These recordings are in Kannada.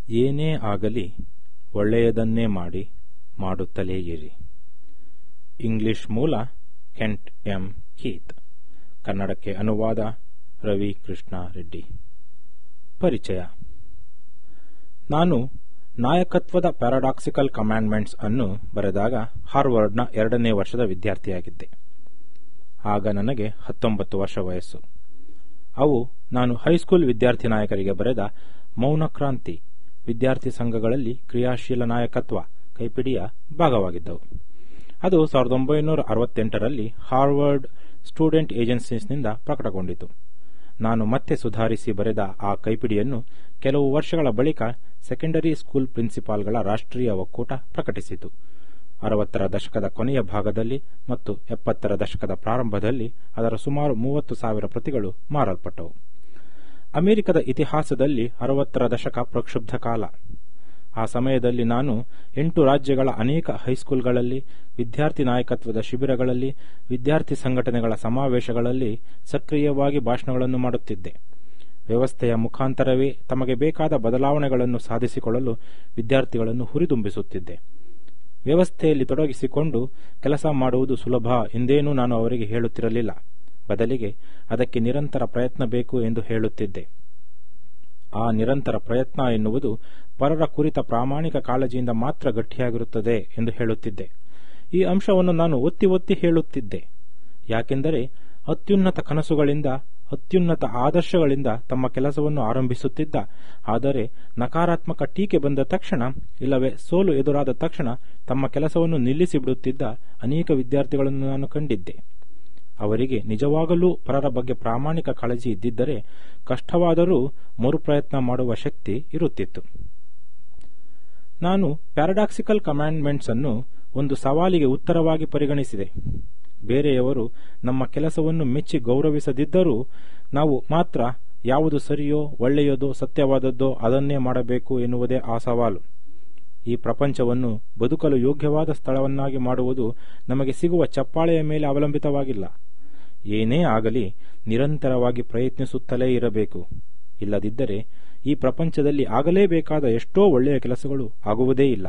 ಏನೇ ಆಗಲಿ ಒಳ್ಳೆಯದನ್ನೇ ಮಾಡಿ ಮಾಡುತ್ತಲೇ ಇರಿ ಇಂಗ್ಲಿಷ್ ಮೂಲ ಕೆಂಟ್ ಎಂ ಕೀತ್ ಕನ್ನಡಕ್ಕೆ ಅನುವಾದ ರವಿ ಕೃಷ್ಣ ರೆಡ್ಡಿ ಪರಿಚಯ ನಾನು ನಾಯಕತ್ವದ ಪ್ಯಾರಾಡಾಕ್ಸಿಕಲ್ ಕಮಾಂಡ್ಮೆಂಟ್ಸ್ ಅನ್ನು ಬರೆದಾಗ ಹಾರ್ವರ್ಡ್ನ ಎರಡನೇ ವರ್ಷದ ವಿದ್ಯಾರ್ಥಿಯಾಗಿದ್ದೆ ಆಗ ನನಗೆ ಹತ್ತೊಂಬತ್ತು ವರ್ಷ ವಯಸ್ಸು ಅವು ನಾನು ಹೈಸ್ಕೂಲ್ ವಿದ್ಯಾರ್ಥಿ ನಾಯಕರಿಗೆ ಬರೆದ ಮೌನ ಕ್ರಾಂತಿ ವಿದ್ಯಾರ್ಥಿ ಸಂಘಗಳಲ್ಲಿ ಕ್ರಿಯಾಶೀಲ ನಾಯಕತ್ವ ಕೈಪಿಡಿಯ ಭಾಗವಾಗಿದ್ದವು ಅದು ಸಾವಿರದ ಒಂಬೈನೂರ ಅರವತ್ತೆಂಟರಲ್ಲಿ ಹಾರ್ವರ್ಡ್ ಸ್ಟೂಡೆಂಟ್ ಏಜೆನ್ಸೀಸ್ನಿಂದ ಪ್ರಕಟಗೊಂಡಿತು ನಾನು ಮತ್ತೆ ಸುಧಾರಿಸಿ ಬರೆದ ಆ ಕೈಪಿಡಿಯನ್ನು ಕೆಲವು ವರ್ಷಗಳ ಬಳಿಕ ಸೆಕೆಂಡರಿ ಸ್ಕೂಲ್ ಪ್ರಿನ್ಸಿಪಾಲ್ಗಳ ರಾಷ್ಟ್ರೀಯ ಒಕ್ಕೂಟ ಪ್ರಕಟಿಸಿತು ಅರವತ್ತರ ದಶಕದ ಕೊನೆಯ ಭಾಗದಲ್ಲಿ ಮತ್ತು ಎಪ್ಪತ್ತರ ದಶಕದ ಪ್ರಾರಂಭದಲ್ಲಿ ಅದರ ಸುಮಾರು ಮೂವತ್ತು ಸಾವಿರ ಪ್ರತಿಗಳು ಮಾರಲ್ಪಟ್ಟವು ಅಮೆರಿಕದ ಇತಿಹಾಸದಲ್ಲಿ ಅರವತ್ತರ ದಶಕ ಪ್ರಕ್ಷುಬ್ಧ ಕಾಲ ಆ ಸಮಯದಲ್ಲಿ ನಾನು ಎಂಟು ರಾಜ್ಯಗಳ ಅನೇಕ ಹೈಸ್ಕೂಲ್ಗಳಲ್ಲಿ ವಿದ್ಯಾರ್ಥಿ ನಾಯಕತ್ವದ ಶಿಬಿರಗಳಲ್ಲಿ ವಿದ್ಯಾರ್ಥಿ ಸಂಘಟನೆಗಳ ಸಮಾವೇಶಗಳಲ್ಲಿ ಸಕ್ರಿಯವಾಗಿ ಭಾಷಣಗಳನ್ನು ಮಾಡುತ್ತಿದ್ದೆ ವ್ಯವಸ್ಥೆಯ ಮುಖಾಂತರವೇ ತಮಗೆ ಬೇಕಾದ ಬದಲಾವಣೆಗಳನ್ನು ಸಾಧಿಸಿಕೊಳ್ಳಲು ವಿದ್ಯಾರ್ಥಿಗಳನ್ನು ಹುರಿದುಂಬಿಸುತ್ತಿದ್ದೆ ವ್ಯವಸ್ಥೆಯಲ್ಲಿ ತೊಡಗಿಸಿಕೊಂಡು ಕೆಲಸ ಮಾಡುವುದು ಸುಲಭ ಎಂದೇನೂ ನಾನು ಅವರಿಗೆ ಹೇಳುತ್ತಿರಲಿಲ್ಲ ಬದಲಿಗೆ ಅದಕ್ಕೆ ನಿರಂತರ ಪ್ರಯತ್ನ ಬೇಕು ಎಂದು ಹೇಳುತ್ತಿದ್ದೆ ಆ ನಿರಂತರ ಪ್ರಯತ್ನ ಎನ್ನುವುದು ಪರರ ಕುರಿತ ಪ್ರಾಮಾಣಿಕ ಕಾಳಜಿಯಿಂದ ಮಾತ್ರ ಗಟ್ಟಿಯಾಗಿರುತ್ತದೆ ಎಂದು ಹೇಳುತ್ತಿದ್ದೆ ಈ ಅಂಶವನ್ನು ನಾನು ಒತ್ತಿ ಒತ್ತಿ ಹೇಳುತ್ತಿದ್ದೆ ಯಾಕೆಂದರೆ ಅತ್ಯುನ್ನತ ಕನಸುಗಳಿಂದ ಅತ್ಯುನ್ನತ ಆದರ್ಶಗಳಿಂದ ತಮ್ಮ ಕೆಲಸವನ್ನು ಆರಂಭಿಸುತ್ತಿದ್ದ ಆದರೆ ನಕಾರಾತ್ಮಕ ಟೀಕೆ ಬಂದ ತಕ್ಷಣ ಇಲ್ಲವೇ ಸೋಲು ಎದುರಾದ ತಕ್ಷಣ ತಮ್ಮ ಕೆಲಸವನ್ನು ನಿಲ್ಲಿಸಿಬಿಡುತ್ತಿದ್ದ ಅನೇಕ ವಿದ್ಯಾರ್ಥಿಗಳನ್ನು ನಾನು ಕಂಡಿದ್ದೆ ಅವರಿಗೆ ನಿಜವಾಗಲೂ ಪರರ ಬಗ್ಗೆ ಪ್ರಾಮಾಣಿಕ ಕಾಳಜಿ ಇದ್ದಿದ್ದರೆ ಕಷ್ಟವಾದರೂ ಮರುಪ್ರಯತ್ನ ಮಾಡುವ ಶಕ್ತಿ ಇರುತ್ತಿತ್ತು ನಾನು ಪ್ಯಾರಾಡಾಕ್ಸಿಕಲ್ ಕಮಾಂಡ್ಮೆಂಟ್ಸ್ ಅನ್ನು ಒಂದು ಸವಾಲಿಗೆ ಉತ್ತರವಾಗಿ ಪರಿಗಣಿಸಿದೆ ಬೇರೆಯವರು ನಮ್ಮ ಕೆಲಸವನ್ನು ಮೆಚ್ಚಿ ಗೌರವಿಸದಿದ್ದರೂ ನಾವು ಮಾತ್ರ ಯಾವುದು ಸರಿಯೋ ಒಳ್ಳೆಯದೋ ಸತ್ಯವಾದದ್ದೋ ಅದನ್ನೇ ಮಾಡಬೇಕು ಎನ್ನುವುದೇ ಆ ಸವಾಲು ಈ ಪ್ರಪಂಚವನ್ನು ಬದುಕಲು ಯೋಗ್ಯವಾದ ಸ್ಥಳವನ್ನಾಗಿ ಮಾಡುವುದು ನಮಗೆ ಸಿಗುವ ಚಪ್ಪಾಳೆಯ ಮೇಲೆ ಅವಲಂಬಿತವಾಗಿಲ್ಲ ಏನೇ ಆಗಲಿ ನಿರಂತರವಾಗಿ ಪ್ರಯತ್ನಿಸುತ್ತಲೇ ಇರಬೇಕು ಇಲ್ಲದಿದ್ದರೆ ಈ ಪ್ರಪಂಚದಲ್ಲಿ ಆಗಲೇಬೇಕಾದ ಎಷ್ಟೋ ಒಳ್ಳೆಯ ಕೆಲಸಗಳು ಆಗುವುದೇ ಇಲ್ಲ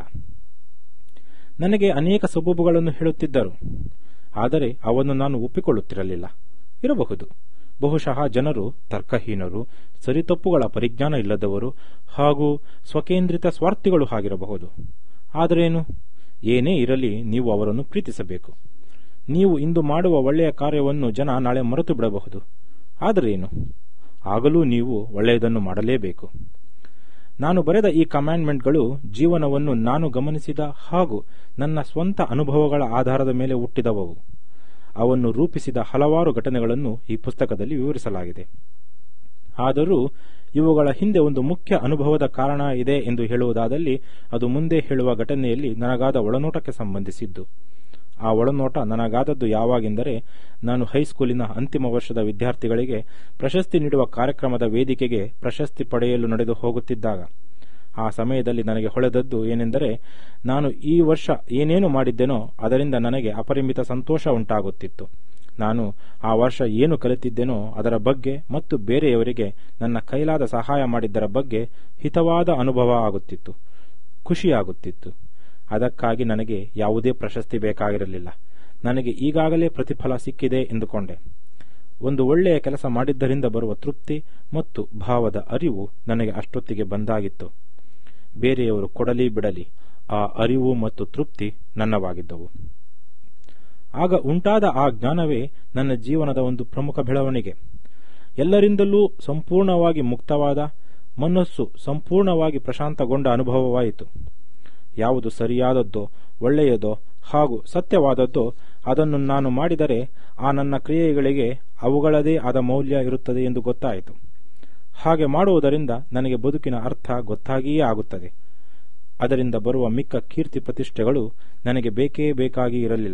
ನನಗೆ ಅನೇಕ ಸಬೂಬುಗಳನ್ನು ಹೇಳುತ್ತಿದ್ದರು ಆದರೆ ಅವನ್ನು ನಾನು ಒಪ್ಪಿಕೊಳ್ಳುತ್ತಿರಲಿಲ್ಲ ಇರಬಹುದು ಬಹುಶಃ ಜನರು ತರ್ಕಹೀನರು ಸರಿತಪ್ಪುಗಳ ಪರಿಜ್ಞಾನ ಇಲ್ಲದವರು ಹಾಗೂ ಸ್ವಕೇಂದ್ರಿತ ಸ್ವಾರ್ಥಿಗಳು ಆಗಿರಬಹುದು ಆದರೇನು ಏನೇ ಇರಲಿ ನೀವು ಅವರನ್ನು ಪ್ರೀತಿಸಬೇಕು ನೀವು ಇಂದು ಮಾಡುವ ಒಳ್ಳೆಯ ಕಾರ್ಯವನ್ನು ಜನ ನಾಳೆ ಮರೆತು ಬಿಡಬಹುದು ಆದರೇನು ಆಗಲೂ ನೀವು ಒಳ್ಳೆಯದನ್ನು ಮಾಡಲೇಬೇಕು ನಾನು ಬರೆದ ಈ ಕಮಾಂಡ್ಮೆಂಟ್ಗಳು ಜೀವನವನ್ನು ನಾನು ಗಮನಿಸಿದ ಹಾಗೂ ನನ್ನ ಸ್ವಂತ ಅನುಭವಗಳ ಆಧಾರದ ಮೇಲೆ ಹುಟ್ಟಿದವವು ಅವನ್ನು ರೂಪಿಸಿದ ಹಲವಾರು ಘಟನೆಗಳನ್ನು ಈ ಪುಸ್ತಕದಲ್ಲಿ ವಿವರಿಸಲಾಗಿದೆ ಆದರೂ ಇವುಗಳ ಹಿಂದೆ ಒಂದು ಮುಖ್ಯ ಅನುಭವದ ಕಾರಣ ಇದೆ ಎಂದು ಹೇಳುವುದಾದಲ್ಲಿ ಅದು ಮುಂದೆ ಹೇಳುವ ಘಟನೆಯಲ್ಲಿ ನನಗಾದ ಒಳನೋಟಕ್ಕೆ ಸಂಬಂಧಿಸಿದ್ದು ಆ ಒಳನೋಟ ನನಗಾದದ್ದು ಯಾವಾಗೆಂದರೆ ನಾನು ಹೈಸ್ಕೂಲಿನ ಅಂತಿಮ ವರ್ಷದ ವಿದ್ಯಾರ್ಥಿಗಳಿಗೆ ಪ್ರಶಸ್ತಿ ನೀಡುವ ಕಾರ್ಯಕ್ರಮದ ವೇದಿಕೆಗೆ ಪ್ರಶಸ್ತಿ ಪಡೆಯಲು ನಡೆದು ಹೋಗುತ್ತಿದ್ದಾಗ ಆ ಸಮಯದಲ್ಲಿ ನನಗೆ ಹೊಳೆದದ್ದು ಏನೆಂದರೆ ನಾನು ಈ ವರ್ಷ ಏನೇನು ಮಾಡಿದ್ದೆನೋ ಅದರಿಂದ ನನಗೆ ಅಪರಿಮಿತ ಸಂತೋಷ ಉಂಟಾಗುತ್ತಿತ್ತು ನಾನು ಆ ವರ್ಷ ಏನು ಕಲಿತಿದ್ದೆನೋ ಅದರ ಬಗ್ಗೆ ಮತ್ತು ಬೇರೆಯವರಿಗೆ ನನ್ನ ಕೈಲಾದ ಸಹಾಯ ಮಾಡಿದ್ದರ ಬಗ್ಗೆ ಹಿತವಾದ ಅನುಭವ ಆಗುತ್ತಿತ್ತು ಖುಷಿಯಾಗುತ್ತಿತ್ತು ಅದಕ್ಕಾಗಿ ನನಗೆ ಯಾವುದೇ ಪ್ರಶಸ್ತಿ ಬೇಕಾಗಿರಲಿಲ್ಲ ನನಗೆ ಈಗಾಗಲೇ ಪ್ರತಿಫಲ ಸಿಕ್ಕಿದೆ ಎಂದುಕೊಂಡೆ ಒಂದು ಒಳ್ಳೆಯ ಕೆಲಸ ಮಾಡಿದ್ದರಿಂದ ಬರುವ ತೃಪ್ತಿ ಮತ್ತು ಭಾವದ ಅರಿವು ನನಗೆ ಅಷ್ಟೊತ್ತಿಗೆ ಬಂದಾಗಿತ್ತು ಬೇರೆಯವರು ಕೊಡಲಿ ಬಿಡಲಿ ಆ ಅರಿವು ಮತ್ತು ತೃಪ್ತಿ ನನ್ನವಾಗಿದ್ದವು ಆಗ ಉಂಟಾದ ಆ ಜ್ಞಾನವೇ ನನ್ನ ಜೀವನದ ಒಂದು ಪ್ರಮುಖ ಬೆಳವಣಿಗೆ ಎಲ್ಲರಿಂದಲೂ ಸಂಪೂರ್ಣವಾಗಿ ಮುಕ್ತವಾದ ಮನಸ್ಸು ಸಂಪೂರ್ಣವಾಗಿ ಪ್ರಶಾಂತಗೊಂಡ ಅನುಭವವಾಯಿತು ಯಾವುದು ಸರಿಯಾದದ್ದೋ ಒಳ್ಳೆಯದೋ ಹಾಗೂ ಸತ್ಯವಾದದ್ದೋ ಅದನ್ನು ನಾನು ಮಾಡಿದರೆ ಆ ನನ್ನ ಕ್ರಿಯೆಗಳಿಗೆ ಅವುಗಳದೇ ಆದ ಮೌಲ್ಯ ಇರುತ್ತದೆ ಎಂದು ಗೊತ್ತಾಯಿತು ಹಾಗೆ ಮಾಡುವುದರಿಂದ ನನಗೆ ಬದುಕಿನ ಅರ್ಥ ಗೊತ್ತಾಗಿಯೇ ಆಗುತ್ತದೆ ಅದರಿಂದ ಬರುವ ಮಿಕ್ಕ ಕೀರ್ತಿ ಪ್ರತಿಷ್ಠೆಗಳು ನನಗೆ ಬೇಕೇ ಬೇಕಾಗಿ ಇರಲಿಲ್ಲ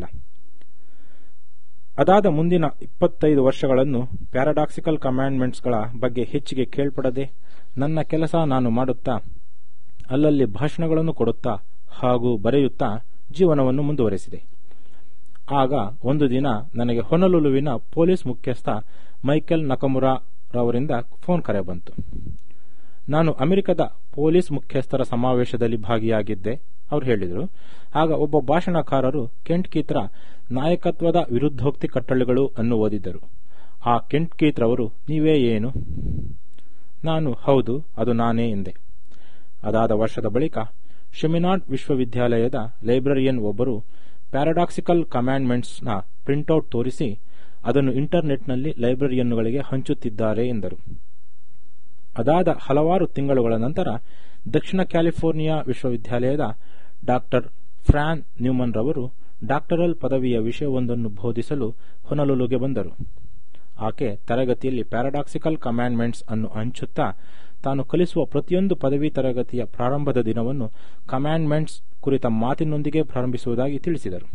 ಅದಾದ ಮುಂದಿನ ಇಪ್ಪತ್ತೈದು ವರ್ಷಗಳನ್ನು ಪ್ಯಾರಾಡಾಕ್ಸಿಕಲ್ ಕಮಾಂಡ್ಮೆಂಟ್ಸ್ಗಳ ಬಗ್ಗೆ ಹೆಚ್ಚಿಗೆ ಕೇಳ್ಪಡದೆ ನನ್ನ ಕೆಲಸ ನಾನು ಮಾಡುತ್ತಾ ಅಲ್ಲಲ್ಲಿ ಭಾಷಣಗಳನ್ನು ಕೊಡುತ್ತಾ ಹಾಗೂ ಬರೆಯುತ್ತಾ ಜೀವನವನ್ನು ಮುಂದುವರೆಸಿದೆ ಆಗ ಒಂದು ದಿನ ನನಗೆ ಹೊನಲುಲುವಿನ ಪೊಲೀಸ್ ಮುಖ್ಯಸ್ಥ ಮೈಕೆಲ್ ನಕಮುರಾ ರವರಿಂದ ಫೋನ್ ಕರೆ ಬಂತು ನಾನು ಅಮೆರಿಕದ ಪೊಲೀಸ್ ಮುಖ್ಯಸ್ಥರ ಸಮಾವೇಶದಲ್ಲಿ ಭಾಗಿಯಾಗಿದ್ದೆ ಅವರು ಹೇಳಿದರು ಆಗ ಒಬ್ಬ ಭಾಷಣಕಾರರು ಕೆಂಟ್ ಕೀತ್ರ ನಾಯಕತ್ವದ ವಿರುದ್ಧೋಕ್ತಿ ಕಟ್ಟಳೆಗಳು ಅನ್ನು ಓದಿದ್ದರು ಆ ಕೆಂಟ್ ಕೀತ್ರವರು ನೀವೇ ಏನು ನಾನು ಹೌದು ಅದು ನಾನೇ ಎಂದೆ ಅದಾದ ವರ್ಷದ ಬಳಿಕ ಶೆಮಿನಾಡ್ ವಿಶ್ವವಿದ್ಯಾಲಯದ ಲೈಬ್ರರಿಯನ್ ಒಬ್ಬರು ಪ್ಯಾರಾಡಾಕ್ಸಿಕಲ್ ಕಮ್ಯಾಂಡ್ಮೆಂಟ್ಸ್ನ ಪ್ರಿಂಟೌಟ್ ತೋರಿಸಿ ಅದನ್ನು ಇಂಟರ್ನೆಟ್ನಲ್ಲಿ ಲೈಬ್ರರಿಯನ್ನುಗಳಿಗೆ ಹಂಚುತ್ತಿದ್ದಾರೆ ಎಂದರು ಅದಾದ ಹಲವಾರು ತಿಂಗಳುಗಳ ನಂತರ ದಕ್ಷಿಣ ಕ್ಯಾಲಿಫೋರ್ನಿಯಾ ವಿಶ್ವವಿದ್ಯಾಲಯದ ಡಾಕ್ಟರ್ ಫ್ರಾನ್ ನ್ಯೂಮನ್ ರವರು ಡಾಕ್ಟರಲ್ ಪದವಿಯ ವಿಷಯವೊಂದನ್ನು ಬೋಧಿಸಲು ಹೊನಲುಲುಗೆ ಬಂದರು ಆಕೆ ತರಗತಿಯಲ್ಲಿ ಪ್ಯಾರಾಡಾಕ್ಸಿಕಲ್ ಕಮ್ಯಾಂಡ್ಮೆಂಟ್ಸ್ ಅನ್ನು ಹಂಚುತ್ತಾ ತಾನು ಕಲಿಸುವ ಪ್ರತಿಯೊಂದು ಪದವಿ ತರಗತಿಯ ಪ್ರಾರಂಭದ ದಿನವನ್ನು ಕಮ್ಯಾಂಡ್ಮೆಂಟ್ಸ್ ಕುರಿತ ಮಾತಿನೊಂದಿಗೆ ಪ್ರಾರಂಭಿಸುವುದಾಗಿ ತಿಳಿಸಿದರು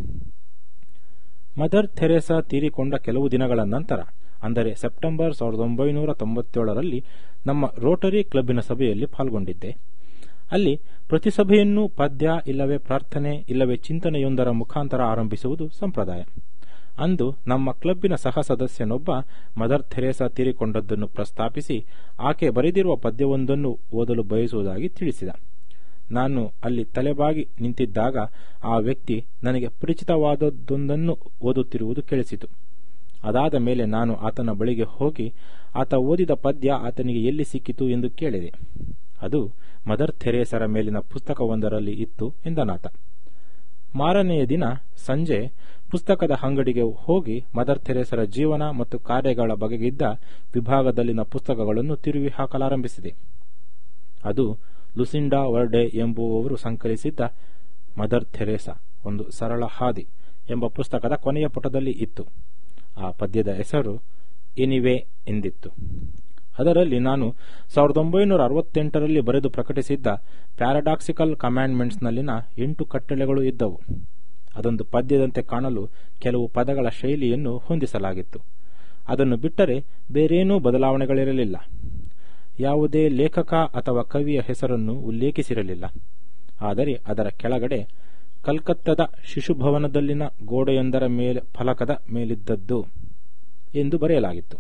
ಮದರ್ ಥೆರೇಸಾ ತೀರಿಕೊಂಡ ಕೆಲವು ದಿನಗಳ ನಂತರ ಅಂದರೆ ಸೆಪ್ಟೆಂಬರ್ ಸಾವಿರದ ಒಂಬೈನೂರ ತೊಂಬತ್ತೇಳರಲ್ಲಿ ನಮ್ಮ ರೋಟರಿ ಕ್ಲಬ್ಬಿನ ಸಭೆಯಲ್ಲಿ ಪಾಲ್ಗೊಂಡಿದ್ದೆ ಅಲ್ಲಿ ಪ್ರತಿ ಸಭೆಯನ್ನು ಪದ್ಯ ಇಲ್ಲವೇ ಪ್ರಾರ್ಥನೆ ಇಲ್ಲವೇ ಚಿಂತನೆಯೊಂದರ ಮುಖಾಂತರ ಆರಂಭಿಸುವುದು ಸಂಪ್ರದಾಯ ಅಂದು ನಮ್ಮ ಕ್ಲಬ್ಬಿನ ಸಹ ಸದಸ್ಯನೊಬ್ಬ ಮದರ್ ಥೆರೇಸಾ ತೀರಿಕೊಂಡದ್ದನ್ನು ಪ್ರಸ್ತಾಪಿಸಿ ಆಕೆ ಬರೆದಿರುವ ಪದ್ಯವೊಂದನ್ನು ಓದಲು ಬಯಸುವುದಾಗಿ ತಿಳಿಸಿದ ನಾನು ಅಲ್ಲಿ ತಲೆಬಾಗಿ ನಿಂತಿದ್ದಾಗ ಆ ವ್ಯಕ್ತಿ ನನಗೆ ಪರಿಚಿತವಾದದ್ದೊಂದನ್ನು ಓದುತ್ತಿರುವುದು ಕೇಳಿಸಿತು ಅದಾದ ಮೇಲೆ ನಾನು ಆತನ ಬಳಿಗೆ ಹೋಗಿ ಆತ ಓದಿದ ಪದ್ಯ ಆತನಿಗೆ ಎಲ್ಲಿ ಸಿಕ್ಕಿತು ಎಂದು ಕೇಳಿದೆ ಅದು ಮದರ್ ಥೆರೇಸರ ಮೇಲಿನ ಪುಸ್ತಕವೊಂದರಲ್ಲಿ ಇತ್ತು ಎಂದನಾತ ಮಾರನೆಯ ದಿನ ಸಂಜೆ ಪುಸ್ತಕದ ಅಂಗಡಿಗೆ ಹೋಗಿ ಮದರ್ ಥೆರೇಸರ ಜೀವನ ಮತ್ತು ಕಾರ್ಯಗಳ ಬಗೆಗಿದ್ದ ವಿಭಾಗದಲ್ಲಿನ ಪುಸ್ತಕಗಳನ್ನು ತಿರುವಿ ಹಾಕಲಾರಂಭಿಸಿದೆ ಅದು ಲುಸಿಂಡಾ ವರ್ಡೆ ಎಂಬುವವರು ಸಂಕಲಿಸಿದ್ದ ಮದರ್ ಥೆರೇಸಾ ಒಂದು ಸರಳ ಹಾದಿ ಎಂಬ ಪುಸ್ತಕದ ಕೊನೆಯ ಪುಟದಲ್ಲಿ ಇತ್ತು ಆ ಪದ್ಯದ ಹೆಸರು ಎನಿವೆ ಎಂದಿತ್ತು ಅದರಲ್ಲಿ ನಾನು ಸಾವಿರದ ಒಂಬೈನೂರ ಅರವತ್ತೆಂಟರಲ್ಲಿ ಬರೆದು ಪ್ರಕಟಿಸಿದ್ದ ಪ್ಯಾರಾಡಾಕ್ಸಿಕಲ್ ಕಮ್ಯಾಂಡ್ಮೆಂಟ್ಸ್ನಲ್ಲಿನ ಎಂಟು ಕಟ್ಟಳೆಗಳು ಇದ್ದವು ಅದೊಂದು ಪದ್ಯದಂತೆ ಕಾಣಲು ಕೆಲವು ಪದಗಳ ಶೈಲಿಯನ್ನು ಹೊಂದಿಸಲಾಗಿತ್ತು ಅದನ್ನು ಬಿಟ್ಟರೆ ಬೇರೇನೂ ಬದಲಾವಣೆಗಳಿರಲಿಲ್ಲ ಯಾವುದೇ ಲೇಖಕ ಅಥವಾ ಕವಿಯ ಹೆಸರನ್ನು ಉಲ್ಲೇಖಿಸಿರಲಿಲ್ಲ ಆದರೆ ಅದರ ಕೆಳಗಡೆ ಕಲ್ಕತ್ತದ ಶಿಶುಭವನದಲ್ಲಿನ ಗೋಡೆಯೊಂದರ ಮೇಲೆ ಫಲಕದ ಮೇಲಿದ್ದದ್ದು ಎಂದು ಬರೆಯಲಾಗಿತ್ತು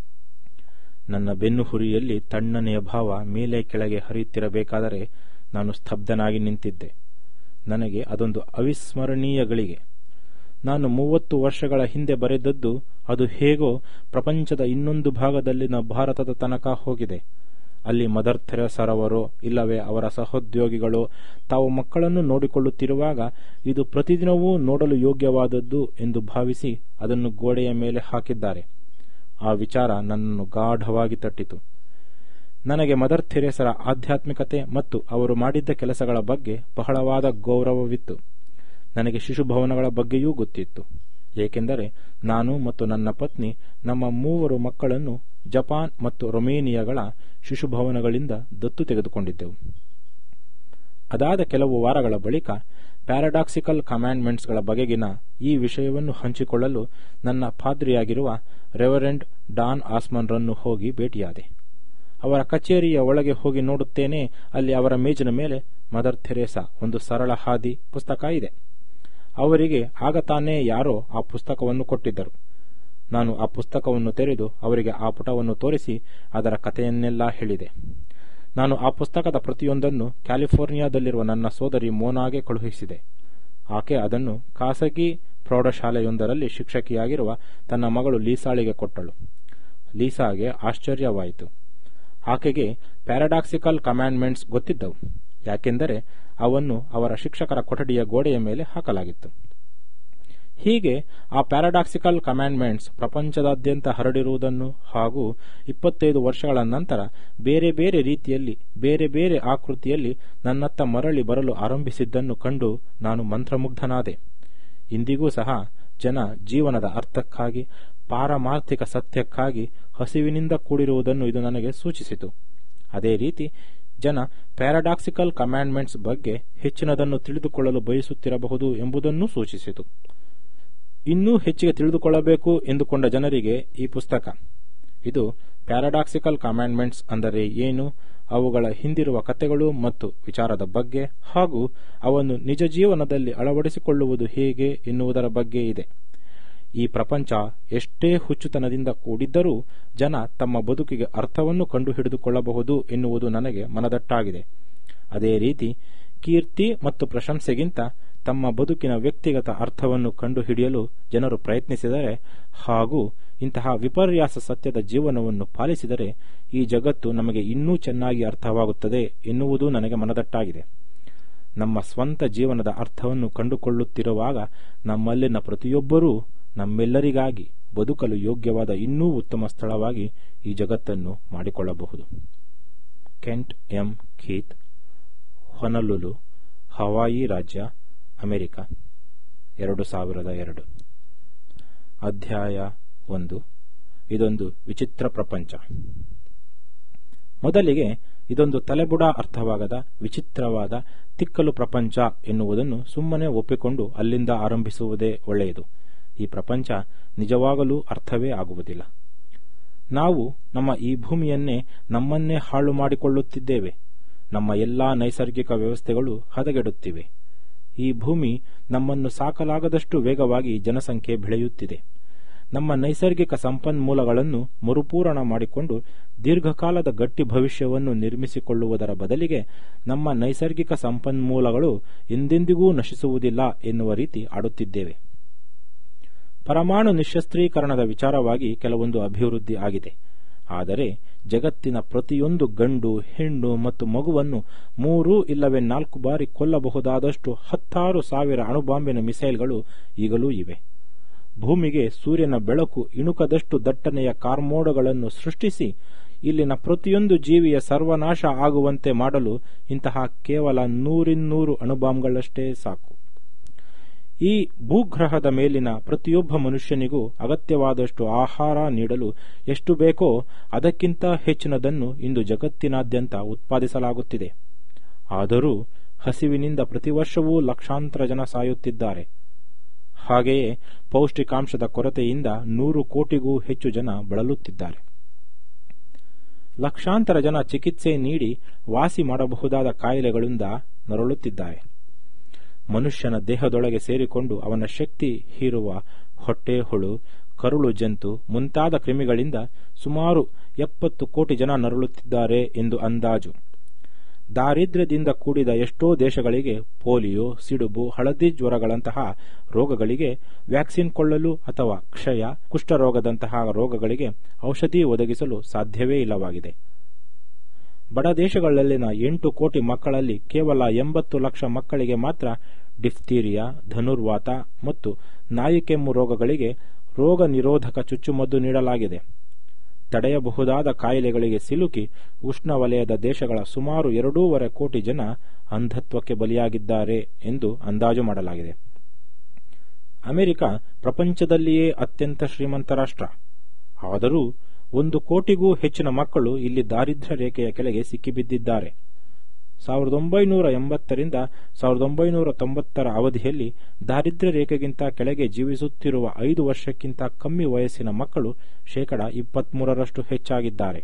ನನ್ನ ಬೆನ್ನು ಹುರಿಯಲ್ಲಿ ತಣ್ಣನೆಯ ಭಾವ ಮೇಲೆ ಕೆಳಗೆ ಹರಿಯುತ್ತಿರಬೇಕಾದರೆ ನಾನು ಸ್ತಬ್ಧನಾಗಿ ನಿಂತಿದ್ದೆ ನನಗೆ ಅದೊಂದು ಅವಿಸ್ಮರಣೀಯ ಗಳಿಗೆ ನಾನು ಮೂವತ್ತು ವರ್ಷಗಳ ಹಿಂದೆ ಬರೆದದ್ದು ಅದು ಹೇಗೋ ಪ್ರಪಂಚದ ಇನ್ನೊಂದು ಭಾಗದಲ್ಲಿನ ಭಾರತದ ತನಕ ಹೋಗಿದೆ ಅಲ್ಲಿ ಮದರ್ ಥೆರೆಸರವರೋ ಇಲ್ಲವೇ ಅವರ ಸಹೋದ್ಯೋಗಿಗಳು ತಾವು ಮಕ್ಕಳನ್ನು ನೋಡಿಕೊಳ್ಳುತ್ತಿರುವಾಗ ಇದು ಪ್ರತಿದಿನವೂ ನೋಡಲು ಯೋಗ್ಯವಾದದ್ದು ಎಂದು ಭಾವಿಸಿ ಅದನ್ನು ಗೋಡೆಯ ಮೇಲೆ ಹಾಕಿದ್ದಾರೆ ಆ ವಿಚಾರ ನನ್ನನ್ನು ಗಾಢವಾಗಿ ತಟ್ಟಿತು ನನಗೆ ಮದರ್ ಥೆರೇಸರ ಆಧ್ಯಾತ್ಮಿಕತೆ ಮತ್ತು ಅವರು ಮಾಡಿದ್ದ ಕೆಲಸಗಳ ಬಗ್ಗೆ ಬಹಳವಾದ ಗೌರವವಿತ್ತು ನನಗೆ ಶಿಶುಭವನಗಳ ಬಗ್ಗೆಯೂ ಗೊತ್ತಿತ್ತು ಏಕೆಂದರೆ ನಾನು ಮತ್ತು ನನ್ನ ಪತ್ನಿ ನಮ್ಮ ಮೂವರು ಮಕ್ಕಳನ್ನು ಜಪಾನ್ ಮತ್ತು ರೊಮೇನಿಯಾಗಳ ಶಿಶುಭವನಗಳಿಂದ ದತ್ತು ತೆಗೆದುಕೊಂಡಿದ್ದೆವು ಅದಾದ ಕೆಲವು ವಾರಗಳ ಬಳಿಕ ಪ್ಯಾರಾಡಾಕ್ಸಿಕಲ್ ಕಮ್ಯಾಂಡ್ಮೆಂಟ್ಸ್ಗಳ ಬಗೆಗಿನ ಈ ವಿಷಯವನ್ನು ಹಂಚಿಕೊಳ್ಳಲು ನನ್ನ ಪಾದ್ರಿಯಾಗಿರುವ ರೆವರೆಂಡ್ ಡಾನ್ ಆಸ್ಮನ್ರನ್ನು ಹೋಗಿ ಭೇಟಿಯಾದೆ ಅವರ ಕಚೇರಿಯ ಒಳಗೆ ಹೋಗಿ ನೋಡುತ್ತೇನೆ ಅಲ್ಲಿ ಅವರ ಮೇಜಿನ ಮೇಲೆ ಮದರ್ ಥೆರೇಸಾ ಒಂದು ಸರಳ ಹಾದಿ ಪುಸ್ತಕ ಇದೆ ಅವರಿಗೆ ಆಗ ತಾನೇ ಯಾರೋ ಆ ಪುಸ್ತಕವನ್ನು ಕೊಟ್ಟಿದ್ದರು ನಾನು ಆ ಪುಸ್ತಕವನ್ನು ತೆರೆದು ಅವರಿಗೆ ಆ ಪುಟವನ್ನು ತೋರಿಸಿ ಅದರ ಕಥೆಯನ್ನೆಲ್ಲ ಹೇಳಿದೆ ನಾನು ಆ ಪುಸ್ತಕದ ಪ್ರತಿಯೊಂದನ್ನು ಕ್ಯಾಲಿಫೋರ್ನಿಯಾದಲ್ಲಿರುವ ನನ್ನ ಸೋದರಿ ಮೋನಾಗೆ ಕಳುಹಿಸಿದೆ ಆಕೆ ಅದನ್ನು ಖಾಸಗಿ ಪ್ರೌಢಶಾಲೆಯೊಂದರಲ್ಲಿ ಶಿಕ್ಷಕಿಯಾಗಿರುವ ತನ್ನ ಮಗಳು ಲೀಸಾಳಿಗೆ ಕೊಟ್ಟಳು ಲೀಸಾಗೆ ಆಶ್ಚರ್ಯವಾಯಿತು ಆಕೆಗೆ ಪ್ಯಾರಾಡಾಕ್ಸಿಕಲ್ ಕಮ್ಯಾಂಡ್ಮೆಂಟ್ಸ್ ಗೊತ್ತಿದ್ದವು ಯಾಕೆಂದರೆ ಅವನ್ನು ಅವರ ಶಿಕ್ಷಕರ ಕೊಠಡಿಯ ಗೋಡೆಯ ಮೇಲೆ ಹಾಕಲಾಗಿತ್ತು ಹೀಗೆ ಆ ಪ್ಯಾರಾಡಾಕ್ಸಿಕಲ್ ಕಮ್ಯಾಂಡ್ಮೆಂಟ್ಸ್ ಪ್ರಪಂಚದಾದ್ಯಂತ ಹರಡಿರುವುದನ್ನು ಹಾಗೂ ಇಪ್ಪತ್ತೈದು ವರ್ಷಗಳ ನಂತರ ಬೇರೆ ಬೇರೆ ರೀತಿಯಲ್ಲಿ ಬೇರೆ ಬೇರೆ ಆಕೃತಿಯಲ್ಲಿ ನನ್ನತ್ತ ಮರಳಿ ಬರಲು ಆರಂಭಿಸಿದ್ದನ್ನು ಕಂಡು ನಾನು ಮಂತ್ರಮುಗ್ಧನಾದೆ ಇಂದಿಗೂ ಸಹ ಜನ ಜೀವನದ ಅರ್ಥಕ್ಕಾಗಿ ಪಾರಮಾರ್ಥಿಕ ಸತ್ಯಕ್ಕಾಗಿ ಹಸಿವಿನಿಂದ ಕೂಡಿರುವುದನ್ನು ಇದು ನನಗೆ ಸೂಚಿಸಿತು ಅದೇ ರೀತಿ ಜನ ಪ್ಯಾರಾಡಾಕ್ಸಿಕಲ್ ಕಮ್ಯಾಂಡ್ಮೆಂಟ್ಸ್ ಬಗ್ಗೆ ಹೆಚ್ಚಿನದನ್ನು ತಿಳಿದುಕೊಳ್ಳಲು ಬಯಸುತ್ತಿರಬಹುದು ಎಂಬುದನ್ನೂ ಸೂಚಿಸಿತು ಇನ್ನೂ ಹೆಚ್ಚಿಗೆ ತಿಳಿದುಕೊಳ್ಳಬೇಕು ಎಂದುಕೊಂಡ ಜನರಿಗೆ ಈ ಪುಸ್ತಕ ಇದು ಪ್ಯಾರಾಡಾಕ್ಸಿಕಲ್ ಕಮ್ಯಾಂಡ್ಮೆಂಟ್ಸ್ ಅಂದರೆ ಏನು ಅವುಗಳ ಹಿಂದಿರುವ ಕಥೆಗಳು ಮತ್ತು ವಿಚಾರದ ಬಗ್ಗೆ ಹಾಗೂ ಅವನ್ನು ನಿಜ ಜೀವನದಲ್ಲಿ ಅಳವಡಿಸಿಕೊಳ್ಳುವುದು ಹೇಗೆ ಎನ್ನುವುದರ ಬಗ್ಗೆ ಇದೆ ಈ ಪ್ರಪಂಚ ಎಷ್ಟೇ ಹುಚ್ಚುತನದಿಂದ ಕೂಡಿದ್ದರೂ ಜನ ತಮ್ಮ ಬದುಕಿಗೆ ಅರ್ಥವನ್ನು ಕಂಡು ಹಿಡಿದುಕೊಳ್ಳಬಹುದು ಎನ್ನುವುದು ನನಗೆ ಮನದಟ್ಟಾಗಿದೆ ಅದೇ ರೀತಿ ಕೀರ್ತಿ ಮತ್ತು ಪ್ರಶಂಸೆಗಿಂತ ತಮ್ಮ ಬದುಕಿನ ವ್ಯಕ್ತಿಗತ ಅರ್ಥವನ್ನು ಕಂಡುಹಿಡಿಯಲು ಜನರು ಪ್ರಯತ್ನಿಸಿದರೆ ಹಾಗೂ ಇಂತಹ ವಿಪರ್ಯಾಸ ಸತ್ಯದ ಜೀವನವನ್ನು ಪಾಲಿಸಿದರೆ ಈ ಜಗತ್ತು ನಮಗೆ ಇನ್ನೂ ಚೆನ್ನಾಗಿ ಅರ್ಥವಾಗುತ್ತದೆ ಎನ್ನುವುದು ನನಗೆ ಮನದಟ್ಟಾಗಿದೆ ನಮ್ಮ ಸ್ವಂತ ಜೀವನದ ಅರ್ಥವನ್ನು ಕಂಡುಕೊಳ್ಳುತ್ತಿರುವಾಗ ನಮ್ಮಲ್ಲಿನ ಪ್ರತಿಯೊಬ್ಬರೂ ನಮ್ಮೆಲ್ಲರಿಗಾಗಿ ಬದುಕಲು ಯೋಗ್ಯವಾದ ಇನ್ನೂ ಉತ್ತಮ ಸ್ಥಳವಾಗಿ ಈ ಜಗತ್ತನ್ನು ಮಾಡಿಕೊಳ್ಳಬಹುದು Kent M Keith Honolulu Hawaii ರಾಜ್ಯ ಅಮೆರಿಕ ಎರಡು ಸಾವಿರದ ಎರಡು ಅಧ್ಯಾಯ ಒಂದು ಇದೊಂದು ವಿಚಿತ್ರ ಪ್ರಪಂಚ ಮೊದಲಿಗೆ ಇದೊಂದು ತಲೆಬುಡ ಅರ್ಥವಾಗದ ವಿಚಿತ್ರವಾದ ತಿಕ್ಕಲು ಪ್ರಪಂಚ ಎನ್ನುವುದನ್ನು ಸುಮ್ಮನೆ ಒಪ್ಪಿಕೊಂಡು ಅಲ್ಲಿಂದ ಆರಂಭಿಸುವುದೇ ಒಳ್ಳೆಯದು ಈ ಪ್ರಪಂಚ ನಿಜವಾಗಲೂ ಅರ್ಥವೇ ಆಗುವುದಿಲ್ಲ ನಾವು ನಮ್ಮ ಈ ಭೂಮಿಯನ್ನೇ ನಮ್ಮನ್ನೇ ಹಾಳು ಮಾಡಿಕೊಳ್ಳುತ್ತಿದ್ದೇವೆ ನಮ್ಮ ಎಲ್ಲಾ ನೈಸರ್ಗಿಕ ವ್ಯವಸ್ಥೆಗಳು ಹದಗೆಡುತ್ತಿವೆ ಈ ಭೂಮಿ ನಮ್ಮನ್ನು ಸಾಕಲಾಗದಷ್ಟು ವೇಗವಾಗಿ ಜನಸಂಖ್ಯೆ ಬೆಳೆಯುತ್ತಿದೆ ನಮ್ಮ ನೈಸರ್ಗಿಕ ಸಂಪನ್ಮೂಲಗಳನ್ನು ಮರುಪೂರಣ ಮಾಡಿಕೊಂಡು ದೀರ್ಘಕಾಲದ ಗಟ್ಟಿ ಭವಿಷ್ಯವನ್ನು ನಿರ್ಮಿಸಿಕೊಳ್ಳುವುದರ ಬದಲಿಗೆ ನಮ್ಮ ನೈಸರ್ಗಿಕ ಸಂಪನ್ಮೂಲಗಳು ಎಂದೆಂದಿಗೂ ನಶಿಸುವುದಿಲ್ಲ ಎನ್ನುವ ರೀತಿ ಆಡುತ್ತಿದ್ದೇವೆ ಪರಮಾಣು ನಿಶಸ್ತ್ರೀಕರಣದ ವಿಚಾರವಾಗಿ ಕೆಲವೊಂದು ಅಭಿವೃದ್ಧಿ ಆಗಿದೆ ಆದರೆ ಜಗತ್ತಿನ ಪ್ರತಿಯೊಂದು ಗಂಡು ಹೆಣ್ಣು ಮತ್ತು ಮಗುವನ್ನು ಮೂರು ಇಲ್ಲವೇ ನಾಲ್ಕು ಬಾರಿ ಕೊಲ್ಲಬಹುದಾದಷ್ಟು ಹತ್ತಾರು ಸಾವಿರ ಅಣುಬಾಂಬಿನ ಮಿಸೈಲ್ಗಳು ಈಗಲೂ ಇವೆ ಭೂಮಿಗೆ ಸೂರ್ಯನ ಬೆಳಕು ಇಣುಕದಷ್ಟು ದಟ್ಟನೆಯ ಕಾರ್ಮೋಡಗಳನ್ನು ಸೃಷ್ಟಿಸಿ ಇಲ್ಲಿನ ಪ್ರತಿಯೊಂದು ಜೀವಿಯ ಸರ್ವನಾಶ ಆಗುವಂತೆ ಮಾಡಲು ಇಂತಹ ಕೇವಲ ನೂರಿನ್ನೂರು ಅಣುಬಾಂಬ್ಗಳಷ್ಟೇ ಸಾಕು ಈ ಭೂಗ್ರಹದ ಮೇಲಿನ ಪ್ರತಿಯೊಬ್ಬ ಮನುಷ್ಯನಿಗೂ ಅಗತ್ಯವಾದಷ್ಟು ಆಹಾರ ನೀಡಲು ಎಷ್ಟು ಬೇಕೋ ಅದಕ್ಕಿಂತ ಹೆಚ್ಚಿನದನ್ನು ಇಂದು ಜಗತ್ತಿನಾದ್ಯಂತ ಉತ್ಪಾದಿಸಲಾಗುತ್ತಿದೆ ಆದರೂ ಹಸಿವಿನಿಂದ ಪ್ರತಿ ವರ್ಷವೂ ಲಕ್ಷಾಂತರ ಜನ ಸಾಯುತ್ತಿದ್ದಾರೆ ಹಾಗೆಯೇ ಪೌಷ್ಟಿಕಾಂಶದ ಕೊರತೆಯಿಂದ ನೂರು ಕೋಟಿಗೂ ಹೆಚ್ಚು ಜನ ಬಳಲುತ್ತಿದ್ದಾರೆ ಲಕ್ಷಾಂತರ ಜನ ಚಿಕಿತ್ಸೆ ನೀಡಿ ವಾಸಿ ಮಾಡಬಹುದಾದ ಕಾಯಿಲೆಗಳಿಂದ ನರಳುತ್ತಿದ್ದಾರೆ ಮನುಷ್ಯನ ದೇಹದೊಳಗೆ ಸೇರಿಕೊಂಡು ಅವನ ಶಕ್ತಿ ಹೀರುವ ಹೊಟ್ಟೆ ಹುಳು ಕರುಳು ಜಂತು ಮುಂತಾದ ಕ್ರಿಮಿಗಳಿಂದ ಸುಮಾರು ಎಪ್ಪತ್ತು ಕೋಟಿ ಜನ ನರಳುತ್ತಿದ್ದಾರೆ ಎಂದು ಅಂದಾಜು ದಾರಿದ್ರ್ಯದಿಂದ ಕೂಡಿದ ಎಷ್ಟೋ ದೇಶಗಳಿಗೆ ಪೋಲಿಯೋ ಸಿಡುಬು ಹಳದಿ ಜ್ವರಗಳಂತಹ ರೋಗಗಳಿಗೆ ವ್ಯಾಕ್ಸಿನ್ ಕೊಳ್ಳಲು ಅಥವಾ ಕ್ಷಯ ಕುಷ್ಠರೋಗದಂತಹ ರೋಗಗಳಿಗೆ ಔಷಧಿ ಒದಗಿಸಲು ಸಾಧ್ಯವೇ ಇಲ್ಲವಾಗಿದೆ ಬಡ ದೇಶಗಳಲ್ಲಿನ ಎಂಟು ಕೋಟಿ ಮಕ್ಕಳಲ್ಲಿ ಕೇವಲ ಎಂಬತ್ತು ಲಕ್ಷ ಮಕ್ಕಳಿಗೆ ಮಾತ್ರ ಡಿಫ್ತೀರಿಯಾ ಧನುರ್ವಾತ ಮತ್ತು ನಾಯಿಕೆಮ್ಮು ರೋಗಗಳಿಗೆ ರೋಗ ನಿರೋಧಕ ಚುಚ್ಚುಮದ್ದು ನೀಡಲಾಗಿದೆ ತಡೆಯಬಹುದಾದ ಕಾಯಿಲೆಗಳಿಗೆ ಸಿಲುಕಿ ಉಷ್ಣವಲಯದ ದೇಶಗಳ ಸುಮಾರು ಎರಡೂವರೆ ಕೋಟಿ ಜನ ಅಂಧತ್ವಕ್ಕೆ ಬಲಿಯಾಗಿದ್ದಾರೆ ಎಂದು ಅಂದಾಜು ಮಾಡಲಾಗಿದೆ ಅಮೆರಿಕ ಪ್ರಪಂಚದಲ್ಲಿಯೇ ಅತ್ಯಂತ ಶ್ರೀಮಂತ ರಾಷ್ಟ್ರ ಆದರೂ ಒಂದು ಕೋಟಿಗೂ ಹೆಚ್ಚಿನ ಮಕ್ಕಳು ಇಲ್ಲಿ ದಾರಿದ್ರ್ಯ ರೇಖೆಯ ಕೆಳಗೆ ಸಿಕ್ಕಿಬಿದ್ದಿದ್ದಾರೆ ಸಾವಿರದ ಒಂಬೈನೂರ ಎಂಬತ್ತರಿಂದ ಸಾವಿರದ ಒಂಬೈನೂರ ತೊಂಬತ್ತರ ಅವಧಿಯಲ್ಲಿ ದಾರಿದ್ರ್ಯ ರೇಖೆಗಿಂತ ಕೆಳಗೆ ಜೀವಿಸುತ್ತಿರುವ ಐದು ವರ್ಷಕ್ಕಿಂತ ಕಮ್ಮಿ ವಯಸ್ಸಿನ ಮಕ್ಕಳು ಶೇಕಡ ಇಪ್ಪತ್ಮೂರರಷ್ಟು ಹೆಚ್ಚಾಗಿದ್ದಾರೆ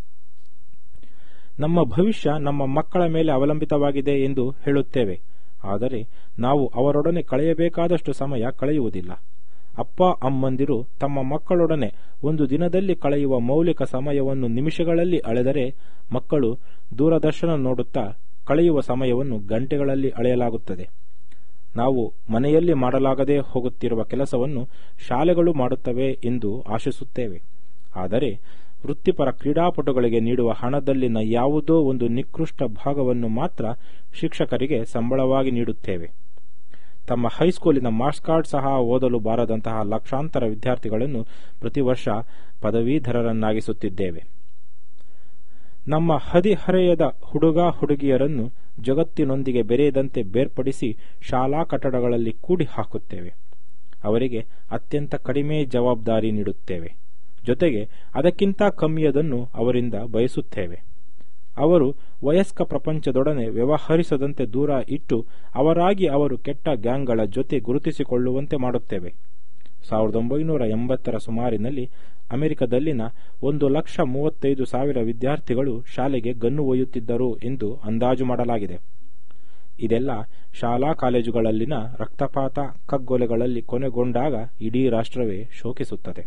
ನಮ್ಮ ಭವಿಷ್ಯ ನಮ್ಮ ಮಕ್ಕಳ ಮೇಲೆ ಅವಲಂಬಿತವಾಗಿದೆ ಎಂದು ಹೇಳುತ್ತೇವೆ ಆದರೆ ನಾವು ಅವರೊಡನೆ ಕಳೆಯಬೇಕಾದಷ್ಟು ಸಮಯ ಕಳೆಯುವುದಿಲ್ಲ ಅಪ್ಪ ಅಮ್ಮಂದಿರು ತಮ್ಮ ಮಕ್ಕಳೊಡನೆ ಒಂದು ದಿನದಲ್ಲಿ ಕಳೆಯುವ ಮೌಲಿಕ ಸಮಯವನ್ನು ನಿಮಿಷಗಳಲ್ಲಿ ಅಳೆದರೆ ಮಕ್ಕಳು ದೂರದರ್ಶನ ನೋಡುತ್ತಾ ಕಳೆಯುವ ಸಮಯವನ್ನು ಗಂಟೆಗಳಲ್ಲಿ ಅಳೆಯಲಾಗುತ್ತದೆ ನಾವು ಮನೆಯಲ್ಲಿ ಮಾಡಲಾಗದೆ ಹೋಗುತ್ತಿರುವ ಕೆಲಸವನ್ನು ಶಾಲೆಗಳು ಮಾಡುತ್ತವೆ ಎಂದು ಆಶಿಸುತ್ತೇವೆ ಆದರೆ ವೃತ್ತಿಪರ ಕ್ರೀಡಾಪಟುಗಳಿಗೆ ನೀಡುವ ಹಣದಲ್ಲಿನ ಯಾವುದೋ ಒಂದು ನಿಕೃಷ್ಟ ಭಾಗವನ್ನು ಮಾತ್ರ ಶಿಕ್ಷಕರಿಗೆ ಸಂಬಳವಾಗಿ ನೀಡುತ್ತೇವೆ ತಮ್ಮ ಹೈಸ್ಕೂಲಿನ ಮಾರ್ಕ್ಸ್ ಕಾರ್ಡ್ ಸಹ ಓದಲು ಬಾರದಂತಹ ಲಕ್ಷಾಂತರ ವಿದ್ಯಾರ್ಥಿಗಳನ್ನು ಪ್ರತಿ ವರ್ಷ ಪದವೀಧರರನ್ನಾಗಿಸುತ್ತಿದ್ದೇವೆ ನಮ್ಮ ಹದಿಹರೆಯದ ಹುಡುಗ ಹುಡುಗಿಯರನ್ನು ಜಗತ್ತಿನೊಂದಿಗೆ ಬೆರೆಯದಂತೆ ಬೇರ್ಪಡಿಸಿ ಶಾಲಾ ಕಟ್ಟಡಗಳಲ್ಲಿ ಕೂಡಿ ಹಾಕುತ್ತೇವೆ ಅವರಿಗೆ ಅತ್ಯಂತ ಕಡಿಮೆ ಜವಾಬ್ದಾರಿ ನೀಡುತ್ತೇವೆ ಜೊತೆಗೆ ಅದಕ್ಕಿಂತ ಕಮ್ಮಿಯದನ್ನು ಅವರಿಂದ ಬಯಸುತ್ತೇವೆ ಅವರು ವಯಸ್ಕ ಪ್ರಪಂಚದೊಡನೆ ವ್ಯವಹರಿಸದಂತೆ ದೂರ ಇಟ್ಟು ಅವರಾಗಿ ಅವರು ಕೆಟ್ಟ ಗ್ಯಾಂಗ್ಗಳ ಜೊತೆ ಗುರುತಿಸಿಕೊಳ್ಳುವಂತೆ ಮಾಡುತ್ತೇವೆ ಸಾವಿರದ ಒಂಬೈನೂರ ಎಂಬತ್ತರ ಸುಮಾರಿನಲ್ಲಿ ಅಮೆರಿಕದಲ್ಲಿನ ಒಂದು ಲಕ್ಷ ಮೂವತ್ತೈದು ಸಾವಿರ ವಿದ್ಯಾರ್ಥಿಗಳು ಶಾಲೆಗೆ ಗನ್ನು ಒಯ್ಯುತ್ತಿದ್ದರು ಎಂದು ಅಂದಾಜು ಮಾಡಲಾಗಿದೆ ಇದೆಲ್ಲ ಶಾಲಾ ಕಾಲೇಜುಗಳಲ್ಲಿನ ರಕ್ತಪಾತ ಕಗ್ಗೊಲೆಗಳಲ್ಲಿ ಕೊನೆಗೊಂಡಾಗ ಇಡೀ ರಾಷ್ಟ್ರವೇ ಶೋಕಿಸುತ್ತದೆ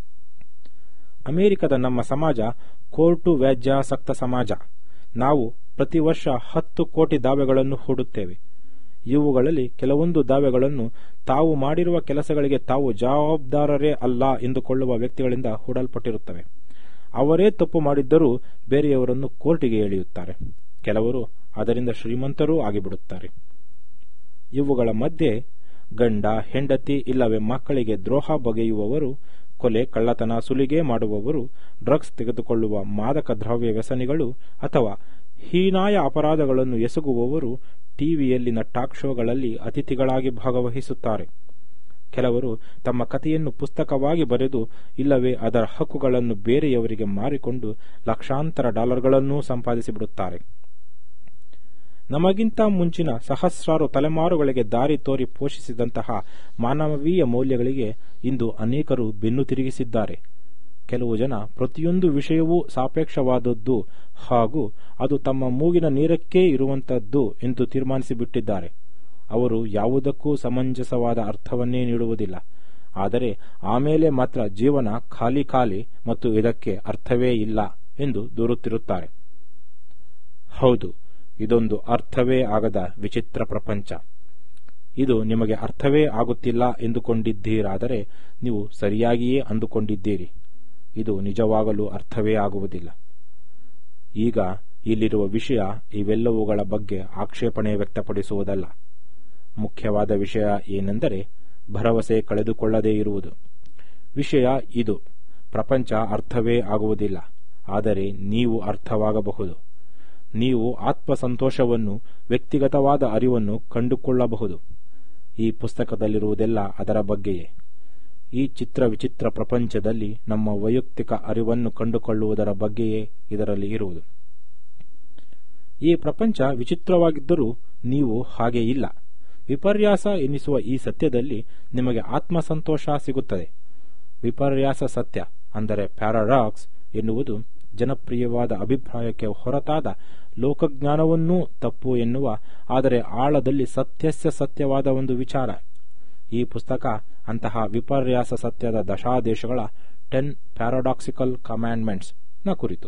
ಅಮೆರಿಕದ ನಮ್ಮ ಸಮಾಜ ಕೋರ್ಟು ವ್ಯಾಜ್ಯಾಸಕ್ತ ಸಮಾಜ ನಾವು ಪ್ರತಿ ವರ್ಷ ಹತ್ತು ಕೋಟಿ ದಾವೆಗಳನ್ನು ಹೂಡುತ್ತೇವೆ ಇವುಗಳಲ್ಲಿ ಕೆಲವೊಂದು ದಾವೆಗಳನ್ನು ತಾವು ಮಾಡಿರುವ ಕೆಲಸಗಳಿಗೆ ತಾವು ಜವಾಬ್ದಾರರೇ ಅಲ್ಲ ಎಂದುಕೊಳ್ಳುವ ವ್ಯಕ್ತಿಗಳಿಂದ ಹೂಡಲ್ಪಟ್ಟಿರುತ್ತವೆ ಅವರೇ ತಪ್ಪು ಮಾಡಿದ್ದರೂ ಬೇರೆಯವರನ್ನು ಕೋರ್ಟಿಗೆ ಎಳೆಯುತ್ತಾರೆ ಕೆಲವರು ಅದರಿಂದ ಶ್ರೀಮಂತರೂ ಆಗಿಬಿಡುತ್ತಾರೆ ಇವುಗಳ ಮಧ್ಯೆ ಗಂಡ ಹೆಂಡತಿ ಇಲ್ಲವೇ ಮಕ್ಕಳಿಗೆ ದ್ರೋಹ ಬಗೆಯುವವರು ಕೊಲೆ ಕಳ್ಳತನ ಸುಲಿಗೆ ಮಾಡುವವರು ಡ್ರಗ್ಸ್ ತೆಗೆದುಕೊಳ್ಳುವ ಮಾದಕ ದ್ರವ್ಯ ವ್ಯಸನಿಗಳು ಅಥವಾ ಹೀನಾಯ ಅಪರಾಧಗಳನ್ನು ಎಸಗುವವರು ಟಿವಿಯಲ್ಲಿನ ಟಾಕ್ ಶೋಗಳಲ್ಲಿ ಅತಿಥಿಗಳಾಗಿ ಭಾಗವಹಿಸುತ್ತಾರೆ ಕೆಲವರು ತಮ್ಮ ಕಥೆಯನ್ನು ಪುಸ್ತಕವಾಗಿ ಬರೆದು ಇಲ್ಲವೇ ಅದರ ಹಕ್ಕುಗಳನ್ನು ಬೇರೆಯವರಿಗೆ ಮಾರಿಕೊಂಡು ಲಕ್ಷಾಂತರ ಡಾಲರ್ಗಳನ್ನೂ ಸಂಪಾದಿಸಿಬಿಡುತ್ತಾರೆ ನಮಗಿಂತ ಮುಂಚಿನ ಸಹಸ್ರಾರು ತಲೆಮಾರುಗಳಿಗೆ ದಾರಿ ತೋರಿ ಪೋಷಿಸಿದಂತಹ ಮಾನವೀಯ ಮೌಲ್ಯಗಳಿಗೆ ಇಂದು ಅನೇಕರು ಬೆನ್ನು ತಿರುಗಿಸಿದ್ದಾರೆ ಕೆಲವು ಜನ ಪ್ರತಿಯೊಂದು ವಿಷಯವೂ ಸಾಪೇಕ್ಷವಾದದ್ದು ಹಾಗೂ ಅದು ತಮ್ಮ ಮೂಗಿನ ನೀರಕ್ಕೇ ಇರುವಂತದ್ದು ಎಂದು ತೀರ್ಮಾನಿಸಿಬಿಟ್ಟಿದ್ದಾರೆ ಅವರು ಯಾವುದಕ್ಕೂ ಸಮಂಜಸವಾದ ಅರ್ಥವನ್ನೇ ನೀಡುವುದಿಲ್ಲ ಆದರೆ ಆಮೇಲೆ ಮಾತ್ರ ಜೀವನ ಖಾಲಿ ಖಾಲಿ ಮತ್ತು ಇದಕ್ಕೆ ಅರ್ಥವೇ ಇಲ್ಲ ಎಂದು ದೂರುತ್ತಿರುತ್ತಾರೆ ಹೌದು ಇದೊಂದು ಅರ್ಥವೇ ಆಗದ ವಿಚಿತ್ರ ಪ್ರಪಂಚ ಇದು ನಿಮಗೆ ಅರ್ಥವೇ ಆಗುತ್ತಿಲ್ಲ ಎಂದುಕೊಂಡಿದ್ದೀರಾದರೆ ನೀವು ಸರಿಯಾಗಿಯೇ ಅಂದುಕೊಂಡಿದ್ದೀರಿ ಇದು ನಿಜವಾಗಲೂ ಅರ್ಥವೇ ಆಗುವುದಿಲ್ಲ ಈಗ ಇಲ್ಲಿರುವ ವಿಷಯ ಇವೆಲ್ಲವುಗಳ ಬಗ್ಗೆ ಆಕ್ಷೇಪಣೆ ವ್ಯಕ್ತಪಡಿಸುವುದಲ್ಲ ಮುಖ್ಯವಾದ ವಿಷಯ ಏನೆಂದರೆ ಭರವಸೆ ಕಳೆದುಕೊಳ್ಳದೇ ಇರುವುದು ವಿಷಯ ಇದು ಪ್ರಪಂಚ ಅರ್ಥವೇ ಆಗುವುದಿಲ್ಲ ಆದರೆ ನೀವು ಅರ್ಥವಾಗಬಹುದು ನೀವು ಆತ್ಮಸಂತೋಷವನ್ನು ವ್ಯಕ್ತಿಗತವಾದ ಅರಿವನ್ನು ಕಂಡುಕೊಳ್ಳಬಹುದು ಈ ಪುಸ್ತಕದಲ್ಲಿರುವುದೆಲ್ಲ ಅದರ ಬಗ್ಗೆಯೇ ಈ ಚಿತ್ರ ವಿಚಿತ್ರ ಪ್ರಪಂಚದಲ್ಲಿ ನಮ್ಮ ವೈಯಕ್ತಿಕ ಅರಿವನ್ನು ಕಂಡುಕೊಳ್ಳುವುದರ ಬಗ್ಗೆಯೇ ಇದರಲ್ಲಿ ಇರುವುದು ಈ ಪ್ರಪಂಚ ವಿಚಿತ್ರವಾಗಿದ್ದರೂ ನೀವು ಹಾಗೆ ಇಲ್ಲ ವಿಪರ್ಯಾಸ ಎನ್ನಿಸುವ ಈ ಸತ್ಯದಲ್ಲಿ ನಿಮಗೆ ಆತ್ಮಸಂತೋಷ ಸಿಗುತ್ತದೆ ವಿಪರ್ಯಾಸ ಸತ್ಯ ಅಂದರೆ ಪ್ಯಾರಾಡಾಕ್ಸ್ ಎನ್ನುವುದು ಜನಪ್ರಿಯವಾದ ಅಭಿಪ್ರಾಯಕ್ಕೆ ಹೊರತಾದ ಲೋಕಜ್ಞಾನವನ್ನೂ ತಪ್ಪು ಎನ್ನುವ ಆದರೆ ಆಳದಲ್ಲಿ ಸತ್ಯಸ್ಯ ಸತ್ಯವಾದ ಒಂದು ವಿಚಾರ ಈ ಪುಸ್ತಕ ಅಂತಹ ವಿಪರ್ಯಾಸ ಸತ್ಯದ ದಶಾದೇಶಗಳ ಟೆನ್ ಪ್ಯಾರಾಡಾಕ್ಸಿಕಲ್ ಕಮ್ಯಾಂಡ್ಮೆಂಟ್ಸ್ ನ ಕುರಿತು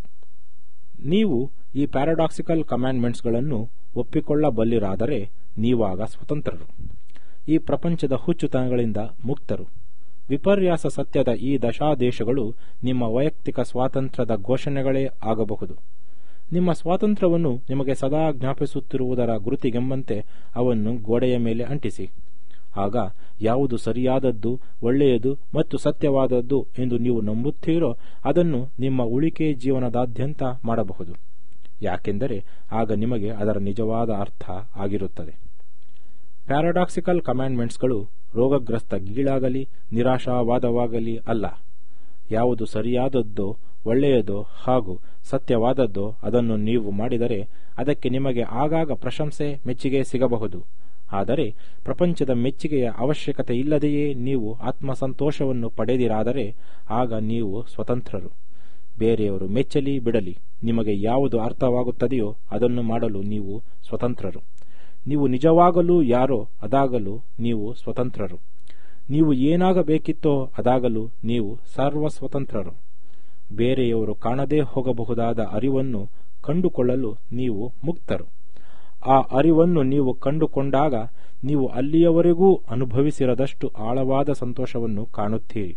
ನೀವು ಈ ಪ್ಯಾರಾಡಾಕ್ಸಿಕಲ್ ಕಮ್ಯಾಂಡ್ಮೆಂಟ್ಸ್ಗಳನ್ನು ಒಪ್ಪಿಕೊಳ್ಳಬಲ್ಲಿರಾದರೆ ನೀವಾಗ ಸ್ವತಂತ್ರರು ಈ ಪ್ರಪಂಚದ ಹುಚ್ಚುತನಗಳಿಂದ ಮುಕ್ತರು ವಿಪರ್ಯಾಸ ಸತ್ಯದ ಈ ದಶಾದೇಶಗಳು ನಿಮ್ಮ ವೈಯಕ್ತಿಕ ಸ್ವಾತಂತ್ರ್ಯದ ಘೋಷಣೆಗಳೇ ಆಗಬಹುದು ನಿಮ್ಮ ಸ್ವಾತಂತ್ರ್ಯವನ್ನು ನಿಮಗೆ ಸದಾ ಜ್ಞಾಪಿಸುತ್ತಿರುವುದರ ಗುರುತಿಗೆಂಬಂತೆ ಅವನ್ನು ಗೋಡೆಯ ಮೇಲೆ ಅಂಟಿಸಿ ಆಗ ಯಾವುದು ಸರಿಯಾದದ್ದು ಒಳ್ಳೆಯದು ಮತ್ತು ಸತ್ಯವಾದದ್ದು ಎಂದು ನೀವು ನಂಬುತ್ತೀರೋ ಅದನ್ನು ನಿಮ್ಮ ಉಳಿಕೆ ಜೀವನದಾದ್ಯಂತ ಮಾಡಬಹುದು ಯಾಕೆಂದರೆ ಆಗ ನಿಮಗೆ ಅದರ ನಿಜವಾದ ಅರ್ಥ ಆಗಿರುತ್ತದೆ ಪ್ಯಾರಾಡಾಕ್ಸಿಕಲ್ ಕಮ್ಯಾಂಡ್ಮೆಂಟ್ಸ್ಗಳು ರೋಗಗ್ರಸ್ತ ಗೀಳಾಗಲಿ ನಿರಾಶಾವಾದವಾಗಲಿ ಅಲ್ಲ ಯಾವುದು ಸರಿಯಾದದ್ದೋ ಒಳ್ಳೆಯದೋ ಹಾಗೂ ಸತ್ಯವಾದದ್ದೋ ಅದನ್ನು ನೀವು ಮಾಡಿದರೆ ಅದಕ್ಕೆ ನಿಮಗೆ ಆಗಾಗ ಪ್ರಶಂಸೆ ಮೆಚ್ಚುಗೆ ಸಿಗಬಹುದು ಆದರೆ ಪ್ರಪಂಚದ ಮೆಚ್ಚುಗೆಯ ಅವಶ್ಯಕತೆ ಇಲ್ಲದೆಯೇ ನೀವು ಆತ್ಮಸಂತೋಷವನ್ನು ಪಡೆದಿರಾದರೆ ಆಗ ನೀವು ಸ್ವತಂತ್ರರು ಬೇರೆಯವರು ಮೆಚ್ಚಲಿ ಬಿಡಲಿ ನಿಮಗೆ ಯಾವುದು ಅರ್ಥವಾಗುತ್ತದೆಯೋ ಅದನ್ನು ಮಾಡಲು ನೀವು ಸ್ವತಂತ್ರರು ನೀವು ನಿಜವಾಗಲೂ ಯಾರೋ ಅದಾಗಲು ನೀವು ಸ್ವತಂತ್ರರು ನೀವು ಏನಾಗಬೇಕಿತ್ತೋ ಅದಾಗಲು ನೀವು ಸರ್ವ ಸ್ವತಂತ್ರರು ಬೇರೆಯವರು ಕಾಣದೇ ಹೋಗಬಹುದಾದ ಅರಿವನ್ನು ಕಂಡುಕೊಳ್ಳಲು ನೀವು ಮುಕ್ತರು ಆ ಅರಿವನ್ನು ನೀವು ಕಂಡುಕೊಂಡಾಗ ನೀವು ಅಲ್ಲಿಯವರೆಗೂ ಅನುಭವಿಸಿರದಷ್ಟು ಆಳವಾದ ಸಂತೋಷವನ್ನು ಕಾಣುತ್ತೀರಿ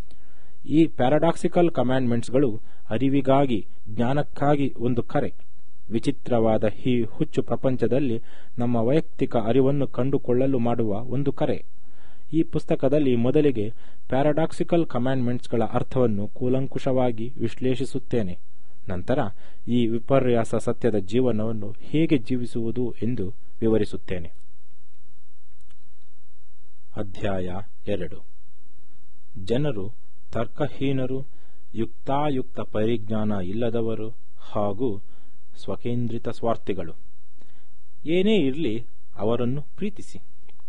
ಈ ಪ್ಯಾರಾಡಾಕ್ಸಿಕಲ್ ಕಮ್ಯಾಂಡ್ಮೆಂಟ್ಸ್ಗಳು ಅರಿವಿಗಾಗಿ ಜ್ಞಾನಕ್ಕಾಗಿ ಒಂದು ಕರೆ ವಿಚಿತ್ರವಾದ ಈ ಹುಚ್ಚು ಪ್ರಪಂಚದಲ್ಲಿ ನಮ್ಮ ವೈಯಕ್ತಿಕ ಅರಿವನ್ನು ಕಂಡುಕೊಳ್ಳಲು ಮಾಡುವ ಒಂದು ಕರೆ ಈ ಪುಸ್ತಕದಲ್ಲಿ ಮೊದಲಿಗೆ ಪ್ಯಾರಾಡಾಕ್ಸಿಕಲ್ ಕಮ್ಯಾಂಡ್ಮೆಂಟ್ಸ್ಗಳ ಅರ್ಥವನ್ನು ಕೂಲಂಕುಷವಾಗಿ ವಿಶ್ಲೇಷಿಸುತ್ತೇನೆ ನಂತರ ಈ ವಿಪರ್ಯಾಸ ಸತ್ಯದ ಜೀವನವನ್ನು ಹೇಗೆ ಜೀವಿಸುವುದು ಎಂದು ವಿವರಿಸುತ್ತೇನೆ ಅಧ್ಯಾಯ ಎರಡು ಜನರು ತರ್ಕಹೀನರು ಯುಕ್ತಾಯುಕ್ತ ಪರಿಜ್ಞಾನ ಇಲ್ಲದವರು ಹಾಗೂ ಸ್ವಕೇಂದ್ರಿತ ಸ್ವಾರ್ಥಿಗಳು ಏನೇ ಇರಲಿ ಅವರನ್ನು ಪ್ರೀತಿಸಿ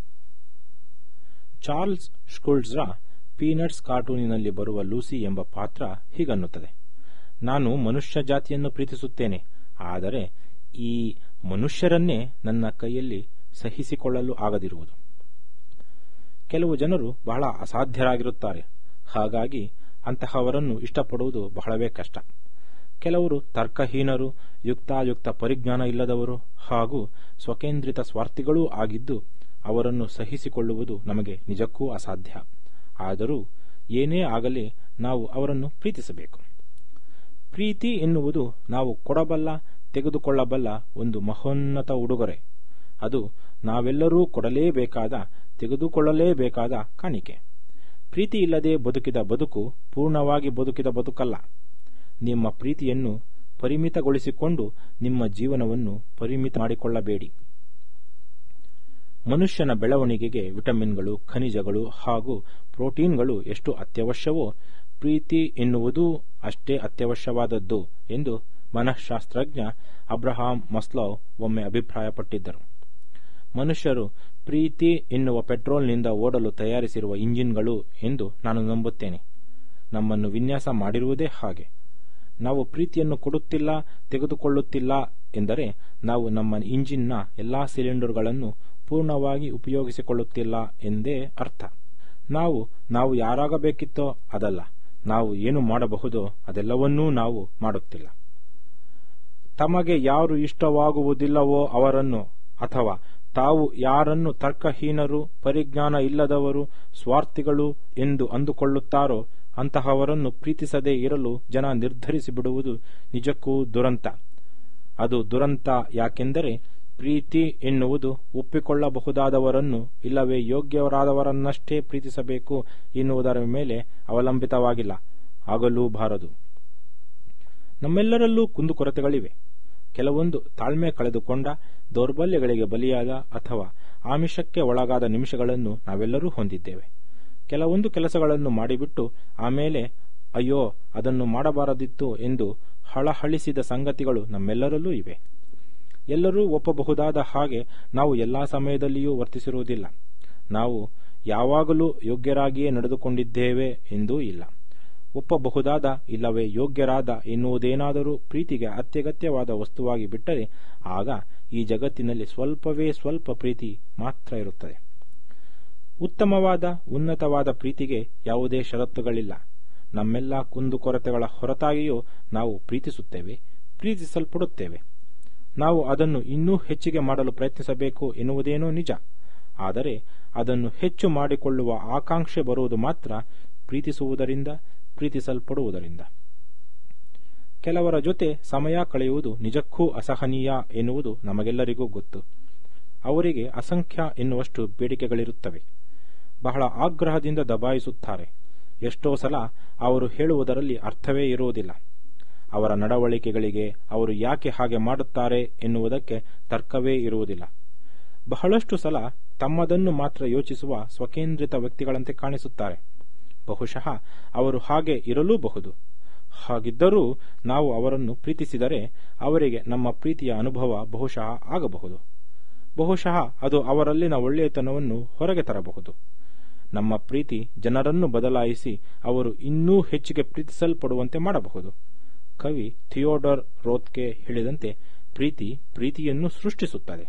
ಚಾರ್ಲ್ಸ್ ಸ್ಕುಲ್ಸ್ರ ಪೀನಟ್ಸ್ ಕಾರ್ಟೂನಿನಲ್ಲಿ ಬರುವ ಲೂಸಿ ಎಂಬ ಪಾತ್ರ ಹೀಗನ್ನುತ್ತದೆ ನಾನು ಮನುಷ್ಯ ಜಾತಿಯನ್ನು ಪ್ರೀತಿಸುತ್ತೇನೆ ಆದರೆ ಈ ಮನುಷ್ಯರನ್ನೇ ನನ್ನ ಕೈಯಲ್ಲಿ ಸಹಿಸಿಕೊಳ್ಳಲು ಆಗದಿರುವುದು ಕೆಲವು ಜನರು ಬಹಳ ಅಸಾಧ್ಯರಾಗಿರುತ್ತಾರೆ ಹಾಗಾಗಿ ಅಂತಹವರನ್ನು ಇಷ್ಟಪಡುವುದು ಬಹಳವೇ ಕಷ್ಟ ಕೆಲವರು ತರ್ಕಹೀನರು ಯುಕ್ತಾಯುಕ್ತ ಪರಿಜ್ಞಾನ ಇಲ್ಲದವರು ಹಾಗೂ ಸ್ವಕೇಂದ್ರಿತ ಸ್ವಾರ್ಥಿಗಳೂ ಆಗಿದ್ದು ಅವರನ್ನು ಸಹಿಸಿಕೊಳ್ಳುವುದು ನಮಗೆ ನಿಜಕ್ಕೂ ಅಸಾಧ್ಯ ಆದರೂ ಏನೇ ಆಗಲಿ ನಾವು ಅವರನ್ನು ಪ್ರೀತಿಸಬೇಕು ಪ್ರೀತಿ ಎನ್ನುವುದು ನಾವು ಕೊಡಬಲ್ಲ ತೆಗೆದುಕೊಳ್ಳಬಲ್ಲ ಒಂದು ಮಹೋನ್ನತ ಉಡುಗೊರೆ ಅದು ನಾವೆಲ್ಲರೂ ಕೊಡಲೇಬೇಕಾದ ತೆಗೆದುಕೊಳ್ಳಲೇಬೇಕಾದ ಕಾಣಿಕೆ ಪ್ರೀತಿ ಇಲ್ಲದೆ ಬದುಕಿದ ಬದುಕು ಪೂರ್ಣವಾಗಿ ಬದುಕಿದ ಬದುಕಲ್ಲ ನಿಮ್ಮ ಪ್ರೀತಿಯನ್ನು ಪರಿಮಿತಗೊಳಿಸಿಕೊಂಡು ನಿಮ್ಮ ಜೀವನವನ್ನು ಪರಿಮಿತ ಮಾಡಿಕೊಳ್ಳಬೇಡಿ ಮನುಷ್ಯನ ಬೆಳವಣಿಗೆಗೆ ವಿಟಮಿನ್ಗಳು ಖನಿಜಗಳು ಹಾಗೂ ಪ್ರೋಟೀನ್ಗಳು ಎಷ್ಟು ಅತ್ಯವಶ್ಯವೋ ಪ್ರೀತಿ ಎನ್ನುವುದೂ ಅಷ್ಟೇ ಅತ್ಯವಶ್ಯವಾದದ್ದು ಎಂದು ಮನಃಶಾಸ್ತ್ರಜ್ಞ ಅಬ್ರಹಾಂ ಮಸ್ಲವ್ ಒಮ್ಮೆ ಅಭಿಪ್ರಾಯಪಟ್ಟಿದ್ದರು ಮನುಷ್ಯರು ಪ್ರೀತಿ ಎನ್ನುವ ಪೆಟ್ರೋಲ್ನಿಂದ ಓಡಲು ತಯಾರಿಸಿರುವ ಇಂಜಿನ್ಗಳು ಎಂದು ನಾನು ನಂಬುತ್ತೇನೆ ನಮ್ಮನ್ನು ವಿನ್ಯಾಸ ಮಾಡಿರುವುದೇ ಹಾಗೆ ನಾವು ಪ್ರೀತಿಯನ್ನು ಕೊಡುತ್ತಿಲ್ಲ ತೆಗೆದುಕೊಳ್ಳುತ್ತಿಲ್ಲ ಎಂದರೆ ನಾವು ನಮ್ಮ ಇಂಜಿನ್ನ ಎಲ್ಲಾ ಸಿಲಿಂಡರ್ಗಳನ್ನು ಪೂರ್ಣವಾಗಿ ಉಪಯೋಗಿಸಿಕೊಳ್ಳುತ್ತಿಲ್ಲ ಎಂದೇ ಅರ್ಥ ನಾವು ನಾವು ಯಾರಾಗಬೇಕಿತ್ತೋ ಅದಲ್ಲ ನಾವು ಏನು ಮಾಡಬಹುದೋ ಅದೆಲ್ಲವನ್ನೂ ನಾವು ಮಾಡುತ್ತಿಲ್ಲ ತಮಗೆ ಯಾರು ಇಷ್ಟವಾಗುವುದಿಲ್ಲವೋ ಅವರನ್ನು ಅಥವಾ ತಾವು ಯಾರನ್ನು ತರ್ಕಹೀನರು ಪರಿಜ್ಞಾನ ಇಲ್ಲದವರು ಸ್ವಾರ್ಥಿಗಳು ಎಂದು ಅಂದುಕೊಳ್ಳುತ್ತಾರೋ ಅಂತಹವರನ್ನು ಪ್ರೀತಿಸದೇ ಇರಲು ಜನ ನಿರ್ಧರಿಸಿ ಬಿಡುವುದು ನಿಜಕ್ಕೂ ದುರಂತ ಅದು ದುರಂತ ಯಾಕೆಂದರೆ ಪ್ರೀತಿ ಎನ್ನುವುದು ಒಪ್ಪಿಕೊಳ್ಳಬಹುದಾದವರನ್ನು ಇಲ್ಲವೇ ಯೋಗ್ಯರಾದವರನ್ನಷ್ಟೇ ಪ್ರೀತಿಸಬೇಕು ಎನ್ನುವುದರ ಮೇಲೆ ಅವಲಂಬಿತವಾಗಿಲ್ಲ ಆಗಲೂಬಾರದು ನಮ್ಮೆಲ್ಲರಲ್ಲೂ ಕುಂದುಕೊರತೆಗಳಿವೆ ಕೆಲವೊಂದು ತಾಳ್ಮೆ ಕಳೆದುಕೊಂಡ ದೌರ್ಬಲ್ಯಗಳಿಗೆ ಬಲಿಯಾದ ಅಥವಾ ಆಮಿಷಕ್ಕೆ ಒಳಗಾದ ನಿಮಿಷಗಳನ್ನು ನಾವೆಲ್ಲರೂ ಹೊಂದಿದ್ದೇವೆ ಕೆಲವೊಂದು ಕೆಲಸಗಳನ್ನು ಮಾಡಿಬಿಟ್ಟು ಆಮೇಲೆ ಅಯ್ಯೋ ಅದನ್ನು ಮಾಡಬಾರದಿತ್ತು ಎಂದು ಹಳಹಳಿಸಿದ ಸಂಗತಿಗಳು ನಮ್ಮೆಲ್ಲರಲ್ಲೂ ಇವೆ ಎಲ್ಲರೂ ಒಪ್ಪಬಹುದಾದ ಹಾಗೆ ನಾವು ಎಲ್ಲಾ ಸಮಯದಲ್ಲಿಯೂ ವರ್ತಿಸಿರುವುದಿಲ್ಲ ನಾವು ಯಾವಾಗಲೂ ಯೋಗ್ಯರಾಗಿಯೇ ನಡೆದುಕೊಂಡಿದ್ದೇವೆ ಎಂದೂ ಇಲ್ಲ ಒಪ್ಪಬಹುದಾದ ಇಲ್ಲವೇ ಯೋಗ್ಯರಾದ ಎನ್ನುವುದೇನಾದರೂ ಪ್ರೀತಿಗೆ ಅತ್ಯಗತ್ಯವಾದ ವಸ್ತುವಾಗಿ ಬಿಟ್ಟರೆ ಆಗ ಈ ಜಗತ್ತಿನಲ್ಲಿ ಸ್ವಲ್ಪವೇ ಸ್ವಲ್ಪ ಪ್ರೀತಿ ಮಾತ್ರ ಇರುತ್ತದೆ ಉತ್ತಮವಾದ ಉನ್ನತವಾದ ಪ್ರೀತಿಗೆ ಯಾವುದೇ ಷರತ್ತುಗಳಿಲ್ಲ ನಮ್ಮೆಲ್ಲ ಕುಂದುಕೊರತೆಗಳ ಹೊರತಾಗಿಯೂ ನಾವು ಪ್ರೀತಿಸುತ್ತೇವೆ ಪ್ರೀತಿಸಲ್ಪಡುತ್ತೇವೆ ನಾವು ಅದನ್ನು ಇನ್ನೂ ಹೆಚ್ಚಿಗೆ ಮಾಡಲು ಪ್ರಯತ್ನಿಸಬೇಕು ಎನ್ನುವುದೇನೋ ನಿಜ ಆದರೆ ಅದನ್ನು ಹೆಚ್ಚು ಮಾಡಿಕೊಳ್ಳುವ ಆಕಾಂಕ್ಷೆ ಬರುವುದು ಮಾತ್ರ ಪ್ರೀತಿಸುವುದರಿಂದ ಪ್ರೀತಿಸಲ್ಪಡುವುದರಿಂದ ಕೆಲವರ ಜೊತೆ ಸಮಯ ಕಳೆಯುವುದು ನಿಜಕ್ಕೂ ಅಸಹನೀಯ ಎನ್ನುವುದು ನಮಗೆಲ್ಲರಿಗೂ ಗೊತ್ತು ಅವರಿಗೆ ಅಸಂಖ್ಯ ಎನ್ನುವಷ್ಟು ಬೇಡಿಕೆಗಳಿರುತ್ತವೆ ಬಹಳ ಆಗ್ರಹದಿಂದ ದಬಾಯಿಸುತ್ತಾರೆ ಎಷ್ಟೋ ಸಲ ಅವರು ಹೇಳುವುದರಲ್ಲಿ ಅರ್ಥವೇ ಇರುವುದಿಲ್ಲ ಅವರ ನಡವಳಿಕೆಗಳಿಗೆ ಅವರು ಯಾಕೆ ಹಾಗೆ ಮಾಡುತ್ತಾರೆ ಎನ್ನುವುದಕ್ಕೆ ತರ್ಕವೇ ಇರುವುದಿಲ್ಲ ಬಹಳಷ್ಟು ಸಲ ತಮ್ಮದನ್ನು ಮಾತ್ರ ಯೋಚಿಸುವ ಸ್ವಕೇಂದ್ರಿತ ವ್ಯಕ್ತಿಗಳಂತೆ ಕಾಣಿಸುತ್ತಾರೆ ಬಹುಶಃ ಅವರು ಹಾಗೆ ಇರಲೂಬಹುದು ಹಾಗಿದ್ದರೂ ನಾವು ಅವರನ್ನು ಪ್ರೀತಿಸಿದರೆ ಅವರಿಗೆ ನಮ್ಮ ಪ್ರೀತಿಯ ಅನುಭವ ಬಹುಶಃ ಆಗಬಹುದು ಬಹುಶಃ ಅದು ಅವರಲ್ಲಿನ ಒಳ್ಳೆಯತನವನ್ನು ಹೊರಗೆ ತರಬಹುದು ನಮ್ಮ ಪ್ರೀತಿ ಜನರನ್ನು ಬದಲಾಯಿಸಿ ಅವರು ಇನ್ನೂ ಹೆಚ್ಚಿಗೆ ಪ್ರೀತಿಸಲ್ಪಡುವಂತೆ ಮಾಡಬಹುದು ಕವಿ ಥಿಯೋಡರ್ ರೋತ್ಕೆ ಹೇಳಿದಂತೆ ಪ್ರೀತಿ ಪ್ರೀತಿಯನ್ನು ಸೃಷ್ಟಿಸುತ್ತದೆ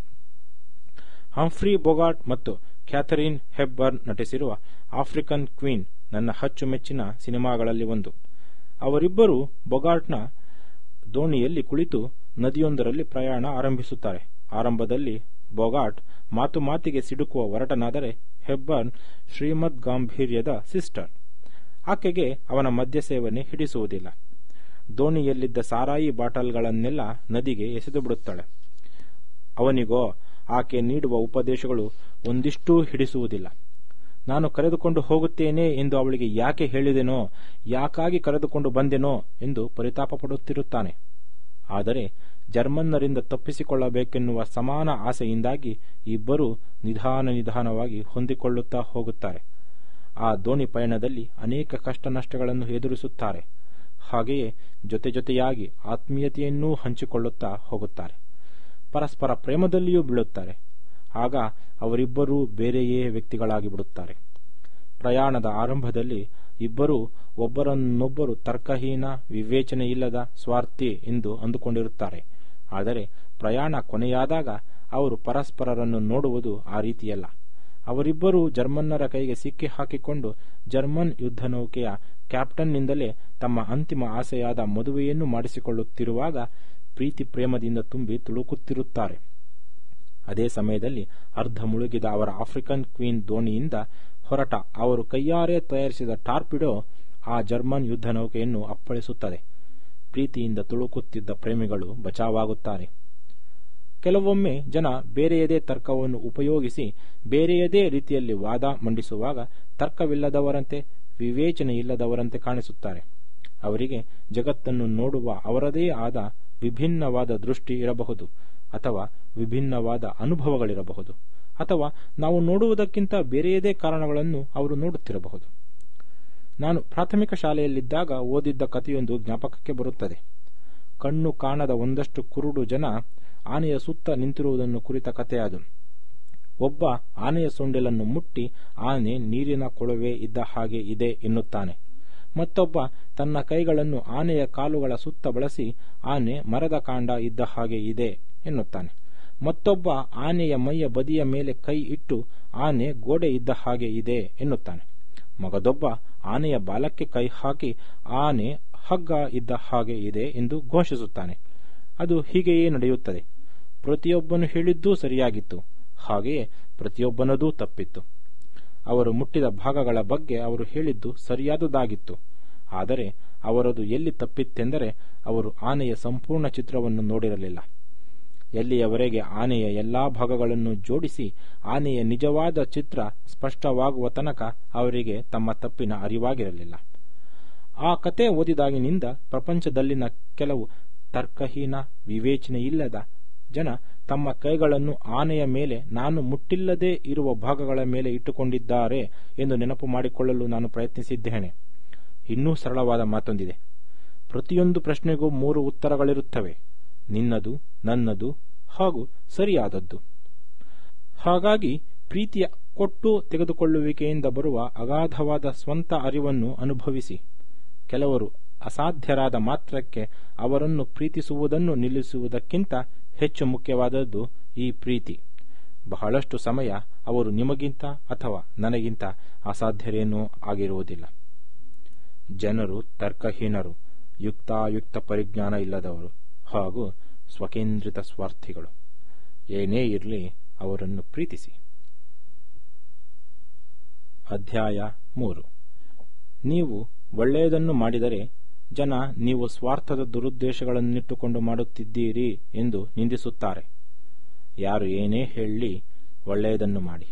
ಹಂಫ್ರಿ ಬೊಗಾಟ್ ಮತ್ತು ಕ್ಯಾಥರಿನ್ ಹೆಬ್ಬರ್ನ್ ನಟಿಸಿರುವ ಆಫ್ರಿಕನ್ ಕ್ವೀನ್ ನನ್ನ ಅಚ್ಚುಮೆಚ್ಚಿನ ಸಿನಿಮಾಗಳಲ್ಲಿ ಒಂದು ಅವರಿಬ್ಬರು ಬೊಗಾಟ್ನ ದೋಣಿಯಲ್ಲಿ ಕುಳಿತು ನದಿಯೊಂದರಲ್ಲಿ ಪ್ರಯಾಣ ಆರಂಭಿಸುತ್ತಾರೆ ಆರಂಭದಲ್ಲಿ ಬೊಗಾಟ್ ಮಾತು ಮಾತಿಗೆ ಸಿಡುಕುವ ಒರಟನಾದರೆ ಹೆಬ್ಬರ್ನ್ ಶ್ರೀಮದ್ ಗಾಂಭೀರ್ಯದ ಸಿಸ್ಟರ್ ಆಕೆಗೆ ಅವನ ಮದ್ಯ ಸೇವನೆ ಹಿಡಿಸುವುದಿಲ್ಲ ದೋಣಿಯಲ್ಲಿದ್ದ ಸಾರಾಯಿ ಬಾಟಲ್ಗಳನ್ನೆಲ್ಲ ನದಿಗೆ ಎಸೆದು ಬಿಡುತ್ತಾಳೆ ಅವನಿಗೋ ಆಕೆ ನೀಡುವ ಉಪದೇಶಗಳು ಒಂದಿಷ್ಟೂ ಹಿಡಿಸುವುದಿಲ್ಲ ನಾನು ಕರೆದುಕೊಂಡು ಹೋಗುತ್ತೇನೆ ಎಂದು ಅವಳಿಗೆ ಯಾಕೆ ಹೇಳಿದೆನೋ ಯಾಕಾಗಿ ಕರೆದುಕೊಂಡು ಬಂದೆನೋ ಎಂದು ಪರಿತಾಪ ಪಡುತ್ತಿರುತ್ತಾನೆ ಆದರೆ ಜರ್ಮನ್ನರಿಂದ ತಪ್ಪಿಸಿಕೊಳ್ಳಬೇಕೆನ್ನುವ ಸಮಾನ ಆಸೆಯಿಂದಾಗಿ ಇಬ್ಬರೂ ನಿಧಾನ ನಿಧಾನವಾಗಿ ಹೊಂದಿಕೊಳ್ಳುತ್ತಾ ಹೋಗುತ್ತಾರೆ ಆ ದೋಣಿ ಪಯಣದಲ್ಲಿ ಅನೇಕ ಕಷ್ಟ ನಷ್ಟಗಳನ್ನು ಎದುರಿಸುತ್ತಾರೆ ಹಾಗೆಯೇ ಜೊತೆ ಜೊತೆಯಾಗಿ ಆತ್ಮೀಯತೆಯನ್ನೂ ಹಂಚಿಕೊಳ್ಳುತ್ತಾ ಹೋಗುತ್ತಾರೆ ಪರಸ್ಪರ ಪ್ರೇಮದಲ್ಲಿಯೂ ಬೀಳುತ್ತಾರೆ ಆಗ ಅವರಿಬ್ಬರೂ ಬೇರೆಯೇ ವ್ಯಕ್ತಿಗಳಾಗಿ ಬಿಡುತ್ತಾರೆ ಪ್ರಯಾಣದ ಆರಂಭದಲ್ಲಿ ಇಬ್ಬರೂ ಒಬ್ಬರನ್ನೊಬ್ಬರು ತರ್ಕಹೀನ ವಿವೇಚನೆ ಇಲ್ಲದ ಸ್ವಾರ್ಥಿ ಎಂದು ಅಂದುಕೊಂಡಿರುತ್ತಾರೆ ಆದರೆ ಪ್ರಯಾಣ ಕೊನೆಯಾದಾಗ ಅವರು ಪರಸ್ಪರರನ್ನು ನೋಡುವುದು ಆ ರೀತಿಯಲ್ಲ ಅವರಿಬ್ಬರೂ ಜರ್ಮನ್ನರ ಕೈಗೆ ಸಿಕ್ಕಿ ಹಾಕಿಕೊಂಡು ಜರ್ಮನ್ ಯುದ್ಧ ನೌಕೆಯ ಕ್ಯಾಪ್ಟನ್ನಿಂದಲೇ ತಮ್ಮ ಅಂತಿಮ ಆಸೆಯಾದ ಮದುವೆಯನ್ನು ಮಾಡಿಸಿಕೊಳ್ಳುತ್ತಿರುವಾಗ ಪ್ರೀತಿ ಪ್ರೇಮದಿಂದ ತುಂಬಿ ತುಳುಕುತ್ತಿರುತ್ತಾರೆ ಅದೇ ಸಮಯದಲ್ಲಿ ಅರ್ಧ ಮುಳುಗಿದ ಅವರ ಆಫ್ರಿಕನ್ ಕ್ವೀನ್ ದೋಣಿಯಿಂದ ಹೊರಟ ಅವರು ಕೈಯಾರೆ ತಯಾರಿಸಿದ ಟಾರ್ಪಿಡೋ ಆ ಜರ್ಮನ್ ಯುದ್ಧ ನೌಕೆಯನ್ನು ಅಪ್ಪಳಿಸುತ್ತದೆ ಪ್ರೀತಿಯಿಂದ ತುಳುಕುತ್ತಿದ್ದ ಪ್ರೇಮಿಗಳು ಬಚಾವಾಗುತ್ತಾರೆ ಕೆಲವೊಮ್ಮೆ ಜನ ಬೇರೆಯದೇ ತರ್ಕವನ್ನು ಉಪಯೋಗಿಸಿ ಬೇರೆಯದೇ ರೀತಿಯಲ್ಲಿ ವಾದ ಮಂಡಿಸುವಾಗ ತರ್ಕವಿಲ್ಲದವರಂತೆ ವಿವೇಚನೆ ಇಲ್ಲದವರಂತೆ ಕಾಣಿಸುತ್ತಾರೆ ಅವರಿಗೆ ಜಗತ್ತನ್ನು ನೋಡುವ ಅವರದೇ ಆದ ವಿಭಿನ್ನವಾದ ದೃಷ್ಟಿ ಇರಬಹುದು ಅಥವಾ ವಿಭಿನ್ನವಾದ ಅನುಭವಗಳಿರಬಹುದು ಅಥವಾ ನಾವು ನೋಡುವುದಕ್ಕಿಂತ ಬೇರೆಯದೇ ಕಾರಣಗಳನ್ನು ಅವರು ನೋಡುತ್ತಿರಬಹುದು ನಾನು ಪ್ರಾಥಮಿಕ ಶಾಲೆಯಲ್ಲಿದ್ದಾಗ ಓದಿದ್ದ ಕಥೆಯೊಂದು ಜ್ಞಾಪಕಕ್ಕೆ ಬರುತ್ತದೆ ಕಣ್ಣು ಕಾಣದ ಒಂದಷ್ಟು ಕುರುಡು ಜನ ಆನೆಯ ಸುತ್ತ ನಿಂತಿರುವುದನ್ನು ಕುರಿತ ಕಥೆ ಅದು ಒಬ್ಬ ಆನೆಯ ಸೊಂಡಿಲನ್ನು ಮುಟ್ಟಿ ಆನೆ ನೀರಿನ ಕೊಳವೆ ಇದ್ದ ಹಾಗೆ ಇದೆ ಎನ್ನುತ್ತಾನೆ ಮತ್ತೊಬ್ಬ ತನ್ನ ಕೈಗಳನ್ನು ಆನೆಯ ಕಾಲುಗಳ ಸುತ್ತ ಬಳಸಿ ಆನೆ ಮರದ ಕಾಂಡ ಇದ್ದ ಹಾಗೆ ಇದೆ ಎನ್ನುತ್ತಾನೆ ಮತ್ತೊಬ್ಬ ಆನೆಯ ಮೈಯ ಬದಿಯ ಮೇಲೆ ಕೈ ಇಟ್ಟು ಆನೆ ಗೋಡೆ ಇದ್ದ ಹಾಗೆ ಇದೆ ಎನ್ನುತ್ತಾನೆ ಮಗದೊಬ್ಬ ಆನೆಯ ಬಾಲಕ್ಕೆ ಕೈ ಹಾಕಿ ಆನೆ ಹಗ್ಗ ಇದ್ದ ಹಾಗೆ ಇದೆ ಎಂದು ಘೋಷಿಸುತ್ತಾನೆ ಅದು ಹೀಗೆಯೇ ನಡೆಯುತ್ತದೆ ಪ್ರತಿಯೊಬ್ಬನು ಹೇಳಿದ್ದೂ ಸರಿಯಾಗಿತ್ತು ಹಾಗೆಯೇ ಪ್ರತಿಯೊಬ್ಬನದೂ ತಪ್ಪಿತ್ತು ಅವರು ಮುಟ್ಟಿದ ಭಾಗಗಳ ಬಗ್ಗೆ ಅವರು ಹೇಳಿದ್ದು ಸರಿಯಾದುದಾಗಿತ್ತು ಆದರೆ ಅವರದು ಎಲ್ಲಿ ತಪ್ಪಿತ್ತೆಂದರೆ ಅವರು ಆನೆಯ ಸಂಪೂರ್ಣ ಚಿತ್ರವನ್ನು ನೋಡಿರಲಿಲ್ಲ ಎಲ್ಲಿಯವರೆಗೆ ಆನೆಯ ಎಲ್ಲಾ ಭಾಗಗಳನ್ನು ಜೋಡಿಸಿ ಆನೆಯ ನಿಜವಾದ ಚಿತ್ರ ಸ್ಪಷ್ಟವಾಗುವ ತನಕ ಅವರಿಗೆ ತಮ್ಮ ತಪ್ಪಿನ ಅರಿವಾಗಿರಲಿಲ್ಲ ಆ ಕತೆ ಓದಿದಾಗಿನಿಂದ ಪ್ರಪಂಚದಲ್ಲಿನ ಕೆಲವು ತರ್ಕಹೀನ ವಿವೇಚನೆಯಿಲ್ಲದ ಜನ ತಮ್ಮ ಕೈಗಳನ್ನು ಆನೆಯ ಮೇಲೆ ನಾನು ಮುಟ್ಟಿಲ್ಲದೆ ಇರುವ ಭಾಗಗಳ ಮೇಲೆ ಇಟ್ಟುಕೊಂಡಿದ್ದಾರೆ ಎಂದು ನೆನಪು ಮಾಡಿಕೊಳ್ಳಲು ನಾನು ಪ್ರಯತ್ನಿಸಿದ್ದೇನೆ ಇನ್ನೂ ಸರಳವಾದ ಮಾತೊಂದಿದೆ ಪ್ರತಿಯೊಂದು ಪ್ರಶ್ನೆಗೂ ಮೂರು ಉತ್ತರಗಳಿರುತ್ತವೆ ನಿನ್ನದು ನನ್ನದು ಹಾಗೂ ಸರಿಯಾದದ್ದು ಹಾಗಾಗಿ ಪ್ರೀತಿಯ ಕೊಟ್ಟು ತೆಗೆದುಕೊಳ್ಳುವಿಕೆಯಿಂದ ಬರುವ ಅಗಾಧವಾದ ಸ್ವಂತ ಅರಿವನ್ನು ಅನುಭವಿಸಿ ಕೆಲವರು ಅಸಾಧ್ಯರಾದ ಮಾತ್ರಕ್ಕೆ ಅವರನ್ನು ಪ್ರೀತಿಸುವುದನ್ನು ನಿಲ್ಲಿಸುವುದಕ್ಕಿಂತ ಹೆಚ್ಚು ಮುಖ್ಯವಾದದ್ದು ಈ ಪ್ರೀತಿ ಬಹಳಷ್ಟು ಸಮಯ ಅವರು ನಿಮಗಿಂತ ಅಥವಾ ನನಗಿಂತ ಅಸಾಧ್ಯರೇನೂ ಆಗಿರುವುದಿಲ್ಲ ಜನರು ತರ್ಕಹೀನರು ಯುಕ್ತಾಯುಕ್ತ ಪರಿಜ್ಞಾನ ಇಲ್ಲದವರು ಹಾಗೂ ಸ್ವಕೇಂದ್ರಿತ ಸ್ವಾರ್ಥಿಗಳು ಏನೇ ಇರಲಿ ಅವರನ್ನು ಪ್ರೀತಿಸಿ ಅಧ್ಯಾಯ ಮೂರು ನೀವು ಒಳ್ಳೆಯದನ್ನು ಮಾಡಿದರೆ ಜನ ನೀವು ಸ್ವಾರ್ಥದ ದುರುದ್ದೇಶಗಳನ್ನಿಟ್ಟುಕೊಂಡು ಮಾಡುತ್ತಿದ್ದೀರಿ ಎಂದು ನಿಂದಿಸುತ್ತಾರೆ ಯಾರು ಏನೇ ಹೇಳಿ ಒಳ್ಳೆಯದನ್ನು ಮಾಡಿ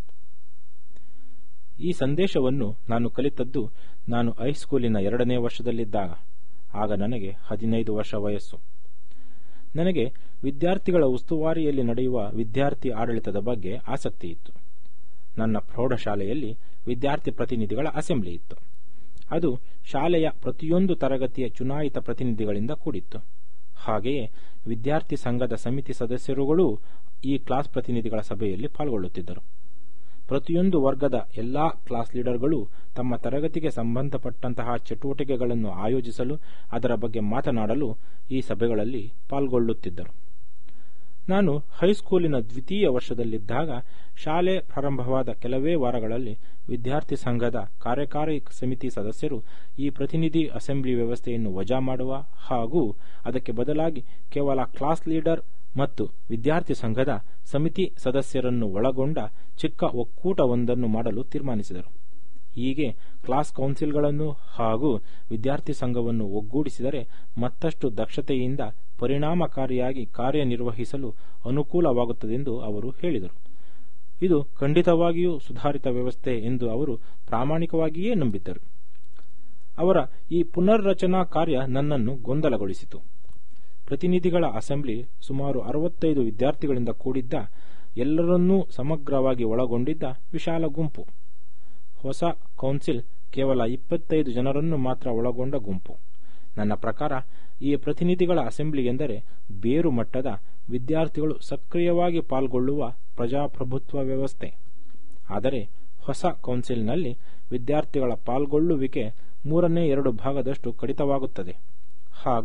ಈ ಸಂದೇಶವನ್ನು ನಾನು ಕಲಿತದ್ದು ನಾನು ಹೈಸ್ಕೂಲಿನ ಎರಡನೇ ವರ್ಷದಲ್ಲಿದ್ದಾಗ ಆಗ ನನಗೆ ಹದಿನೈದು ವರ್ಷ ವಯಸ್ಸು ನನಗೆ ವಿದ್ಯಾರ್ಥಿಗಳ ಉಸ್ತುವಾರಿಯಲ್ಲಿ ನಡೆಯುವ ವಿದ್ಯಾರ್ಥಿ ಆಡಳಿತದ ಬಗ್ಗೆ ಆಸಕ್ತಿ ಇತ್ತು ನನ್ನ ಪ್ರೌಢಶಾಲೆಯಲ್ಲಿ ವಿದ್ಯಾರ್ಥಿ ಪ್ರತಿನಿಧಿಗಳ ಅಸೆಂಬ್ಲಿ ಇತ್ತು ಅದು ಶಾಲೆಯ ಪ್ರತಿಯೊಂದು ತರಗತಿಯ ಚುನಾಯಿತ ಪ್ರತಿನಿಧಿಗಳಿಂದ ಕೂಡಿತ್ತು ಹಾಗೆಯೇ ವಿದ್ಯಾರ್ಥಿ ಸಂಘದ ಸಮಿತಿ ಸದಸ್ಯರುಗಳೂ ಈ ಕ್ಲಾಸ್ ಪ್ರತಿನಿಧಿಗಳ ಸಭೆಯಲ್ಲಿ ಪಾಲ್ಗೊಳ್ಳುತ್ತಿದ್ದರು ಪ್ರತಿಯೊಂದು ವರ್ಗದ ಎಲ್ಲಾ ಕ್ಲಾಸ್ ಲೀಡರ್ಗಳು ತಮ್ಮ ತರಗತಿಗೆ ಸಂಬಂಧಪಟ್ಟಂತಹ ಚಟುವಟಿಕೆಗಳನ್ನು ಆಯೋಜಿಸಲು ಅದರ ಬಗ್ಗೆ ಮಾತನಾಡಲು ಈ ಸಭೆಗಳಲ್ಲಿ ಪಾಲ್ಗೊಳ್ಳುತ್ತಿದ್ದರು ನಾನು ಹೈಸ್ಕೂಲಿನ ದ್ವಿತೀಯ ವರ್ಷದಲ್ಲಿದ್ದಾಗ ಶಾಲೆ ಪ್ರಾರಂಭವಾದ ಕೆಲವೇ ವಾರಗಳಲ್ಲಿ ವಿದ್ಯಾರ್ಥಿ ಸಂಘದ ಕಾರ್ಯಕಾರಿ ಸಮಿತಿ ಸದಸ್ಯರು ಈ ಪ್ರತಿನಿಧಿ ಅಸೆಂಬ್ಲಿ ವ್ಯವಸ್ಥೆಯನ್ನು ವಜಾ ಮಾಡುವ ಹಾಗೂ ಅದಕ್ಕೆ ಬದಲಾಗಿ ಕೇವಲ ಕ್ಲಾಸ್ ಲೀಡರ್ ಮತ್ತು ವಿದ್ಯಾರ್ಥಿ ಸಂಘದ ಸಮಿತಿ ಸದಸ್ಯರನ್ನು ಒಳಗೊಂಡ ಚಿಕ್ಕ ಒಕ್ಕೂಟವೊಂದನ್ನು ಮಾಡಲು ತೀರ್ಮಾನಿಸಿದರು ಹೀಗೆ ಕ್ಲಾಸ್ ಕೌನ್ಸಿಲ್ಗಳನ್ನು ಹಾಗೂ ವಿದ್ಯಾರ್ಥಿ ಸಂಘವನ್ನು ಒಗ್ಗೂಡಿಸಿದರೆ ಮತ್ತಷ್ಟು ದಕ್ಷತೆಯಿಂದ ಪರಿಣಾಮಕಾರಿಯಾಗಿ ಕಾರ್ಯನಿರ್ವಹಿಸಲು ಅನುಕೂಲವಾಗುತ್ತದೆಂದು ಅವರು ಹೇಳಿದರು ಇದು ಖಂಡಿತವಾಗಿಯೂ ಸುಧಾರಿತ ವ್ಯವಸ್ಥೆ ಎಂದು ಅವರು ಪ್ರಾಮಾಣಿಕವಾಗಿಯೇ ನಂಬಿದ್ದರು ಅವರ ಈ ಪುನರ್ರಚನಾ ಕಾರ್ಯ ನನ್ನನ್ನು ಗೊಂದಲಗೊಳಿಸಿತು ಪ್ರತಿನಿಧಿಗಳ ಅಸೆಂಬ್ಲಿ ಸುಮಾರು ಅರವತ್ತೈದು ವಿದ್ಯಾರ್ಥಿಗಳಿಂದ ಕೂಡಿದ್ದ ಎಲ್ಲರನ್ನೂ ಸಮಗ್ರವಾಗಿ ಒಳಗೊಂಡಿದ್ದ ವಿಶಾಲ ಗುಂಪು ಹೊಸ ಕೌನ್ಸಿಲ್ ಕೇವಲ ಇಪ್ಪತ್ತೈದು ಜನರನ್ನು ಮಾತ್ರ ಒಳಗೊಂಡ ಗುಂಪು ನನ್ನ ಪ್ರಕಾರ ಈ ಪ್ರತಿನಿಧಿಗಳ ಅಸೆಂಬ್ಲಿ ಎಂದರೆ ಬೇರು ಮಟ್ಟದ ವಿದ್ಯಾರ್ಥಿಗಳು ಸಕ್ರಿಯವಾಗಿ ಪಾಲ್ಗೊಳ್ಳುವ ಪ್ರಜಾಪ್ರಭುತ್ವ ವ್ಯವಸ್ಥೆ ಆದರೆ ಹೊಸ ಕೌನ್ಸಿಲ್ನಲ್ಲಿ ವಿದ್ಯಾರ್ಥಿಗಳ ಪಾಲ್ಗೊಳ್ಳುವಿಕೆ ಮೂರನೇ ಎರಡು ಭಾಗದಷ್ಟು ಕಡಿತವಾಗುತ್ತದೆ ಆಗ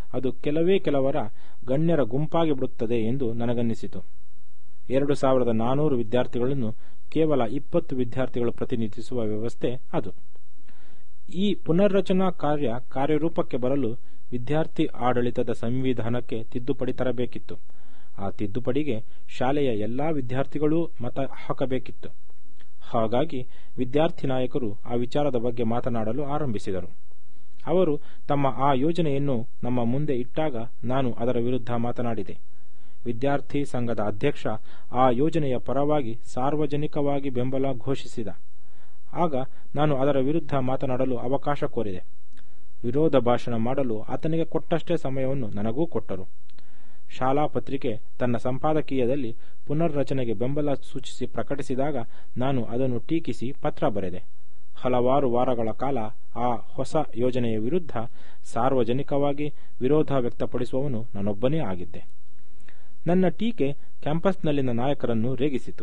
ಅದು ಕೆಲವೇ ಕೆಲವರ ಗಣ್ಯರ ಗುಂಪಾಗಿ ಬಿಡುತ್ತದೆ ಎಂದು ನನಗನ್ನಿಸಿತು ಎರಡು ಸಾವಿರದ ನಾನೂರು ವಿದ್ಯಾರ್ಥಿಗಳನ್ನು ಕೇವಲ ಇಪ್ಪತ್ತು ವಿದ್ಯಾರ್ಥಿಗಳು ಪ್ರತಿನಿಧಿಸುವ ವ್ಯವಸ್ಥೆ ಅದು ಈ ಪುನರ್ರಚನಾ ಕಾರ್ಯ ಕಾರ್ಯರೂಪಕ್ಕೆ ಬರಲು ವಿದ್ಯಾರ್ಥಿ ಆಡಳಿತದ ಸಂವಿಧಾನಕ್ಕೆ ತಿದ್ದುಪಡಿ ತರಬೇಕಿತ್ತು ಆ ತಿದ್ದುಪಡಿಗೆ ಶಾಲೆಯ ಎಲ್ಲಾ ವಿದ್ಯಾರ್ಥಿಗಳೂ ಮತ ಹಾಕಬೇಕಿತ್ತು ಹಾಗಾಗಿ ವಿದ್ಯಾರ್ಥಿ ನಾಯಕರು ಆ ವಿಚಾರದ ಬಗ್ಗೆ ಮಾತನಾಡಲು ಆರಂಭಿಸಿದರು ಅವರು ತಮ್ಮ ಆ ಯೋಜನೆಯನ್ನು ನಮ್ಮ ಮುಂದೆ ಇಟ್ಟಾಗ ನಾನು ಅದರ ವಿರುದ್ಧ ಮಾತನಾಡಿದೆ ವಿದ್ಯಾರ್ಥಿ ಸಂಘದ ಅಧ್ಯಕ್ಷ ಆ ಯೋಜನೆಯ ಪರವಾಗಿ ಸಾರ್ವಜನಿಕವಾಗಿ ಬೆಂಬಲ ಘೋಷಿಸಿದ ಆಗ ನಾನು ಅದರ ವಿರುದ್ಧ ಮಾತನಾಡಲು ಅವಕಾಶ ಕೋರಿದೆ ವಿರೋಧ ಭಾಷಣ ಮಾಡಲು ಆತನಿಗೆ ಕೊಟ್ಟಷ್ಟೇ ಸಮಯವನ್ನು ನನಗೂ ಕೊಟ್ಟರು ಶಾಲಾ ಪತ್ರಿಕೆ ತನ್ನ ಸಂಪಾದಕೀಯದಲ್ಲಿ ಪುನರ್ರಚನೆಗೆ ಬೆಂಬಲ ಸೂಚಿಸಿ ಪ್ರಕಟಿಸಿದಾಗ ನಾನು ಅದನ್ನು ಟೀಕಿಸಿ ಪತ್ರ ಬರೆದೆ ಹಲವಾರು ವಾರಗಳ ಕಾಲ ಆ ಹೊಸ ಯೋಜನೆಯ ವಿರುದ್ಧ ಸಾರ್ವಜನಿಕವಾಗಿ ವಿರೋಧ ವ್ಯಕ್ತಪಡಿಸುವವನು ನಾನೊಬ್ಬನೇ ಆಗಿದ್ದೆ ನನ್ನ ಟೀಕೆ ಕ್ಯಾಂಪಸ್ನಲ್ಲಿನ ನಾಯಕರನ್ನು ರೇಗಿಸಿತು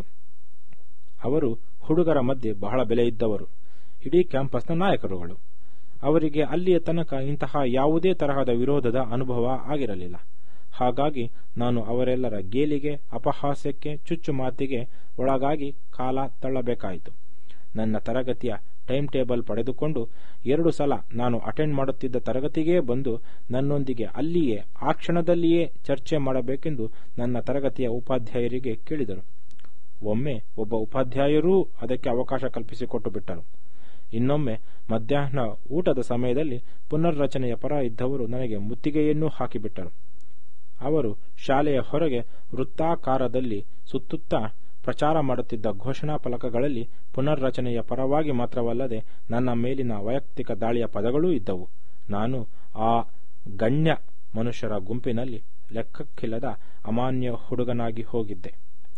ಅವರು ಹುಡುಗರ ಮಧ್ಯೆ ಬಹಳ ಬೆಲೆ ಇದ್ದವರು ಇಡೀ ಕ್ಯಾಂಪಸ್ನ ನಾಯಕರುಗಳು ಅವರಿಗೆ ಅಲ್ಲಿಯ ತನಕ ಇಂತಹ ಯಾವುದೇ ತರಹದ ವಿರೋಧದ ಅನುಭವ ಆಗಿರಲಿಲ್ಲ ಹಾಗಾಗಿ ನಾನು ಅವರೆಲ್ಲರ ಗೇಲಿಗೆ ಅಪಹಾಸ್ಯಕ್ಕೆ ಚುಚ್ಚು ಮಾತಿಗೆ ಒಳಗಾಗಿ ಕಾಲ ತಳ್ಳಬೇಕಾಯಿತು ನನ್ನ ತರಗತಿಯ ಟೈಮ್ ಟೇಬಲ್ ಪಡೆದುಕೊಂಡು ಎರಡು ಸಲ ನಾನು ಅಟೆಂಡ್ ಮಾಡುತ್ತಿದ್ದ ತರಗತಿಗೇ ಬಂದು ನನ್ನೊಂದಿಗೆ ಅಲ್ಲಿಯೇ ಆ ಕ್ಷಣದಲ್ಲಿಯೇ ಚರ್ಚೆ ಮಾಡಬೇಕೆಂದು ನನ್ನ ತರಗತಿಯ ಉಪಾಧ್ಯಾಯರಿಗೆ ಕೇಳಿದರು ಒಮ್ಮೆ ಒಬ್ಬ ಉಪಾಧ್ಯಾಯರೂ ಅದಕ್ಕೆ ಅವಕಾಶ ಕಲ್ಪಿಸಿಕೊಟ್ಟು ಬಿಟ್ಟರು ಇನ್ನೊಮ್ಮೆ ಮಧ್ಯಾಹ್ನ ಊಟದ ಸಮಯದಲ್ಲಿ ಪುನರ್ರಚನೆಯ ಪರ ಇದ್ದವರು ನನಗೆ ಮುತ್ತಿಗೆಯನ್ನೂ ಹಾಕಿಬಿಟ್ಟರು ಅವರು ಶಾಲೆಯ ಹೊರಗೆ ವೃತ್ತಾಕಾರದಲ್ಲಿ ಸುತ್ತುತ್ತಾ ಪ್ರಚಾರ ಮಾಡುತ್ತಿದ್ದ ಘೋಷಣಾ ಫಲಕಗಳಲ್ಲಿ ಪುನರ್ರಚನೆಯ ಪರವಾಗಿ ಮಾತ್ರವಲ್ಲದೆ ನನ್ನ ಮೇಲಿನ ವೈಯಕ್ತಿಕ ದಾಳಿಯ ಪದಗಳೂ ಇದ್ದವು ನಾನು ಆ ಗಣ್ಯ ಮನುಷ್ಯರ ಗುಂಪಿನಲ್ಲಿ ಲೆಕ್ಕಕ್ಕಿಲ್ಲದ ಅಮಾನ್ಯ ಹುಡುಗನಾಗಿ ಹೋಗಿದ್ದೆ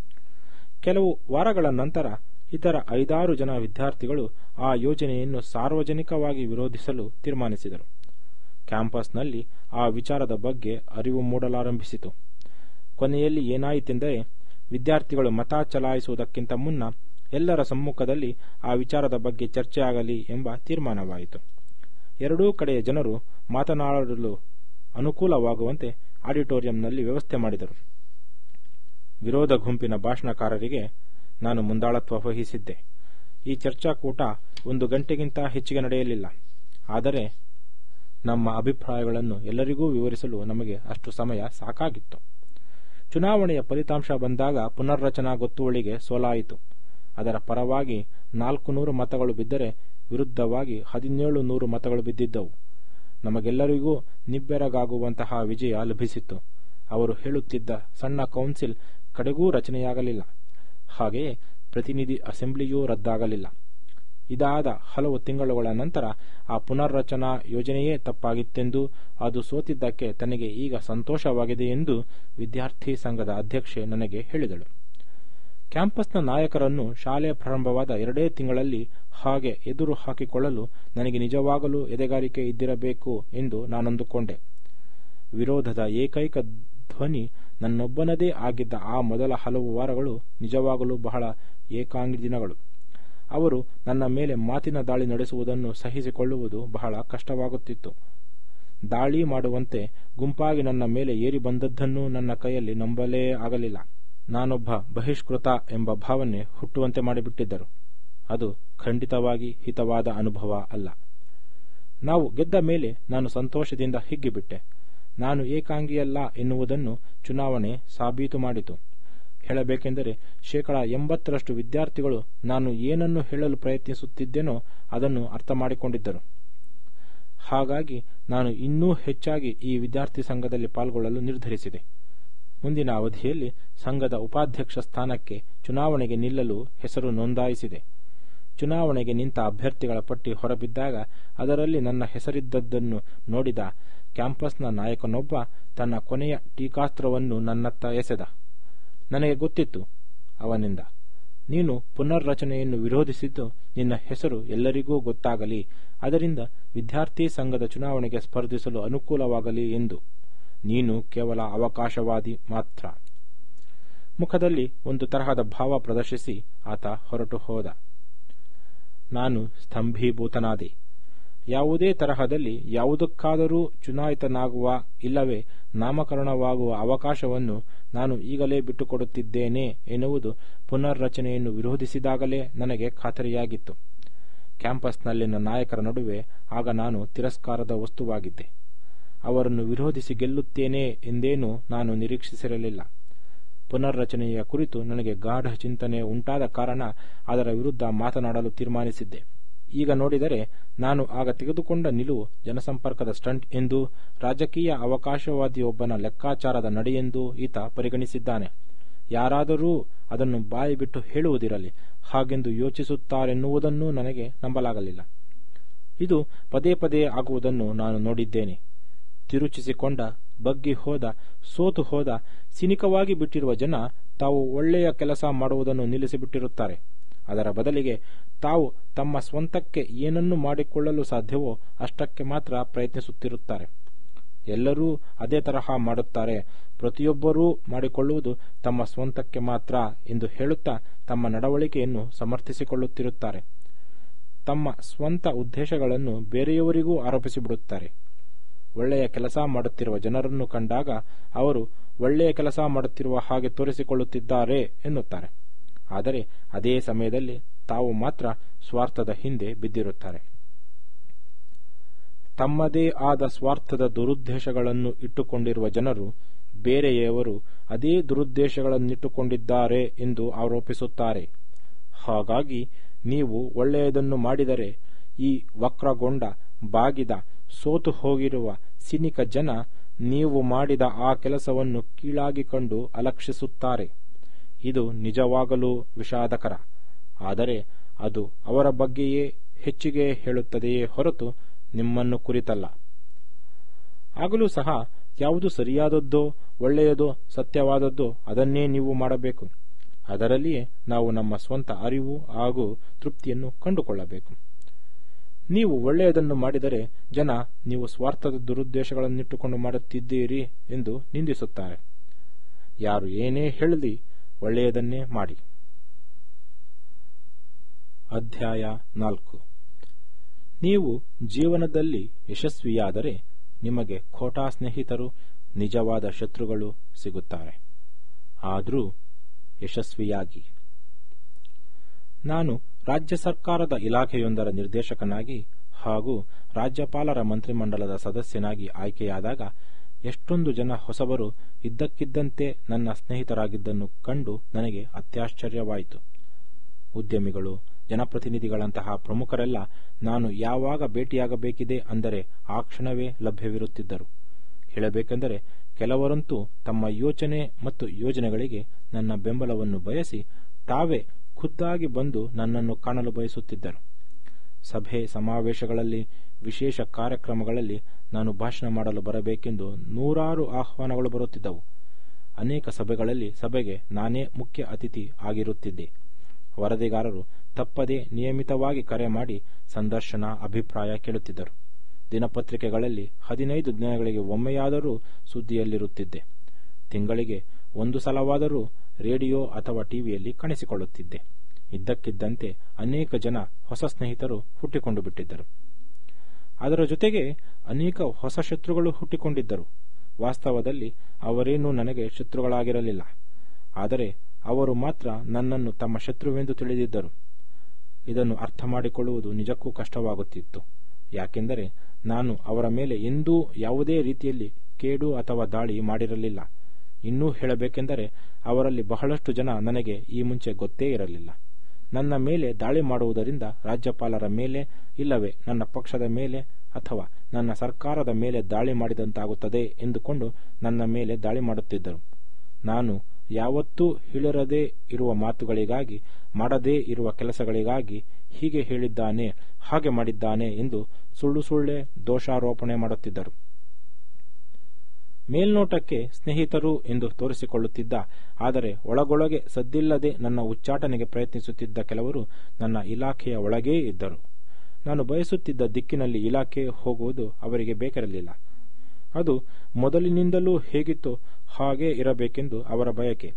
ಕೆಲವು ವಾರಗಳ ನಂತರ ಇತರ ಐದಾರು ಜನ ವಿದ್ಯಾರ್ಥಿಗಳು ಆ ಯೋಜನೆಯನ್ನು ಸಾರ್ವಜನಿಕವಾಗಿ ವಿರೋಧಿಸಲು ತೀರ್ಮಾನಿಸಿದರು ಕ್ಯಾಂಪಸ್ನಲ್ಲಿ ಆ ವಿಚಾರದ ಬಗ್ಗೆ ಅರಿವು ಮೂಡಲಾರಂಭಿಸಿತು ಕೊನೆಯಲ್ಲಿ ಏನಾಯಿತೆಂದರೆ ವಿದ್ಯಾರ್ಥಿಗಳು ಮತ ಚಲಾಯಿಸುವುದಕ್ಕಿಂತ ಮುನ್ನ ಎಲ್ಲರ ಸಮ್ಮುಖದಲ್ಲಿ ಆ ವಿಚಾರದ ಬಗ್ಗೆ ಚರ್ಚೆಯಾಗಲಿ ಎಂಬ ತೀರ್ಮಾನವಾಯಿತು ಎರಡೂ ಕಡೆಯ ಜನರು ಮಾತನಾಡಲು ಅನುಕೂಲವಾಗುವಂತೆ ಆಡಿಟೋರಿಯಂನಲ್ಲಿ ವ್ಯವಸ್ಥೆ ಮಾಡಿದರು ವಿರೋಧ ಗುಂಪಿನ ಭಾಷಣಕಾರರಿಗೆ ನಾನು ಮುಂದಾಳತ್ವ ವಹಿಸಿದ್ದೆ ಈ ಚರ್ಚಾಕೂಟ ಒಂದು ಗಂಟೆಗಿಂತ ಹೆಚ್ಚಿಗೆ ನಡೆಯಲಿಲ್ಲ ಆದರೆ ನಮ್ಮ ಅಭಿಪ್ರಾಯಗಳನ್ನು ಎಲ್ಲರಿಗೂ ವಿವರಿಸಲು ನಮಗೆ ಅಷ್ಟು ಸಮಯ ಸಾಕಾಗಿತ್ತು ಚುನಾವಣೆಯ ಫಲಿತಾಂಶ ಬಂದಾಗ ಪುನರ್ರಚನಾ ಗೊತ್ತುವಳಿಗೆ ಸೋಲಾಯಿತು ಅದರ ಪರವಾಗಿ ನಾಲ್ಕು ನೂರು ಮತಗಳು ಬಿದ್ದರೆ ವಿರುದ್ಧವಾಗಿ ಹದಿನೇಳು ನೂರು ಮತಗಳು ಬಿದ್ದಿದ್ದವು ನಮಗೆಲ್ಲರಿಗೂ ನಿಬ್ಬೆರಗಾಗುವಂತಹ ವಿಜಯ ಲಭಿಸಿತ್ತು ಅವರು ಹೇಳುತ್ತಿದ್ದ ಸಣ್ಣ ಕೌನ್ಸಿಲ್ ಕಡೆಗೂ ರಚನೆಯಾಗಲಿಲ್ಲ ಹಾಗೆಯೇ ಪ್ರತಿನಿಧಿ ಅಸೆಂಬ್ಲಿಯೂ ರದ್ದಾಗಲಿಲ್ಲ ಇದಾದ ಹಲವು ತಿಂಗಳುಗಳ ನಂತರ ಆ ಪುನರ್ರಚನಾ ಯೋಜನೆಯೇ ತಪ್ಪಾಗಿತ್ತೆಂದು ಅದು ಸೋತಿದ್ದಕ್ಕೆ ತನಗೆ ಈಗ ಸಂತೋಷವಾಗಿದೆ ಎಂದು ವಿದ್ಯಾರ್ಥಿ ಸಂಘದ ಅಧ್ಯಕ್ಷೆ ನನಗೆ ಹೇಳಿದಳು ಕ್ಯಾಂಪಸ್ನ ನಾಯಕರನ್ನು ಶಾಲೆ ಪ್ರಾರಂಭವಾದ ಎರಡೇ ತಿಂಗಳಲ್ಲಿ ಹಾಗೆ ಎದುರು ಹಾಕಿಕೊಳ್ಳಲು ನನಗೆ ನಿಜವಾಗಲೂ ಎದೆಗಾರಿಕೆ ಇದ್ದಿರಬೇಕು ಎಂದು ನಾನಂದುಕೊಂಡೆ ವಿರೋಧದ ಏಕೈಕ ಧ್ವನಿ ನನ್ನೊಬ್ಬನದೇ ಆಗಿದ್ದ ಆ ಮೊದಲ ಹಲವು ವಾರಗಳು ನಿಜವಾಗಲೂ ಬಹಳ ಏಕಾಂಗಿ ದಿನಗಳು ಅವರು ನನ್ನ ಮೇಲೆ ಮಾತಿನ ದಾಳಿ ನಡೆಸುವುದನ್ನು ಸಹಿಸಿಕೊಳ್ಳುವುದು ಬಹಳ ಕಷ್ಟವಾಗುತ್ತಿತ್ತು ದಾಳಿ ಮಾಡುವಂತೆ ಗುಂಪಾಗಿ ನನ್ನ ಮೇಲೆ ಏರಿ ಬಂದದ್ದನ್ನು ನನ್ನ ಕೈಯಲ್ಲಿ ನಂಬಲೇ ಆಗಲಿಲ್ಲ ನಾನೊಬ್ಬ ಬಹಿಷ್ಕೃತ ಎಂಬ ಭಾವನೆ ಹುಟ್ಟುವಂತೆ ಮಾಡಿಬಿಟ್ಟಿದ್ದರು ಅದು ಖಂಡಿತವಾಗಿ ಹಿತವಾದ ಅನುಭವ ಅಲ್ಲ ನಾವು ಗೆದ್ದ ಮೇಲೆ ನಾನು ಸಂತೋಷದಿಂದ ಹಿಗ್ಗಿಬಿಟ್ಟೆ ನಾನು ಏಕಾಂಗಿಯಲ್ಲ ಎನ್ನುವುದನ್ನು ಚುನಾವಣೆ ಸಾಬೀತು ಮಾಡಿತು ಹೇಳಬೇಕೆಂದರೆ ಶೇಕಡ ಎಂಬತ್ತರಷ್ಟು ವಿದ್ಯಾರ್ಥಿಗಳು ನಾನು ಏನನ್ನು ಹೇಳಲು ಪ್ರಯತ್ನಿಸುತ್ತಿದ್ದೇನೋ ಅದನ್ನು ಅರ್ಥ ಮಾಡಿಕೊಂಡಿದ್ದರು ಹಾಗಾಗಿ ನಾನು ಇನ್ನೂ ಹೆಚ್ಚಾಗಿ ಈ ವಿದ್ಯಾರ್ಥಿ ಸಂಘದಲ್ಲಿ ಪಾಲ್ಗೊಳ್ಳಲು ನಿರ್ಧರಿಸಿದೆ ಮುಂದಿನ ಅವಧಿಯಲ್ಲಿ ಸಂಘದ ಉಪಾಧ್ಯಕ್ಷ ಸ್ಥಾನಕ್ಕೆ ಚುನಾವಣೆಗೆ ನಿಲ್ಲಲು ಹೆಸರು ನೋಂದಾಯಿಸಿದೆ ಚುನಾವಣೆಗೆ ನಿಂತ ಅಭ್ಯರ್ಥಿಗಳ ಪಟ್ಟಿ ಹೊರಬಿದ್ದಾಗ ಅದರಲ್ಲಿ ನನ್ನ ಹೆಸರಿದ್ದದ್ದನ್ನು ನೋಡಿದ ಕ್ಯಾಂಪಸ್ನ ನಾಯಕನೊಬ್ಬ ತನ್ನ ಕೊನೆಯ ಟೀಕಾಸ್ತ್ರವನ್ನು ನನ್ನತ್ತ ಎಸೆದ ನನಗೆ ಗೊತ್ತಿತ್ತು ಅವನಿಂದ ನೀನು ಪುನರ್ರಚನೆಯನ್ನು ವಿರೋಧಿಸಿದ್ದು ನಿನ್ನ ಹೆಸರು ಎಲ್ಲರಿಗೂ ಗೊತ್ತಾಗಲಿ ಅದರಿಂದ ವಿದ್ಯಾರ್ಥಿ ಸಂಘದ ಚುನಾವಣೆಗೆ ಸ್ಪರ್ಧಿಸಲು ಅನುಕೂಲವಾಗಲಿ ಎಂದು ನೀನು ಕೇವಲ ಅವಕಾಶವಾದಿ ಮಾತ್ರ ಮುಖದಲ್ಲಿ ಒಂದು ತರಹದ ಭಾವ ಪ್ರದರ್ಶಿಸಿ ಆತ ಹೊರಟು ಹೋದ ನಾನು ಸ್ತಂಭೀಭೂತನಾದೆ ಯಾವುದೇ ತರಹದಲ್ಲಿ ಯಾವುದಕ್ಕಾದರೂ ಚುನಾಯಿತನಾಗುವ ಇಲ್ಲವೇ ನಾಮಕರಣವಾಗುವ ಅವಕಾಶವನ್ನು ನಾನು ಈಗಲೇ ಬಿಟ್ಟುಕೊಡುತ್ತಿದ್ದೇನೆ ಎನ್ನುವುದು ಪುನರ್ರಚನೆಯನ್ನು ವಿರೋಧಿಸಿದಾಗಲೇ ನನಗೆ ಖಾತರಿಯಾಗಿತ್ತು ಕ್ಯಾಂಪಸ್ನಲ್ಲಿನ ನಾಯಕರ ನಡುವೆ ಆಗ ನಾನು ತಿರಸ್ಕಾರದ ವಸ್ತುವಾಗಿದ್ದೆ ಅವರನ್ನು ವಿರೋಧಿಸಿ ಗೆಲ್ಲುತ್ತೇನೆ ಎಂದೇನೂ ನಾನು ನಿರೀಕ್ಷಿಸಿರಲಿಲ್ಲ ಪುನರ್ರಚನೆಯ ಕುರಿತು ನನಗೆ ಗಾಢ ಚಿಂತನೆ ಉಂಟಾದ ಕಾರಣ ಅದರ ವಿರುದ್ಧ ಮಾತನಾಡಲು ತೀರ್ಮಾನಿಸಿದ್ದೆ ಈಗ ನೋಡಿದರೆ ನಾನು ಆಗ ತೆಗೆದುಕೊಂಡ ನಿಲುವು ಜನಸಂಪರ್ಕದ ಸ್ಟಂಟ್ ಎಂದು ರಾಜಕೀಯ ಅವಕಾಶವಾದಿಯೊಬ್ಬನ ಲೆಕ್ಕಾಚಾರದ ನಡೆಯೆಂದು ಈತ ಪರಿಗಣಿಸಿದ್ದಾನೆ ಯಾರಾದರೂ ಅದನ್ನು ಬಾಯಿ ಬಿಟ್ಟು ಹೇಳುವುದಿರಲಿ ಹಾಗೆಂದು ಯೋಚಿಸುತ್ತಾರೆನ್ನುವುದನ್ನು ನನಗೆ ನಂಬಲಾಗಲಿಲ್ಲ ಇದು ಪದೇ ಪದೇ ಆಗುವುದನ್ನು ನಾನು ನೋಡಿದ್ದೇನೆ ತಿರುಚಿಸಿಕೊಂಡ ಬಗ್ಗಿ ಹೋದ ಸೋತು ಹೋದ ಸಿನಿಕವಾಗಿ ಬಿಟ್ಟಿರುವ ಜನ ತಾವು ಒಳ್ಳೆಯ ಕೆಲಸ ಮಾಡುವುದನ್ನು ನಿಲ್ಲಿಸಿಬಿಟ್ಟಿರುತ್ತಾರೆ ಅದರ ಬದಲಿಗೆ ತಾವು ತಮ್ಮ ಸ್ವಂತಕ್ಕೆ ಏನನ್ನು ಮಾಡಿಕೊಳ್ಳಲು ಸಾಧ್ಯವೋ ಅಷ್ಟಕ್ಕೆ ಮಾತ್ರ ಪ್ರಯತ್ನಿಸುತ್ತಿರುತ್ತಾರೆ ಎಲ್ಲರೂ ಅದೇ ತರಹ ಮಾಡುತ್ತಾರೆ ಪ್ರತಿಯೊಬ್ಬರೂ ಮಾಡಿಕೊಳ್ಳುವುದು ತಮ್ಮ ಸ್ವಂತಕ್ಕೆ ಮಾತ್ರ ಎಂದು ಹೇಳುತ್ತಾ ತಮ್ಮ ನಡವಳಿಕೆಯನ್ನು ಸಮರ್ಥಿಸಿಕೊಳ್ಳುತ್ತಿರುತ್ತಾರೆ ತಮ್ಮ ಸ್ವಂತ ಉದ್ದೇಶಗಳನ್ನು ಬೇರೆಯವರಿಗೂ ಆರೋಪಿಸಿಬಿಡುತ್ತಾರೆ ಒಳ್ಳೆಯ ಕೆಲಸ ಮಾಡುತ್ತಿರುವ ಜನರನ್ನು ಕಂಡಾಗ ಅವರು ಒಳ್ಳೆಯ ಕೆಲಸ ಮಾಡುತ್ತಿರುವ ಹಾಗೆ ತೋರಿಸಿಕೊಳ್ಳುತ್ತಿದ್ದಾರೆ ಎನ್ನುತ್ತಾರೆ ಆದರೆ ಅದೇ ಸಮಯದಲ್ಲಿ ತಾವು ಮಾತ್ರ ಸ್ವಾರ್ಥದ ಹಿಂದೆ ಬಿದ್ದಿರುತ್ತಾರೆ ತಮ್ಮದೇ ಆದ ಸ್ವಾರ್ಥದ ದುರುದ್ದೇಶಗಳನ್ನು ಇಟ್ಟುಕೊಂಡಿರುವ ಜನರು ಬೇರೆಯವರು ಅದೇ ದುರುದ್ದೇಶಗಳನ್ನಿಟ್ಟುಕೊಂಡಿದ್ದಾರೆ ಎಂದು ಆರೋಪಿಸುತ್ತಾರೆ ಹಾಗಾಗಿ ನೀವು ಒಳ್ಳೆಯದನ್ನು ಮಾಡಿದರೆ ಈ ವಕ್ರಗೊಂಡ ಬಾಗಿದ ಸೋತು ಹೋಗಿರುವ ಸಿನಿಕ ಜನ ನೀವು ಮಾಡಿದ ಆ ಕೆಲಸವನ್ನು ಕೀಳಾಗಿ ಕಂಡು ಅಲಕ್ಷಿಸುತ್ತಾರೆ ಇದು ನಿಜವಾಗಲೂ ವಿಷಾದಕರ ಆದರೆ ಅದು ಅವರ ಬಗ್ಗೆಯೇ ಹೆಚ್ಚಿಗೆ ಹೇಳುತ್ತದೆಯೇ ಹೊರತು ನಿಮ್ಮನ್ನು ಕುರಿತಲ್ಲ ಆಗಲೂ ಸಹ ಯಾವುದು ಸರಿಯಾದದ್ದೋ ಒಳ್ಳೆಯದೋ ಸತ್ಯವಾದದ್ದೋ ಅದನ್ನೇ ನೀವು ಮಾಡಬೇಕು ಅದರಲ್ಲಿಯೇ ನಾವು ನಮ್ಮ ಸ್ವಂತ ಅರಿವು ಹಾಗೂ ತೃಪ್ತಿಯನ್ನು ಕಂಡುಕೊಳ್ಳಬೇಕು ನೀವು ಒಳ್ಳೆಯದನ್ನು ಮಾಡಿದರೆ ಜನ ನೀವು ಸ್ವಾರ್ಥದ ದುರುದ್ದೇಶಗಳನ್ನಿಟ್ಟುಕೊಂಡು ಮಾಡುತ್ತಿದ್ದೀರಿ ಎಂದು ನಿಂದಿಸುತ್ತಾರೆ ಯಾರು ಏನೇ ಹೇಳಲಿ ಒಳ್ಳೆಯದನ್ನೇ ಮಾಡಿ ಅಧ್ಯಾಯ ನಾಲ್ಕು ನೀವು ಜೀವನದಲ್ಲಿ ಯಶಸ್ವಿಯಾದರೆ ನಿಮಗೆ ಖೋಟಾ ಸ್ನೇಹಿತರು ನಿಜವಾದ ಶತ್ರುಗಳು ಸಿಗುತ್ತಾರೆ ಆದರೂ ಯಶಸ್ವಿಯಾಗಿ ನಾನು ರಾಜ್ಯ ಸರ್ಕಾರದ ಇಲಾಖೆಯೊಂದರ ನಿರ್ದೇಶಕನಾಗಿ ಹಾಗೂ ರಾಜ್ಯಪಾಲರ ಮಂತ್ರಿಮಂಡಲದ ಸದಸ್ಯನಾಗಿ ಆಯ್ಕೆಯಾದಾಗ ಎಷ್ಟೊಂದು ಜನ ಹೊಸಬರು ಇದ್ದಕ್ಕಿದ್ದಂತೆ ನನ್ನ ಸ್ನೇಹಿತರಾಗಿದ್ದನ್ನು ಕಂಡು ನನಗೆ ಅತ್ಯಾಶ್ಚರ್ಯವಾಯಿತು ಉದ್ಯಮಿಗಳು ಜನಪ್ರತಿನಿಧಿಗಳಂತಹ ಪ್ರಮುಖರೆಲ್ಲ ನಾನು ಯಾವಾಗ ಭೇಟಿಯಾಗಬೇಕಿದೆ ಅಂದರೆ ಆ ಕ್ಷಣವೇ ಲಭ್ಯವಿರುತ್ತಿದ್ದರು ಹೇಳಬೇಕೆಂದರೆ ಕೆಲವರಂತೂ ತಮ್ಮ ಯೋಚನೆ ಮತ್ತು ಯೋಜನೆಗಳಿಗೆ ನನ್ನ ಬೆಂಬಲವನ್ನು ಬಯಸಿ ತಾವೇ ಖುದ್ದಾಗಿ ಬಂದು ನನ್ನನ್ನು ಕಾಣಲು ಬಯಸುತ್ತಿದ್ದರು ಸಭೆ ಸಮಾವೇಶಗಳಲ್ಲಿ ವಿಶೇಷ ಕಾರ್ಯಕ್ರಮಗಳಲ್ಲಿ ನಾನು ಭಾಷಣ ಮಾಡಲು ಬರಬೇಕೆಂದು ನೂರಾರು ಆಹ್ವಾನಗಳು ಬರುತ್ತಿದ್ದವು ಅನೇಕ ಸಭೆಗಳಲ್ಲಿ ಸಭೆಗೆ ನಾನೇ ಮುಖ್ಯ ಅತಿಥಿ ಆಗಿರುತ್ತಿದ್ದೆ ವರದಿಗಾರರು ತಪ್ಪದೆ ನಿಯಮಿತವಾಗಿ ಕರೆ ಮಾಡಿ ಸಂದರ್ಶನ ಅಭಿಪ್ರಾಯ ಕೇಳುತ್ತಿದ್ದರು ದಿನಪತ್ರಿಕೆಗಳಲ್ಲಿ ಹದಿನೈದು ದಿನಗಳಿಗೆ ಒಮ್ಮೆಯಾದರೂ ಸುದ್ದಿಯಲ್ಲಿರುತ್ತಿದ್ದೆ ತಿಂಗಳಿಗೆ ಒಂದು ಸಲವಾದರೂ ರೇಡಿಯೋ ಅಥವಾ ಟಿವಿಯಲ್ಲಿ ಕಾಣಿಸಿಕೊಳ್ಳುತ್ತಿದ್ದೆ ಇದ್ದಕ್ಕಿದ್ದಂತೆ ಅನೇಕ ಜನ ಹೊಸ ಸ್ನೇಹಿತರು ಹುಟ್ಟಿಕೊಂಡು ಬಿಟ್ಟಿದ್ದರು ಅದರ ಜೊತೆಗೆ ಅನೇಕ ಹೊಸ ಶತ್ರುಗಳು ಹುಟ್ಟಿಕೊಂಡಿದ್ದರು ವಾಸ್ತವದಲ್ಲಿ ಅವರೇನೂ ನನಗೆ ಶತ್ರುಗಳಾಗಿರಲಿಲ್ಲ ಆದರೆ ಅವರು ಮಾತ್ರ ನನ್ನನ್ನು ತಮ್ಮ ಶತ್ರುವೆಂದು ತಿಳಿದಿದ್ದರು ಇದನ್ನು ಅರ್ಥ ಮಾಡಿಕೊಳ್ಳುವುದು ನಿಜಕ್ಕೂ ಕಷ್ಟವಾಗುತ್ತಿತ್ತು ಯಾಕೆಂದರೆ ನಾನು ಅವರ ಮೇಲೆ ಎಂದೂ ಯಾವುದೇ ರೀತಿಯಲ್ಲಿ ಕೇಡು ಅಥವಾ ದಾಳಿ ಮಾಡಿರಲಿಲ್ಲ ಇನ್ನೂ ಹೇಳಬೇಕೆಂದರೆ ಅವರಲ್ಲಿ ಬಹಳಷ್ಟು ಜನ ನನಗೆ ಈ ಮುಂಚೆ ಗೊತ್ತೇ ಇರಲಿಲ್ಲ ನನ್ನ ಮೇಲೆ ದಾಳಿ ಮಾಡುವುದರಿಂದ ರಾಜ್ಯಪಾಲರ ಮೇಲೆ ಇಲ್ಲವೇ ನನ್ನ ಪಕ್ಷದ ಮೇಲೆ ಅಥವಾ ನನ್ನ ಸರ್ಕಾರದ ಮೇಲೆ ದಾಳಿ ಮಾಡಿದಂತಾಗುತ್ತದೆ ಎಂದುಕೊಂಡು ನನ್ನ ಮೇಲೆ ದಾಳಿ ಮಾಡುತ್ತಿದ್ದರು ನಾನು ಯಾವತ್ತೂ ಹೇಳಿರದೇ ಇರುವ ಮಾತುಗಳಿಗಾಗಿ ಮಾಡದೇ ಇರುವ ಕೆಲಸಗಳಿಗಾಗಿ ಹೀಗೆ ಹೇಳಿದ್ದಾನೆ ಹಾಗೆ ಮಾಡಿದ್ದಾನೆ ಎಂದು ಸುಳ್ಳು ಸುಳ್ಳೆ ದೋಷಾರೋಪಣೆ ಮಾಡುತ್ತಿದ್ದರು ಮೇಲ್ನೋಟಕ್ಕೆ ಸ್ನೇಹಿತರು ಎಂದು ತೋರಿಸಿಕೊಳ್ಳುತ್ತಿದ್ದ ಆದರೆ ಒಳಗೊಳಗೆ ಸದ್ದಿಲ್ಲದೆ ನನ್ನ ಉಚ್ಚಾಟನೆಗೆ ಪ್ರಯತ್ನಿಸುತ್ತಿದ್ದ ಕೆಲವರು ನನ್ನ ಇಲಾಖೆಯ ಒಳಗೇ ಇದ್ದರು ನಾನು ಬಯಸುತ್ತಿದ್ದ ದಿಕ್ಕಿನಲ್ಲಿ ಇಲಾಖೆ ಹೋಗುವುದು ಅವರಿಗೆ ಬೇಕಿರಲಿಲ್ಲ ಅದು ಮೊದಲಿನಿಂದಲೂ ಹೇಗಿತ್ತು ಹಾಗೇ ಇರಬೇಕೆಂದು ಅವರ ಬಯಕೆ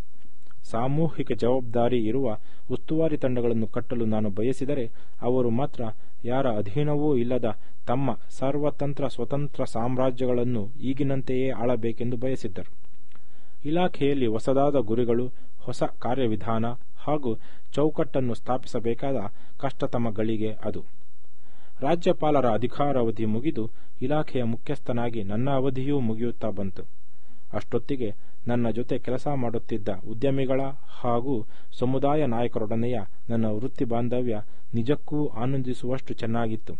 ಸಾಮೂಹಿಕ ಜವಾಬ್ದಾರಿ ಇರುವ ಉಸ್ತುವಾರಿ ತಂಡಗಳನ್ನು ಕಟ್ಟಲು ನಾನು ಬಯಸಿದರೆ ಅವರು ಮಾತ್ರ ಯಾರ ಅಧೀನವೂ ಇಲ್ಲದ ತಮ್ಮ ಸರ್ವತಂತ್ರ ಸ್ವತಂತ್ರ ಸಾಮ್ರಾಜ್ಯಗಳನ್ನು ಈಗಿನಂತೆಯೇ ಆಳಬೇಕೆಂದು ಬಯಸಿದ್ದರು ಇಲಾಖೆಯಲ್ಲಿ ಹೊಸದಾದ ಗುರಿಗಳು ಹೊಸ ಕಾರ್ಯವಿಧಾನ ಹಾಗೂ ಚೌಕಟ್ಟನ್ನು ಸ್ಥಾಪಿಸಬೇಕಾದ ಕಷ್ಟತಮ ಗಳಿಗೆ ಅದು ರಾಜ್ಯಪಾಲರ ಅಧಿಕಾರಾವಧಿ ಮುಗಿದು ಇಲಾಖೆಯ ಮುಖ್ಯಸ್ಥನಾಗಿ ನನ್ನ ಅವಧಿಯೂ ಮುಗಿಯುತ್ತಾ ಬಂತು ಅಷ್ಟೊತ್ತಿಗೆ ನನ್ನ ಜೊತೆ ಕೆಲಸ ಮಾಡುತ್ತಿದ್ದ ಉದ್ಯಮಿಗಳ ಹಾಗೂ ಸಮುದಾಯ ನಾಯಕರೊಡನೆಯ ನನ್ನ ವೃತ್ತಿ ಬಾಂಧವ್ಯ ನಿಜಕ್ಕೂ ಆನಂದಿಸುವಷ್ಟು ಚೆನ್ನಾಗಿತ್ತು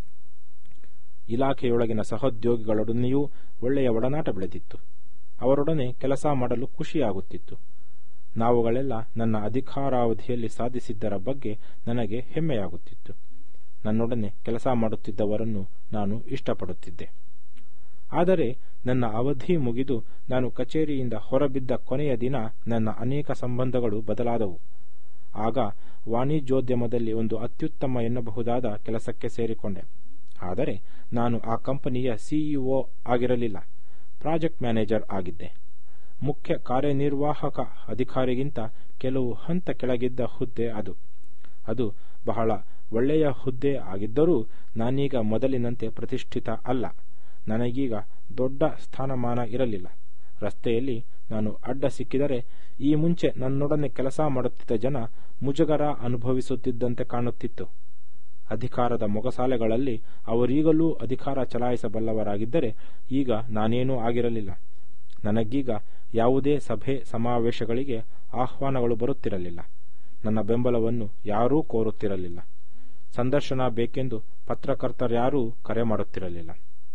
ಇಲಾಖೆಯೊಳಗಿನ ಸಹೋದ್ಯೋಗಿಗಳೊಡನೆಯೂ ಒಳ್ಳೆಯ ಒಡನಾಟ ಬೆಳೆದಿತ್ತು ಅವರೊಡನೆ ಕೆಲಸ ಮಾಡಲು ಖುಷಿಯಾಗುತ್ತಿತ್ತು ನಾವುಗಳೆಲ್ಲ ನನ್ನ ಅಧಿಕಾರಾವಧಿಯಲ್ಲಿ ಸಾಧಿಸಿದ್ದರ ಬಗ್ಗೆ ನನಗೆ ಹೆಮ್ಮೆಯಾಗುತ್ತಿತ್ತು ನನ್ನೊಡನೆ ಕೆಲಸ ಮಾಡುತ್ತಿದ್ದವರನ್ನು ನಾನು ಇಷ್ಟಪಡುತ್ತಿದ್ದೆ ಆದರೆ ನನ್ನ ಅವಧಿ ಮುಗಿದು ನಾನು ಕಚೇರಿಯಿಂದ ಹೊರಬಿದ್ದ ಕೊನೆಯ ದಿನ ನನ್ನ ಅನೇಕ ಸಂಬಂಧಗಳು ಬದಲಾದವು ಆಗ ವಾಣಿಜ್ಯೋದ್ಯಮದಲ್ಲಿ ಒಂದು ಅತ್ಯುತ್ತಮ ಎನ್ನಬಹುದಾದ ಕೆಲಸಕ್ಕೆ ಸೇರಿಕೊಂಡೆ ಆದರೆ ನಾನು ಆ ಕಂಪನಿಯ ಸಿಇಒ ಆಗಿರಲಿಲ್ಲ ಪ್ರಾಜೆಕ್ಟ್ ಮ್ಯಾನೇಜರ್ ಆಗಿದ್ದೆ ಮುಖ್ಯ ಕಾರ್ಯನಿರ್ವಾಹಕ ಅಧಿಕಾರಿಗಿಂತ ಕೆಲವು ಹಂತ ಕೆಳಗಿದ್ದ ಹುದ್ದೆ ಅದು ಅದು ಬಹಳ ಒಳ್ಳೆಯ ಹುದ್ದೆ ಆಗಿದ್ದರೂ ನಾನೀಗ ಮೊದಲಿನಂತೆ ಪ್ರತಿಷ್ಠಿತ ಅಲ್ಲ ನನಗೀಗ ದೊಡ್ಡ ಸ್ಥಾನಮಾನ ಇರಲಿಲ್ಲ ರಸ್ತೆಯಲ್ಲಿ ನಾನು ಅಡ್ಡ ಸಿಕ್ಕಿದರೆ ಈ ಮುಂಚೆ ನನ್ನೊಡನೆ ಕೆಲಸ ಮಾಡುತ್ತಿದ್ದ ಜನ ಮುಜುಗರ ಅನುಭವಿಸುತ್ತಿದ್ದಂತೆ ಕಾಣುತ್ತಿತ್ತು ಅಧಿಕಾರದ ಮೊಗಸಾಲೆಗಳಲ್ಲಿ ಅವರೀಗಲೂ ಅಧಿಕಾರ ಚಲಾಯಿಸಬಲ್ಲವರಾಗಿದ್ದರೆ ಈಗ ನಾನೇನೂ ಆಗಿರಲಿಲ್ಲ ನನಗೀಗ ಯಾವುದೇ ಸಭೆ ಸಮಾವೇಶಗಳಿಗೆ ಆಹ್ವಾನಗಳು ಬರುತ್ತಿರಲಿಲ್ಲ ನನ್ನ ಬೆಂಬಲವನ್ನು ಯಾರೂ ಕೋರುತ್ತಿರಲಿಲ್ಲ ಸಂದರ್ಶನ ಬೇಕೆಂದು ಪತ್ರಕರ್ತರ್ಯಾರೂ ಕರೆ ಮಾಡುತ್ತಿರಲಿಲ್ಲ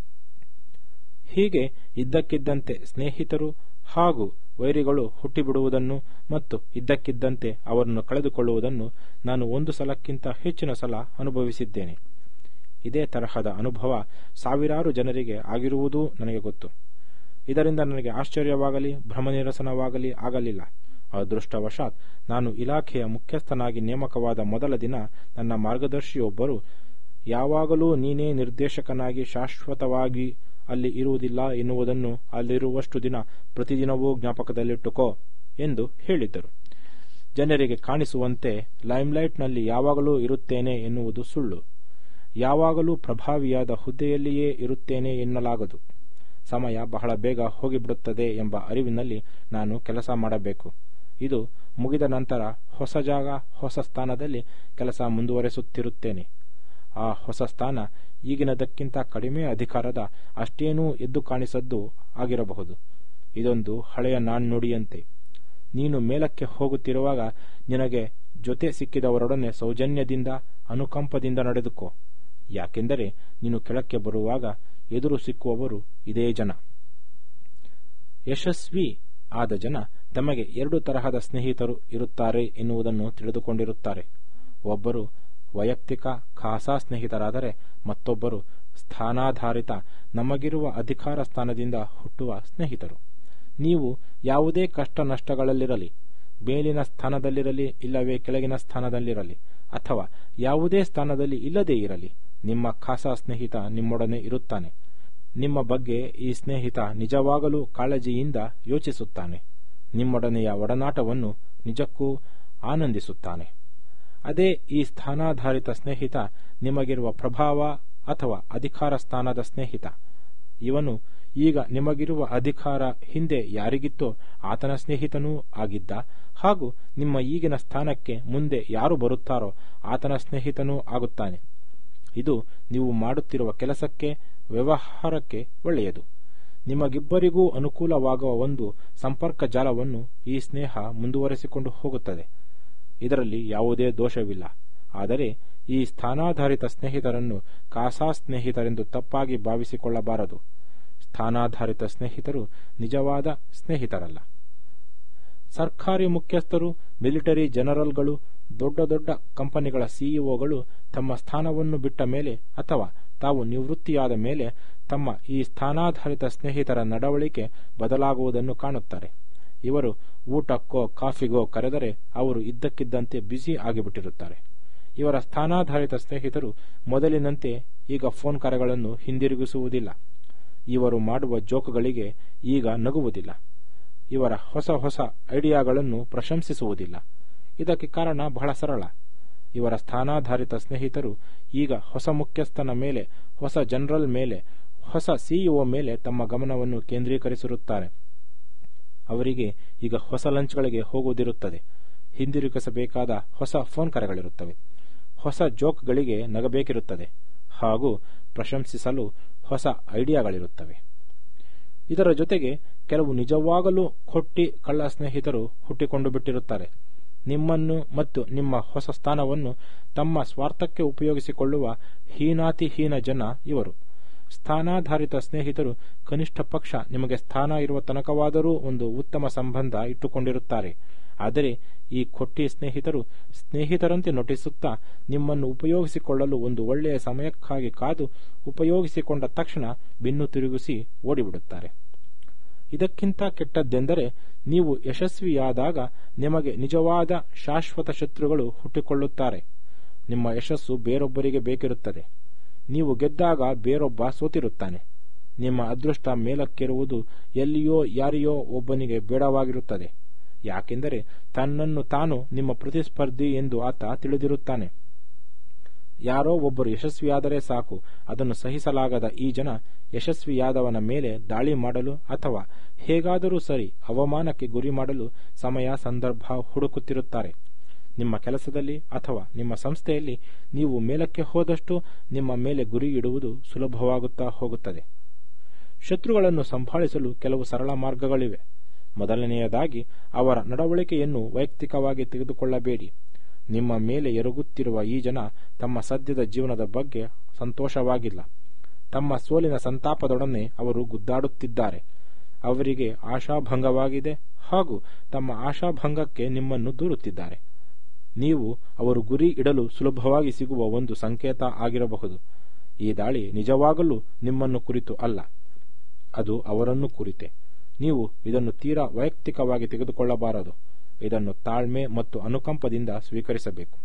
ಹೀಗೆ ಇದ್ದಕ್ಕಿದ್ದಂತೆ ಸ್ನೇಹಿತರು ಹಾಗೂ ವೈರಿಗಳು ಹುಟ್ಟಿಬಿಡುವುದನ್ನು ಮತ್ತು ಇದ್ದಕ್ಕಿದ್ದಂತೆ ಅವರನ್ನು ಕಳೆದುಕೊಳ್ಳುವುದನ್ನು ನಾನು ಒಂದು ಸಲಕ್ಕಿಂತ ಹೆಚ್ಚಿನ ಸಲ ಅನುಭವಿಸಿದ್ದೇನೆ ಇದೇ ತರಹದ ಅನುಭವ ಸಾವಿರಾರು ಜನರಿಗೆ ಆಗಿರುವುದೂ ನನಗೆ ಗೊತ್ತು ಇದರಿಂದ ನನಗೆ ಆಶ್ಚರ್ಯವಾಗಲಿ ಭ್ರಮನಿರಸನವಾಗಲಿ ಆಗಲಿಲ್ಲ ಅದೃಷ್ಟವಶಾತ್ ನಾನು ಇಲಾಖೆಯ ಮುಖ್ಯಸ್ಥನಾಗಿ ನೇಮಕವಾದ ಮೊದಲ ದಿನ ನನ್ನ ಮಾರ್ಗದರ್ಶಿಯೊಬ್ಬರು ಯಾವಾಗಲೂ ನೀನೇ ನಿರ್ದೇಶಕನಾಗಿ ಶಾಶ್ವತವಾಗಿ ಅಲ್ಲಿ ಇರುವುದಿಲ್ಲ ಎನ್ನುವುದನ್ನು ಅಲ್ಲಿರುವಷ್ಟು ದಿನ ಪ್ರತಿದಿನವೂ ಜ್ಞಾಪಕದಲ್ಲಿಟ್ಟುಕೋ ಎಂದು ಹೇಳಿದ್ದರು ಜನರಿಗೆ ಕಾಣಿಸುವಂತೆ ಲೈಮ್ಲೈಟ್ನಲ್ಲಿ ಯಾವಾಗಲೂ ಇರುತ್ತೇನೆ ಎನ್ನುವುದು ಸುಳ್ಳು ಯಾವಾಗಲೂ ಪ್ರಭಾವಿಯಾದ ಹುದ್ದೆಯಲ್ಲಿಯೇ ಇರುತ್ತೇನೆ ಎನ್ನಲಾಗದು ಸಮಯ ಬಹಳ ಬೇಗ ಹೋಗಿಬಿಡುತ್ತದೆ ಎಂಬ ಅರಿವಿನಲ್ಲಿ ನಾನು ಕೆಲಸ ಮಾಡಬೇಕು ಇದು ಮುಗಿದ ನಂತರ ಹೊಸ ಜಾಗ ಹೊಸ ಸ್ಥಾನದಲ್ಲಿ ಕೆಲಸ ಮುಂದುವರೆಸುತ್ತಿರುತ್ತೇನೆ ಆ ಹೊಸ ಸ್ಥಾನ ಈಗಿನದಕ್ಕಿಂತ ಕಡಿಮೆ ಅಧಿಕಾರದ ಅಷ್ಟೇನೂ ಎದ್ದು ಕಾಣಿಸದ್ದು ಆಗಿರಬಹುದು ಇದೊಂದು ಹಳೆಯ ನಾಣ್ಣುಡಿಯಂತೆ ನೀನು ಮೇಲಕ್ಕೆ ಹೋಗುತ್ತಿರುವಾಗ ನಿನಗೆ ಜೊತೆ ಸಿಕ್ಕಿದವರೊಡನೆ ಸೌಜನ್ಯದಿಂದ ಅನುಕಂಪದಿಂದ ನಡೆದುಕೋ ಯಾಕೆಂದರೆ ನೀನು ಕೆಳಕ್ಕೆ ಬರುವಾಗ ಎದುರು ಸಿಕ್ಕುವವರು ಇದೇ ಜನ ಯಶಸ್ವಿ ಆದ ಜನ ತಮಗೆ ಎರಡು ತರಹದ ಸ್ನೇಹಿತರು ಇರುತ್ತಾರೆ ಎನ್ನುವುದನ್ನು ತಿಳಿದುಕೊಂಡಿರುತ್ತಾರೆ ಒಬ್ಬರು ವೈಯಕ್ತಿಕ ಖಾಸಾ ಸ್ನೇಹಿತರಾದರೆ ಮತ್ತೊಬ್ಬರು ಸ್ಥಾನಾಧಾರಿತ ನಮಗಿರುವ ಅಧಿಕಾರ ಸ್ಥಾನದಿಂದ ಹುಟ್ಟುವ ಸ್ನೇಹಿತರು ನೀವು ಯಾವುದೇ ಕಷ್ಟ ನಷ್ಟಗಳಲ್ಲಿರಲಿ ಮೇಲಿನ ಸ್ಥಾನದಲ್ಲಿರಲಿ ಇಲ್ಲವೇ ಕೆಳಗಿನ ಸ್ಥಾನದಲ್ಲಿರಲಿ ಅಥವಾ ಯಾವುದೇ ಸ್ಥಾನದಲ್ಲಿ ಇಲ್ಲದೇ ಇರಲಿ ನಿಮ್ಮ ಖಾಸಾ ಸ್ನೇಹಿತ ನಿಮ್ಮೊಡನೆ ಇರುತ್ತಾನೆ ನಿಮ್ಮ ಬಗ್ಗೆ ಈ ಸ್ನೇಹಿತ ನಿಜವಾಗಲೂ ಕಾಳಜಿಯಿಂದ ಯೋಚಿಸುತ್ತಾನೆ ನಿಮ್ಮೊಡನೆಯ ಒಡನಾಟವನ್ನು ನಿಜಕ್ಕೂ ಆನಂದಿಸುತ್ತಾನೆ ಅದೇ ಈ ಸ್ಥಾನಾಧಾರಿತ ಸ್ನೇಹಿತ ನಿಮಗಿರುವ ಪ್ರಭಾವ ಅಥವಾ ಅಧಿಕಾರ ಸ್ಥಾನದ ಸ್ನೇಹಿತ ಇವನು ಈಗ ನಿಮಗಿರುವ ಅಧಿಕಾರ ಹಿಂದೆ ಯಾರಿಗಿತ್ತೋ ಆತನ ಸ್ನೇಹಿತನೂ ಆಗಿದ್ದ ಹಾಗೂ ನಿಮ್ಮ ಈಗಿನ ಸ್ಥಾನಕ್ಕೆ ಮುಂದೆ ಯಾರು ಬರುತ್ತಾರೋ ಆತನ ಸ್ನೇಹಿತನೂ ಆಗುತ್ತಾನೆ ಇದು ನೀವು ಮಾಡುತ್ತಿರುವ ಕೆಲಸಕ್ಕೆ ವ್ಯವಹಾರಕ್ಕೆ ಒಳ್ಳೆಯದು ನಿಮಗಿಬ್ಬರಿಗೂ ಅನುಕೂಲವಾಗುವ ಒಂದು ಸಂಪರ್ಕ ಜಾಲವನ್ನು ಈ ಸ್ನೇಹ ಮುಂದುವರೆಸಿಕೊಂಡು ಹೋಗುತ್ತದೆ ಇದರಲ್ಲಿ ಯಾವುದೇ ದೋಷವಿಲ್ಲ ಆದರೆ ಈ ಸ್ಥಾನಾಧಾರಿತ ಸ್ನೇಹಿತರನ್ನು ಖಾಸಾ ಸ್ನೇಹಿತರೆಂದು ತಪ್ಪಾಗಿ ಭಾವಿಸಿಕೊಳ್ಳಬಾರದು ಸ್ಥಾನಾಧಾರಿತ ಸ್ನೇಹಿತರು ನಿಜವಾದ ಸ್ನೇಹಿತರಲ್ಲ ಸರ್ಕಾರಿ ಮುಖ್ಯಸ್ಥರು ಮಿಲಿಟರಿ ಜನರಲ್ಗಳು ದೊಡ್ಡ ದೊಡ್ಡ ಕಂಪನಿಗಳ ಸಿಇಒಗಳು ತಮ್ಮ ಸ್ಥಾನವನ್ನು ಬಿಟ್ಟ ಮೇಲೆ ಅಥವಾ ತಾವು ನಿವೃತ್ತಿಯಾದ ಮೇಲೆ ತಮ್ಮ ಈ ಸ್ಥಾನಾಧಾರಿತ ಸ್ನೇಹಿತರ ನಡವಳಿಕೆ ಬದಲಾಗುವುದನ್ನು ಕಾಣುತ್ತಾರೆ ಇವರು ಊಟಕ್ಕೋ ಕಾಫಿಗೋ ಕರೆದರೆ ಅವರು ಇದ್ದಕ್ಕಿದ್ದಂತೆ ಬ್ಯುಸಿ ಆಗಿಬಿಟ್ಟಿರುತ್ತಾರೆ ಇವರ ಸ್ಥಾನಾಧಾರಿತ ಸ್ನೇಹಿತರು ಮೊದಲಿನಂತೆ ಈಗ ಫೋನ್ ಕರೆಗಳನ್ನು ಹಿಂದಿರುಗಿಸುವುದಿಲ್ಲ ಇವರು ಮಾಡುವ ಜೋಕುಗಳಿಗೆ ಈಗ ನಗುವುದಿಲ್ಲ ಇವರ ಹೊಸ ಹೊಸ ಐಡಿಯಾಗಳನ್ನು ಪ್ರಶಂಸಿಸುವುದಿಲ್ಲ ಇದಕ್ಕೆ ಕಾರಣ ಬಹಳ ಸರಳ ಇವರ ಸ್ಥಾನಾಧಾರಿತ ಸ್ನೇಹಿತರು ಈಗ ಹೊಸ ಮುಖ್ಯಸ್ಥನ ಮೇಲೆ ಹೊಸ ಜನರಲ್ ಮೇಲೆ ಹೊಸ ಸಿಇಒ ಮೇಲೆ ತಮ್ಮ ಗಮನವನ್ನು ಕೇಂದ್ರೀಕರಿಸಿರುತ್ತಾರೆ ಅವರಿಗೆ ಈಗ ಹೊಸ ಲಂಚ್ಗಳಿಗೆ ಹೋಗುವುದಿರುತ್ತದೆ ಹಿಂದಿರುಗಿಸಬೇಕಾದ ಹೊಸ ಫೋನ್ ಕರೆಗಳಿರುತ್ತವೆ ಹೊಸ ಜೋಕ್ಗಳಿಗೆ ನಗಬೇಕಿರುತ್ತದೆ ಹಾಗೂ ಪ್ರಶಂಸಿಸಲು ಹೊಸ ಐಡಿಯಾಗಳಿರುತ್ತವೆ ಇದರ ಜೊತೆಗೆ ಕೆಲವು ನಿಜವಾಗಲೂ ಕೊಟ್ಟಿ ಕಳ್ಳ ಸ್ನೇಹಿತರು ಹುಟ್ಟಿಕೊಂಡು ಬಿಟ್ಟಿರುತ್ತಾರೆ ನಿಮ್ಮನ್ನು ಮತ್ತು ನಿಮ್ಮ ಹೊಸ ಸ್ಥಾನವನ್ನು ತಮ್ಮ ಸ್ವಾರ್ಥಕ್ಕೆ ಉಪಯೋಗಿಸಿಕೊಳ್ಳುವ ಹೀನಾತಿಹೀನ ಜನ ಇವರು ಸ್ಥಾನಾಧಾರಿತ ಸ್ನೇಹಿತರು ಕನಿಷ್ಠ ಪಕ್ಷ ನಿಮಗೆ ಸ್ಥಾನ ಇರುವ ತನಕವಾದರೂ ಒಂದು ಉತ್ತಮ ಸಂಬಂಧ ಇಟ್ಟುಕೊಂಡಿರುತ್ತಾರೆ ಆದರೆ ಈ ಕೊಟ್ಟಿ ಸ್ನೇಹಿತರು ಸ್ನೇಹಿತರಂತೆ ನಟಿಸುತ್ತಾ ನಿಮ್ಮನ್ನು ಉಪಯೋಗಿಸಿಕೊಳ್ಳಲು ಒಂದು ಒಳ್ಳೆಯ ಸಮಯಕ್ಕಾಗಿ ಕಾದು ಉಪಯೋಗಿಸಿಕೊಂಡ ತಕ್ಷಣ ಬೆನ್ನು ತಿರುಗಿಸಿ ಓಡಿಬಿಡುತ್ತಾರೆ ಇದಕ್ಕಿಂತ ಕೆಟ್ಟದ್ದೆಂದರೆ ನೀವು ಯಶಸ್ವಿಯಾದಾಗ ನಿಮಗೆ ನಿಜವಾದ ಶಾಶ್ವತ ಶತ್ರುಗಳು ಹುಟ್ಟಿಕೊಳ್ಳುತ್ತಾರೆ ನಿಮ್ಮ ಯಶಸ್ಸು ಬೇರೊಬ್ಬರಿಗೆ ಬೇಕಿರುತ್ತದೆ ನೀವು ಗೆದ್ದಾಗ ಬೇರೊಬ್ಬ ಸೋತಿರುತ್ತಾನೆ ನಿಮ್ಮ ಅದೃಷ್ಟ ಮೇಲಕ್ಕಿರುವುದು ಎಲ್ಲಿಯೋ ಯಾರಿಯೋ ಒಬ್ಬನಿಗೆ ಬೇಡವಾಗಿರುತ್ತದೆ ಯಾಕೆಂದರೆ ತನ್ನನ್ನು ತಾನು ನಿಮ್ಮ ಪ್ರತಿಸ್ಪರ್ಧಿ ಎಂದು ಆತ ತಿಳಿದಿರುತ್ತಾನೆ ಯಾರೋ ಒಬ್ಬರು ಯಶಸ್ವಿಯಾದರೆ ಸಾಕು ಅದನ್ನು ಸಹಿಸಲಾಗದ ಈ ಜನ ಯಶಸ್ವಿಯಾದವನ ಮೇಲೆ ದಾಳಿ ಮಾಡಲು ಅಥವಾ ಹೇಗಾದರೂ ಸರಿ ಅವಮಾನಕ್ಕೆ ಗುರಿ ಮಾಡಲು ಸಮಯ ಸಂದರ್ಭ ಹುಡುಕುತ್ತಿರುತ್ತಾರೆ ನಿಮ್ಮ ಕೆಲಸದಲ್ಲಿ ಅಥವಾ ನಿಮ್ಮ ಸಂಸ್ಥೆಯಲ್ಲಿ ನೀವು ಮೇಲಕ್ಕೆ ಹೋದಷ್ಟು ನಿಮ್ಮ ಮೇಲೆ ಗುರಿ ಇಡುವುದು ಸುಲಭವಾಗುತ್ತಾ ಹೋಗುತ್ತದೆ ಶತ್ರುಗಳನ್ನು ಸಂಭಾಳಿಸಲು ಕೆಲವು ಸರಳ ಮಾರ್ಗಗಳಿವೆ ಮೊದಲನೆಯದಾಗಿ ಅವರ ನಡವಳಿಕೆಯನ್ನು ವೈಯಕ್ತಿಕವಾಗಿ ತೆಗೆದುಕೊಳ್ಳಬೇಡಿ ನಿಮ್ಮ ಮೇಲೆ ಎರಗುತ್ತಿರುವ ಈ ಜನ ತಮ್ಮ ಸದ್ಯದ ಜೀವನದ ಬಗ್ಗೆ ಸಂತೋಷವಾಗಿಲ್ಲ ತಮ್ಮ ಸೋಲಿನ ಸಂತಾಪದೊಡನೆ ಅವರು ಗುದ್ದಾಡುತ್ತಿದ್ದಾರೆ ಅವರಿಗೆ ಆಶಾಭಂಗವಾಗಿದೆ ಹಾಗೂ ತಮ್ಮ ಆಶಾಭಂಗಕ್ಕೆ ನಿಮ್ಮನ್ನು ದೂರುತ್ತಿದ್ದಾರೆ ನೀವು ಅವರು ಗುರಿ ಇಡಲು ಸುಲಭವಾಗಿ ಸಿಗುವ ಒಂದು ಸಂಕೇತ ಆಗಿರಬಹುದು ಈ ದಾಳಿ ನಿಜವಾಗಲೂ ನಿಮ್ಮನ್ನು ಕುರಿತು ಅಲ್ಲ ಅದು ಅವರನ್ನು ಕುರಿತೆ ನೀವು ಇದನ್ನು ತೀರಾ ವೈಯಕ್ತಿಕವಾಗಿ ತೆಗೆದುಕೊಳ್ಳಬಾರದು ಇದನ್ನು ತಾಳ್ಮೆ ಮತ್ತು ಅನುಕಂಪದಿಂದ ಸ್ವೀಕರಿಸಬೇಕು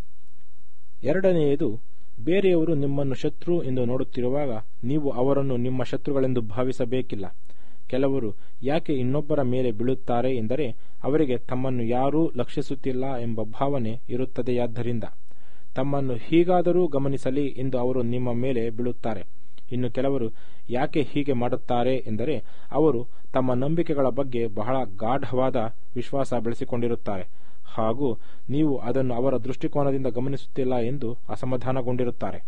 ಎರಡನೆಯದು ಬೇರೆಯವರು ನಿಮ್ಮನ್ನು ಶತ್ರು ಎಂದು ನೋಡುತ್ತಿರುವಾಗ ನೀವು ಅವರನ್ನು ನಿಮ್ಮ ಶತ್ರುಗಳೆಂದು ಭಾವಿಸಬೇಕಿಲ್ಲ ಕೆಲವರು ಯಾಕೆ ಇನ್ನೊಬ್ಬರ ಮೇಲೆ ಬೀಳುತ್ತಾರೆ ಎಂದರೆ ಅವರಿಗೆ ತಮ್ಮನ್ನು ಯಾರೂ ಲಕ್ಷಿಸುತ್ತಿಲ್ಲ ಎಂಬ ಭಾವನೆ ಇರುತ್ತದೆಯಾದ್ದರಿಂದ ತಮ್ಮನ್ನು ಹೀಗಾದರೂ ಗಮನಿಸಲಿ ಎಂದು ಅವರು ನಿಮ್ಮ ಮೇಲೆ ಬೀಳುತ್ತಾರೆ ಇನ್ನು ಕೆಲವರು ಯಾಕೆ ಹೀಗೆ ಮಾಡುತ್ತಾರೆ ಎಂದರೆ ಅವರು ತಮ್ಮ ನಂಬಿಕೆಗಳ ಬಗ್ಗೆ ಬಹಳ ಗಾಢವಾದ ವಿಶ್ವಾಸ ಬೆಳೆಸಿಕೊಂಡಿರುತ್ತಾರೆ ಹಾಗೂ ನೀವು ಅದನ್ನು ಅವರ ದೃಷ್ಟಿಕೋನದಿಂದ ಗಮನಿಸುತ್ತಿಲ್ಲ ಎಂದು ಅಸಮಾಧಾನಗೊಂಡಿರುತ್ತಾರೆ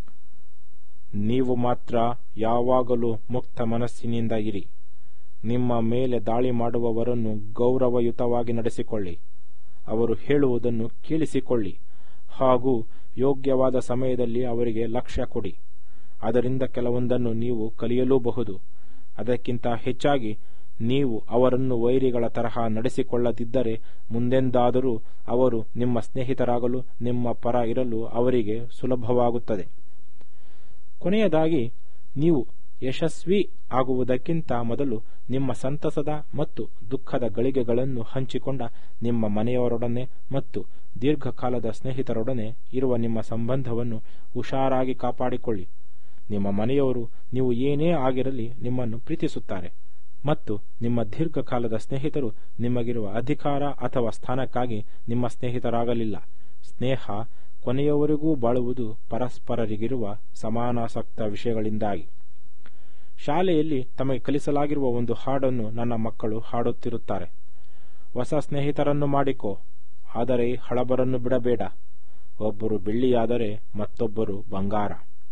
ನೀವು ಮಾತ್ರ ಯಾವಾಗಲೂ ಮುಕ್ತ ಮನಸ್ಸಿನಿಂದ ಇರಿ ನಿಮ್ಮ ಮೇಲೆ ದಾಳಿ ಮಾಡುವವರನ್ನು ಗೌರವಯುತವಾಗಿ ನಡೆಸಿಕೊಳ್ಳಿ ಅವರು ಹೇಳುವುದನ್ನು ಕೇಳಿಸಿಕೊಳ್ಳಿ ಹಾಗೂ ಯೋಗ್ಯವಾದ ಸಮಯದಲ್ಲಿ ಅವರಿಗೆ ಲಕ್ಷ್ಯ ಕೊಡಿ ಅದರಿಂದ ಕೆಲವೊಂದನ್ನು ನೀವು ಕಲಿಯಲೂಬಹುದು ಅದಕ್ಕಿಂತ ಹೆಚ್ಚಾಗಿ ನೀವು ಅವರನ್ನು ವೈರಿಗಳ ತರಹ ನಡೆಸಿಕೊಳ್ಳದಿದ್ದರೆ ಮುಂದೆಂದಾದರೂ ಅವರು ನಿಮ್ಮ ಸ್ನೇಹಿತರಾಗಲು ನಿಮ್ಮ ಪರ ಇರಲು ಅವರಿಗೆ ಸುಲಭವಾಗುತ್ತದೆ ಕೊನೆಯದಾಗಿ ನೀವು ಯಶಸ್ವಿ ಆಗುವುದಕ್ಕಿಂತ ಮೊದಲು ನಿಮ್ಮ ಸಂತಸದ ಮತ್ತು ದುಃಖದ ಗಳಿಗೆಗಳನ್ನು ಹಂಚಿಕೊಂಡ ನಿಮ್ಮ ಮನೆಯವರೊಡನೆ ಮತ್ತು ದೀರ್ಘಕಾಲದ ಸ್ನೇಹಿತರೊಡನೆ ಇರುವ ನಿಮ್ಮ ಸಂಬಂಧವನ್ನು ಹುಷಾರಾಗಿ ಕಾಪಾಡಿಕೊಳ್ಳಿ ನಿಮ್ಮ ಮನೆಯವರು ನೀವು ಏನೇ ಆಗಿರಲಿ ನಿಮ್ಮನ್ನು ಪ್ರೀತಿಸುತ್ತಾರೆ ಮತ್ತು ನಿಮ್ಮ ದೀರ್ಘಕಾಲದ ಸ್ನೇಹಿತರು ನಿಮಗಿರುವ ಅಧಿಕಾರ ಅಥವಾ ಸ್ಥಾನಕ್ಕಾಗಿ ನಿಮ್ಮ ಸ್ನೇಹಿತರಾಗಲಿಲ್ಲ ಸ್ನೇಹ ಕೊನೆಯವರೆಗೂ ಬಾಳುವುದು ಪರಸ್ಪರರಿಗಿರುವ ಸಮಾನಾಸಕ್ತ ವಿಷಯಗಳಿಂದಾಗಿ ಶಾಲೆಯಲ್ಲಿ ತಮಗೆ ಕಲಿಸಲಾಗಿರುವ ಒಂದು ಹಾಡನ್ನು ನನ್ನ ಮಕ್ಕಳು ಹಾಡುತ್ತಿರುತ್ತಾರೆ ಹೊಸ ಸ್ನೇಹಿತರನ್ನು ಮಾಡಿಕೋ ಆದರೆ ಹಳಬರನ್ನು ಬಿಡಬೇಡ ಒಬ್ಬರು ಬೆಳ್ಳಿಯಾದರೆ ಮತ್ತೊಬ್ಬರು ಬಂಗಾರ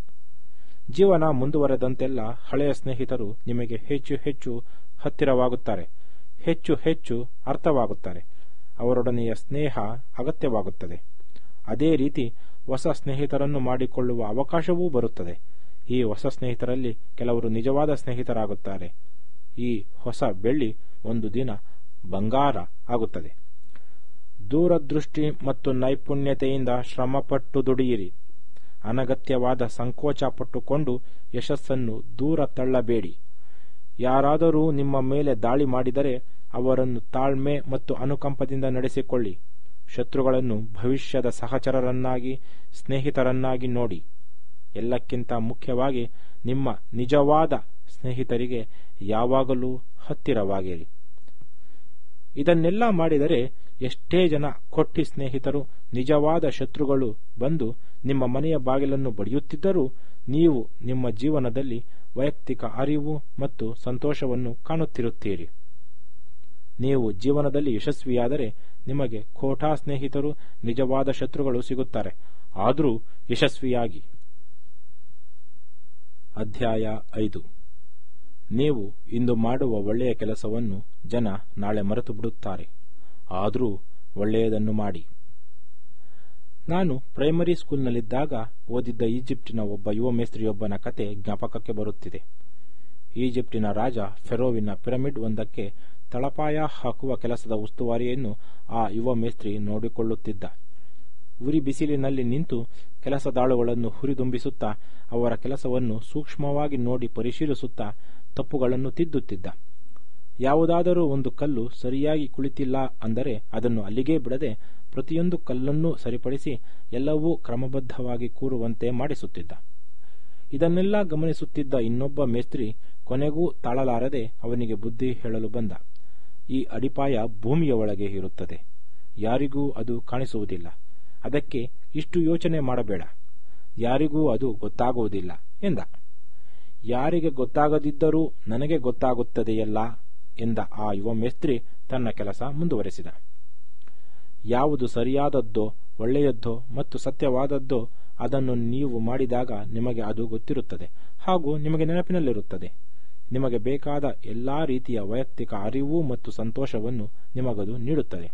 ಜೀವನ ಮುಂದುವರೆದಂತೆಲ್ಲ ಹಳೆಯ ಸ್ನೇಹಿತರು ನಿಮಗೆ ಹೆಚ್ಚು ಹೆಚ್ಚು ಹತ್ತಿರವಾಗುತ್ತಾರೆ ಹೆಚ್ಚು ಹೆಚ್ಚು ಅರ್ಥವಾಗುತ್ತಾರೆ ಅವರೊಡನೆಯ ಸ್ನೇಹ ಅಗತ್ಯವಾಗುತ್ತದೆ ಅದೇ ರೀತಿ ಹೊಸ ಸ್ನೇಹಿತರನ್ನು ಮಾಡಿಕೊಳ್ಳುವ ಅವಕಾಶವೂ ಬರುತ್ತದೆ ಈ ಹೊಸ ಸ್ನೇಹಿತರಲ್ಲಿ ಕೆಲವರು ನಿಜವಾದ ಸ್ನೇಹಿತರಾಗುತ್ತಾರೆ ಈ ಹೊಸ ಬೆಳ್ಳಿ ಒಂದು ದಿನ ಬಂಗಾರ ಆಗುತ್ತದೆ ದೂರದೃಷ್ಟಿ ಮತ್ತು ನೈಪುಣ್ಯತೆಯಿಂದ ಶ್ರಮಪಟ್ಟು ದುಡಿಯಿರಿ ಅನಗತ್ಯವಾದ ಸಂಕೋಚ ಪಟ್ಟುಕೊಂಡು ಯಶಸ್ಸನ್ನು ದೂರ ತಳ್ಳಬೇಡಿ ಯಾರಾದರೂ ನಿಮ್ಮ ಮೇಲೆ ದಾಳಿ ಮಾಡಿದರೆ ಅವರನ್ನು ತಾಳ್ಮೆ ಮತ್ತು ಅನುಕಂಪದಿಂದ ನಡೆಸಿಕೊಳ್ಳಿ ಶತ್ರುಗಳನ್ನು ಭವಿಷ್ಯದ ಸಹಚರರನ್ನಾಗಿ ಸ್ನೇಹಿತರನ್ನಾಗಿ ನೋಡಿ ಎಲ್ಲಕ್ಕಿಂತ ಮುಖ್ಯವಾಗಿ ನಿಮ್ಮ ನಿಜವಾದ ಸ್ನೇಹಿತರಿಗೆ ಯಾವಾಗಲೂ ಹತ್ತಿರವಾಗಿರಿ ಇದನ್ನೆಲ್ಲ ಮಾಡಿದರೆ ಎಷ್ಟೇ ಜನ ಕೊಟ್ಟಿ ಸ್ನೇಹಿತರು ನಿಜವಾದ ಶತ್ರುಗಳು ಬಂದು ನಿಮ್ಮ ಮನೆಯ ಬಾಗಿಲನ್ನು ಬಡಿಯುತ್ತಿದ್ದರೂ ನೀವು ನಿಮ್ಮ ಜೀವನದಲ್ಲಿ ವೈಯಕ್ತಿಕ ಅರಿವು ಮತ್ತು ಸಂತೋಷವನ್ನು ಕಾಣುತ್ತಿರುತ್ತೀರಿ ನೀವು ಜೀವನದಲ್ಲಿ ಯಶಸ್ವಿಯಾದರೆ ನಿಮಗೆ ಖೋಟಾ ಸ್ನೇಹಿತರು ನಿಜವಾದ ಶತ್ರುಗಳು ಸಿಗುತ್ತಾರೆ ಆದರೂ ಯಶಸ್ವಿಯಾಗಿ ಅಧ್ಯಾಯ ಐದು ನೀವು ಇಂದು ಮಾಡುವ ಒಳ್ಳೆಯ ಕೆಲಸವನ್ನು ಜನ ನಾಳೆ ಮರೆತು ಬಿಡುತ್ತಾರೆ ಆದರೂ ಒಳ್ಳೆಯದನ್ನು ಮಾಡಿ ನಾನು ಪ್ರೈಮರಿ ಸ್ಕೂಲ್ನಲ್ಲಿದ್ದಾಗ ಓದಿದ್ದ ಈಜಿಪ್ಟಿನ ಒಬ್ಬ ಯುವ ಮೇಸ್ತ್ರಿಯೊಬ್ಬನ ಕತೆ ಜ್ಞಾಪಕಕ್ಕೆ ಬರುತ್ತಿದೆ ಈಜಿಪ್ಟಿನ ರಾಜ ಫೆರೋವಿನ ಪಿರಮಿಡ್ ಒಂದಕ್ಕೆ ತಳಪಾಯ ಹಾಕುವ ಕೆಲಸದ ಉಸ್ತುವಾರಿಯನ್ನು ಆ ಯುವ ಮೇಸ್ತ್ರಿ ನೋಡಿಕೊಳ್ಳುತ್ತಿದ್ದ ಉರಿ ಬಿಸಿಲಿನಲ್ಲಿ ನಿಂತು ಕೆಲಸದಾಳುಗಳನ್ನು ಹುರಿದುಂಬಿಸುತ್ತಾ ಅವರ ಕೆಲಸವನ್ನು ಸೂಕ್ಷ್ಮವಾಗಿ ನೋಡಿ ಪರಿಶೀಲಿಸುತ್ತಾ ತಪ್ಪುಗಳನ್ನು ತಿದ್ದುತ್ತಿದ್ದ ಯಾವುದಾದರೂ ಒಂದು ಕಲ್ಲು ಸರಿಯಾಗಿ ಕುಳಿತಿಲ್ಲ ಅಂದರೆ ಅದನ್ನು ಅಲ್ಲಿಗೇ ಬಿಡದೆ ಪ್ರತಿಯೊಂದು ಕಲ್ಲನ್ನೂ ಸರಿಪಡಿಸಿ ಎಲ್ಲವೂ ಕ್ರಮಬದ್ಧವಾಗಿ ಕೂರುವಂತೆ ಮಾಡಿಸುತ್ತಿದ್ದ ಇದನ್ನೆಲ್ಲ ಗಮನಿಸುತ್ತಿದ್ದ ಇನ್ನೊಬ್ಬ ಮೇಸ್ತ್ರಿ ಕೊನೆಗೂ ತಾಳಲಾರದೆ ಅವನಿಗೆ ಬುದ್ಧಿ ಹೇಳಲು ಬಂದ ಈ ಅಡಿಪಾಯ ಭೂಮಿಯ ಒಳಗೆ ಇರುತ್ತದೆ ಯಾರಿಗೂ ಅದು ಕಾಣಿಸುವುದಿಲ್ಲ ಅದಕ್ಕೆ ಇಷ್ಟು ಯೋಚನೆ ಮಾಡಬೇಡ ಯಾರಿಗೂ ಅದು ಗೊತ್ತಾಗುವುದಿಲ್ಲ ಎಂದ ಯಾರಿಗೆ ಗೊತ್ತಾಗದಿದ್ದರೂ ನನಗೆ ಗೊತ್ತಾಗುತ್ತದೆಯಲ್ಲ ಎಂದ ಆ ಯುವ ಮೇಸ್ತ್ರಿ ತನ್ನ ಕೆಲಸ ಮುಂದುವರೆಸಿದ ಯಾವುದು ಸರಿಯಾದದ್ದೋ ಒಳ್ಳೆಯದ್ದೋ ಮತ್ತು ಸತ್ಯವಾದದ್ದೋ ಅದನ್ನು ನೀವು ಮಾಡಿದಾಗ ನಿಮಗೆ ಅದು ಗೊತ್ತಿರುತ್ತದೆ ಹಾಗೂ ನಿಮಗೆ ನೆನಪಿನಲ್ಲಿರುತ್ತದೆ ನಿಮಗೆ ಬೇಕಾದ ಎಲ್ಲಾ ರೀತಿಯ ವೈಯಕ್ತಿಕ ಅರಿವು ಮತ್ತು ಸಂತೋಷವನ್ನು ನಿಮಗದು ನೀಡುತ್ತದೆ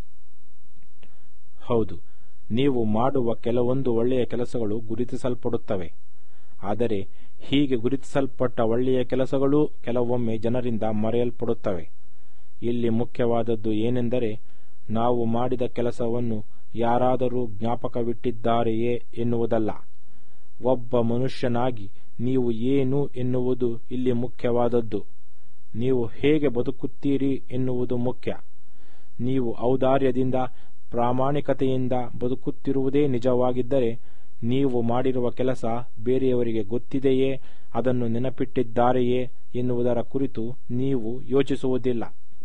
ಹೌದು ನೀವು ಮಾಡುವ ಕೆಲವೊಂದು ಒಳ್ಳೆಯ ಕೆಲಸಗಳು ಗುರುತಿಸಲ್ಪಡುತ್ತವೆ ಆದರೆ ಹೀಗೆ ಗುರುತಿಸಲ್ಪಟ್ಟ ಒಳ್ಳೆಯ ಕೆಲಸಗಳೂ ಕೆಲವೊಮ್ಮೆ ಜನರಿಂದ ಮರೆಯಲ್ಪಡುತ್ತವೆ ಇಲ್ಲಿ ಮುಖ್ಯವಾದದ್ದು ಏನೆಂದರೆ ನಾವು ಮಾಡಿದ ಕೆಲಸವನ್ನು ಯಾರಾದರೂ ಜ್ಞಾಪಕವಿಟ್ಟಿದ್ದಾರೆಯೇ ಎನ್ನುವುದಲ್ಲ ಒಬ್ಬ ಮನುಷ್ಯನಾಗಿ ನೀವು ಏನು ಎನ್ನುವುದು ಇಲ್ಲಿ ಮುಖ್ಯವಾದದ್ದು ನೀವು ಹೇಗೆ ಬದುಕುತ್ತೀರಿ ಎನ್ನುವುದು ಮುಖ್ಯ ನೀವು ಔದಾರ್ಯದಿಂದ ಪ್ರಾಮಾಣಿಕತೆಯಿಂದ ಬದುಕುತ್ತಿರುವುದೇ ನಿಜವಾಗಿದ್ದರೆ ನೀವು ಮಾಡಿರುವ ಕೆಲಸ ಬೇರೆಯವರಿಗೆ ಗೊತ್ತಿದೆಯೇ ಅದನ್ನು ನೆನಪಿಟ್ಟಿದ್ದಾರೆಯೇ ಎನ್ನುವುದರ ಕುರಿತು ನೀವು ಯೋಚಿಸುವುದಿಲ್ಲ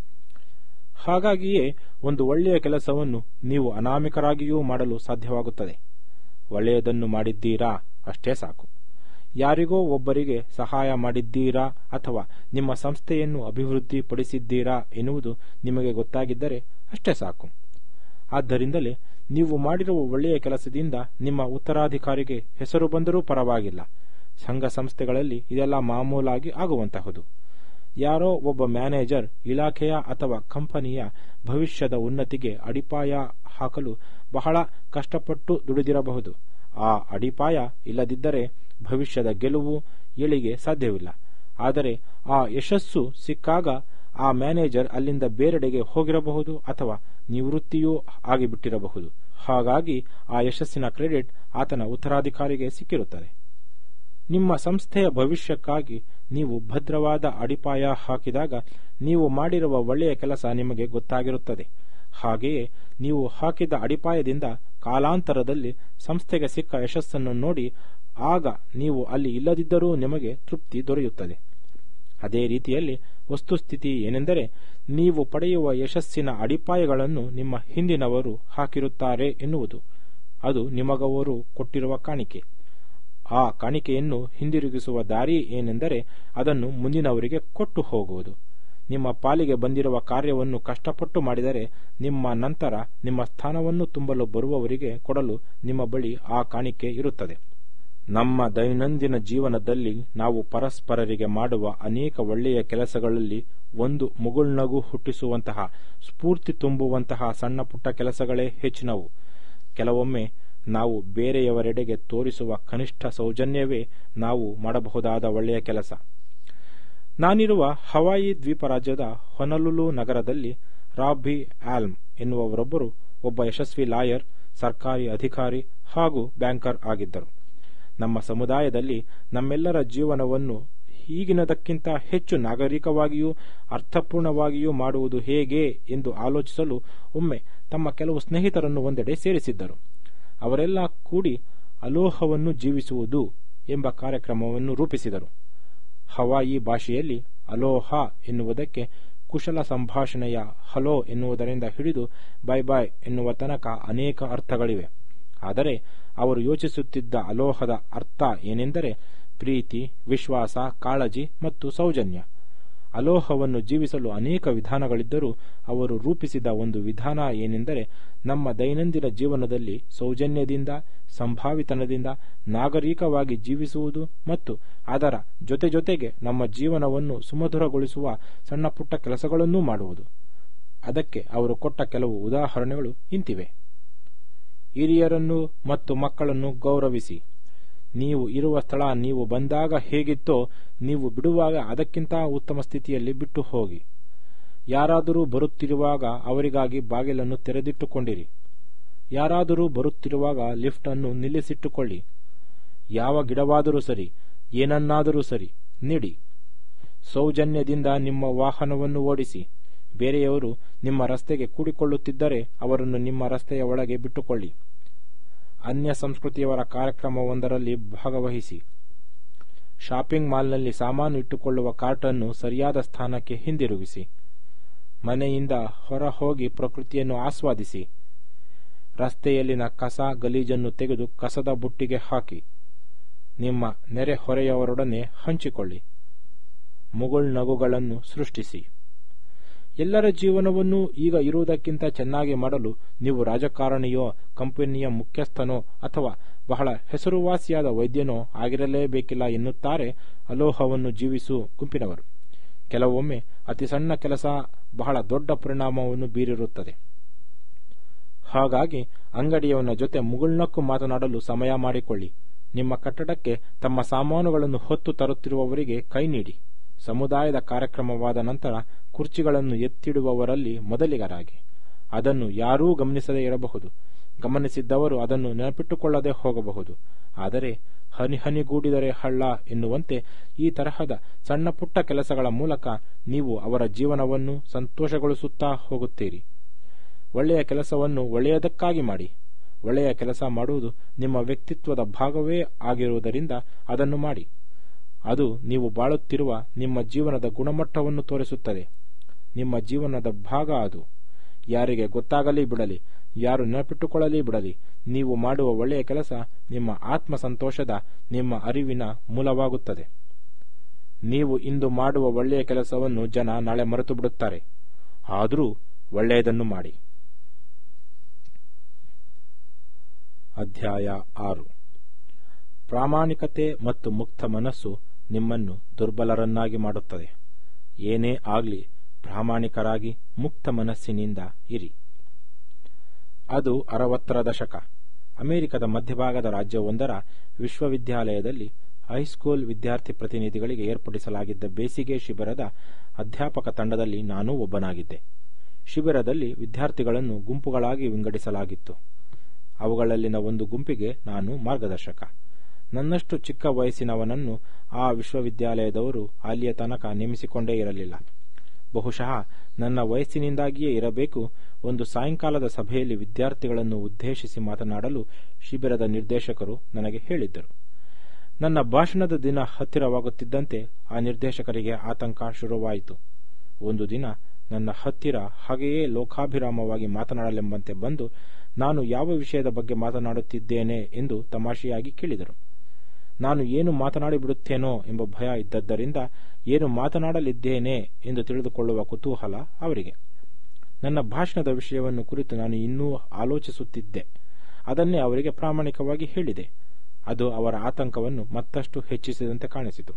ಹಾಗಾಗಿಯೇ ಒಂದು ಒಳ್ಳೆಯ ಕೆಲಸವನ್ನು ನೀವು ಅನಾಮಿಕರಾಗಿಯೂ ಮಾಡಲು ಸಾಧ್ಯವಾಗುತ್ತದೆ ಒಳ್ಳೆಯದನ್ನು ಮಾಡಿದ್ದೀರಾ ಅಷ್ಟೇ ಸಾಕು ಯಾರಿಗೋ ಒಬ್ಬರಿಗೆ ಸಹಾಯ ಮಾಡಿದ್ದೀರಾ ಅಥವಾ ನಿಮ್ಮ ಸಂಸ್ಥೆಯನ್ನು ಅಭಿವೃದ್ಧಿಪಡಿಸಿದ್ದೀರಾ ಎನ್ನುವುದು ನಿಮಗೆ ಗೊತ್ತಾಗಿದ್ದರೆ ಅಷ್ಟೇ ಸಾಕು ಆದ್ದರಿಂದಲೇ ನೀವು ಮಾಡಿರುವ ಒಳ್ಳೆಯ ಕೆಲಸದಿಂದ ನಿಮ್ಮ ಉತ್ತರಾಧಿಕಾರಿಗೆ ಹೆಸರು ಬಂದರೂ ಪರವಾಗಿಲ್ಲ ಸಂಘ ಸಂಸ್ಥೆಗಳಲ್ಲಿ ಇದೆಲ್ಲ ಮಾಮೂಲಾಗಿ ಆಗುವಂತಹುದು ಯಾರೋ ಒಬ್ಬ ಮ್ಯಾನೇಜರ್ ಇಲಾಖೆಯ ಅಥವಾ ಕಂಪನಿಯ ಭವಿಷ್ಯದ ಉನ್ನತಿಗೆ ಅಡಿಪಾಯ ಹಾಕಲು ಬಹಳ ಕಷ್ಟಪಟ್ಟು ದುಡಿದಿರಬಹುದು ಆ ಅಡಿಪಾಯ ಇಲ್ಲದಿದ್ದರೆ ಭವಿಷ್ಯದ ಗೆಲುವು ಏಳಿಗೆ ಸಾಧ್ಯವಿಲ್ಲ ಆದರೆ ಆ ಯಶಸ್ಸು ಸಿಕ್ಕಾಗ ಆ ಮ್ಯಾನೇಜರ್ ಅಲ್ಲಿಂದ ಬೇರೆಡೆಗೆ ಹೋಗಿರಬಹುದು ಅಥವಾ ನಿವೃತ್ತಿಯೂ ಆಗಿಬಿಟ್ಟಿರಬಹುದು ಹಾಗಾಗಿ ಆ ಯಶಸ್ಸಿನ ಕ್ರೆಡಿಟ್ ಆತನ ಉತ್ತರಾಧಿಕಾರಿಗೆ ಸಿಕ್ಕಿರುತ್ತದೆ ನಿಮ್ಮ ಸಂಸ್ಥೆಯ ಭವಿಷ್ಯಕ್ಕಾಗಿ ನೀವು ಭದ್ರವಾದ ಅಡಿಪಾಯ ಹಾಕಿದಾಗ ನೀವು ಮಾಡಿರುವ ಒಳ್ಳೆಯ ಕೆಲಸ ನಿಮಗೆ ಗೊತ್ತಾಗಿರುತ್ತದೆ ಹಾಗೆಯೇ ನೀವು ಹಾಕಿದ ಅಡಿಪಾಯದಿಂದ ಕಾಲಾಂತರದಲ್ಲಿ ಸಂಸ್ಥೆಗೆ ಸಿಕ್ಕ ಯಶಸ್ಸನ್ನು ನೋಡಿ ಆಗ ನೀವು ಅಲ್ಲಿ ಇಲ್ಲದಿದ್ದರೂ ನಿಮಗೆ ತೃಪ್ತಿ ದೊರೆಯುತ್ತದೆ ಅದೇ ರೀತಿಯಲ್ಲಿ ವಸ್ತುಸ್ಥಿತಿ ಏನೆಂದರೆ ನೀವು ಪಡೆಯುವ ಯಶಸ್ಸಿನ ಅಡಿಪಾಯಗಳನ್ನು ನಿಮ್ಮ ಹಿಂದಿನವರು ಹಾಕಿರುತ್ತಾರೆ ಎನ್ನುವುದು ಅದು ನಿಮಗವರು ಕೊಟ್ಟಿರುವ ಕಾಣಿಕೆ ಆ ಕಾಣಿಕೆಯನ್ನು ಹಿಂದಿರುಗಿಸುವ ದಾರಿ ಏನೆಂದರೆ ಅದನ್ನು ಮುಂದಿನವರಿಗೆ ಕೊಟ್ಟು ಹೋಗುವುದು ನಿಮ್ಮ ಪಾಲಿಗೆ ಬಂದಿರುವ ಕಾರ್ಯವನ್ನು ಕಷ್ಟಪಟ್ಟು ಮಾಡಿದರೆ ನಿಮ್ಮ ನಂತರ ನಿಮ್ಮ ಸ್ಥಾನವನ್ನು ತುಂಬಲು ಬರುವವರಿಗೆ ಕೊಡಲು ನಿಮ್ಮ ಬಳಿ ಆ ಕಾಣಿಕೆ ಇರುತ್ತದೆ ನಮ್ಮ ದೈನಂದಿನ ಜೀವನದಲ್ಲಿ ನಾವು ಪರಸ್ಪರರಿಗೆ ಮಾಡುವ ಅನೇಕ ಒಳ್ಳೆಯ ಕೆಲಸಗಳಲ್ಲಿ ಒಂದು ಮುಗುಳ್ನಗು ಹುಟ್ಟಿಸುವಂತಹ ಸ್ಫೂರ್ತಿ ತುಂಬುವಂತಹ ಸಣ್ಣ ಪುಟ್ಟ ಕೆಲಸಗಳೇ ಹೆಚ್ಚಿನವು ಕೆಲವೊಮ್ಮೆ ನಾವು ಬೇರೆಯವರೆಡೆಗೆ ತೋರಿಸುವ ಕನಿಷ್ಠ ಸೌಜನ್ಯವೇ ನಾವು ಮಾಡಬಹುದಾದ ಒಳ್ಳೆಯ ಕೆಲಸ ನಾನಿರುವ ಹವಾಯಿ ದ್ವೀಪ ರಾಜ್ಯದ ಹೊನಲುಲು ನಗರದಲ್ಲಿ ರಾಬಿ ಆಲ್ಮ್ ಎನ್ನುವವರೊಬ್ಬರು ಒಬ್ಬ ಯಶಸ್ವಿ ಲಾಯರ್ ಸರ್ಕಾರಿ ಅಧಿಕಾರಿ ಹಾಗೂ ಬ್ಯಾಂಕರ್ ಆಗಿದ್ದರು ನಮ್ಮ ಸಮುದಾಯದಲ್ಲಿ ನಮ್ಮೆಲ್ಲರ ಜೀವನವನ್ನು ಈಗಿನದಕ್ಕಿಂತ ಹೆಚ್ಚು ನಾಗರಿಕವಾಗಿಯೂ ಅರ್ಥಪೂರ್ಣವಾಗಿಯೂ ಮಾಡುವುದು ಹೇಗೆ ಎಂದು ಆಲೋಚಿಸಲು ಒಮ್ಮೆ ತಮ್ಮ ಕೆಲವು ಸ್ನೇಹಿತರನ್ನು ಒಂದೆಡೆ ಸೇರಿಸಿದ್ದರು ಅವರೆಲ್ಲ ಕೂಡಿ ಅಲೋಹವನ್ನು ಜೀವಿಸುವುದು ಎಂಬ ಕಾರ್ಯಕ್ರಮವನ್ನು ರೂಪಿಸಿದರು ಹವಾಯಿ ಭಾಷೆಯಲ್ಲಿ ಅಲೋಹ ಎನ್ನುವುದಕ್ಕೆ ಕುಶಲ ಸಂಭಾಷಣೆಯ ಹಲೋ ಎನ್ನುವುದರಿಂದ ಹಿಡಿದು ಬೈ ಬಾಯ್ ಎನ್ನುವ ತನಕ ಅನೇಕ ಅರ್ಥಗಳಿವೆ ಆದರೆ ಅವರು ಯೋಚಿಸುತ್ತಿದ್ದ ಅಲೋಹದ ಅರ್ಥ ಏನೆಂದರೆ ಪ್ರೀತಿ ವಿಶ್ವಾಸ ಕಾಳಜಿ ಮತ್ತು ಸೌಜನ್ಯ ಅಲೋಹವನ್ನು ಜೀವಿಸಲು ಅನೇಕ ವಿಧಾನಗಳಿದ್ದರೂ ಅವರು ರೂಪಿಸಿದ ಒಂದು ವಿಧಾನ ಏನೆಂದರೆ ನಮ್ಮ ದೈನಂದಿನ ಜೀವನದಲ್ಲಿ ಸೌಜನ್ಯದಿಂದ ಸಂಭಾವಿತನದಿಂದ ನಾಗರಿಕವಾಗಿ ಜೀವಿಸುವುದು ಮತ್ತು ಅದರ ಜೊತೆ ಜೊತೆಗೆ ನಮ್ಮ ಜೀವನವನ್ನು ಸುಮಧುರಗೊಳಿಸುವ ಸಣ್ಣ ಪುಟ್ಟ ಕೆಲಸಗಳನ್ನೂ ಮಾಡುವುದು ಅದಕ್ಕೆ ಅವರು ಕೊಟ್ಟ ಕೆಲವು ಉದಾಹರಣೆಗಳು ಇಂತಿವೆ ಹಿರಿಯರನ್ನು ಮತ್ತು ಮಕ್ಕಳನ್ನು ಗೌರವಿಸಿ ನೀವು ಇರುವ ಸ್ಥಳ ನೀವು ಬಂದಾಗ ಹೇಗಿತ್ತೋ ನೀವು ಬಿಡುವಾಗ ಅದಕ್ಕಿಂತ ಉತ್ತಮ ಸ್ಥಿತಿಯಲ್ಲಿ ಬಿಟ್ಟು ಹೋಗಿ ಯಾರಾದರೂ ಬರುತ್ತಿರುವಾಗ ಅವರಿಗಾಗಿ ಬಾಗಿಲನ್ನು ತೆರೆದಿಟ್ಟುಕೊಂಡಿರಿ ಯಾರಾದರೂ ಬರುತ್ತಿರುವಾಗ ಲಿಫ್ಟ್ ಅನ್ನು ನಿಲ್ಲಿಸಿಟ್ಟುಕೊಳ್ಳಿ ಯಾವ ಗಿಡವಾದರೂ ಸರಿ ಏನನ್ನಾದರೂ ಸರಿ ನೀಡಿ ಸೌಜನ್ಯದಿಂದ ನಿಮ್ಮ ವಾಹನವನ್ನು ಓಡಿಸಿ ಬೇರೆಯವರು ನಿಮ್ಮ ರಸ್ತೆಗೆ ಕೂಡಿಕೊಳ್ಳುತ್ತಿದ್ದರೆ ಅವರನ್ನು ನಿಮ್ಮ ರಸ್ತೆಯ ಒಳಗೆ ಬಿಟ್ಟುಕೊಳ್ಳಿ ಅನ್ಯ ಸಂಸ್ಕೃತಿಯವರ ಕಾರ್ಯಕ್ರಮವೊಂದರಲ್ಲಿ ಭಾಗವಹಿಸಿ ಶಾಪಿಂಗ್ ಮಾಲ್ನಲ್ಲಿ ಸಾಮಾನು ಇಟ್ಟುಕೊಳ್ಳುವ ಕಾರ್ಟನ್ನು ಸರಿಯಾದ ಸ್ಥಾನಕ್ಕೆ ಹಿಂದಿರುಗಿಸಿ ಮನೆಯಿಂದ ಹೊರ ಹೋಗಿ ಪ್ರಕೃತಿಯನ್ನು ಆಸ್ವಾದಿಸಿ ರಸ್ತೆಯಲ್ಲಿನ ಕಸ ಗಲೀಜನ್ನು ತೆಗೆದು ಕಸದ ಬುಟ್ಟಿಗೆ ಹಾಕಿ ನಿಮ್ಮ ನೆರೆಹೊರೆಯವರೊಡನೆ ಹಂಚಿಕೊಳ್ಳಿ ಮುಗುಳ್ನಗುಗಳನ್ನು ಸೃಷ್ಟಿಸಿ ಎಲ್ಲರ ಜೀವನವನ್ನು ಈಗ ಇರುವುದಕ್ಕಿಂತ ಚೆನ್ನಾಗಿ ಮಾಡಲು ನೀವು ರಾಜಕಾರಣಿಯೋ ಕಂಪನಿಯ ಮುಖ್ಯಸ್ಥನೋ ಅಥವಾ ಬಹಳ ಹೆಸರುವಾಸಿಯಾದ ವೈದ್ಯನೋ ಆಗಿರಲೇಬೇಕಿಲ್ಲ ಎನ್ನುತ್ತಾರೆ ಅಲೋಹವನ್ನು ಜೀವಿಸು ಗುಂಪಿನವರು ಕೆಲವೊಮ್ಮೆ ಅತಿ ಸಣ್ಣ ಕೆಲಸ ಬಹಳ ದೊಡ್ಡ ಪರಿಣಾಮವನ್ನು ಬೀರಿರುತ್ತದೆ ಹಾಗಾಗಿ ಅಂಗಡಿಯವನ ಜೊತೆ ಮುಗುಳ್ನಕ್ಕು ಮಾತನಾಡಲು ಸಮಯ ಮಾಡಿಕೊಳ್ಳಿ ನಿಮ್ಮ ಕಟ್ಟಡಕ್ಕೆ ತಮ್ಮ ಸಾಮಾನುಗಳನ್ನು ಹೊತ್ತು ತರುತ್ತಿರುವವರಿಗೆ ಕೈ ನೀಡಿ ಸಮುದಾಯದ ಕಾರ್ಯಕ್ರಮವಾದ ನಂತರ ಕುರ್ಚಿಗಳನ್ನು ಎತ್ತಿಡುವವರಲ್ಲಿ ಮೊದಲಿಗರಾಗಿ ಅದನ್ನು ಯಾರೂ ಗಮನಿಸದೇ ಇರಬಹುದು ಗಮನಿಸಿದ್ದವರು ಅದನ್ನು ನೆನಪಿಟ್ಟುಕೊಳ್ಳದೆ ಹೋಗಬಹುದು ಆದರೆ ಹನಿ ಹನಿಗೂಡಿದರೆ ಹಳ್ಳ ಎನ್ನುವಂತೆ ಈ ತರಹದ ಸಣ್ಣ ಪುಟ್ಟ ಕೆಲಸಗಳ ಮೂಲಕ ನೀವು ಅವರ ಜೀವನವನ್ನು ಸಂತೋಷಗೊಳಿಸುತ್ತಾ ಹೋಗುತ್ತೀರಿ ಒಳ್ಳೆಯ ಕೆಲಸವನ್ನು ಒಳ್ಳೆಯದಕ್ಕಾಗಿ ಮಾಡಿ ಒಳ್ಳೆಯ ಕೆಲಸ ಮಾಡುವುದು ನಿಮ್ಮ ವ್ಯಕ್ತಿತ್ವದ ಭಾಗವೇ ಆಗಿರುವುದರಿಂದ ಅದನ್ನು ಮಾಡಿ ಅದು ನೀವು ಬಾಳುತ್ತಿರುವ ನಿಮ್ಮ ಜೀವನದ ಗುಣಮಟ್ಟವನ್ನು ತೋರಿಸುತ್ತದೆ ನಿಮ್ಮ ಜೀವನದ ಭಾಗ ಅದು ಯಾರಿಗೆ ಗೊತ್ತಾಗಲಿ ಬಿಡಲಿ ಯಾರು ನೆನಪಿಟ್ಟುಕೊಳ್ಳಲಿ ಬಿಡಲಿ ನೀವು ಮಾಡುವ ಒಳ್ಳೆಯ ಕೆಲಸ ನಿಮ್ಮ ಆತ್ಮ ಸಂತೋಷದ ನಿಮ್ಮ ಅರಿವಿನ ಮೂಲವಾಗುತ್ತದೆ ನೀವು ಇಂದು ಮಾಡುವ ಒಳ್ಳೆಯ ಕೆಲಸವನ್ನು ಜನ ನಾಳೆ ಮರೆತು ಬಿಡುತ್ತಾರೆ ಆದರೂ ಒಳ್ಳೆಯದನ್ನು ಮಾಡಿ ಅಧ್ಯಾಯ ಆರು ಪ್ರಾಮಾಣಿಕತೆ ಮತ್ತು ಮುಕ್ತ ಮನಸ್ಸು ನಿಮ್ಮನ್ನು ದುರ್ಬಲರನ್ನಾಗಿ ಮಾಡುತ್ತದೆ ಏನೇ ಆಗಲಿ ಪ್ರಾಮಾಣಿಕರಾಗಿ ಮುಕ್ತ ಮನಸ್ಸಿನಿಂದ ಇರಿ ಅದು ಅರವತ್ತರ ದಶಕ ಅಮೆರಿಕದ ಮಧ್ಯಭಾಗದ ರಾಜ್ಯವೊಂದರ ವಿಶ್ವವಿದ್ಯಾಲಯದಲ್ಲಿ ಹೈಸ್ಕೂಲ್ ವಿದ್ಯಾರ್ಥಿ ಪ್ರತಿನಿಧಿಗಳಿಗೆ ಏರ್ಪಡಿಸಲಾಗಿದ್ದ ಬೇಸಿಗೆ ಶಿಬಿರದ ಅಧ್ಯಾಪಕ ತಂಡದಲ್ಲಿ ನಾನೂ ಒಬ್ಬನಾಗಿದ್ದೆ ಶಿಬಿರದಲ್ಲಿ ವಿದ್ಯಾರ್ಥಿಗಳನ್ನು ಗುಂಪುಗಳಾಗಿ ವಿಂಗಡಿಸಲಾಗಿತ್ತು ಅವುಗಳಲ್ಲಿನ ಒಂದು ಗುಂಪಿಗೆ ನಾನು ಮಾರ್ಗದರ್ಶಕ ನನ್ನಷ್ಟು ಚಿಕ್ಕ ವಯಸ್ಸಿನವನನ್ನು ಆ ವಿಶ್ವವಿದ್ಯಾಲಯದವರು ಅಲ್ಲಿಯ ತನಕ ನೇಮಿಸಿಕೊಂಡೇ ಇರಲಿಲ್ಲ ಬಹುಶಃ ನನ್ನ ವಯಸ್ಸಿನಿಂದಾಗಿಯೇ ಇರಬೇಕು ಒಂದು ಸಾಯಂಕಾಲದ ಸಭೆಯಲ್ಲಿ ವಿದ್ಯಾರ್ಥಿಗಳನ್ನು ಉದ್ದೇಶಿಸಿ ಮಾತನಾಡಲು ಶಿಬಿರದ ನಿರ್ದೇಶಕರು ನನಗೆ ಹೇಳಿದ್ದರು ನನ್ನ ಭಾಷಣದ ದಿನ ಹತ್ತಿರವಾಗುತ್ತಿದ್ದಂತೆ ಆ ನಿರ್ದೇಶಕರಿಗೆ ಆತಂಕ ಶುರುವಾಯಿತು ಒಂದು ದಿನ ನನ್ನ ಹತ್ತಿರ ಹಾಗೆಯೇ ಲೋಕಾಭಿರಾಮವಾಗಿ ಮಾತನಾಡಲೆಂಬಂತೆ ಬಂದು ನಾನು ಯಾವ ವಿಷಯದ ಬಗ್ಗೆ ಮಾತನಾಡುತ್ತಿದ್ದೇನೆ ಎಂದು ತಮಾಷೆಯಾಗಿ ಕೇಳಿದರು ನಾನು ಏನು ಮಾತನಾಡಿಬಿಡುತ್ತೇನೋ ಎಂಬ ಭಯ ಇದ್ದದ್ದರಿಂದ ಏನು ಮಾತನಾಡಲಿದ್ದೇನೆ ಎಂದು ತಿಳಿದುಕೊಳ್ಳುವ ಕುತೂಹಲ ಅವರಿಗೆ ನನ್ನ ಭಾಷಣದ ವಿಷಯವನ್ನು ಕುರಿತು ನಾನು ಇನ್ನೂ ಆಲೋಚಿಸುತ್ತಿದ್ದೆ ಅದನ್ನೇ ಅವರಿಗೆ ಪ್ರಾಮಾಣಿಕವಾಗಿ ಹೇಳಿದೆ ಅದು ಅವರ ಆತಂಕವನ್ನು ಮತ್ತಷ್ಟು ಹೆಚ್ಚಿಸಿದಂತೆ ಕಾಣಿಸಿತು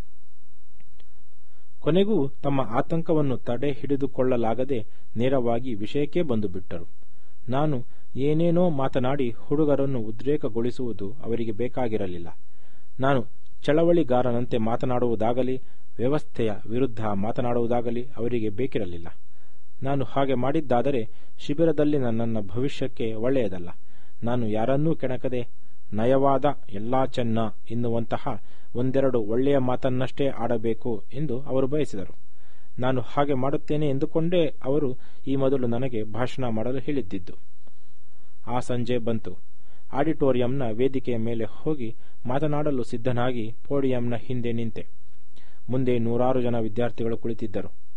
ಕೊನೆಗೂ ತಮ್ಮ ಆತಂಕವನ್ನು ತಡೆ ಹಿಡಿದುಕೊಳ್ಳಲಾಗದೆ ನೇರವಾಗಿ ವಿಷಯಕ್ಕೆ ಬಂದು ಬಿಟ್ಟರು ನಾನು ಏನೇನೋ ಮಾತನಾಡಿ ಹುಡುಗರನ್ನು ಉದ್ರೇಕಗೊಳಿಸುವುದು ಅವರಿಗೆ ಬೇಕಾಗಿರಲಿಲ್ಲ ನಾನು ಚಳವಳಿಗಾರನಂತೆ ಮಾತನಾಡುವುದಾಗಲಿ ವ್ಯವಸ್ಥೆಯ ವಿರುದ್ಧ ಮಾತನಾಡುವುದಾಗಲಿ ಅವರಿಗೆ ಬೇಕಿರಲಿಲ್ಲ ನಾನು ಹಾಗೆ ಮಾಡಿದ್ದಾದರೆ ಶಿಬಿರದಲ್ಲಿ ನನ್ನ ಭವಿಷ್ಯಕ್ಕೆ ಒಳ್ಳೆಯದಲ್ಲ ನಾನು ಯಾರನ್ನೂ ಕೆಣಕದೆ ನಯವಾದ ಎಲ್ಲಾ ಚೆನ್ನ ಎನ್ನುವಂತಹ ಒಂದೆರಡು ಒಳ್ಳೆಯ ಮಾತನ್ನಷ್ಟೇ ಆಡಬೇಕು ಎಂದು ಅವರು ಬಯಸಿದರು ನಾನು ಹಾಗೆ ಮಾಡುತ್ತೇನೆ ಎಂದುಕೊಂಡೇ ಅವರು ಈ ಮೊದಲು ನನಗೆ ಭಾಷಣ ಮಾಡಲು ಹೇಳಿದ್ದಿದ್ದು ಆ ಸಂಜೆ ಬಂತು ಆಡಿಟೋರಿಯಂನ ವೇದಿಕೆಯ ಮೇಲೆ ಹೋಗಿ ಮಾತನಾಡಲು ಸಿದ್ಧನಾಗಿ ಪೋಡಿಯಂನ ಹಿಂದೆ ನಿಂತೆ ಮುಂದೆ ನೂರಾರು ಜನ ವಿದ್ಯಾರ್ಥಿಗಳು ಕುಳಿತಿದ್ದರು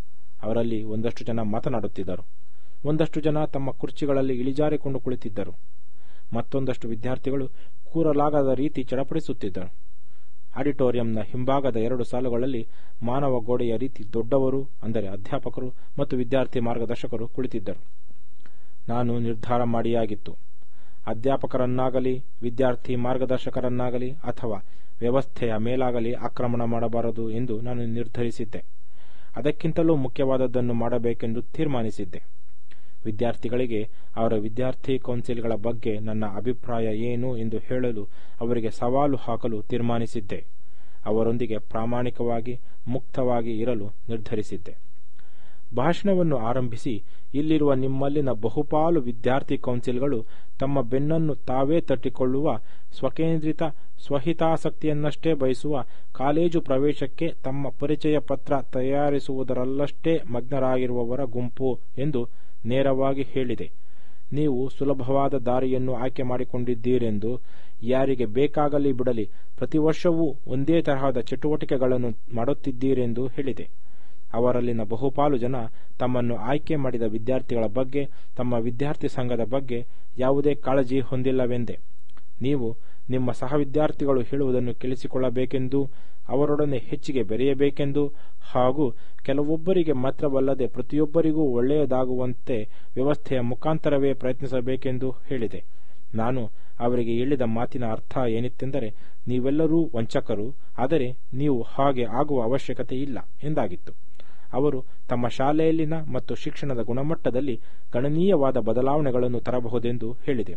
ಅವರಲ್ಲಿ ಒಂದಷ್ಟು ಜನ ಮಾತನಾಡುತ್ತಿದ್ದರು ಒಂದಷ್ಟು ಜನ ತಮ್ಮ ಕುರ್ಚಿಗಳಲ್ಲಿ ಇಳಿಜಾರಿಕೊಂಡು ಕುಳಿತಿದ್ದರು ಮತ್ತೊಂದಷ್ಟು ವಿದ್ಯಾರ್ಥಿಗಳು ಕೂರಲಾಗದ ರೀತಿ ಚಡಪಡಿಸುತ್ತಿದ್ದರು ಆಡಿಟೋರಿಯಂನ ಹಿಂಭಾಗದ ಎರಡು ಸಾಲುಗಳಲ್ಲಿ ಮಾನವ ಗೋಡೆಯ ರೀತಿ ದೊಡ್ಡವರು ಅಂದರೆ ಅಧ್ಯಾಪಕರು ಮತ್ತು ವಿದ್ಯಾರ್ಥಿ ಮಾರ್ಗದರ್ಶಕರು ಕುಳಿತಿದ್ದರು ನಾನು ನಿರ್ಧಾರ ಮಾಡಿಯಾಗಿತ್ತು ಅಧ್ಯಾಪಕರನ್ನಾಗಲಿ ವಿದ್ಯಾರ್ಥಿ ಮಾರ್ಗದರ್ಶಕರನ್ನಾಗಲಿ ಅಥವಾ ವ್ಯವಸ್ಥೆಯ ಮೇಲಾಗಲಿ ಆಕ್ರಮಣ ಮಾಡಬಾರದು ಎಂದು ನಾನು ನಿರ್ಧರಿಸಿದ್ದೆ ಅದಕ್ಕಿಂತಲೂ ಮುಖ್ಯವಾದದ್ದನ್ನು ಮಾಡಬೇಕೆಂದು ತೀರ್ಮಾನಿಸಿದ್ದೆ ವಿದ್ಯಾರ್ಥಿಗಳಿಗೆ ಅವರ ವಿದ್ಯಾರ್ಥಿ ಕೌನ್ಸಿಲ್ಗಳ ಬಗ್ಗೆ ನನ್ನ ಅಭಿಪ್ರಾಯ ಏನು ಎಂದು ಹೇಳಲು ಅವರಿಗೆ ಸವಾಲು ಹಾಕಲು ತೀರ್ಮಾನಿಸಿದ್ದೆ ಅವರೊಂದಿಗೆ ಪ್ರಾಮಾಣಿಕವಾಗಿ ಮುಕ್ತವಾಗಿ ಇರಲು ನಿರ್ಧರಿಸಿದ್ದೆ ಭಾಷಣವನ್ನು ಆರಂಭಿಸಿ ಇಲ್ಲಿರುವ ನಿಮ್ಮಲ್ಲಿನ ಬಹುಪಾಲು ವಿದ್ಯಾರ್ಥಿ ಕೌನ್ಸಿಲ್ಗಳು ತಮ್ಮ ಬೆನ್ನನ್ನು ತಾವೇ ತಟ್ಟಿಕೊಳ್ಳುವ ಸ್ವಕೇಂದ್ರಿತ ಸ್ವಹಿತಾಸಕ್ತಿಯನ್ನಷ್ಟೇ ಬಯಸುವ ಕಾಲೇಜು ಪ್ರವೇಶಕ್ಕೆ ತಮ್ಮ ಪರಿಚಯ ಪತ್ರ ತಯಾರಿಸುವುದರಲ್ಲಷ್ಟೇ ಮಗ್ನರಾಗಿರುವವರ ಗುಂಪು ಎಂದು ನೇರವಾಗಿ ಹೇಳಿದೆ ನೀವು ಸುಲಭವಾದ ದಾರಿಯನ್ನು ಆಯ್ಕೆ ಮಾಡಿಕೊಂಡಿದ್ದೀರೆಂದು ಯಾರಿಗೆ ಬೇಕಾಗಲಿ ಬಿಡಲಿ ಪ್ರತಿ ವರ್ಷವೂ ಒಂದೇ ತರಹದ ಚಟುವಟಿಕೆಗಳನ್ನು ಮಾಡುತ್ತಿದ್ದೀರೆಂದು ಹೇಳಿದೆ ಅವರಲ್ಲಿನ ಬಹುಪಾಲು ಜನ ತಮ್ಮನ್ನು ಆಯ್ಕೆ ಮಾಡಿದ ವಿದ್ಯಾರ್ಥಿಗಳ ಬಗ್ಗೆ ತಮ್ಮ ವಿದ್ಯಾರ್ಥಿ ಸಂಘದ ಬಗ್ಗೆ ಯಾವುದೇ ಕಾಳಜಿ ಹೊಂದಿಲ್ಲವೆಂದೆ ನೀವು ನಿಮ್ಮ ಸಹವಿದ್ಯಾರ್ಥಿಗಳು ಹೇಳುವುದನ್ನು ಕೇಳಿಸಿಕೊಳ್ಳಬೇಕೆಂದು ಅವರೊಡನೆ ಹೆಚ್ಚಿಗೆ ಬೆರೆಯಬೇಕೆಂದು ಹಾಗೂ ಕೆಲವೊಬ್ಬರಿಗೆ ಮಾತ್ರವಲ್ಲದೆ ಪ್ರತಿಯೊಬ್ಬರಿಗೂ ಒಳ್ಳೆಯದಾಗುವಂತೆ ವ್ಯವಸ್ಥೆಯ ಮುಖಾಂತರವೇ ಪ್ರಯತ್ನಿಸಬೇಕೆಂದು ಹೇಳಿದೆ ನಾನು ಅವರಿಗೆ ಹೇಳಿದ ಮಾತಿನ ಅರ್ಥ ಏನಿತ್ತೆಂದರೆ ನೀವೆಲ್ಲರೂ ವಂಚಕರು ಆದರೆ ನೀವು ಹಾಗೆ ಆಗುವ ಅವಶ್ಯಕತೆ ಇಲ್ಲ ಎಂದಾಗಿತ್ತು ಅವರು ತಮ್ಮ ಶಾಲೆಯಲ್ಲಿನ ಮತ್ತು ಶಿಕ್ಷಣದ ಗುಣಮಟ್ಟದಲ್ಲಿ ಗಣನೀಯವಾದ ಬದಲಾವಣೆಗಳನ್ನು ತರಬಹುದೆಂದು ಹೇಳಿದೆ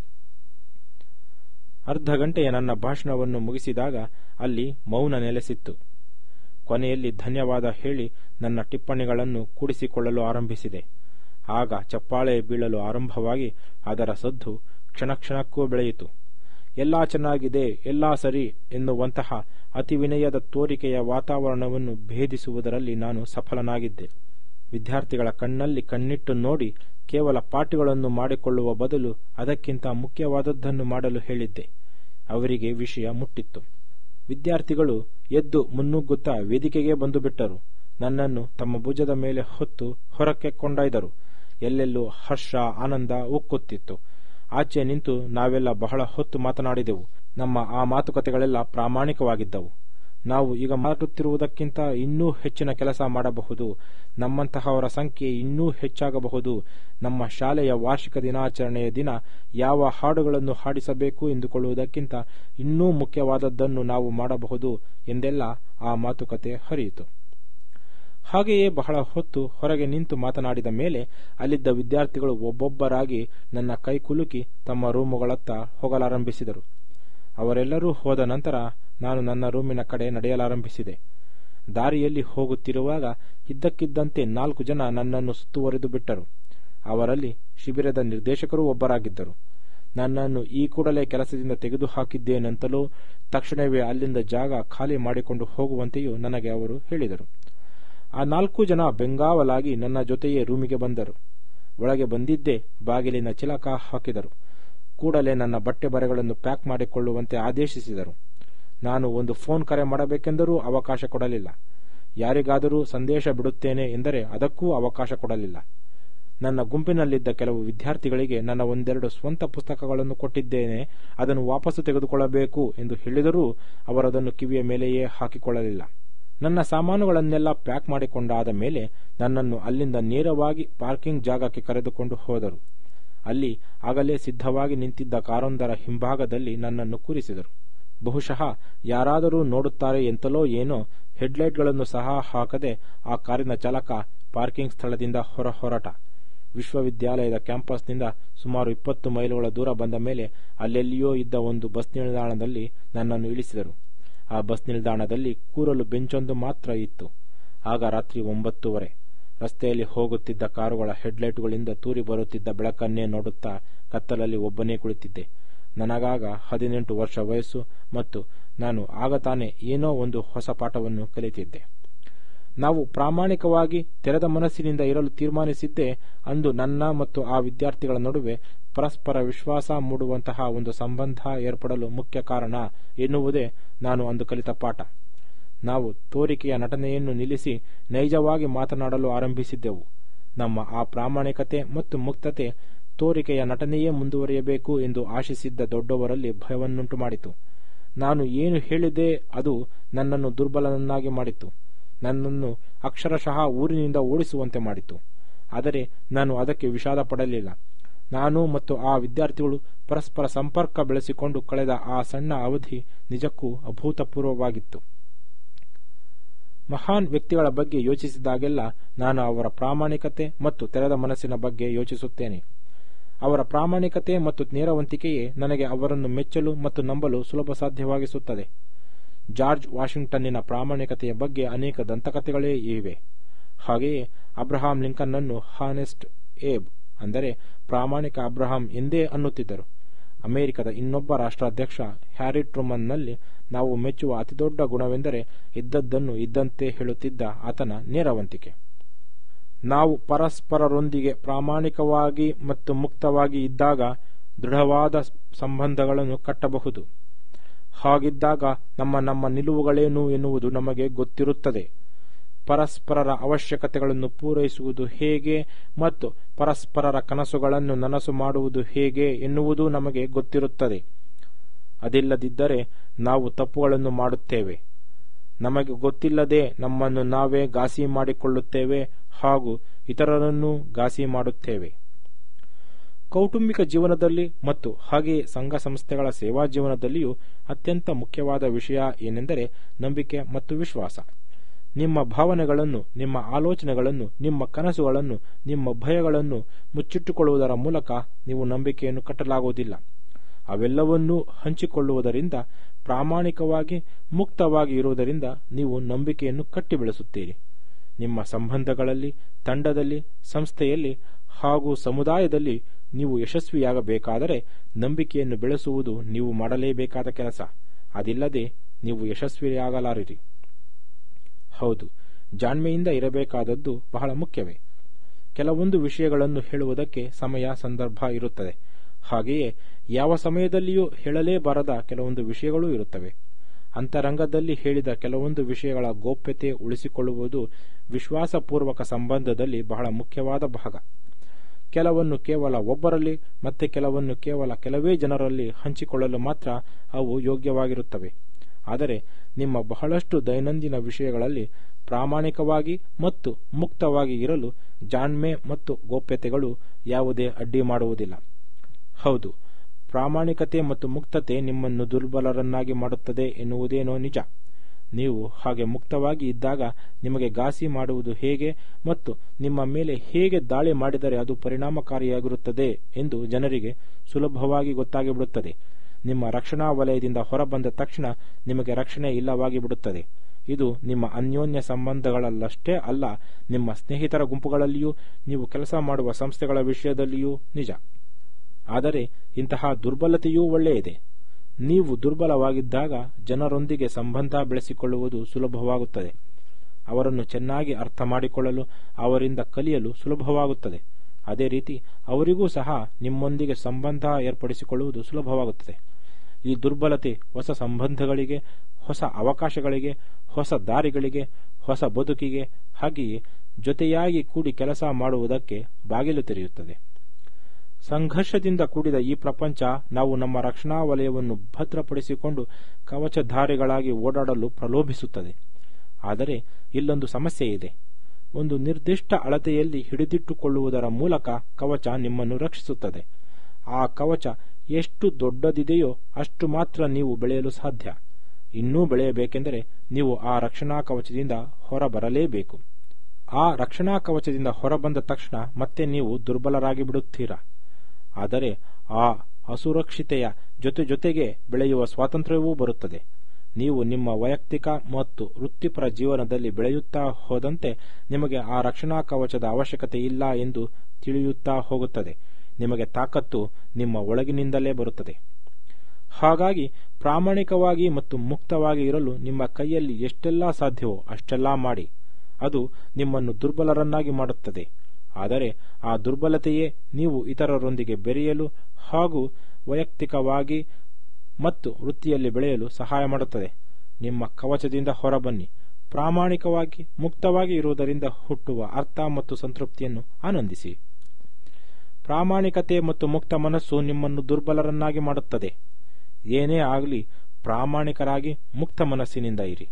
ಅರ್ಧ ಗಂಟೆಯ ನನ್ನ ಭಾಷಣವನ್ನು ಮುಗಿಸಿದಾಗ ಅಲ್ಲಿ ಮೌನ ನೆಲೆಸಿತ್ತು ಕೊನೆಯಲ್ಲಿ ಧನ್ಯವಾದ ಹೇಳಿ ನನ್ನ ಟಿಪ್ಪಣಿಗಳನ್ನು ಕೂಡಿಸಿಕೊಳ್ಳಲು ಆರಂಭಿಸಿದೆ ಆಗ ಚಪ್ಪಾಳೆ ಬೀಳಲು ಆರಂಭವಾಗಿ ಅದರ ಸದ್ದು ಕ್ಷಣ ಕ್ಷಣಕ್ಕೂ ಬೆಳೆಯಿತು ಎಲ್ಲಾ ಚೆನ್ನಾಗಿದೆ ಎಲ್ಲಾ ಸರಿ ಎನ್ನುವಂತಹ ಅತಿವಿನಯದ ತೋರಿಕೆಯ ವಾತಾವರಣವನ್ನು ಭೇದಿಸುವುದರಲ್ಲಿ ನಾನು ಸಫಲನಾಗಿದ್ದೆ ವಿದ್ಯಾರ್ಥಿಗಳ ಕಣ್ಣಲ್ಲಿ ಕಣ್ಣಿಟ್ಟು ನೋಡಿ ಕೇವಲ ಪಾಠಗಳನ್ನು ಮಾಡಿಕೊಳ್ಳುವ ಬದಲು ಅದಕ್ಕಿಂತ ಮುಖ್ಯವಾದದ್ದನ್ನು ಮಾಡಲು ಹೇಳಿದ್ದೆ ಅವರಿಗೆ ವಿಷಯ ಮುಟ್ಟಿತ್ತು ವಿದ್ಯಾರ್ಥಿಗಳು ಎದ್ದು ಮುನ್ನುಗ್ಗುತ್ತಾ ವೇದಿಕೆಗೆ ಬಂದು ಬಿಟ್ಟರು ನನ್ನನ್ನು ತಮ್ಮ ಭುಜದ ಮೇಲೆ ಹೊತ್ತು ಹೊರಕ್ಕೆ ಕೊಂಡೊಯ್ದರು ಎಲ್ಲೆಲ್ಲೂ ಹರ್ಷ ಆನಂದ ಉಕ್ಕುತ್ತಿತ್ತು ಆಚೆ ನಿಂತು ನಾವೆಲ್ಲ ಬಹಳ ಹೊತ್ತು ಮಾತನಾಡಿದೆವು ನಮ್ಮ ಆ ಮಾತುಕತೆಗಳೆಲ್ಲ ಪ್ರಾಮಾಣಿಕವಾಗಿದ್ದವು ನಾವು ಈಗ ಮಾಡುತ್ತಿರುವುದಕ್ಕಿಂತ ಇನ್ನೂ ಹೆಚ್ಚಿನ ಕೆಲಸ ಮಾಡಬಹುದು ನಮ್ಮಂತಹವರ ಸಂಖ್ಯೆ ಇನ್ನೂ ಹೆಚ್ಚಾಗಬಹುದು ನಮ್ಮ ಶಾಲೆಯ ವಾರ್ಷಿಕ ದಿನಾಚರಣೆಯ ದಿನ ಯಾವ ಹಾಡುಗಳನ್ನು ಹಾಡಿಸಬೇಕು ಎಂದುಕೊಳ್ಳುವುದಕ್ಕಿಂತ ಇನ್ನೂ ಮುಖ್ಯವಾದದ್ದನ್ನು ನಾವು ಮಾಡಬಹುದು ಎಂದೆಲ್ಲ ಆ ಮಾತುಕತೆ ಹರಿಯಿತು ಹಾಗೆಯೇ ಬಹಳ ಹೊತ್ತು ಹೊರಗೆ ನಿಂತು ಮಾತನಾಡಿದ ಮೇಲೆ ಅಲ್ಲಿದ್ದ ವಿದ್ಯಾರ್ಥಿಗಳು ಒಬ್ಬೊಬ್ಬರಾಗಿ ನನ್ನ ಕೈ ಕುಲುಕಿ ತಮ್ಮ ರೂಮುಗಳತ್ತ ಹೋಗಲಾರಂಭಿಸಿದರು ಅವರೆಲ್ಲರೂ ಹೋದ ನಂತರ ನಾನು ನನ್ನ ರೂಮಿನ ಕಡೆ ನಡೆಯಲಾರಂಭಿಸಿದೆ ದಾರಿಯಲ್ಲಿ ಹೋಗುತ್ತಿರುವಾಗ ಇದ್ದಕ್ಕಿದ್ದಂತೆ ನಾಲ್ಕು ಜನ ನನ್ನನ್ನು ಸುತ್ತುವರಿದು ಬಿಟ್ಟರು ಅವರಲ್ಲಿ ಶಿಬಿರದ ನಿರ್ದೇಶಕರೂ ಒಬ್ಬರಾಗಿದ್ದರು ನನ್ನನ್ನು ಈ ಕೂಡಲೇ ಕೆಲಸದಿಂದ ತೆಗೆದುಹಾಕಿದ್ದೇನೆಂತಲೂ ತಕ್ಷಣವೇ ಅಲ್ಲಿಂದ ಜಾಗ ಖಾಲಿ ಮಾಡಿಕೊಂಡು ಹೋಗುವಂತೆಯೂ ನನಗೆ ಅವರು ಹೇಳಿದರು ಆ ನಾಲ್ಕು ಜನ ಬೆಂಗಾವಲಾಗಿ ನನ್ನ ಜೊತೆಯೇ ರೂಮಿಗೆ ಬಂದರು ಒಳಗೆ ಬಂದಿದ್ದೇ ಬಾಗಿಲಿನ ಚಿಲಕ ಹಾಕಿದರು ಕೂಡಲೇ ನನ್ನ ಬಟ್ಟೆ ಬರೆಗಳನ್ನು ಪ್ಯಾಕ್ ಮಾಡಿಕೊಳ್ಳುವಂತೆ ಆದೇಶಿಸಿದರು ನಾನು ಒಂದು ಫೋನ್ ಕರೆ ಮಾಡಬೇಕೆಂದರೂ ಅವಕಾಶ ಕೊಡಲಿಲ್ಲ ಯಾರಿಗಾದರೂ ಸಂದೇಶ ಬಿಡುತ್ತೇನೆ ಎಂದರೆ ಅದಕ್ಕೂ ಅವಕಾಶ ಕೊಡಲಿಲ್ಲ ನನ್ನ ಗುಂಪಿನಲ್ಲಿದ್ದ ಕೆಲವು ವಿದ್ಯಾರ್ಥಿಗಳಿಗೆ ನನ್ನ ಒಂದೆರಡು ಸ್ವಂತ ಪುಸ್ತಕಗಳನ್ನು ಕೊಟ್ಟಿದ್ದೇನೆ ಅದನ್ನು ವಾಪಸ್ಸು ತೆಗೆದುಕೊಳ್ಳಬೇಕು ಎಂದು ಹೇಳಿದರೂ ಅವರದನ್ನು ಕಿವಿಯ ಮೇಲೆಯೇ ಹಾಕಿಕೊಳ್ಳಲಿಲ್ಲ ನನ್ನ ಸಾಮಾನುಗಳನ್ನೆಲ್ಲ ಪ್ಯಾಕ್ ಮಾಡಿಕೊಂಡಾದ ಮೇಲೆ ನನ್ನನ್ನು ಅಲ್ಲಿಂದ ನೇರವಾಗಿ ಪಾರ್ಕಿಂಗ್ ಜಾಗಕ್ಕೆ ಕರೆದುಕೊಂಡು ಹೋದರು ಅಲ್ಲಿ ಆಗಲೇ ಸಿದ್ಧವಾಗಿ ನಿಂತಿದ್ದ ಕಾರೊಂದರ ಹಿಂಭಾಗದಲ್ಲಿ ನನ್ನನ್ನು ಕೂರಿಸಿದರು ಬಹುಶಃ ಯಾರಾದರೂ ನೋಡುತ್ತಾರೆ ಎಂತಲೋ ಏನೋ ಹೆಡ್ಲೈಟ್ಗಳನ್ನು ಸಹ ಹಾಕದೆ ಆ ಕಾರಿನ ಚಾಲಕ ಪಾರ್ಕಿಂಗ್ ಸ್ಥಳದಿಂದ ಹೊರ ಹೊರಟ ವಿಶ್ವವಿದ್ಯಾಲಯದ ಕ್ಯಾಂಪಸ್ನಿಂದ ಸುಮಾರು ಇಪ್ಪತ್ತು ಮೈಲುಗಳ ದೂರ ಬಂದ ಮೇಲೆ ಅಲ್ಲೆಲ್ಲಿಯೋ ಇದ್ದ ಒಂದು ಬಸ್ ನಿಲ್ದಾಣದಲ್ಲಿ ನನ್ನನ್ನು ಇಳಿಸಿದರು ಆ ಬಸ್ ನಿಲ್ದಾಣದಲ್ಲಿ ಕೂರಲು ಬೆಂಚೊಂದು ಮಾತ್ರ ಇತ್ತು ಆಗ ರಾತ್ರಿ ಒಂಬತ್ತೂವರೆ ರಸ್ತೆಯಲ್ಲಿ ಹೋಗುತ್ತಿದ್ದ ಕಾರುಗಳ ಹೆಡ್ಲೈಟ್ಗಳಿಂದ ತೂರಿ ಬರುತ್ತಿದ್ದ ಬೆಳಕನ್ನೇ ನೋಡುತ್ತಾ ಕತ್ತಲಲ್ಲಿ ಒಬ್ಬನೇ ಕುಳಿತಿದ್ದೆ ನನಗಾಗ ಹದಿನೆಂಟು ವರ್ಷ ವಯಸ್ಸು ಮತ್ತು ನಾನು ಆಗ ತಾನೇ ಏನೋ ಒಂದು ಹೊಸ ಪಾಠವನ್ನು ಕಲಿತಿದ್ದೆ ನಾವು ಪ್ರಾಮಾಣಿಕವಾಗಿ ತೆರೆದ ಮನಸ್ಸಿನಿಂದ ಇರಲು ತೀರ್ಮಾನಿಸಿದ್ದೇ ಅಂದು ನನ್ನ ಮತ್ತು ಆ ವಿದ್ಯಾರ್ಥಿಗಳ ನಡುವೆ ಪರಸ್ಪರ ವಿಶ್ವಾಸ ಮೂಡುವಂತಹ ಒಂದು ಸಂಬಂಧ ಏರ್ಪಡಲು ಮುಖ್ಯ ಕಾರಣ ಎನ್ನುವುದೇ ನಾನು ಅಂದು ಕಲಿತ ಪಾಠ ನಾವು ತೋರಿಕೆಯ ನಟನೆಯನ್ನು ನಿಲ್ಲಿಸಿ ನೈಜವಾಗಿ ಮಾತನಾಡಲು ಆರಂಭಿಸಿದ್ದೆವು ನಮ್ಮ ಆ ಪ್ರಾಮಾಣಿಕತೆ ಮತ್ತು ಮುಕ್ತತೆ ತೋರಿಕೆಯ ನಟನೆಯೇ ಮುಂದುವರಿಯಬೇಕು ಎಂದು ಆಶಿಸಿದ್ದ ದೊಡ್ಡವರಲ್ಲಿ ಭಯವನ್ನುಂಟು ಮಾಡಿತು ನಾನು ಏನು ಹೇಳಿದೆ ಅದು ನನ್ನನ್ನು ದುರ್ಬಲನನ್ನಾಗಿ ಮಾಡಿತು ನನ್ನನ್ನು ಅಕ್ಷರಶಃ ಊರಿನಿಂದ ಓಡಿಸುವಂತೆ ಮಾಡಿತು ಆದರೆ ನಾನು ಅದಕ್ಕೆ ವಿಷಾದ ಪಡಲಿಲ್ಲ ನಾನು ಮತ್ತು ಆ ವಿದ್ಯಾರ್ಥಿಗಳು ಪರಸ್ಪರ ಸಂಪರ್ಕ ಬೆಳೆಸಿಕೊಂಡು ಕಳೆದ ಆ ಸಣ್ಣ ಅವಧಿ ನಿಜಕ್ಕೂ ಅಭೂತಪೂರ್ವವಾಗಿತ್ತು ಮಹಾನ್ ವ್ಯಕ್ತಿಗಳ ಬಗ್ಗೆ ಯೋಚಿಸಿದಾಗೆಲ್ಲ ನಾನು ಅವರ ಪ್ರಾಮಾಣಿಕತೆ ಮತ್ತು ತೆರೆದ ಮನಸ್ಸಿನ ಬಗ್ಗೆ ಯೋಚಿಸುತ್ತೇನೆ ಅವರ ಪ್ರಾಮಾಣಿಕತೆ ಮತ್ತು ನೇರವಂತಿಕೆಯೇ ನನಗೆ ಅವರನ್ನು ಮೆಚ್ಚಲು ಮತ್ತು ನಂಬಲು ಸುಲಭ ಸಾಧ್ಯವಾಗಿಸುತ್ತದೆ ಜಾರ್ಜ್ ವಾಷಿಂಗ್ಟನ್ನಿನ ಪ್ರಾಮಾಣಿಕತೆಯ ಬಗ್ಗೆ ಅನೇಕ ದಂತಕಥೆಗಳೇ ಇವೆ ಹಾಗೆಯೇ ಅಬ್ರಹಾಂ ಲಿಂಕನ್ನನ್ನು ಹಾನೆಸ್ಟ್ ಏಬ್ ಅಂದರೆ ಪ್ರಾಮಾಣಿಕ ಅಬ್ರಹಾಂ ಎಂದೇ ಅನ್ನುತ್ತಿದ್ದರು ಅಮೆರಿಕದ ಇನ್ನೊಬ್ಬ ರಾಷ್ಟ್ರಾಧ್ಯಕ್ಷ ಹ್ಯಾರಿ ಟ್ರುಮನ್ನಲ್ಲಿ ನಾವು ಮೆಚ್ಚುವ ಅತಿದೊಡ್ಡ ಗುಣವೆಂದರೆ ಇದ್ದದ್ದನ್ನು ಇದ್ದಂತೆ ಹೇಳುತ್ತಿದ್ದ ಆತನ ನೇರವಂತಿಕೆ ನಾವು ಪರಸ್ಪರರೊಂದಿಗೆ ಪ್ರಾಮಾಣಿಕವಾಗಿ ಮತ್ತು ಮುಕ್ತವಾಗಿ ಇದ್ದಾಗ ದೃಢವಾದ ಸಂಬಂಧಗಳನ್ನು ಕಟ್ಟಬಹುದು ಹಾಗಿದ್ದಾಗ ನಮ್ಮ ನಮ್ಮ ನಿಲುವುಗಳೇನು ಎನ್ನುವುದು ನಮಗೆ ಗೊತ್ತಿರುತ್ತದೆ ಪರಸ್ಪರರ ಅವಶ್ಯಕತೆಗಳನ್ನು ಪೂರೈಸುವುದು ಹೇಗೆ ಮತ್ತು ಪರಸ್ಪರರ ಕನಸುಗಳನ್ನು ನನಸು ಮಾಡುವುದು ಹೇಗೆ ಎನ್ನುವುದು ನಮಗೆ ಗೊತ್ತಿರುತ್ತದೆ ಅದಿಲ್ಲದಿದ್ದರೆ ನಾವು ತಪ್ಪುಗಳನ್ನು ಮಾಡುತ್ತೇವೆ ನಮಗೆ ಗೊತ್ತಿಲ್ಲದೆ ನಮ್ಮನ್ನು ನಾವೇ ಘಾಸಿ ಮಾಡಿಕೊಳ್ಳುತ್ತೇವೆ ಹಾಗೂ ಇತರರನ್ನೂ ಘಾಸಿ ಮಾಡುತ್ತೇವೆ ಕೌಟುಂಬಿಕ ಜೀವನದಲ್ಲಿ ಮತ್ತು ಹಾಗೆಯೇ ಸಂಘ ಸಂಸ್ಥೆಗಳ ಸೇವಾ ಜೀವನದಲ್ಲಿಯೂ ಅತ್ಯಂತ ಮುಖ್ಯವಾದ ವಿಷಯ ಏನೆಂದರೆ ನಂಬಿಕೆ ಮತ್ತು ವಿಶ್ವಾಸ ನಿಮ್ಮ ಭಾವನೆಗಳನ್ನು ನಿಮ್ಮ ಆಲೋಚನೆಗಳನ್ನು ನಿಮ್ಮ ಕನಸುಗಳನ್ನು ನಿಮ್ಮ ಭಯಗಳನ್ನು ಮುಚ್ಚಿಟ್ಟುಕೊಳ್ಳುವುದರ ಮೂಲಕ ನೀವು ನಂಬಿಕೆಯನ್ನು ಕಟ್ಟಲಾಗುವುದಿಲ್ಲ ಅವೆಲ್ಲವನ್ನೂ ಹಂಚಿಕೊಳ್ಳುವುದರಿಂದ ಪ್ರಾಮಾಣಿಕವಾಗಿ ಮುಕ್ತವಾಗಿ ಇರುವುದರಿಂದ ನೀವು ನಂಬಿಕೆಯನ್ನು ಕಟ್ಟಿ ಬೆಳೆಸುತ್ತೀರಿ ನಿಮ್ಮ ಸಂಬಂಧಗಳಲ್ಲಿ ತಂಡದಲ್ಲಿ ಸಂಸ್ಥೆಯಲ್ಲಿ ಹಾಗೂ ಸಮುದಾಯದಲ್ಲಿ ನೀವು ಯಶಸ್ವಿಯಾಗಬೇಕಾದರೆ ನಂಬಿಕೆಯನ್ನು ಬೆಳೆಸುವುದು ನೀವು ಮಾಡಲೇಬೇಕಾದ ಕೆಲಸ ಅದಿಲ್ಲದೆ ನೀವು ಯಶಸ್ವಿಯಾಗಲಾರಿರಿ ಹೌದು ಜಾಣ್ಮೆಯಿಂದ ಇರಬೇಕಾದದ್ದು ಬಹಳ ಮುಖ್ಯವೇ ಕೆಲವೊಂದು ವಿಷಯಗಳನ್ನು ಹೇಳುವುದಕ್ಕೆ ಸಮಯ ಸಂದರ್ಭ ಇರುತ್ತದೆ ಹಾಗೆಯೇ ಯಾವ ಸಮಯದಲ್ಲಿಯೂ ಹೇಳಲೇಬಾರದ ಕೆಲವೊಂದು ವಿಷಯಗಳೂ ಇರುತ್ತವೆ ಅಂತರಂಗದಲ್ಲಿ ಹೇಳಿದ ಕೆಲವೊಂದು ವಿಷಯಗಳ ಗೋಪ್ಯತೆ ಉಳಿಸಿಕೊಳ್ಳುವುದು ವಿಶ್ವಾಸಪೂರ್ವಕ ಸಂಬಂಧದಲ್ಲಿ ಬಹಳ ಮುಖ್ಯವಾದ ಭಾಗ ಕೆಲವನ್ನು ಕೇವಲ ಒಬ್ಬರಲ್ಲಿ ಮತ್ತೆ ಕೆಲವನ್ನು ಕೇವಲ ಕೆಲವೇ ಜನರಲ್ಲಿ ಹಂಚಿಕೊಳ್ಳಲು ಮಾತ್ರ ಅವು ಯೋಗ್ಯವಾಗಿರುತ್ತವೆ ಆದರೆ ನಿಮ್ಮ ಬಹಳಷ್ಟು ದೈನಂದಿನ ವಿಷಯಗಳಲ್ಲಿ ಪ್ರಾಮಾಣಿಕವಾಗಿ ಮತ್ತು ಮುಕ್ತವಾಗಿ ಇರಲು ಜಾಣ್ಮೆ ಮತ್ತು ಗೋಪ್ಯತೆಗಳು ಯಾವುದೇ ಅಡ್ಡಿ ಮಾಡುವುದಿಲ್ಲ ಹೌದು ಪ್ರಾಮಾಣಿಕತೆ ಮತ್ತು ಮುಕ್ತತೆ ನಿಮ್ಮನ್ನು ದುರ್ಬಲರನ್ನಾಗಿ ಮಾಡುತ್ತದೆ ಎನ್ನುವುದೇನೋ ನಿಜ ನೀವು ಹಾಗೆ ಮುಕ್ತವಾಗಿ ಇದ್ದಾಗ ನಿಮಗೆ ಘಾಸಿ ಮಾಡುವುದು ಹೇಗೆ ಮತ್ತು ನಿಮ್ಮ ಮೇಲೆ ಹೇಗೆ ದಾಳಿ ಮಾಡಿದರೆ ಅದು ಪರಿಣಾಮಕಾರಿಯಾಗಿರುತ್ತದೆ ಎಂದು ಜನರಿಗೆ ಸುಲಭವಾಗಿ ಗೊತ್ತಾಗಿಬಿಡುತ್ತದೆ ನಿಮ್ಮ ರಕ್ಷಣಾ ವಲಯದಿಂದ ಹೊರಬಂದ ತಕ್ಷಣ ನಿಮಗೆ ರಕ್ಷಣೆ ಇಲ್ಲವಾಗಿ ಬಿಡುತ್ತದೆ ಇದು ನಿಮ್ಮ ಅನ್ಯೋನ್ಯ ಸಂಬಂಧಗಳಲ್ಲಷ್ಟೇ ಅಲ್ಲ ನಿಮ್ಮ ಸ್ನೇಹಿತರ ಗುಂಪುಗಳಲ್ಲಿಯೂ ನೀವು ಕೆಲಸ ಮಾಡುವ ಸಂಸ್ಥೆಗಳ ವಿಷಯದಲ್ಲಿಯೂ ನಿಜ ಆದರೆ ಇಂತಹ ದುರ್ಬಲತೆಯೂ ಒಳ್ಳೆಯದೆ ನೀವು ದುರ್ಬಲವಾಗಿದ್ದಾಗ ಜನರೊಂದಿಗೆ ಸಂಬಂಧ ಬೆಳೆಸಿಕೊಳ್ಳುವುದು ಸುಲಭವಾಗುತ್ತದೆ ಅವರನ್ನು ಚೆನ್ನಾಗಿ ಅರ್ಥ ಮಾಡಿಕೊಳ್ಳಲು ಅವರಿಂದ ಕಲಿಯಲು ಸುಲಭವಾಗುತ್ತದೆ ಅದೇ ರೀತಿ ಅವರಿಗೂ ಸಹ ನಿಮ್ಮೊಂದಿಗೆ ಸಂಬಂಧ ಏರ್ಪಡಿಸಿಕೊಳ್ಳುವುದು ಸುಲಭವಾಗುತ್ತದೆ ಈ ದುರ್ಬಲತೆ ಹೊಸ ಸಂಬಂಧಗಳಿಗೆ ಹೊಸ ಅವಕಾಶಗಳಿಗೆ ಹೊಸ ದಾರಿಗಳಿಗೆ ಹೊಸ ಬದುಕಿಗೆ ಹಾಗೆಯೇ ಜೊತೆಯಾಗಿ ಕೂಡಿ ಕೆಲಸ ಮಾಡುವುದಕ್ಕೆ ಬಾಗಿಲು ತೆರೆಯುತ್ತದೆ ಸಂಘರ್ಷದಿಂದ ಕೂಡಿದ ಈ ಪ್ರಪಂಚ ನಾವು ನಮ್ಮ ರಕ್ಷಣಾ ವಲಯವನ್ನು ಭದ್ರಪಡಿಸಿಕೊಂಡು ಕವಚಧಾರಿಗಳಾಗಿ ಓಡಾಡಲು ಪ್ರಲೋಭಿಸುತ್ತದೆ ಆದರೆ ಇಲ್ಲೊಂದು ಸಮಸ್ಯೆ ಇದೆ ಒಂದು ನಿರ್ದಿಷ್ಟ ಅಳತೆಯಲ್ಲಿ ಹಿಡಿದಿಟ್ಟುಕೊಳ್ಳುವುದರ ಮೂಲಕ ಕವಚ ನಿಮ್ಮನ್ನು ರಕ್ಷಿಸುತ್ತದೆ ಆ ಕವಚ ಎಷ್ಟು ದೊಡ್ಡದಿದೆಯೋ ಅಷ್ಟು ಮಾತ್ರ ನೀವು ಬೆಳೆಯಲು ಸಾಧ್ಯ ಇನ್ನೂ ಬೆಳೆಯಬೇಕೆಂದರೆ ನೀವು ಆ ರಕ್ಷಣಾ ಕವಚದಿಂದ ಹೊರಬರಲೇಬೇಕು ಆ ರಕ್ಷಣಾ ಕವಚದಿಂದ ಹೊರಬಂದ ತಕ್ಷಣ ಮತ್ತೆ ನೀವು ದುರ್ಬಲರಾಗಿ ಬಿಡುತ್ತೀರಾ ಆದರೆ ಆ ಅಸುರಕ್ಷಿತೆಯ ಜೊತೆ ಜೊತೆಗೆ ಬೆಳೆಯುವ ಸ್ವಾತಂತ್ರ್ಯವೂ ಬರುತ್ತದೆ ನೀವು ನಿಮ್ಮ ವೈಯಕ್ತಿಕ ಮತ್ತು ವೃತ್ತಿಪರ ಜೀವನದಲ್ಲಿ ಬೆಳೆಯುತ್ತಾ ಹೋದಂತೆ ನಿಮಗೆ ಆ ರಕ್ಷಣಾ ಕವಚದ ಅವಶ್ಯಕತೆ ಇಲ್ಲ ಎಂದು ತಿಳಿಯುತ್ತಾ ಹೋಗುತ್ತದೆ ನಿಮಗೆ ತಾಕತ್ತು ನಿಮ್ಮ ಒಳಗಿನಿಂದಲೇ ಬರುತ್ತದೆ ಹಾಗಾಗಿ ಪ್ರಾಮಾಣಿಕವಾಗಿ ಮತ್ತು ಮುಕ್ತವಾಗಿ ಇರಲು ನಿಮ್ಮ ಕೈಯಲ್ಲಿ ಎಷ್ಟೆಲ್ಲಾ ಸಾಧ್ಯವೋ ಅಷ್ಟೆಲ್ಲಾ ಮಾಡಿ ಅದು ನಿಮ್ಮನ್ನು ದುರ್ಬಲರನ್ನಾಗಿ ಮಾಡುತ್ತದೆ ಆದರೆ ಆ ದುರ್ಬಲತೆಯೇ ನೀವು ಇತರರೊಂದಿಗೆ ಬೆರೆಯಲು ಹಾಗೂ ವೈಯಕ್ತಿಕವಾಗಿ ಮತ್ತು ವೃತ್ತಿಯಲ್ಲಿ ಬೆಳೆಯಲು ಸಹಾಯ ಮಾಡುತ್ತದೆ ನಿಮ್ಮ ಕವಚದಿಂದ ಹೊರಬನ್ನಿ ಪ್ರಾಮಾಣಿಕವಾಗಿ ಮುಕ್ತವಾಗಿ ಇರುವುದರಿಂದ ಹುಟ್ಟುವ ಅರ್ಥ ಮತ್ತು ಸಂತೃಪ್ತಿಯನ್ನು ಆನಂದಿಸಿ ಪ್ರಾಮಾಣಿಕತೆ ಮತ್ತು ಮುಕ್ತ ಮನಸ್ಸು ನಿಮ್ಮನ್ನು ದುರ್ಬಲರನ್ನಾಗಿ ಮಾಡುತ್ತದೆ ಏನೇ ಆಗಲಿ ಪ್ರಾಮಾಣಿಕರಾಗಿ ಮುಕ್ತ ಮನಸ್ಸಿನಿಂದ ಇರಿ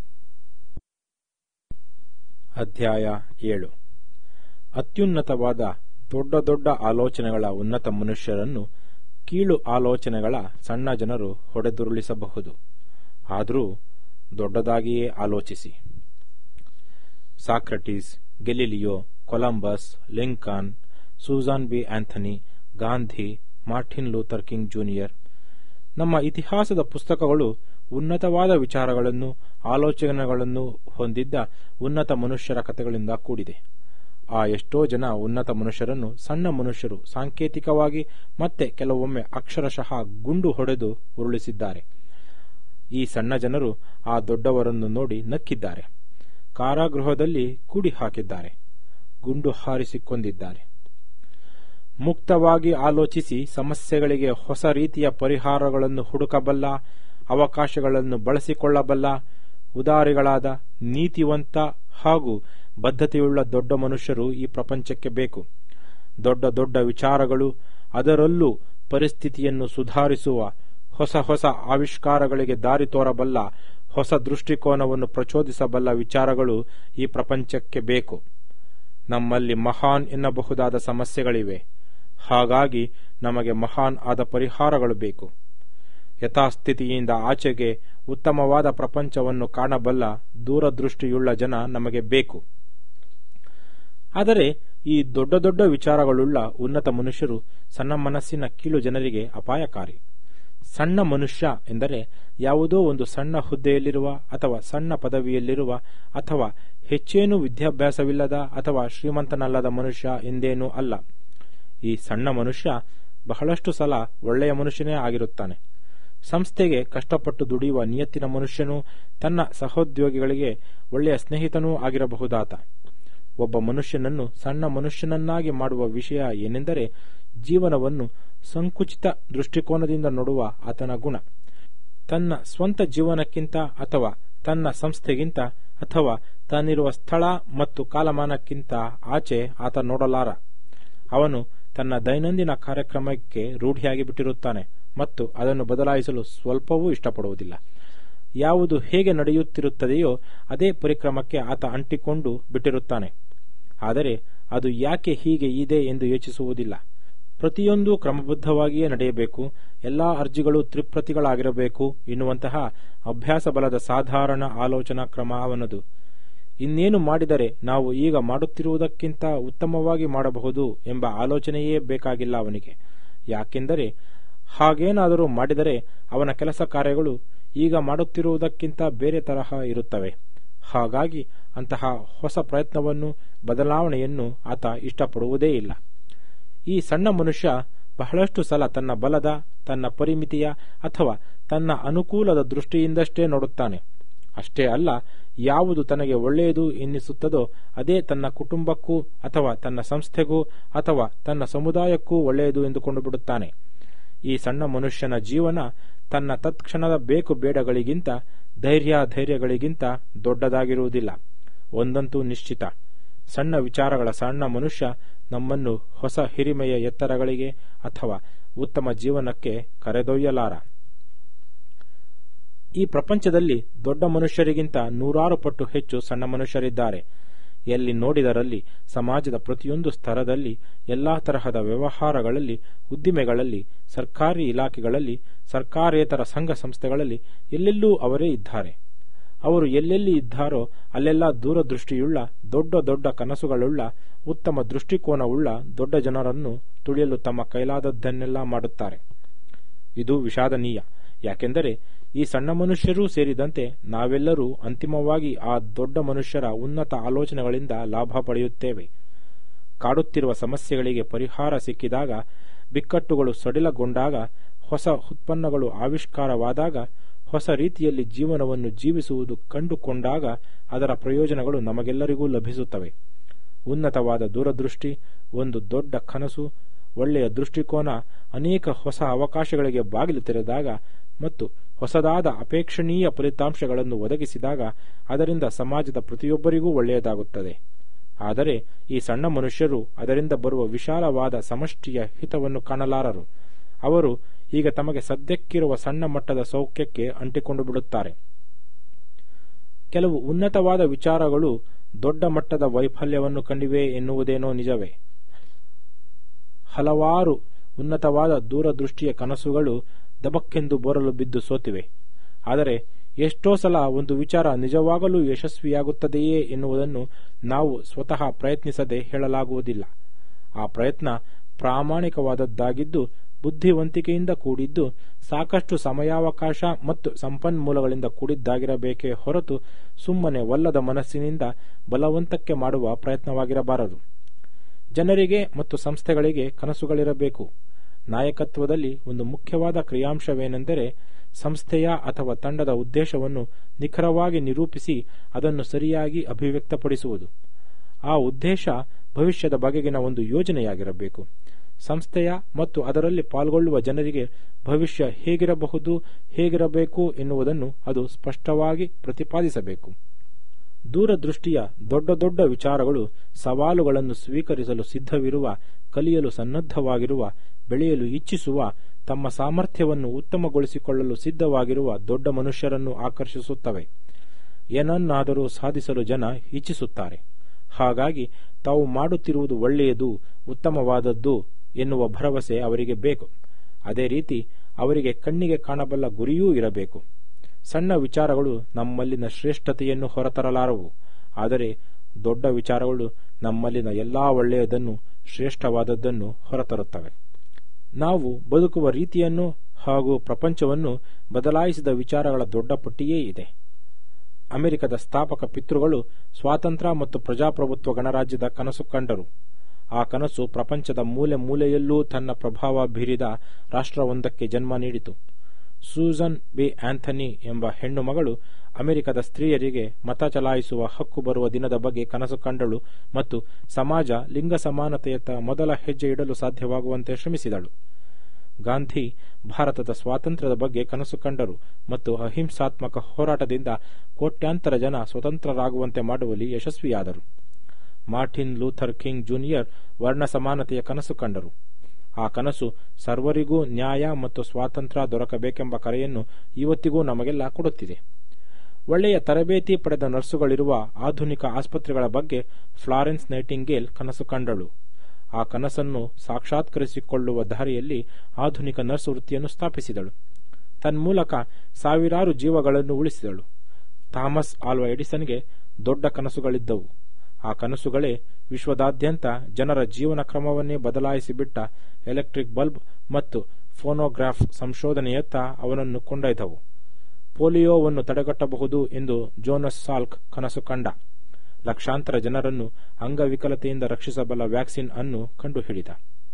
ಅಧ್ಯಾಯ ಏಳು ಅತ್ಯುನ್ನತವಾದ ದೊಡ್ಡ ದೊಡ್ಡ ಆಲೋಚನೆಗಳ ಉನ್ನತ ಮನುಷ್ಯರನ್ನು ಕೀಳು ಆಲೋಚನೆಗಳ ಸಣ್ಣ ಜನರು ಹೊಡೆದುರುಳಿಸಬಹುದು ಆದರೂ ದೊಡ್ಡದಾಗಿಯೇ ಆಲೋಚಿಸಿ Socrates Galileo Columbus Lincoln Susan B Anthony Gandhi Martin Luther King junior ನಮ್ಮ ಇತಿಹಾಸದ ಪುಸ್ತಕಗಳು ಉನ್ನತವಾದ ವಿಚಾರಗಳನ್ನು ಆಲೋಚನೆಗಳನ್ನು ಹೊಂದಿದ್ದ ಉನ್ನತ ಮನುಷ್ಯರ ಕಥೆಗಳಿಂದ ಕೂಡಿದೆ ಆ ಎಷ್ಟೋ ಜನ ಉನ್ನತ ಮನುಷ್ಯರನ್ನು ಸಣ್ಣ ಮನುಷ್ಯರು ಸಾಂಕೇತಿಕವಾಗಿ ಮತ್ತೆ ಕೆಲವೊಮ್ಮೆ ಅಕ್ಷರಶಃ ಗುಂಡು ಹೊಡೆದು ಉರುಳಿಸಿದ್ದಾರೆ ಈ ಸಣ್ಣ ಜನರು ಆ ದೊಡ್ಡವರನ್ನು ನೋಡಿ ನಕ್ಕಿದ್ದಾರೆ ಕಾರಾಗೃಹದಲ್ಲಿ ಕೂಡಿ ಹಾಕಿದ್ದಾರೆ ಗುಂಡು ಹಾರಿಸಿಕೊಂಡಿದ್ದಾರೆ ಮುಕ್ತವಾಗಿ ಆಲೋಚಿಸಿ ಸಮಸ್ಯೆಗಳಿಗೆ ಹೊಸ ರೀತಿಯ ಪರಿಹಾರಗಳನ್ನು ಹುಡುಕಬಲ್ಲ ಅವಕಾಶಗಳನ್ನು ಬಳಸಿಕೊಳ್ಳಬಲ್ಲ ಉದಾರಿಗಳಾದ ನೀತಿವಂತ ಹಾಗೂ ಬದ್ಧತೆಯುಳ್ಳ ದೊಡ್ಡ ಮನುಷ್ಯರು ಈ ಪ್ರಪಂಚಕ್ಕೆ ಬೇಕು ದೊಡ್ಡ ದೊಡ್ಡ ವಿಚಾರಗಳು ಅದರಲ್ಲೂ ಪರಿಸ್ಥಿತಿಯನ್ನು ಸುಧಾರಿಸುವ ಹೊಸ ಹೊಸ ಆವಿಷ್ಕಾರಗಳಿಗೆ ದಾರಿ ತೋರಬಲ್ಲ ಹೊಸ ದೃಷ್ಟಿಕೋನವನ್ನು ಪ್ರಚೋದಿಸಬಲ್ಲ ವಿಚಾರಗಳು ಈ ಪ್ರಪಂಚಕ್ಕೆ ಬೇಕು ನಮ್ಮಲ್ಲಿ ಮಹಾನ್ ಎನ್ನಬಹುದಾದ ಸಮಸ್ಯೆಗಳಿವೆ ಹಾಗಾಗಿ ನಮಗೆ ಮಹಾನ್ ಆದ ಪರಿಹಾರಗಳು ಬೇಕು ಯಥಾಸ್ಥಿತಿಯಿಂದ ಆಚೆಗೆ ಉತ್ತಮವಾದ ಪ್ರಪಂಚವನ್ನು ಕಾಣಬಲ್ಲ ದೂರದೃಷ್ಟಿಯುಳ್ಳ ಜನ ನಮಗೆ ಬೇಕು ಆದರೆ ಈ ದೊಡ್ಡ ದೊಡ್ಡ ವಿಚಾರಗಳುಳ್ಳ ಉನ್ನತ ಮನುಷ್ಯರು ಸಣ್ಣ ಮನಸ್ಸಿನ ಕೀಳು ಜನರಿಗೆ ಅಪಾಯಕಾರಿ ಸಣ್ಣ ಮನುಷ್ಯ ಎಂದರೆ ಯಾವುದೋ ಒಂದು ಸಣ್ಣ ಹುದ್ದೆಯಲ್ಲಿರುವ ಅಥವಾ ಸಣ್ಣ ಪದವಿಯಲ್ಲಿರುವ ಅಥವಾ ಹೆಚ್ಚೇನೂ ವಿದ್ಯಾಭ್ಯಾಸವಿಲ್ಲದ ಅಥವಾ ಶ್ರೀಮಂತನಲ್ಲದ ಮನುಷ್ಯ ಎಂದೇನೂ ಅಲ್ಲ ಈ ಸಣ್ಣ ಮನುಷ್ಯ ಬಹಳಷ್ಟು ಸಲ ಒಳ್ಳೆಯ ಮನುಷ್ಯನೇ ಆಗಿರುತ್ತಾನೆ ಸಂಸ್ಥೆಗೆ ಕಷ್ಟಪಟ್ಟು ದುಡಿಯುವ ನಿಯತ್ತಿನ ಮನುಷ್ಯನು ತನ್ನ ಸಹೋದ್ಯೋಗಿಗಳಿಗೆ ಒಳ್ಳೆಯ ಸ್ನೇಹಿತನೂ ಆಗಿರಬಹುದಾತ ಒಬ್ಬ ಮನುಷ್ಯನನ್ನು ಸಣ್ಣ ಮನುಷ್ಯನನ್ನಾಗಿ ಮಾಡುವ ವಿಷಯ ಏನೆಂದರೆ ಜೀವನವನ್ನು ಸಂಕುಚಿತ ದೃಷ್ಟಿಕೋನದಿಂದ ನೋಡುವ ಆತನ ಗುಣ ತನ್ನ ಸ್ವಂತ ಜೀವನಕ್ಕಿಂತ ಅಥವಾ ತನ್ನ ಸಂಸ್ಥೆಗಿಂತ ಅಥವಾ ತಾನಿರುವ ಸ್ಥಳ ಮತ್ತು ಕಾಲಮಾನಕ್ಕಿಂತ ಆಚೆ ಆತ ನೋಡಲಾರ ಅವನು ತನ್ನ ದೈನಂದಿನ ಕಾರ್ಯಕ್ರಮಕ್ಕೆ ರೂಢಿಯಾಗಿ ಬಿಟ್ಟಿರುತ್ತಾನೆ ಮತ್ತು ಅದನ್ನು ಬದಲಾಯಿಸಲು ಸ್ವಲ್ಪವೂ ಇಷ್ಟಪಡುವುದಿಲ್ಲ ಯಾವುದು ಹೇಗೆ ನಡೆಯುತ್ತಿರುತ್ತದೆಯೋ ಅದೇ ಪರಿಕ್ರಮಕ್ಕೆ ಆತ ಅಂಟಿಕೊಂಡು ಬಿಟ್ಟಿರುತ್ತಾನೆ ಆದರೆ ಅದು ಯಾಕೆ ಹೀಗೆ ಇದೆ ಎಂದು ಯೋಚಿಸುವುದಿಲ್ಲ ಪ್ರತಿಯೊಂದು ಕ್ರಮಬದ್ಧವಾಗಿಯೇ ನಡೆಯಬೇಕು ಎಲ್ಲಾ ಅರ್ಜಿಗಳು ತ್ರಿಪ್ರತಿಗಳಾಗಿರಬೇಕು ಎನ್ನುವಂತಹ ಅಭ್ಯಾಸ ಬಲದ ಸಾಧಾರಣ ಆಲೋಚನಾ ಕ್ರಮ ಅವನದು ಇನ್ನೇನು ಮಾಡಿದರೆ ನಾವು ಈಗ ಮಾಡುತ್ತಿರುವುದಕ್ಕಿಂತ ಉತ್ತಮವಾಗಿ ಮಾಡಬಹುದು ಎಂಬ ಆಲೋಚನೆಯೇ ಬೇಕಾಗಿಲ್ಲ ಅವನಿಗೆ ಯಾಕೆಂದರೆ ಹಾಗೇನಾದರೂ ಮಾಡಿದರೆ ಅವನ ಕೆಲಸ ಕಾರ್ಯಗಳು ಈಗ ಮಾಡುತ್ತಿರುವುದಕ್ಕಿಂತ ಬೇರೆ ತರಹ ಇರುತ್ತವೆ ಹಾಗಾಗಿ ಅಂತಹ ಹೊಸ ಪ್ರಯತ್ನವನ್ನು ಬದಲಾವಣೆಯನ್ನು ಆತ ಇಷ್ಟಪಡುವುದೇ ಇಲ್ಲ ಈ ಸಣ್ಣ ಮನುಷ್ಯ ಬಹಳಷ್ಟು ಸಲ ತನ್ನ ಬಲದ ತನ್ನ ಪರಿಮಿತಿಯ ಅಥವಾ ತನ್ನ ಅನುಕೂಲದ ದೃಷ್ಟಿಯಿಂದಷ್ಟೇ ನೋಡುತ್ತಾನೆ ಅಷ್ಟೇ ಅಲ್ಲ ಯಾವುದು ತನಗೆ ಒಳ್ಳೆಯದು ಎನ್ನಿಸುತ್ತದೋ ಅದೇ ತನ್ನ ಕುಟುಂಬಕ್ಕೂ ಅಥವಾ ತನ್ನ ಸಂಸ್ಥೆಗೂ ಅಥವಾ ತನ್ನ ಸಮುದಾಯಕ್ಕೂ ಒಳ್ಳೆಯದು ಎಂದುಕೊಂಡು ಬಿಡುತ್ತಾನೆ ಈ ಸಣ್ಣ ಮನುಷ್ಯನ ಜೀವನ ತನ್ನ ತತ್ಕ್ಷಣದ ಬೇಕು ಬೇಡಗಳಿಗಿಂತ ಧೈರ್ಯ ಧೈರ್ಯಗಳಿಗಿಂತ ದೊಡ್ಡದಾಗಿರುವುದಿಲ್ಲ ಒಂದಂತೂ ನಿಶ್ಚಿತ ಸಣ್ಣ ವಿಚಾರಗಳ ಸಣ್ಣ ಮನುಷ್ಯ ನಮ್ಮನ್ನು ಹೊಸ ಹಿರಿಮೆಯ ಎತ್ತರಗಳಿಗೆ ಅಥವಾ ಉತ್ತಮ ಜೀವನಕ್ಕೆ ಕರೆದೊಯ್ಯಲಾರ ಈ ಪ್ರಪಂಚದಲ್ಲಿ ದೊಡ್ಡ ಮನುಷ್ಯರಿಗಿಂತ ನೂರಾರು ಪಟ್ಟು ಹೆಚ್ಚು ಸಣ್ಣ ಮನುಷ್ಯರಿದ್ದಾರೆ ಎಲ್ಲಿ ನೋಡಿದರಲ್ಲಿ ಸಮಾಜದ ಪ್ರತಿಯೊಂದು ಸ್ತರದಲ್ಲಿ ಎಲ್ಲಾ ತರಹದ ವ್ಯವಹಾರಗಳಲ್ಲಿ ಉದ್ದಿಮೆಗಳಲ್ಲಿ ಸರ್ಕಾರಿ ಇಲಾಖೆಗಳಲ್ಲಿ ಸರ್ಕಾರೇತರ ಸಂಘ ಸಂಸ್ಥೆಗಳಲ್ಲಿ ಎಲ್ಲೆಲ್ಲೂ ಅವರೇ ಇದ್ದಾರೆ ಅವರು ಎಲ್ಲೆಲ್ಲಿ ಇದ್ದಾರೋ ಅಲ್ಲೆಲ್ಲ ದೂರದೃಷ್ಟಿಯುಳ್ಳ ದೊಡ್ಡ ದೊಡ್ಡ ಕನಸುಗಳುಳ್ಳ ಉತ್ತಮ ದೃಷ್ಟಿಕೋನವುಳ್ಳ ದೊಡ್ಡ ಜನರನ್ನು ತುಳಿಯಲು ತಮ್ಮ ಕೈಲಾದದ್ದನ್ನೆಲ್ಲ ಮಾಡುತ್ತಾರೆ ಇದು ವಿಷಾದನೀಯ ಯಾಕೆಂದರೆ ಈ ಸಣ್ಣ ಮನುಷ್ಯರೂ ಸೇರಿದಂತೆ ನಾವೆಲ್ಲರೂ ಅಂತಿಮವಾಗಿ ಆ ದೊಡ್ಡ ಮನುಷ್ಯರ ಉನ್ನತ ಆಲೋಚನೆಗಳಿಂದ ಲಾಭ ಪಡೆಯುತ್ತೇವೆ ಕಾಡುತ್ತಿರುವ ಸಮಸ್ಯೆಗಳಿಗೆ ಪರಿಹಾರ ಸಿಕ್ಕಿದಾಗ ಬಿಕ್ಕಟ್ಟುಗಳು ಸಡಿಲಗೊಂಡಾಗ ಹೊಸ ಉತ್ಪನ್ನಗಳು ಆವಿಷ್ಕಾರವಾದಾಗ ಹೊಸ ರೀತಿಯಲ್ಲಿ ಜೀವನವನ್ನು ಜೀವಿಸುವುದು ಕಂಡುಕೊಂಡಾಗ ಅದರ ಪ್ರಯೋಜನಗಳು ನಮಗೆಲ್ಲರಿಗೂ ಲಭಿಸುತ್ತವೆ ಉನ್ನತವಾದ ದೂರದೃಷ್ಟಿ ಒಂದು ದೊಡ್ಡ ಕನಸು ಒಳ್ಳೆಯ ದೃಷ್ಟಿಕೋನ ಅನೇಕ ಹೊಸ ಅವಕಾಶಗಳಿಗೆ ಬಾಗಿಲು ತೆರೆದಾಗ ಮತ್ತು ಹೊಸದಾದ ಅಪೇಕ್ಷಣೀಯ ಫಲಿತಾಂಶಗಳನ್ನು ಒದಗಿಸಿದಾಗ ಅದರಿಂದ ಸಮಾಜದ ಪ್ರತಿಯೊಬ್ಬರಿಗೂ ಒಳ್ಳೆಯದಾಗುತ್ತದೆ ಆದರೆ ಈ ಸಣ್ಣ ಮನುಷ್ಯರು ಅದರಿಂದ ಬರುವ ವಿಶಾಲವಾದ ಸಮಷ್ಟಿಯ ಹಿತವನ್ನು ಕಾಣಲಾರರು ಅವರು ಈಗ ತಮಗೆ ಸದ್ಯಕ್ಕಿರುವ ಸಣ್ಣ ಮಟ್ಟದ ಸೌಖ್ಯಕ್ಕೆ ಅಂಟಿಕೊಂಡು ಬಿಡುತ್ತಾರೆ ಕೆಲವು ಉನ್ನತವಾದ ವಿಚಾರಗಳು ದೊಡ್ಡ ಮಟ್ಟದ ವೈಫಲ್ಯವನ್ನು ಕಂಡಿವೆ ಎನ್ನುವುದೇನೋ ನಿಜವೇ ಹಲವಾರು ಉನ್ನತವಾದ ದೂರದೃಷ್ಟಿಯ ಕನಸುಗಳು ದಬಕ್ಕೆಂದು ಬೋರಲು ಬಿದ್ದು ಸೋತಿವೆ ಆದರೆ ಎಷ್ಟೋ ಸಲ ಒಂದು ವಿಚಾರ ನಿಜವಾಗಲೂ ಯಶಸ್ವಿಯಾಗುತ್ತದೆಯೇ ಎನ್ನುವುದನ್ನು ನಾವು ಸ್ವತಃ ಪ್ರಯತ್ನಿಸದೆ ಹೇಳಲಾಗುವುದಿಲ್ಲ ಆ ಪ್ರಯತ್ನ ಪ್ರಾಮಾಣಿಕವಾದದ್ದಾಗಿದ್ದು ಬುದ್ಧಿವಂತಿಕೆಯಿಂದ ಕೂಡಿದ್ದು ಸಾಕಷ್ಟು ಸಮಯಾವಕಾಶ ಮತ್ತು ಸಂಪನ್ಮೂಲಗಳಿಂದ ಕೂಡಿದ್ದಾಗಿರಬೇಕೇ ಹೊರತು ಸುಮ್ಮನೆ ಒಲ್ಲದ ಮನಸ್ಸಿನಿಂದ ಬಲವಂತಕ್ಕೆ ಮಾಡುವ ಪ್ರಯತ್ನವಾಗಿರಬಾರದು ಜನರಿಗೆ ಮತ್ತು ಸಂಸ್ಥೆಗಳಿಗೆ ಕನಸುಗಳಿರಬೇಕು ನಾಯಕತ್ವದಲ್ಲಿ ಒಂದು ಮುಖ್ಯವಾದ ಕ್ರಿಯಾಂಶವೇನೆಂದರೆ ಸಂಸ್ಥೆಯ ಅಥವಾ ತಂಡದ ಉದ್ದೇಶವನ್ನು ನಿಖರವಾಗಿ ನಿರೂಪಿಸಿ ಅದನ್ನು ಸರಿಯಾಗಿ ಅಭಿವ್ಯಕ್ತಪಡಿಸುವುದು ಆ ಉದ್ದೇಶ ಭವಿಷ್ಯದ ಬಗೆಗಿನ ಒಂದು ಯೋಜನೆಯಾಗಿರಬೇಕು ಸಂಸ್ಥೆಯ ಮತ್ತು ಅದರಲ್ಲಿ ಪಾಲ್ಗೊಳ್ಳುವ ಜನರಿಗೆ ಭವಿಷ್ಯ ಹೇಗಿರಬಹುದು ಹೇಗಿರಬೇಕು ಎನ್ನುವುದನ್ನು ಅದು ಸ್ಪಷ್ಟವಾಗಿ ಪ್ರತಿಪಾದಿಸಬೇಕು ದೂರದೃಷ್ಟಿಯ ದೊಡ್ಡ ದೊಡ್ಡ ವಿಚಾರಗಳು ಸವಾಲುಗಳನ್ನು ಸ್ವೀಕರಿಸಲು ಸಿದ್ಧವಿರುವ ಕಲಿಯಲು ಸನ್ನದ್ಧವಾಗಿರುವ ಬೆಳೆಯಲು ಇಚ್ಛಿಸುವ ತಮ್ಮ ಸಾಮರ್ಥ್ಯವನ್ನು ಉತ್ತಮಗೊಳಿಸಿಕೊಳ್ಳಲು ಸಿದ್ಧವಾಗಿರುವ ದೊಡ್ಡ ಮನುಷ್ಯರನ್ನು ಆಕರ್ಷಿಸುತ್ತವೆ ಏನನ್ನಾದರೂ ಸಾಧಿಸಲು ಜನ ಇಚ್ಛಿಸುತ್ತಾರೆ ಹಾಗಾಗಿ ತಾವು ಮಾಡುತ್ತಿರುವುದು ಒಳ್ಳೆಯದು ಉತ್ತಮವಾದದ್ದು ಎನ್ನುವ ಭರವಸೆ ಅವರಿಗೆ ಬೇಕು ಅದೇ ರೀತಿ ಅವರಿಗೆ ಕಣ್ಣಿಗೆ ಕಾಣಬಲ್ಲ ಗುರಿಯೂ ಇರಬೇಕು ಸಣ್ಣ ವಿಚಾರಗಳು ನಮ್ಮಲ್ಲಿನ ಶ್ರೇಷ್ಠತೆಯನ್ನು ಹೊರತರಲಾರವು ಆದರೆ ದೊಡ್ಡ ವಿಚಾರಗಳು ನಮ್ಮಲ್ಲಿನ ಎಲ್ಲಾ ಒಳ್ಳೆಯದನ್ನು ಶ್ರೇಷ್ಠವಾದದ್ದನ್ನು ಹೊರತರುತ್ತವೆ ನಾವು ಬದುಕುವ ರೀತಿಯನ್ನು ಹಾಗೂ ಪ್ರಪಂಚವನ್ನು ಬದಲಾಯಿಸಿದ ವಿಚಾರಗಳ ದೊಡ್ಡ ಪಟ್ಟಿಯೇ ಇದೆ ಅಮೆರಿಕದ ಸ್ಥಾಪಕ ಪಿತೃಗಳು ಸ್ವಾತಂತ್ರ್ಯ ಮತ್ತು ಪ್ರಜಾಪ್ರಭುತ್ವ ಗಣರಾಜ್ಯದ ಕನಸು ಕಂಡರು ಆ ಕನಸು ಪ್ರಪಂಚದ ಮೂಲೆ ಮೂಲೆಯಲ್ಲೂ ತನ್ನ ಪ್ರಭಾವ ಬೀರಿದ ರಾಷ್ಟ್ರವೊಂದಕ್ಕೆ ಜನ್ಮ ನೀಡಿತು ಸೂಸನ್ ಬಿ ಆಂಥನಿ ಎಂಬ ಹೆಣ್ಣು ಮಗಳು ಅಮೆರಿಕದ ಸ್ತ್ರೀಯರಿಗೆ ಮತ ಚಲಾಯಿಸುವ ಹಕ್ಕು ಬರುವ ದಿನದ ಬಗ್ಗೆ ಕನಸು ಕಂಡಳು ಮತ್ತು ಸಮಾಜ ಲಿಂಗ ಸಮಾನತೆಯತ್ತ ಮೊದಲ ಹೆಜ್ಜೆ ಇಡಲು ಸಾಧ್ಯವಾಗುವಂತೆ ಶ್ರಮಿಸಿದಳು ಗಾಂಧಿ ಭಾರತದ ಸ್ವಾತಂತ್ರ್ಯದ ಬಗ್ಗೆ ಕನಸು ಕಂಡರು ಮತ್ತು ಅಹಿಂಸಾತ್ಮಕ ಹೋರಾಟದಿಂದ ಕೋಟ್ಯಾಂತರ ಜನ ಸ್ವತಂತ್ರರಾಗುವಂತೆ ಮಾಡುವಲ್ಲಿ ಯಶಸ್ವಿಯಾದರು ಮಾರ್ಟಿನ್ ಲೂಥರ್ ಕಿಂಗ್ ಜೂನಿಯರ್ ವರ್ಣ ಸಮಾನತೆಯ ಕನಸು ಕಂಡರು ಆ ಕನಸು ಸರ್ವರಿಗೂ ನ್ಯಾಯ ಮತ್ತು ಸ್ವಾತಂತ್ರ್ಯ ದೊರಕಬೇಕೆಂಬ ಕರೆಯನ್ನು ಇವತ್ತಿಗೂ ನಮಗೆಲ್ಲ ಕೊಡುತ್ತಿದೆ ಒಳ್ಳೆಯ ತರಬೇತಿ ಪಡೆದ ನರ್ಸುಗಳಿರುವ ಆಧುನಿಕ ಆಸ್ಪತ್ರೆಗಳ ಬಗ್ಗೆ ಫ್ಲಾರೆನ್ಸ್ ನೈಟಿಂಗೇಲ್ ಕನಸು ಕಂಡಳು ಆ ಕನಸನ್ನು ಸಾಕ್ಷಾತ್ಕರಿಸಿಕೊಳ್ಳುವ ದಾರಿಯಲ್ಲಿ ಆಧುನಿಕ ನರ್ಸ್ ವೃತ್ತಿಯನ್ನು ಸ್ಥಾಪಿಸಿದಳು ತನ್ಮೂಲಕ ಸಾವಿರಾರು ಜೀವಗಳನ್ನು ಉಳಿಸಿದಳು ಥಾಮಸ್ ಆಲ್ವಾ ಎಡಿಸನ್ಗೆ ದೊಡ್ಡ ಕನಸುಗಳಿದ್ದವು ಆ ಕನಸುಗಳೇ ವಿಶ್ವದಾದ್ಯಂತ ಜನರ ಜೀವನ ಕ್ರಮವನ್ನೇ ಬದಲಾಯಿಸಿಬಿಟ್ಟ ಎಲೆಕ್ಟ್ರಿಕ್ ಬಲ್ಬ್ ಮತ್ತು ಫೋನೋಗ್ರಾಫ್ ಸಂಶೋಧನೆಯತ್ತ ಅವನನ್ನು ಕೊಂಡೊಯ್ದವು ಪೋಲಿಯೋವನ್ನು ತಡೆಗಟ್ಟಬಹುದು ಎಂದು ಜೋನಸ್ ಸಾಲ್ಕ್ ಕನಸು ಕಂಡ ಲಕ್ಷಾಂತರ ಜನರನ್ನು ಅಂಗವಿಕಲತೆಯಿಂದ ರಕ್ಷಿಸಬಲ್ಲ ವ್ಯಾಕ್ಸಿನ್ ಅನ್ನು ಕಂಡುಹಿಡಿದ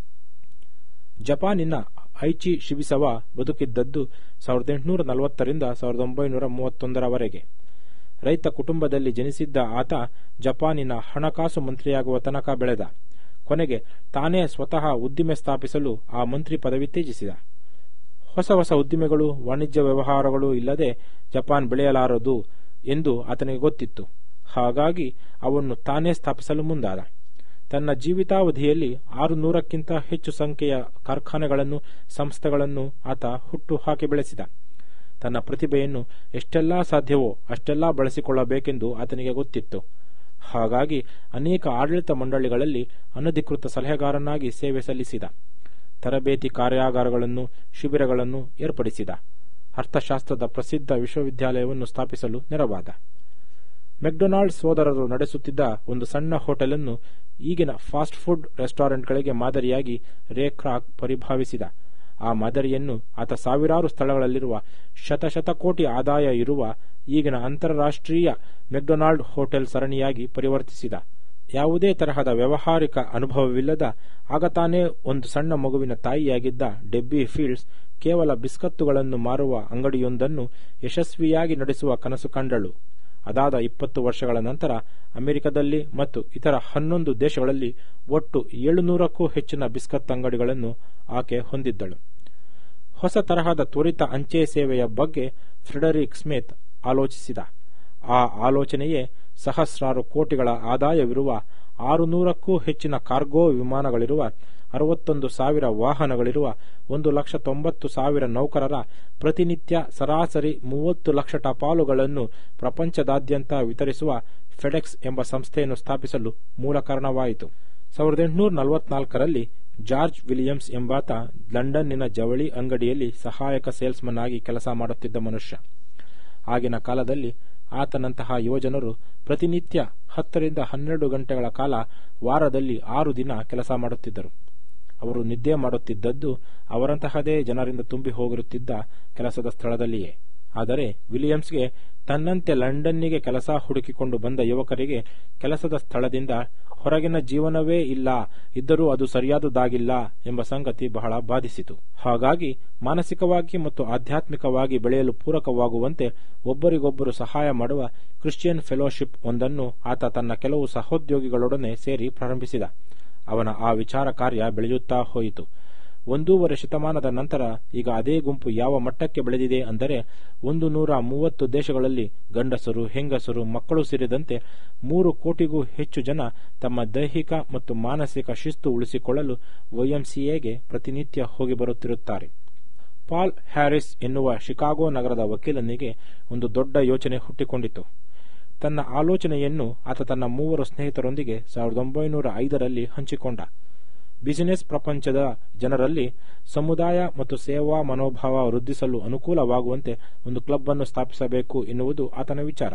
ಜಪಾನಿನ ಐಚಿ ಶಿಬಿಸವ ಬದುಕಿದ್ದದ್ದು ಸಾವಿರದ ಎಂಟುನೂರ ನಲವತ್ತರಿಂದ ಸಾವಿರದ ಒಂಬೈನೂರ ಮೂವತ್ತೊಂದರವರೆಗೆ ರೈತ ಕುಟುಂಬದಲ್ಲಿ ಜನಿಸಿದ್ದ ಆತ ಜಪಾನಿನ ಹಣಕಾಸು ಮಂತ್ರಿಯಾಗುವ ತನಕ ಬೆಳೆದ ಕೊನೆಗೆ ತಾನೇ ಸ್ವತಃ ಉದ್ದಿಮೆ ಸ್ಥಾಪಿಸಲು ಆ ಮಂತ್ರಿ ಪದವಿ ತ್ಯಜಿಸಿದ ಹೊಸ ಹೊಸ ಉದ್ದಿಮೆಗಳು ವಾಣಿಜ್ಯ ವ್ಯವಹಾರಗಳು ಇಲ್ಲದೆ ಜಪಾನ್ ಬೆಳೆಯಲಾರದು ಎಂದು ಆತನಿಗೆ ಗೊತ್ತಿತ್ತು ಹಾಗಾಗಿ ಅವನ್ನು ತಾನೇ ಸ್ಥಾಪಿಸಲು ಮುಂದಾದ ತನ್ನ ಜೀವಿತಾವಧಿಯಲ್ಲಿ ಆರು ನೂರಕ್ಕಿಂತ ಹೆಚ್ಚು ಸಂಖ್ಯೆಯ ಕಾರ್ಖಾನೆಗಳನ್ನು ಸಂಸ್ಥೆಗಳನ್ನು ಆತ ಹುಟ್ಟು ಹಾಕಿ ಬೆಳೆಸಿದ ತನ್ನ ಪ್ರತಿಭೆಯನ್ನು ಎಷ್ಟೆಲ್ಲಾ ಸಾಧ್ಯವೋ ಅಷ್ಟೆಲ್ಲಾ ಬಳಸಿಕೊಳ್ಳಬೇಕೆಂದು ಆತನಿಗೆ ಗೊತ್ತಿತ್ತು ಹಾಗಾಗಿ ಅನೇಕ ಆಡಳಿತ ಮಂಡಳಿಗಳಲ್ಲಿ ಅನಧಿಕೃತ ಸಲಹೆಗಾರನಾಗಿ ಸೇವೆ ಸಲ್ಲಿಸಿದ ತರಬೇತಿ ಕಾರ್ಯಾಗಾರಗಳನ್ನು ಶಿಬಿರಗಳನ್ನು ಏರ್ಪಡಿಸಿದ ಅರ್ಥಶಾಸ್ತ್ರದ ಪ್ರಸಿದ್ಧ ವಿಶ್ವವಿದ್ಯಾಲಯವನ್ನು ಸ್ಥಾಪಿಸಲು ನೆರವಾದ ಮೆಕ್ಡೊನಾಲ್ಡ್ ಸೋದರರು ನಡೆಸುತ್ತಿದ್ದ ಒಂದು ಸಣ್ಣ ಹೋಟೆಲ್ ಅನ್ನು ಈಗಿನ ಫಾಸ್ಟ್ ಫುಡ್ ರೆಸ್ಟೋರೆಂಟ್ಗಳಿಗೆ ಮಾದರಿಯಾಗಿ ರೇ ಕ್ರಾಕ್ ಪರಿಭಾವಿಸಿದ ಆ ಮಾದರಿಯನ್ನು ಆತ ಸಾವಿರಾರು ಸ್ಥಳಗಳಲ್ಲಿರುವ ಶತಶತಕೋಟಿ ಆದಾಯ ಇರುವ ಈಗಿನ ಅಂತಾರಾಷ್ಟ್ರೀಯ ಮೆಕ್ಡೊನಾಲ್ಡ್ ಹೋಟೆಲ್ ಸರಣಿಯಾಗಿ ಪರಿವರ್ತಿಸಿದ ಯಾವುದೇ ತರಹದ ವ್ಯವಹಾರಿಕ ಅನುಭವವಿಲ್ಲದ ಆಗ ತಾನೇ ಒಂದು ಸಣ್ಣ ಮಗುವಿನ ತಾಯಿಯಾಗಿದ್ದ ಡೆಬ್ಬಿ ಫೀಲ್ಡ್ಸ್ ಕೇವಲ ಬಿಸ್ಕತ್ತುಗಳನ್ನು ಮಾರುವ ಅಂಗಡಿಯೊಂದನ್ನು ಯಶಸ್ವಿಯಾಗಿ ನಡೆಸುವ ಕನಸು ಕಂಡಳು ಅದಾದ ಇಪ್ಪತ್ತು ವರ್ಷಗಳ ನಂತರ ಅಮೆರಿಕದಲ್ಲಿ ಮತ್ತು ಇತರ ಹನ್ನೊಂದು ದೇಶಗಳಲ್ಲಿ ಒಟ್ಟು ಏಳುನೂರಕ್ಕೂ ಹೆಚ್ಚಿನ ಬಿಸ್ಕತ್ ಅಂಗಡಿಗಳನ್ನು ಆಕೆ ಹೊಂದಿದ್ದಳು ಹೊಸ ತರಹದ ತ್ವರಿತ ಅಂಚೆ ಸೇವೆಯ ಬಗ್ಗೆ ಫ್ರೆಡರಿಕ್ ಸ್ಮಿತ್ ಆಲೋಚಿಸಿದ ಆ ಆಲೋಚನೆಯೇ ಸಹಸ್ರಾರು ಕೋಟಿಗಳ ಆದಾಯವಿರುವ ಆರುನೂರಕ್ಕೂ ಹೆಚ್ಚಿನ ಕಾರ್ಗೋ ವಿಮಾನಗಳಿರುವ ಅರವತ್ತೊಂದು ಸಾವಿರ ವಾಹನಗಳಿರುವ ಒಂದು ಲಕ್ಷ ತೊಂಬತ್ತು ಸಾವಿರ ನೌಕರರ ಪ್ರತಿನಿತ್ಯ ಸರಾಸರಿ ಮೂವತ್ತು ಲಕ್ಷ ಟಪಾಲುಗಳನ್ನು ಪ್ರಪಂಚದಾದ್ಯಂತ ವಿತರಿಸುವ ಫೆಡೆಕ್ಸ್ ಎಂಬ ಸಂಸ್ಥೆಯನ್ನು ಸ್ಥಾಪಿಸಲು ಮೂಲ ಕಾರಣವಾಯಿತು ಸಾವಿರದ ಎಂಟುನೂರ ನಲವತ್ನಾಲ್ಕರಲ್ಲಿ ಜಾರ್ಜ್ ವಿಲಿಯಮ್ಸ್ ಎಂಬಾತ ಲಂಡನ್ನಿನ ಜವಳಿ ಅಂಗಡಿಯಲ್ಲಿ ಸಹಾಯಕ ಸೇಲ್ಸ್ಮನ್ ಆಗಿ ಕೆಲಸ ಮಾಡುತ್ತಿದ್ದ ಮನುಷ್ಯ ಆಗಿನ ಕಾಲದಲ್ಲಿ ಆತನಂತಹ ಯುವಜನರು ಪ್ರತಿನಿತ್ಯ ಹತ್ತರಿಂದ ಹನ್ನೆರಡು ಗಂಟೆಗಳ ಕಾಲ ವಾರದಲ್ಲಿ ಆರು ದಿನ ಕೆಲಸ ಮಾಡುತ್ತಿದ್ದರು ಅವರು ನಿದ್ದೆ ಮಾಡುತ್ತಿದ್ದದ್ದು ಅವರಂತಹದೇ ಜನರಿಂದ ತುಂಬಿ ಹೋಗಿರುತ್ತಿದ್ದ ಕೆಲಸದ ಸ್ಥಳದಲ್ಲಿಯೇ ಆದರೆ ವಿಲಿಯಮ್ಸ್ಗೆ ತನ್ನಂತೆ ಲಂಡನ್ನಿಗೆ ಕೆಲಸ ಹುಡುಕಿಕೊಂಡು ಬಂದ ಯುವಕರಿಗೆ ಕೆಲಸದ ಸ್ಥಳದಿಂದ ಹೊರಗಿನ ಜೀವನವೇ ಇಲ್ಲ ಇದ್ದರೂ ಅದು ಸರಿಯಾದುದಾಗಿಲ್ಲ ಎಂಬ ಸಂಗತಿ ಬಹಳ ಬಾಧಿಸಿತು ಹಾಗಾಗಿ ಮಾನಸಿಕವಾಗಿ ಮತ್ತು ಆಧ್ಯಾತ್ಮಿಕವಾಗಿ ಬೆಳೆಯಲು ಪೂರಕವಾಗುವಂತೆ ಒಬ್ಬರಿಗೊಬ್ಬರು ಸಹಾಯ ಮಾಡುವ ಕ್ರಿಶ್ಚಿಯನ್ ಫೆಲೋಶಿಪ್ ಒಂದನ್ನು ಆತ ತನ್ನ ಕೆಲವು ಸಹೋದ್ಯೋಗಿಗಳೊಡನೆ ಸೇರಿ ಪ್ರಾರಂಭಿಸಿದ ಅವನ ಆ ವಿಚಾರ ಕಾರ್ಯ ಬೆಳೆಯುತ್ತಾ ಹೋಯಿತು ಒಂದೂವರೆ ಶತಮಾನದ ನಂತರ ಈಗ ಅದೇ ಗುಂಪು ಯಾವ ಮಟ್ಟಕ್ಕೆ ಬೆಳೆದಿದೆ ಅಂದರೆ ಒಂದು ನೂರ ಮೂವತ್ತು ದೇಶಗಳಲ್ಲಿ ಗಂಡಸರು ಹೆಂಗಸರು ಮಕ್ಕಳು ಸೇರಿದಂತೆ ಮೂರು ಕೋಟಿಗೂ ಹೆಚ್ಚು ಜನ ತಮ್ಮ ದೈಹಿಕ ಮತ್ತು ಮಾನಸಿಕ ಶಿಸ್ತು ಉಳಿಸಿಕೊಳ್ಳಲು ವೈಎಂಸಿಎಗೆ ಪ್ರತಿನಿತ್ಯ ಹೋಗಿ ಬರುತ್ತಿರುತ್ತಾರೆ ಪಾಲ್ ಹ್ಯಾರಿಸ್ ಎನ್ನುವ ಶಿಕಾಗೋ ನಗರದ ವಕೀಲನಿಗೆ ಒಂದು ದೊಡ್ಡ ಯೋಚನೆ ಹುಟ್ಟಿಕೊಂಡಿತು ತನ್ನ ಆಲೋಚನೆಯನ್ನು ಆತ ತನ್ನ ಮೂವರು ಸ್ನೇಹಿತರೊಂದಿಗೆ ಸಾವಿರದ ಒಂಬೈನೂರ ಐದರಲ್ಲಿ ಹಂಚಿಕೊಂಡ ಬಿಸಿನೆಸ್ ಪ್ರಪಂಚದ ಜನರಲ್ಲಿ ಸಮುದಾಯ ಮತ್ತು ಸೇವಾ ಮನೋಭಾವ ವೃದ್ಧಿಸಲು ಅನುಕೂಲವಾಗುವಂತೆ ಒಂದು ಕ್ಲಬ್ ಅನ್ನು ಸ್ಥಾಪಿಸಬೇಕು ಎನ್ನುವುದು ಆತನ ವಿಚಾರ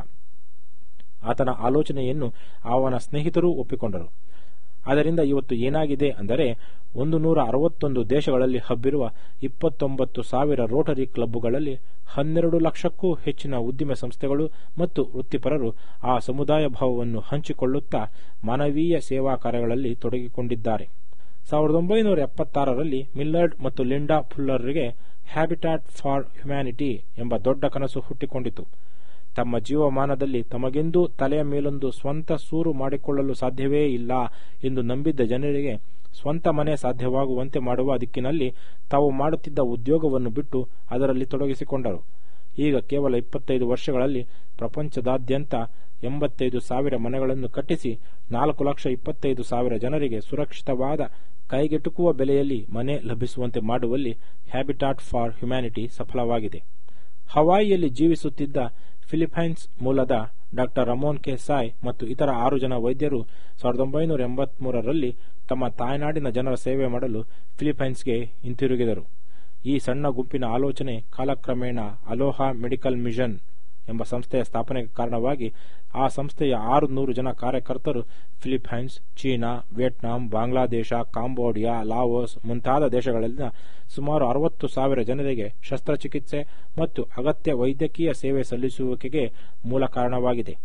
ಆತನ ಆಲೋಚನೆಯನ್ನು ಅವನ ಸ್ನೇಹಿತರೂ ಒಪ್ಪಿಕೊಂಡರು ಅದರಿಂದ ಇವತ್ತು ಏನಾಗಿದೆ ಅಂದರೆ ಒಂದು ನೂರ ಅರವತ್ತೊಂದು ದೇಶಗಳಲ್ಲಿ ಹಬ್ಬಿರುವ ಇಪ್ಪತ್ತೊಂಬತ್ತು ಸಾವಿರ ರೋಟರಿ ಕ್ಲಬ್ಗಳಲ್ಲಿ ಹನ್ನೆರಡು ಲಕ್ಷಕ್ಕೂ ಹೆಚ್ಚಿನ ಉದ್ದಿಮೆ ಸಂಸ್ಥೆಗಳು ಮತ್ತು ವೃತ್ತಿಪರರು ಆ ಸಮುದಾಯ ಭಾವವನ್ನು ಹಂಚಿಕೊಳ್ಳುತ್ತಾ ಮಾನವೀಯ ಸೇವಾ ಕಾರ್ಯಗಳಲ್ಲಿ ತೊಡಗಿಕೊಂಡಿದ್ದಾರೆ ಸಾವಿರದ ಒಂಬೈನೂರ ಎಪ್ಪತ್ತಾರರಲ್ಲಿ ಮಿಲ್ಲರ್ಡ್ ಮತ್ತು ಲಿಂಡಾ ಫುಲ್ಲರ್ರಿಗೆ ಹ್ಯಾಬಿಟ್ಯಾಟ್ ಫಾರ್ ಹ್ಯುಮ್ಯಾನಿಟಿ ಎಂಬ ದೊಡ್ಡ ಕನಸು ಹುಟ್ಟಿಕೊಂಡಿತು ತಮ್ಮ ಜೀವಮಾನದಲ್ಲಿ ತಮಗೆಂದೂ ತಲೆಯ ಮೇಲೊಂದು ಸ್ವಂತ ಸೂರು ಮಾಡಿಕೊಳ್ಳಲು ಸಾಧ್ಯವೇ ಇಲ್ಲ ಎಂದು ನಂಬಿದ್ದ ಜನರಿಗೆ ಸ್ವಂತ ಮನೆ ಸಾಧ್ಯವಾಗುವಂತೆ ಮಾಡುವ ದಿಕ್ಕಿನಲ್ಲಿ ತಾವು ಮಾಡುತ್ತಿದ್ದ ಉದ್ಯೋಗವನ್ನು ಬಿಟ್ಟು ಅದರಲ್ಲಿ ತೊಡಗಿಸಿಕೊಂಡರು ಈಗ ಕೇವಲ ಇಪ್ಪತ್ತೈದು ವರ್ಷಗಳಲ್ಲಿ ಪ್ರಪಂಚದಾದ್ಯಂತ ಎಂಬತ್ತೈದು ಸಾವಿರ ಮನೆಗಳನ್ನು ಕಟ್ಟಿಸಿ ನಾಲ್ಕು ಲಕ್ಷ ಇಪ್ಪತ್ತೈದು ಸಾವಿರ ಜನರಿಗೆ ಸುರಕ್ಷಿತವಾದ ಕೈಗೆಟುಕುವ ಬೆಲೆಯಲ್ಲಿ ಮನೆ ಲಭಿಸುವಂತೆ ಮಾಡುವಲ್ಲಿ ಹ್ಯಾಬಿಟಾಟ್ ಫಾರ್ ಹ್ಯುಮ್ಯಾನಿಟಿ ಸಫಲವಾಗಿದೆ ಹವಾಯಿಯಲ್ಲಿ ಜೀವಿಸುತ್ತಿದ್ದ ಫಿಲಿಪೈನ್ಸ್ ಮೂಲದ ಡಾಕ್ಟರ್ ರಮೋನ್ ಕೆ ಸಾಯ್ ಮತ್ತು ಇತರ ಆರು ಜನ ವೈದ್ಯರು ಸಾವಿರದ ಒಂಬೈನೂರ ಎಂಬತ್ಮೂರರಲ್ಲಿ ತಮ್ಮ ತಾಯ್ನಾಡಿನ ಜನರ ಸೇವೆ ಮಾಡಲು ಫಿಲಿಪೈನ್ಸ್ಗೆ ಹಿಂತಿರುಗಿದರು ಈ ಸಣ್ಣ ಗುಂಪಿನ ಆಲೋಚನೆ ಕಾಲಕ್ರಮೇಣ ಅಲೋಹಾ ಮೆಡಿಕಲ್ ಮಿಷನ್ ಎಂಬ ಸಂಸ್ಥೆಯ ಸ್ಥಾಪನೆಗೆ ಕಾರಣವಾಗಿ ಆ ಸಂಸ್ಥೆಯ ಆರು ನೂರು ಜನ ಕಾರ್ಯಕರ್ತರು Philippines China Vietnam Bangladesh Cambodia Laos ಮುಂತಾದ ದೇಶಗಳಲ್ಲಿನ ಸುಮಾರು ಅರವತ್ತು ಸಾವಿರ ಜನರಿಗೆ ಶಸ್ತ್ರಚಿಕಿತ್ಸೆ ಮತ್ತು ಅಗತ್ಯ ವೈದ್ಯಕೀಯ ಸೇವೆ ಸಲ್ಲಿಸುವಿಕೆಗೆ ಮೂಲ ಕಾರಣವಾಗಿದೆ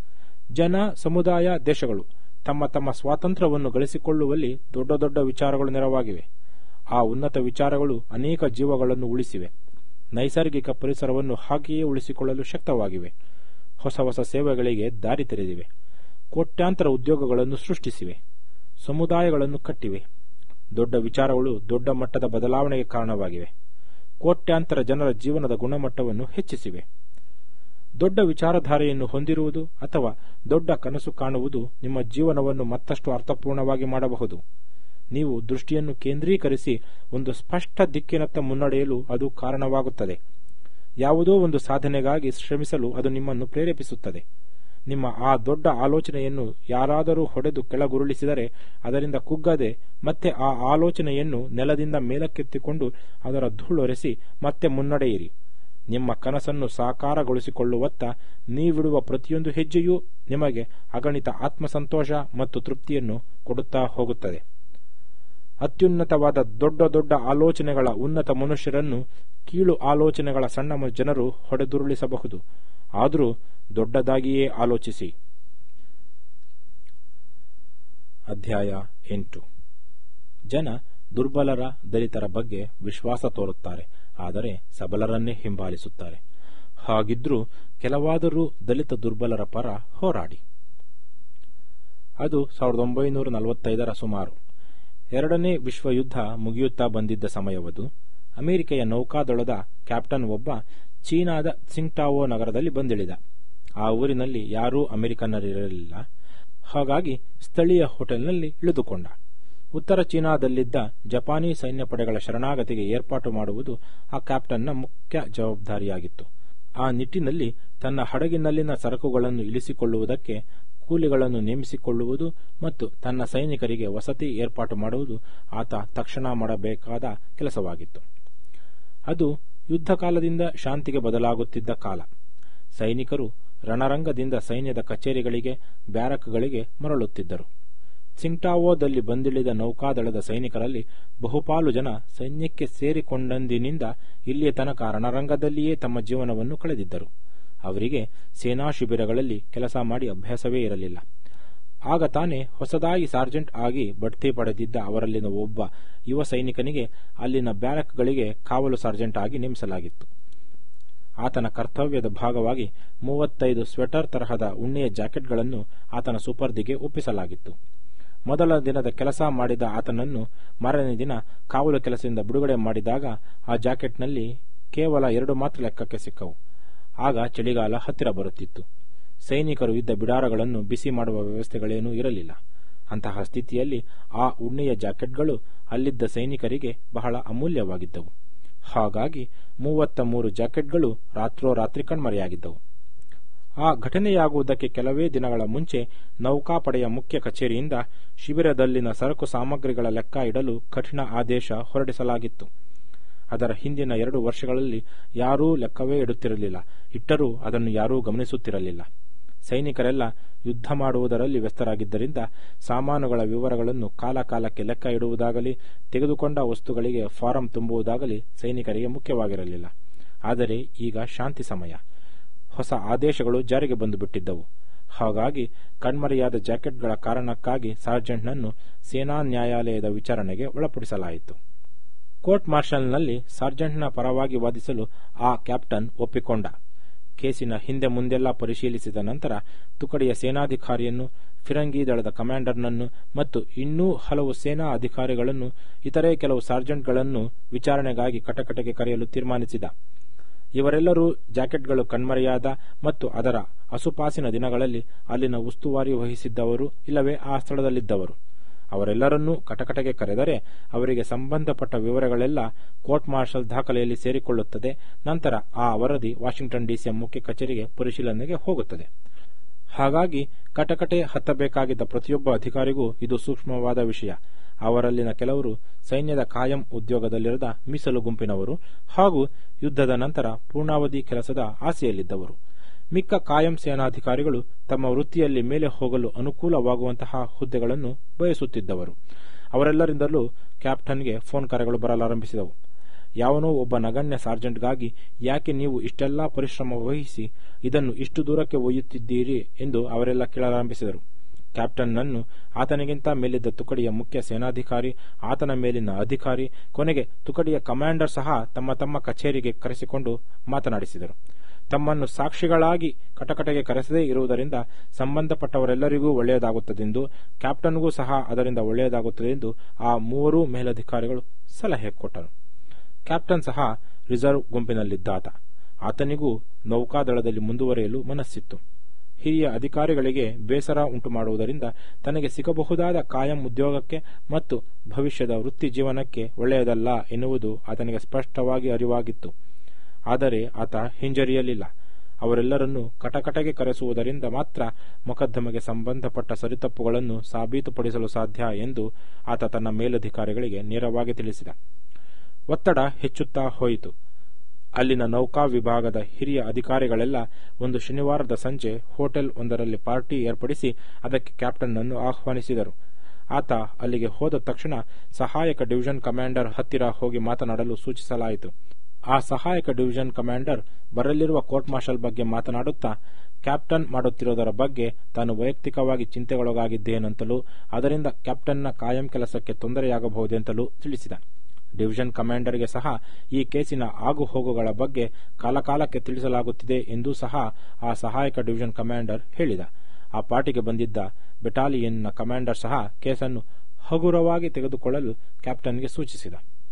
ಜನ ಸಮುದಾಯ ದೇಶಗಳು ತಮ್ಮ ತಮ್ಮ ಸ್ವಾತಂತ್ರ್ಯವನ್ನು ಗಳಿಸಿಕೊಳ್ಳುವಲ್ಲಿ ದೊಡ್ಡ ದೊಡ್ಡ ವಿಚಾರಗಳು ನೆರವಾಗಿವೆ ಆ ಉನ್ನತ ವಿಚಾರಗಳು ಅನೇಕ ಜೀವಗಳನ್ನು ಉಳಿಸಿವೆ ನೈಸರ್ಗಿಕ ಪರಿಸರವನ್ನು ಹಾಗೆಯೇ ಉಳಿಸಿಕೊಳ್ಳಲು ಶಕ್ತವಾಗಿವೆ ಹೊಸ ಹೊಸ ಸೇವೆಗಳಿಗೆ ದಾರಿ ತೆರೆದಿವೆ ಕೋಟ್ಯಾಂತರ ಉದ್ಯೋಗಗಳನ್ನು ಸೃಷ್ಟಿಸಿವೆ ಸಮುದಾಯಗಳನ್ನು ಕಟ್ಟಿವೆ ದೊಡ್ಡ ವಿಚಾರಗಳು ದೊಡ್ಡ ಮಟ್ಟದ ಬದಲಾವಣೆಗೆ ಕಾರಣವಾಗಿವೆ ಕೋಟ್ಯಾಂತರ ಜನರ ಜೀವನದ ಗುಣಮಟ್ಟವನ್ನು ಹೆಚ್ಚಿಸಿವೆ ದೊಡ್ಡ ವಿಚಾರಧಾರೆಯನ್ನು ಹೊಂದಿರುವುದು ಅಥವಾ ದೊಡ್ಡ ಕನಸು ಕಾಣುವುದು ನಿಮ್ಮ ಜೀವನವನ್ನು ಮತ್ತಷ್ಟು ಅರ್ಥಪೂರ್ಣವಾಗಿ ಮಾಡಬಹುದು ನೀವು ದೃಷ್ಟಿಯನ್ನು ಕೇಂದ್ರೀಕರಿಸಿ ಒಂದು ಸ್ಪಷ್ಟ ದಿಕ್ಕಿನತ್ತ ಮುನ್ನಡೆಯಲು ಅದು ಕಾರಣವಾಗುತ್ತದೆ ಯಾವುದೋ ಒಂದು ಸಾಧನೆಗಾಗಿ ಶ್ರಮಿಸಲು ಅದು ನಿಮ್ಮನ್ನು ಪ್ರೇರೇಪಿಸುತ್ತದೆ ನಿಮ್ಮ ಆ ದೊಡ್ಡ ಆಲೋಚನೆಯನ್ನು ಯಾರಾದರೂ ಹೊಡೆದು ಕೆಳಗುರುಳಿಸಿದರೆ ಅದರಿಂದ ಕುಗ್ಗದೆ ಮತ್ತೆ ಆ ಆಲೋಚನೆಯನ್ನು ನೆಲದಿಂದ ಮೇಲಕ್ಕೆತ್ತಿಕೊಂಡು ಅದರ ಧೂಳೊರೆಸಿ ಮತ್ತೆ ಮುನ್ನಡೆಯಿರಿ ನಿಮ್ಮ ಕನಸನ್ನು ಸಾಕಾರಗೊಳಿಸಿಕೊಳ್ಳುವತ್ತ ನೀವಿಡುವ ಪ್ರತಿಯೊಂದು ಹೆಜ್ಜೆಯೂ ನಿಮಗೆ ಅಗಣಿತ ಆತ್ಮಸಂತೋಷ ಮತ್ತು ತೃಪ್ತಿಯನ್ನು ಕೊಡುತ್ತಾ ಹೋಗುತ್ತದೆ ಅತ್ಯುನ್ನತವಾದ ದೊಡ್ಡ ದೊಡ್ಡ ಆಲೋಚನೆಗಳ ಉನ್ನತ ಮನುಷ್ಯರನ್ನು ಕೀಳು ಆಲೋಚನೆಗಳ ಸಣ್ಣ ಜನರು ಹೊಡೆದುರುಳಿಸಬಹುದು ಆದರೂ ದೊಡ್ಡದಾಗಿಯೇ ಆಲೋಚಿಸಿ ಅಧ್ಯಾಯ ಎಂಟು ಜನ ದುರ್ಬಲರ ದಲಿತರ ಬಗ್ಗೆ ವಿಶ್ವಾಸ ತೋರುತ್ತಾರೆ ಆದರೆ ಸಬಲರನ್ನೇ ಹಿಂಬಾಲಿಸುತ್ತಾರೆ ಹಾಗಿದ್ರೂ ಕೆಲವಾದರೂ ದಲಿತ ದುರ್ಬಲರ ಪರ ಹೋರಾಡಿ ಅದು ಸಾವಿರದ ಒಂಬೈನೂರ ನಲವತ್ತೈದರ ಸುಮಾರು ಎರಡನೇ ವಿಶ್ವಯುದ್ಧ ಮುಗಿಯುತ್ತಾ ಬಂದಿದ್ದ ಸಮಯವದು ಅಮೆರಿಕೆಯ ನೌಕಾದಳದ ಕ್ಯಾಪ್ಟನ್ ಒಬ್ಬ ಚೀನಾದ ಸಿಂಗ್ಟಾವೋ ನಗರದಲ್ಲಿ ಬಂದಿಳಿದ ಆ ಊರಿನಲ್ಲಿ ಯಾರೂ ಅಮೆರಿಕನ್ನರಿರಲಿಲ್ಲ ಹಾಗಾಗಿ ಸ್ಥಳೀಯ ಹೋಟೆಲ್ನಲ್ಲಿ ಇಳಿದುಕೊಂಡ ಉತ್ತರ ಚೀನಾದಲ್ಲಿದ್ದ ಜಪಾನಿ ಸೈನ್ಯ ಪಡೆಗಳ ಶರಣಾಗತಿಗೆ ಏರ್ಪಾಟು ಮಾಡುವುದು ಆ ಕ್ಯಾಪ್ಟನ್ನ ಮುಖ್ಯ ಜವಾಬ್ದಾರಿಯಾಗಿತ್ತು ಆ ನಿಟ್ಟಿನಲ್ಲಿ ತನ್ನ ಹಡಗಿನಲ್ಲಿನ ಸರಕುಗಳನ್ನು ಇಳಿಸಿಕೊಳ್ಳುವುದಕ್ಕೆ ಕೂಲಿಗಳನ್ನು ನೇಮಿಸಿಕೊಳ್ಳುವುದು ಮತ್ತು ತನ್ನ ಸೈನಿಕರಿಗೆ ವಸತಿ ಏರ್ಪಾಟು ಮಾಡುವುದು ಆತ ತಕ್ಷಣ ಮಾಡಬೇಕಾದ ಕೆಲಸವಾಗಿತ್ತು ಅದು ಯುದ್ಧ ಕಾಲದಿಂದ ಶಾಂತಿಗೆ ಬದಲಾಗುತ್ತಿದ್ದ ಕಾಲ ಸೈನಿಕರು ರಣರಂಗದಿಂದ ಸೈನ್ಯದ ಕಚೇರಿಗಳಿಗೆ ಬ್ಯಾರಕ್ಗಳಿಗೆ ಮರಳುತ್ತಿದ್ದರು ಸಿಂಗ್ಟಾವೋದಲ್ಲಿ ಬಂದಿಳಿದ ನೌಕಾದಳದ ಸೈನಿಕರಲ್ಲಿ ಬಹುಪಾಲು ಜನ ಸೈನ್ಯಕ್ಕೆ ಸೇರಿಕೊಂಡಂದಿನಿಂದ ಇಲ್ಲಿಯ ತನಕ ರಣರಂಗದಲ್ಲಿಯೇ ತಮ್ಮ ಜೀವನವನ್ನು ಕಳೆದಿದ್ದರು ಅವರಿಗೆ ಸೇನಾ ಶಿಬಿರಗಳಲ್ಲಿ ಕೆಲಸ ಮಾಡಿ ಅಭ್ಯಾಸವೇ ಇರಲಿಲ್ಲ ಆಗ ತಾನೇ ಹೊಸದಾಗಿ ಸಾರ್ಜೆಂಟ್ ಆಗಿ ಬಡ್ತಿ ಪಡೆದಿದ್ದ ಅವರಲ್ಲಿನ ಒಬ್ಬ ಯುವ ಸೈನಿಕನಿಗೆ ಅಲ್ಲಿನ ಬ್ಯಾರಕ್ಗಳಿಗೆ ಕಾವಲು ಸಾರ್ಜೆಂಟ್ ಆಗಿ ನೇಮಿಸಲಾಗಿತ್ತು ಆತನ ಕರ್ತವ್ಯದ ಭಾಗವಾಗಿ ಮೂವತ್ತೈದು ಸ್ವೆಟರ್ ತರಹದ ಉಣ್ಣೆಯ ಜಾಕೆಟ್ಗಳನ್ನು ಆತನ ಸುಪರ್ದಿಗೆ ಒಪ್ಪಿಸಲಾಗಿತ್ತು ಮೊದಲ ದಿನದ ಕೆಲಸ ಮಾಡಿದ ಆತನನ್ನು ಮಾರನೇ ದಿನ ಕಾವಲು ಕೆಲಸದಿಂದ ಬಿಡುಗಡೆ ಮಾಡಿದಾಗ ಆ ಜಾಕೆಟ್ನಲ್ಲಿ ಕೇವಲ ಎರಡು ಮಾತ್ರ ಲೆಕ್ಕಕ್ಕೆ ಸಿಕ್ಕವು ಆಗ ಚಳಿಗಾಲ ಹತ್ತಿರ ಬರುತ್ತಿತ್ತು ಸೈನಿಕರು ಇದ್ದ ಬಿಡಾರಗಳನ್ನು ಬಿಸಿ ಮಾಡುವ ವ್ಯವಸ್ಥೆಗಳೇನೂ ಇರಲಿಲ್ಲ ಅಂತಹ ಸ್ಥಿತಿಯಲ್ಲಿ ಆ ಉಣ್ಣೆಯ ಜಾಕೆಟ್ಗಳು ಅಲ್ಲಿದ್ದ ಸೈನಿಕರಿಗೆ ಬಹಳ ಅಮೂಲ್ಯವಾಗಿದ್ದವು ಹಾಗಾಗಿ ಮೂವತ್ತ ಮೂರು ಜಾಕೆಟ್ಗಳು ರಾತ್ರೋರಾತ್ರಿ ಕಣ್ಮರೆಯಾಗಿದ್ದವು ಆ ಘಟನೆಯಾಗುವುದಕ್ಕೆ ಕೆಲವೇ ದಿನಗಳ ಮುಂಚೆ ನೌಕಾಪಡೆಯ ಮುಖ್ಯ ಕಚೇರಿಯಿಂದ ಶಿಬಿರದಲ್ಲಿನ ಸರಕು ಸಾಮಗ್ರಿಗಳ ಲೆಕ್ಕ ಇಡಲು ಕಠಿಣ ಆದೇಶ ಹೊರಡಿಸಲಾಗಿತ್ತು ಅದರ ಹಿಂದಿನ ಎರಡು ವರ್ಷಗಳಲ್ಲಿ ಯಾರೂ ಲೆಕ್ಕವೇ ಇಡುತ್ತಿರಲಿಲ್ಲ ಇಟ್ಟರೂ ಅದನ್ನು ಯಾರೂ ಗಮನಿಸುತ್ತಿರಲಿಲ್ಲ ಸೈನಿಕರೆಲ್ಲ ಯುದ್ಧ ಮಾಡುವುದರಲ್ಲಿ ವ್ಯಸ್ತರಾಗಿದ್ದರಿಂದ ಸಾಮಾನುಗಳ ವಿವರಗಳನ್ನು ಕಾಲಕಾಲಕ್ಕೆ ಲೆಕ್ಕ ಇಡುವುದಾಗಲಿ ತೆಗೆದುಕೊಂಡ ವಸ್ತುಗಳಿಗೆ ಫಾರಂ ತುಂಬುವುದಾಗಲಿ ಸೈನಿಕರಿಗೆ ಮುಖ್ಯವಾಗಿರಲಿಲ್ಲ ಆದರೆ ಈಗ ಶಾಂತಿ ಸಮಯ ಹೊಸ ಆದೇಶಗಳು ಜಾರಿಗೆ ಬಂದುಬಿಟ್ಟಿದ್ದವು ಹಾಗಾಗಿ ಕಣ್ಮರೆಯಾದ ಜಾಕೆಟ್ಗಳ ಕಾರಣಕ್ಕಾಗಿ ಸಾರ್ಜೆಂಟ್ನನ್ನು ಸೇನಾ ನ್ಯಾಯಾಲಯದ ವಿಚಾರಣೆಗೆ ಒಳಪಡಿಸಲಾಯಿತು ಕೋರ್ಟ್ ಮಾರ್ಷಲ್ನಲ್ಲಿ ಸಾರ್ಜೆಂಟ್ನ ಪರವಾಗಿ ವಾದಿಸಲು ಆ ಕ್ಯಾಪ್ಟನ್ ಒಪ್ಪಿಕೊಂಡ ಕೇಸಿನ ಹಿಂದೆ ಮುಂದೆಲ್ಲ ಪರಿಶೀಲಿಸಿದ ನಂತರ ತುಕಡಿಯ ಸೇನಾಧಿಕಾರಿಯನ್ನು ಫಿರಂಗಿ ದಳದ ಕಮಾಂಡರ್ನನ್ನು ಮತ್ತು ಇನ್ನೂ ಹಲವು ಸೇನಾ ಅಧಿಕಾರಿಗಳನ್ನು ಇತರೆ ಕೆಲವು ಸಾರ್ಜೆಂಟ್ಗಳನ್ನು ವಿಚಾರಣೆಗಾಗಿ ಕಟಕಟೆಗೆ ಕರೆಯಲು ತೀರ್ಮಾನಿಸಿದ ಇವರೆಲ್ಲರೂ ಜಾಕೆಟ್ಗಳು ಕಣ್ಮರೆಯಾದ ಮತ್ತು ಅದರ ಅಸುಪಾಸಿನ ದಿನಗಳಲ್ಲಿ ಅಲ್ಲಿನ ಉಸ್ತುವಾರಿ ವಹಿಸಿದ್ದವರು ಇಲ್ಲವೇ ಆ ಸ್ಥಳದಲ್ಲಿದ್ದವರು ಅವರೆಲ್ಲರನ್ನೂ ಕಟಕಟೆಗೆ ಕರೆದರೆ ಅವರಿಗೆ ಸಂಬಂಧಪಟ್ಟ ವಿವರಗಳೆಲ್ಲ ಕೋರ್ಟ್ ಮಾರ್ಷಲ್ ದಾಖಲೆಯಲ್ಲಿ ಸೇರಿಕೊಳ್ಳುತ್ತದೆ ನಂತರ ಆ ವರದಿ ವಾಷಿಂಗ್ಟನ್ ಡಿಸಿಯ ಮುಖ್ಯ ಕಚೇರಿಗೆ ಪರಿಶೀಲನೆಗೆ ಹೋಗುತ್ತದೆ ಹಾಗಾಗಿ ಕಟಕಟೆ ಹತ್ತಬೇಕಾಗಿದ್ದ ಪ್ರತಿಯೊಬ್ಬ ಅಧಿಕಾರಿಗೂ ಇದು ಸೂಕ್ಷ್ಮವಾದ ವಿಷಯ ಅವರಲ್ಲಿನ ಕೆಲವರು ಸೈನ್ಯದ ಕಾಯಂ ಉದ್ಯೋಗದಲ್ಲಿರದ ಮೀಸಲು ಗುಂಪಿನವರು ಹಾಗೂ ಯುದ್ಧದ ನಂತರ ಪೂರ್ಣಾವಧಿ ಕೆಲಸದ ಆಸೆಯಲ್ಲಿದ್ದವರು ಮಿಕ್ಕ ಕಾಯಂ ಸೇನಾಧಿಕಾರಿಗಳು ತಮ್ಮ ವೃತ್ತಿಯಲ್ಲಿ ಮೇಲೆ ಹೋಗಲು ಅನುಕೂಲವಾಗುವಂತಹ ಹುದ್ದೆಗಳನ್ನು ಬಯಸುತ್ತಿದ್ದವರು ಅವರೆಲ್ಲರಿಂದಲೂ ಕ್ಯಾಪ್ಟನ್ಗೆ ಫೋನ್ ಕರೆಗಳು ಬರಲಾರಂಭಿಸಿದವು ಯಾವನೋ ಒಬ್ಬ ನಗಣ್ಯ ಸಾರ್ಜೆಂಟ್ಗಾಗಿ ಯಾಕೆ ನೀವು ಇಷ್ಟೆಲ್ಲಾ ಪರಿಶ್ರಮ ವಹಿಸಿ ಇದನ್ನು ಇಷ್ಟು ದೂರಕ್ಕೆ ಒಯ್ಯುತ್ತಿದ್ದೀರಿ ಎಂದು ಅವರೆಲ್ಲ ಕೇಳಲಾರಂಭಿಸಿದರು ಕ್ಯಾಪ್ಟನ್ನನ್ನು ಆತನಿಗಿಂತ ಮೇಲಿದ್ದ ತುಕಡಿಯ ಮುಖ್ಯ ಸೇನಾಧಿಕಾರಿ ಆತನ ಮೇಲಿನ ಅಧಿಕಾರಿ ಕೊನೆಗೆ ತುಕಡಿಯ ಕಮಾಂಡರ್ ಸಹ ತಮ್ಮ ತಮ್ಮ ಕಚೇರಿಗೆ ಕರೆಸಿಕೊಂಡು ಮಾತನಾಡಿಸಿದರು ತಮ್ಮನ್ನು ಸಾಕ್ಷಿಗಳಾಗಿ ಕಟಕಟೆಗೆ ಕರೆಸದೇ ಇರುವುದರಿಂದ ಸಂಬಂಧಪಟ್ಟವರೆಲ್ಲರಿಗೂ ಒಳ್ಳೆಯದಾಗುತ್ತದೆಂದು ಕ್ಯಾಪ್ಟನ್ಗೂ ಸಹ ಅದರಿಂದ ಒಳ್ಳೆಯದಾಗುತ್ತದೆಂದು ಆ ಮೂವರೂ ಮೇಲಧಿಕಾರಿಗಳು ಸಲಹೆ ಕೊಟ್ಟರು ಕ್ಯಾಪ್ಟನ್ ಸಹ ರಿಸರ್ವ್ ಗುಂಪಿನಲ್ಲಿದ್ದಾತ ಆತನಿಗೂ ನೌಕಾದಳದಲ್ಲಿ ಮುಂದುವರಿಯಲು ಮನಸ್ಸಿತ್ತು ಹಿರಿಯ ಅಧಿಕಾರಿಗಳಿಗೆ ಬೇಸರ ಉಂಟು ಮಾಡುವುದರಿಂದ ತನಗೆ ಸಿಗಬಹುದಾದ ಕಾಯಂ ಉದ್ಯೋಗಕ್ಕೆ ಮತ್ತು ಭವಿಷ್ಯದ ವೃತ್ತಿ ಜೀವನಕ್ಕೆ ಒಳ್ಳೆಯದಲ್ಲ ಎನ್ನುವುದು ಆತನಿಗೆ ಸ್ಪಷ್ಟವಾಗಿ ಅರಿವಾಗಿತ್ತು ಆದರೆ ಆತ ಹಿಂಜರಿಯಲಿಲ್ಲ ಅವರೆಲ್ಲರನ್ನೂ ಕಟಕಟೆಗೆ ಕರೆಸುವುದರಿಂದ ಮಾತ್ರ ಮೊಕದ್ದಮೆಗೆ ಸಂಬಂಧಪಟ್ಟ ಸರಿತಪ್ಪುಗಳನ್ನು ಸಾಬೀತುಪಡಿಸಲು ಸಾಧ್ಯ ಎಂದು ಆತ ತನ್ನ ಮೇಲಧಿಕಾರಿಗಳಿಗೆ ನೇರವಾಗಿ ತಿಳಿಸಿದ ಒತ್ತಡ ಹೆಚ್ಚುತ್ತಾ ಹೋಯಿತು ಅಲ್ಲಿನ ನೌಕಾ ವಿಭಾಗದ ಹಿರಿಯ ಅಧಿಕಾರಿಗಳೆಲ್ಲ ಒಂದು ಶನಿವಾರದ ಸಂಜೆ ಹೋಟೆಲ್ ಒಂದರಲ್ಲಿ ಪಾರ್ಟಿ ಏರ್ಪಡಿಸಿ ಅದಕ್ಕೆ ಕ್ಯಾಪ್ಟನ್ನನ್ನು ಆಹ್ವಾನಿಸಿದರು ಆತ ಅಲ್ಲಿಗೆ ಹೋದ ತಕ್ಷಣ ಸಹಾಯಕ ಡಿವಿಷನ್ ಕಮಾಂಡರ್ ಹತ್ತಿರ ಹೋಗಿ ಮಾತನಾಡಲು ಸೂಚಿಸಲಾಯಿತು ಆ ಸಹಾಯಕ ಡಿವಿಷನ್ ಕಮಾಂಡರ್ ಬರಲಿರುವ ಕೋರ್ಟ್ ಮಾರ್ಷಲ್ ಬಗ್ಗೆ ಮಾತನಾಡುತ್ತಾ ಕ್ಯಾಪ್ಟನ್ ಮಾಡುತ್ತಿರುವುದರ ಬಗ್ಗೆ ತಾನು ವೈಯಕ್ತಿಕವಾಗಿ ಚಿಂತೆಗೊಳಗಾಗಿದ್ದೇನೆಂತಲೂ ಅದರಿಂದ ಕ್ಯಾಪ್ಟನ್ನ ಕಾಯಂ ಕೆಲಸಕ್ಕೆ ತೊಂದರೆಯಾಗಬಹುದೆಂತಲೂ ತಿಳಿಸಿದ ಡಿವಿಷನ್ ಕಮಾಂಡರ್ಗೆ ಸಹ ಈ ಕೇಸಿನ ಆಗುಹೋಗುಗಳ ಬಗ್ಗೆ ಕಾಲಕಾಲಕ್ಕೆ ತಿಳಿಸಲಾಗುತ್ತಿದೆ ಎಂದೂ ಸಹ ಆ ಸಹಾಯಕ ಡಿವಿಷನ್ ಕಮಾಂಡರ್ ಹೇಳಿದ ಆ ಪಾರ್ಟಿಗೆ ಬಂದಿದ್ದ ಬೆಟಾಲಿಯನ್ನ ಕಮಾಂಡರ್ ಸಹ ಕೇಸನ್ನು ಹಗುರವಾಗಿ ತೆಗೆದುಕೊಳ್ಳಲು ಕ್ಯಾಪ್ಟನ್ಗೆ ಸೂಚಿಸಿದ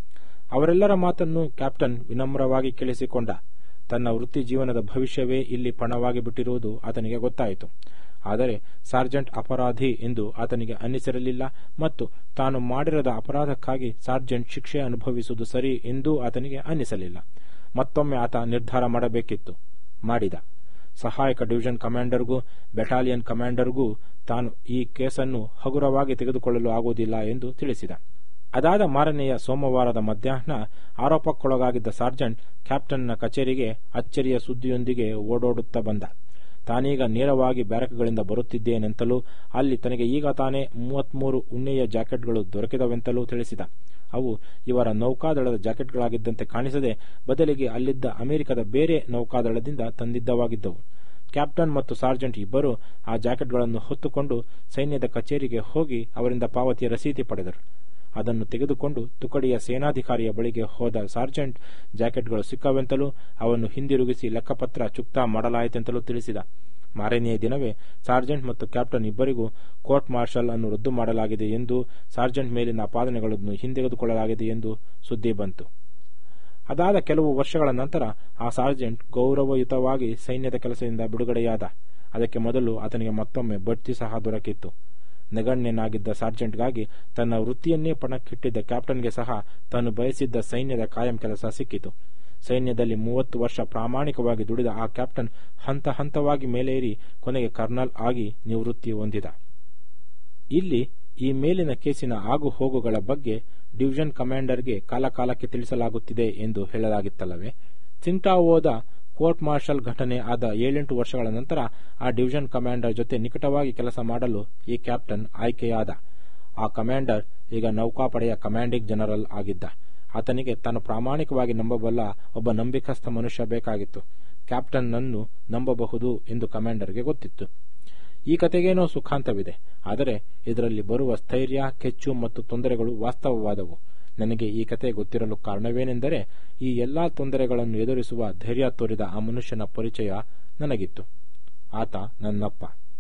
ಅವರೆಲ್ಲರ ಮಾತನ್ನು ಕ್ಯಾಪ್ಟನ್ ವಿನಮ್ರವಾಗಿ ಕೇಳಿಸಿಕೊಂಡ ತನ್ನ ವೃತ್ತಿ ಜೀವನದ ಭವಿಷ್ಯವೇ ಇಲ್ಲಿ ಪಣವಾಗಿ ಬಿಟ್ಟಿರುವುದು ಆತನಿಗೆ ಗೊತ್ತಾಯಿತು ಆದರೆ ಸಾರ್ಜೆಂಟ್ ಅಪರಾಧಿ ಎಂದು ಆತನಿಗೆ ಅನ್ನಿಸಿರಲಿಲ್ಲ ಮತ್ತು ತಾನು ಮಾಡಿರದ ಅಪರಾಧಕ್ಕಾಗಿ ಸಾರ್ಜೆಂಟ್ ಶಿಕ್ಷೆ ಅನುಭವಿಸುವುದು ಸರಿ ಎಂದೂ ಆತನಿಗೆ ಅನ್ನಿಸಲಿಲ್ಲ ಮತ್ತೊಮ್ಮೆ ಆತ ನಿರ್ಧಾರ ಮಾಡಬೇಕಿತ್ತು ಮಾಡಿದ ಸಹಾಯಕ ಡಿವಿಷನ್ ಕಮಾಂಡರ್ಗೂ ಬೆಟಾಲಿಯನ್ ಕಮಾಂಡರ್ಗೂ ತಾನು ಈ ಕೇಸನ್ನು ಹಗುರವಾಗಿ ತೆಗೆದುಕೊಳ್ಳಲು ಆಗುವುದಿಲ್ಲ ಎಂದು ತಿಳಿಸಿದ ಅದಾದ ಮಾರನೆಯ ಸೋಮವಾರದ ಮಧ್ಯಾಹ್ನ ಆರೋಪಕ್ಕೊಳಗಾಗಿದ್ದ ಸಾರ್ಜೆಂಟ್ ಕ್ಯಾಪ್ಟನ್ನ ಕಚೇರಿಗೆ ಅಚ್ಚರಿಯ ಸುದ್ದಿಯೊಂದಿಗೆ ಓಡೋಡುತ್ತಾ ಬಂದ ತಾನೀಗ ನೇರವಾಗಿ ಬ್ಯಾರಕ್ಗಳಿಂದ ಬರುತ್ತಿದ್ದೇನೆಂತಲೂ ಅಲ್ಲಿ ತನಗೆ ಈಗ ತಾನೇ ಮೂವತ್ಮೂರು ಉಣ್ಣೆಯ ಜಾಕೆಟ್ಗಳು ದೊರಕಿದವೆಂತಲೂ ತಿಳಿಸಿದ ಅವು ಇವರ ನೌಕಾದಳದ ಜಾಕೆಟ್ಗಳಾಗಿದ್ದಂತೆ ಕಾಣಿಸದೆ ಬದಲಿಗೆ ಅಲ್ಲಿದ್ದ ಅಮೆರಿಕದ ಬೇರೆ ನೌಕಾದಳದಿಂದ ತಂದಿದ್ದವಾಗಿದ್ದವು ಕ್ಯಾಪ್ಟನ್ ಮತ್ತು ಸಾರ್ಜೆಂಟ್ ಇಬ್ಬರು ಆ ಜಾಕೆಟ್ಗಳನ್ನು ಹೊತ್ತುಕೊಂಡು ಸೈನ್ಯದ ಕಚೇರಿಗೆ ಹೋಗಿ ಅವರಿಂದ ಪಾವತಿಯ ರಸೀದಿ ಪಡೆದರು ಅದನ್ನು ತೆಗೆದುಕೊಂಡು ತುಕಡಿಯ ಸೇನಾಧಿಕಾರಿಯ ಬಳಿಗೆ ಹೋದ ಸಾರ್ಜೆಂಟ್ ಜಾಕೆಟ್ಗಳು ಸಿಕ್ಕವೆಂತಲೂ ಅವನ್ನು ಹಿಂದಿರುಗಿಸಿ ಲೆಕ್ಕಪತ್ರ ಚುಕ್ತಾ ಮಾಡಲಾಯಿತೆಂತಲೂ ತಿಳಿಸಿದ ಮಾರನೆಯ ದಿನವೇ ಸಾರ್ಜೆಂಟ್ ಮತ್ತು ಕ್ಯಾಪ್ಟನ್ ಇಬ್ಬರಿಗೂ ಕೋರ್ಟ್ ಮಾರ್ಷಲ್ ಅನ್ನು ರದ್ದು ಮಾಡಲಾಗಿದೆ ಎಂದು ಸಾರ್ಜೆಂಟ್ ಮೇಲಿನ ಅಪಾದನೆಗಳನ್ನು ಹಿಂತೆಗೆದುಕೊಳ್ಳಲಾಗಿದೆ ಎಂದು ಸುದ್ದಿ ಬಂತು ಅದಾದ ಕೆಲವು ವರ್ಷಗಳ ನಂತರ ಆ ಸಾರ್ಜೆಂಟ್ ಗೌರವಯುತವಾಗಿ ಸೈನ್ಯದ ಕೆಲಸದಿಂದ ಬಿಡುಗಡೆಯಾದ ಅದಕ್ಕೆ ಮೊದಲು ಆತನಿಗೆ ಮತ್ತೊಮ್ಮೆ ಬಡ್ತಿ ಸಹ ದೊರಕಿತ್ತು ನಗಣ್ಯನಾಗಿದ್ದ ಸಾರ್ಜೆಂಟ್ಗಾಗಿ ತನ್ನ ವೃತ್ತಿಯನ್ನೇ ಪಣಕ್ಕಿಟ್ಟಿದ್ದ ಕ್ಯಾಪ್ಟನ್ಗೆ ಸಹ ತಾನು ಬಯಸಿದ್ದ ಸೈನ್ಯದ ಕಾಯಂ ಕೆಲಸ ಸಿಕ್ಕಿತು ಸೈನ್ಯದಲ್ಲಿ ಮೂವತ್ತು ವರ್ಷ ಪ್ರಾಮಾಣಿಕವಾಗಿ ದುಡಿದ ಆ ಕ್ಯಾಪ್ಟನ್ ಹಂತ ಹಂತವಾಗಿ ಮೇಲೇರಿ ಕೊನೆಗೆ ಕರ್ನಲ್ ಆಗಿ ನಿವೃತ್ತಿ ಹೊಂದಿದ ಇಲ್ಲಿ ಈ ಮೇಲಿನ ಕೇಸಿನ ಆಗು ಹೋಗುಗಳ ಬಗ್ಗೆ ಡಿವಿಷನ್ ಕಮಾಂಡರ್ಗೆ ಕಾಲಕಾಲಕ್ಕೆ ತಿಳಿಸಲಾಗುತ್ತಿದೆ ಎಂದು ಹೇಳಲಾಗಿತ್ತಲ್ಲವೇ ಸಿಂಟಾವೋದ ಕೋರ್ಟ್ ಮಾರ್ಷಲ್ ಘಟನೆ ಆದ ಏಳೆಂಟು ವರ್ಷಗಳ ನಂತರ ಆ ಡಿವಿಷನ್ ಕಮಾಂಡರ್ ಜೊತೆ ನಿಕಟವಾಗಿ ಕೆಲಸ ಮಾಡಲು ಈ ಕ್ಯಾಪ್ಟನ್ ಆಯ್ಕೆಯಾದ ಆ ಕಮಾಂಡರ್ ಈಗ ನೌಕಾಪಡೆಯ ಕಮಾಂಡಿಂಗ್ ಜನರಲ್ ಆಗಿದ್ದ ಆತನಿಗೆ ತಾನು ಪ್ರಾಮಾಣಿಕವಾಗಿ ನಂಬಬಲ್ಲ ಒಬ್ಬ ನಂಬಿಕಸ್ಥ ಮನುಷ್ಯ ಬೇಕಾಗಿತ್ತು ಕ್ಯಾಪ್ಟನ್ನನ್ನು ನಂಬಬಹುದು ಎಂದು ಕಮಾಂಡರ್ಗೆ ಗೊತ್ತಿತ್ತು ಈ ಕತೆಗೇನೋ ಸುಖಾಂತವಿದೆ ಆದರೆ ಇದರಲ್ಲಿ ಬರುವ ಸ್ಥೈರ್ಯ ಕೆಚ್ಚು ಮತ್ತು ತೊಂದರೆಗಳು ವಾಸ್ತವವಾದವು ನನಗೆ ಈ ಕತೆ ಗೊತ್ತಿರಲು ಕಾರಣವೇನೆಂದರೆ ಈ ಎಲ್ಲಾ ತೊಂದರೆಗಳನ್ನು ಎದುರಿಸುವ ಧೈರ್ಯ ತೋರಿದ ಆ ಮನುಷ್ಯನ ಪರಿಚಯ ನನಗಿತ್ತು ಆತ ನನ್ನಪ್ಪ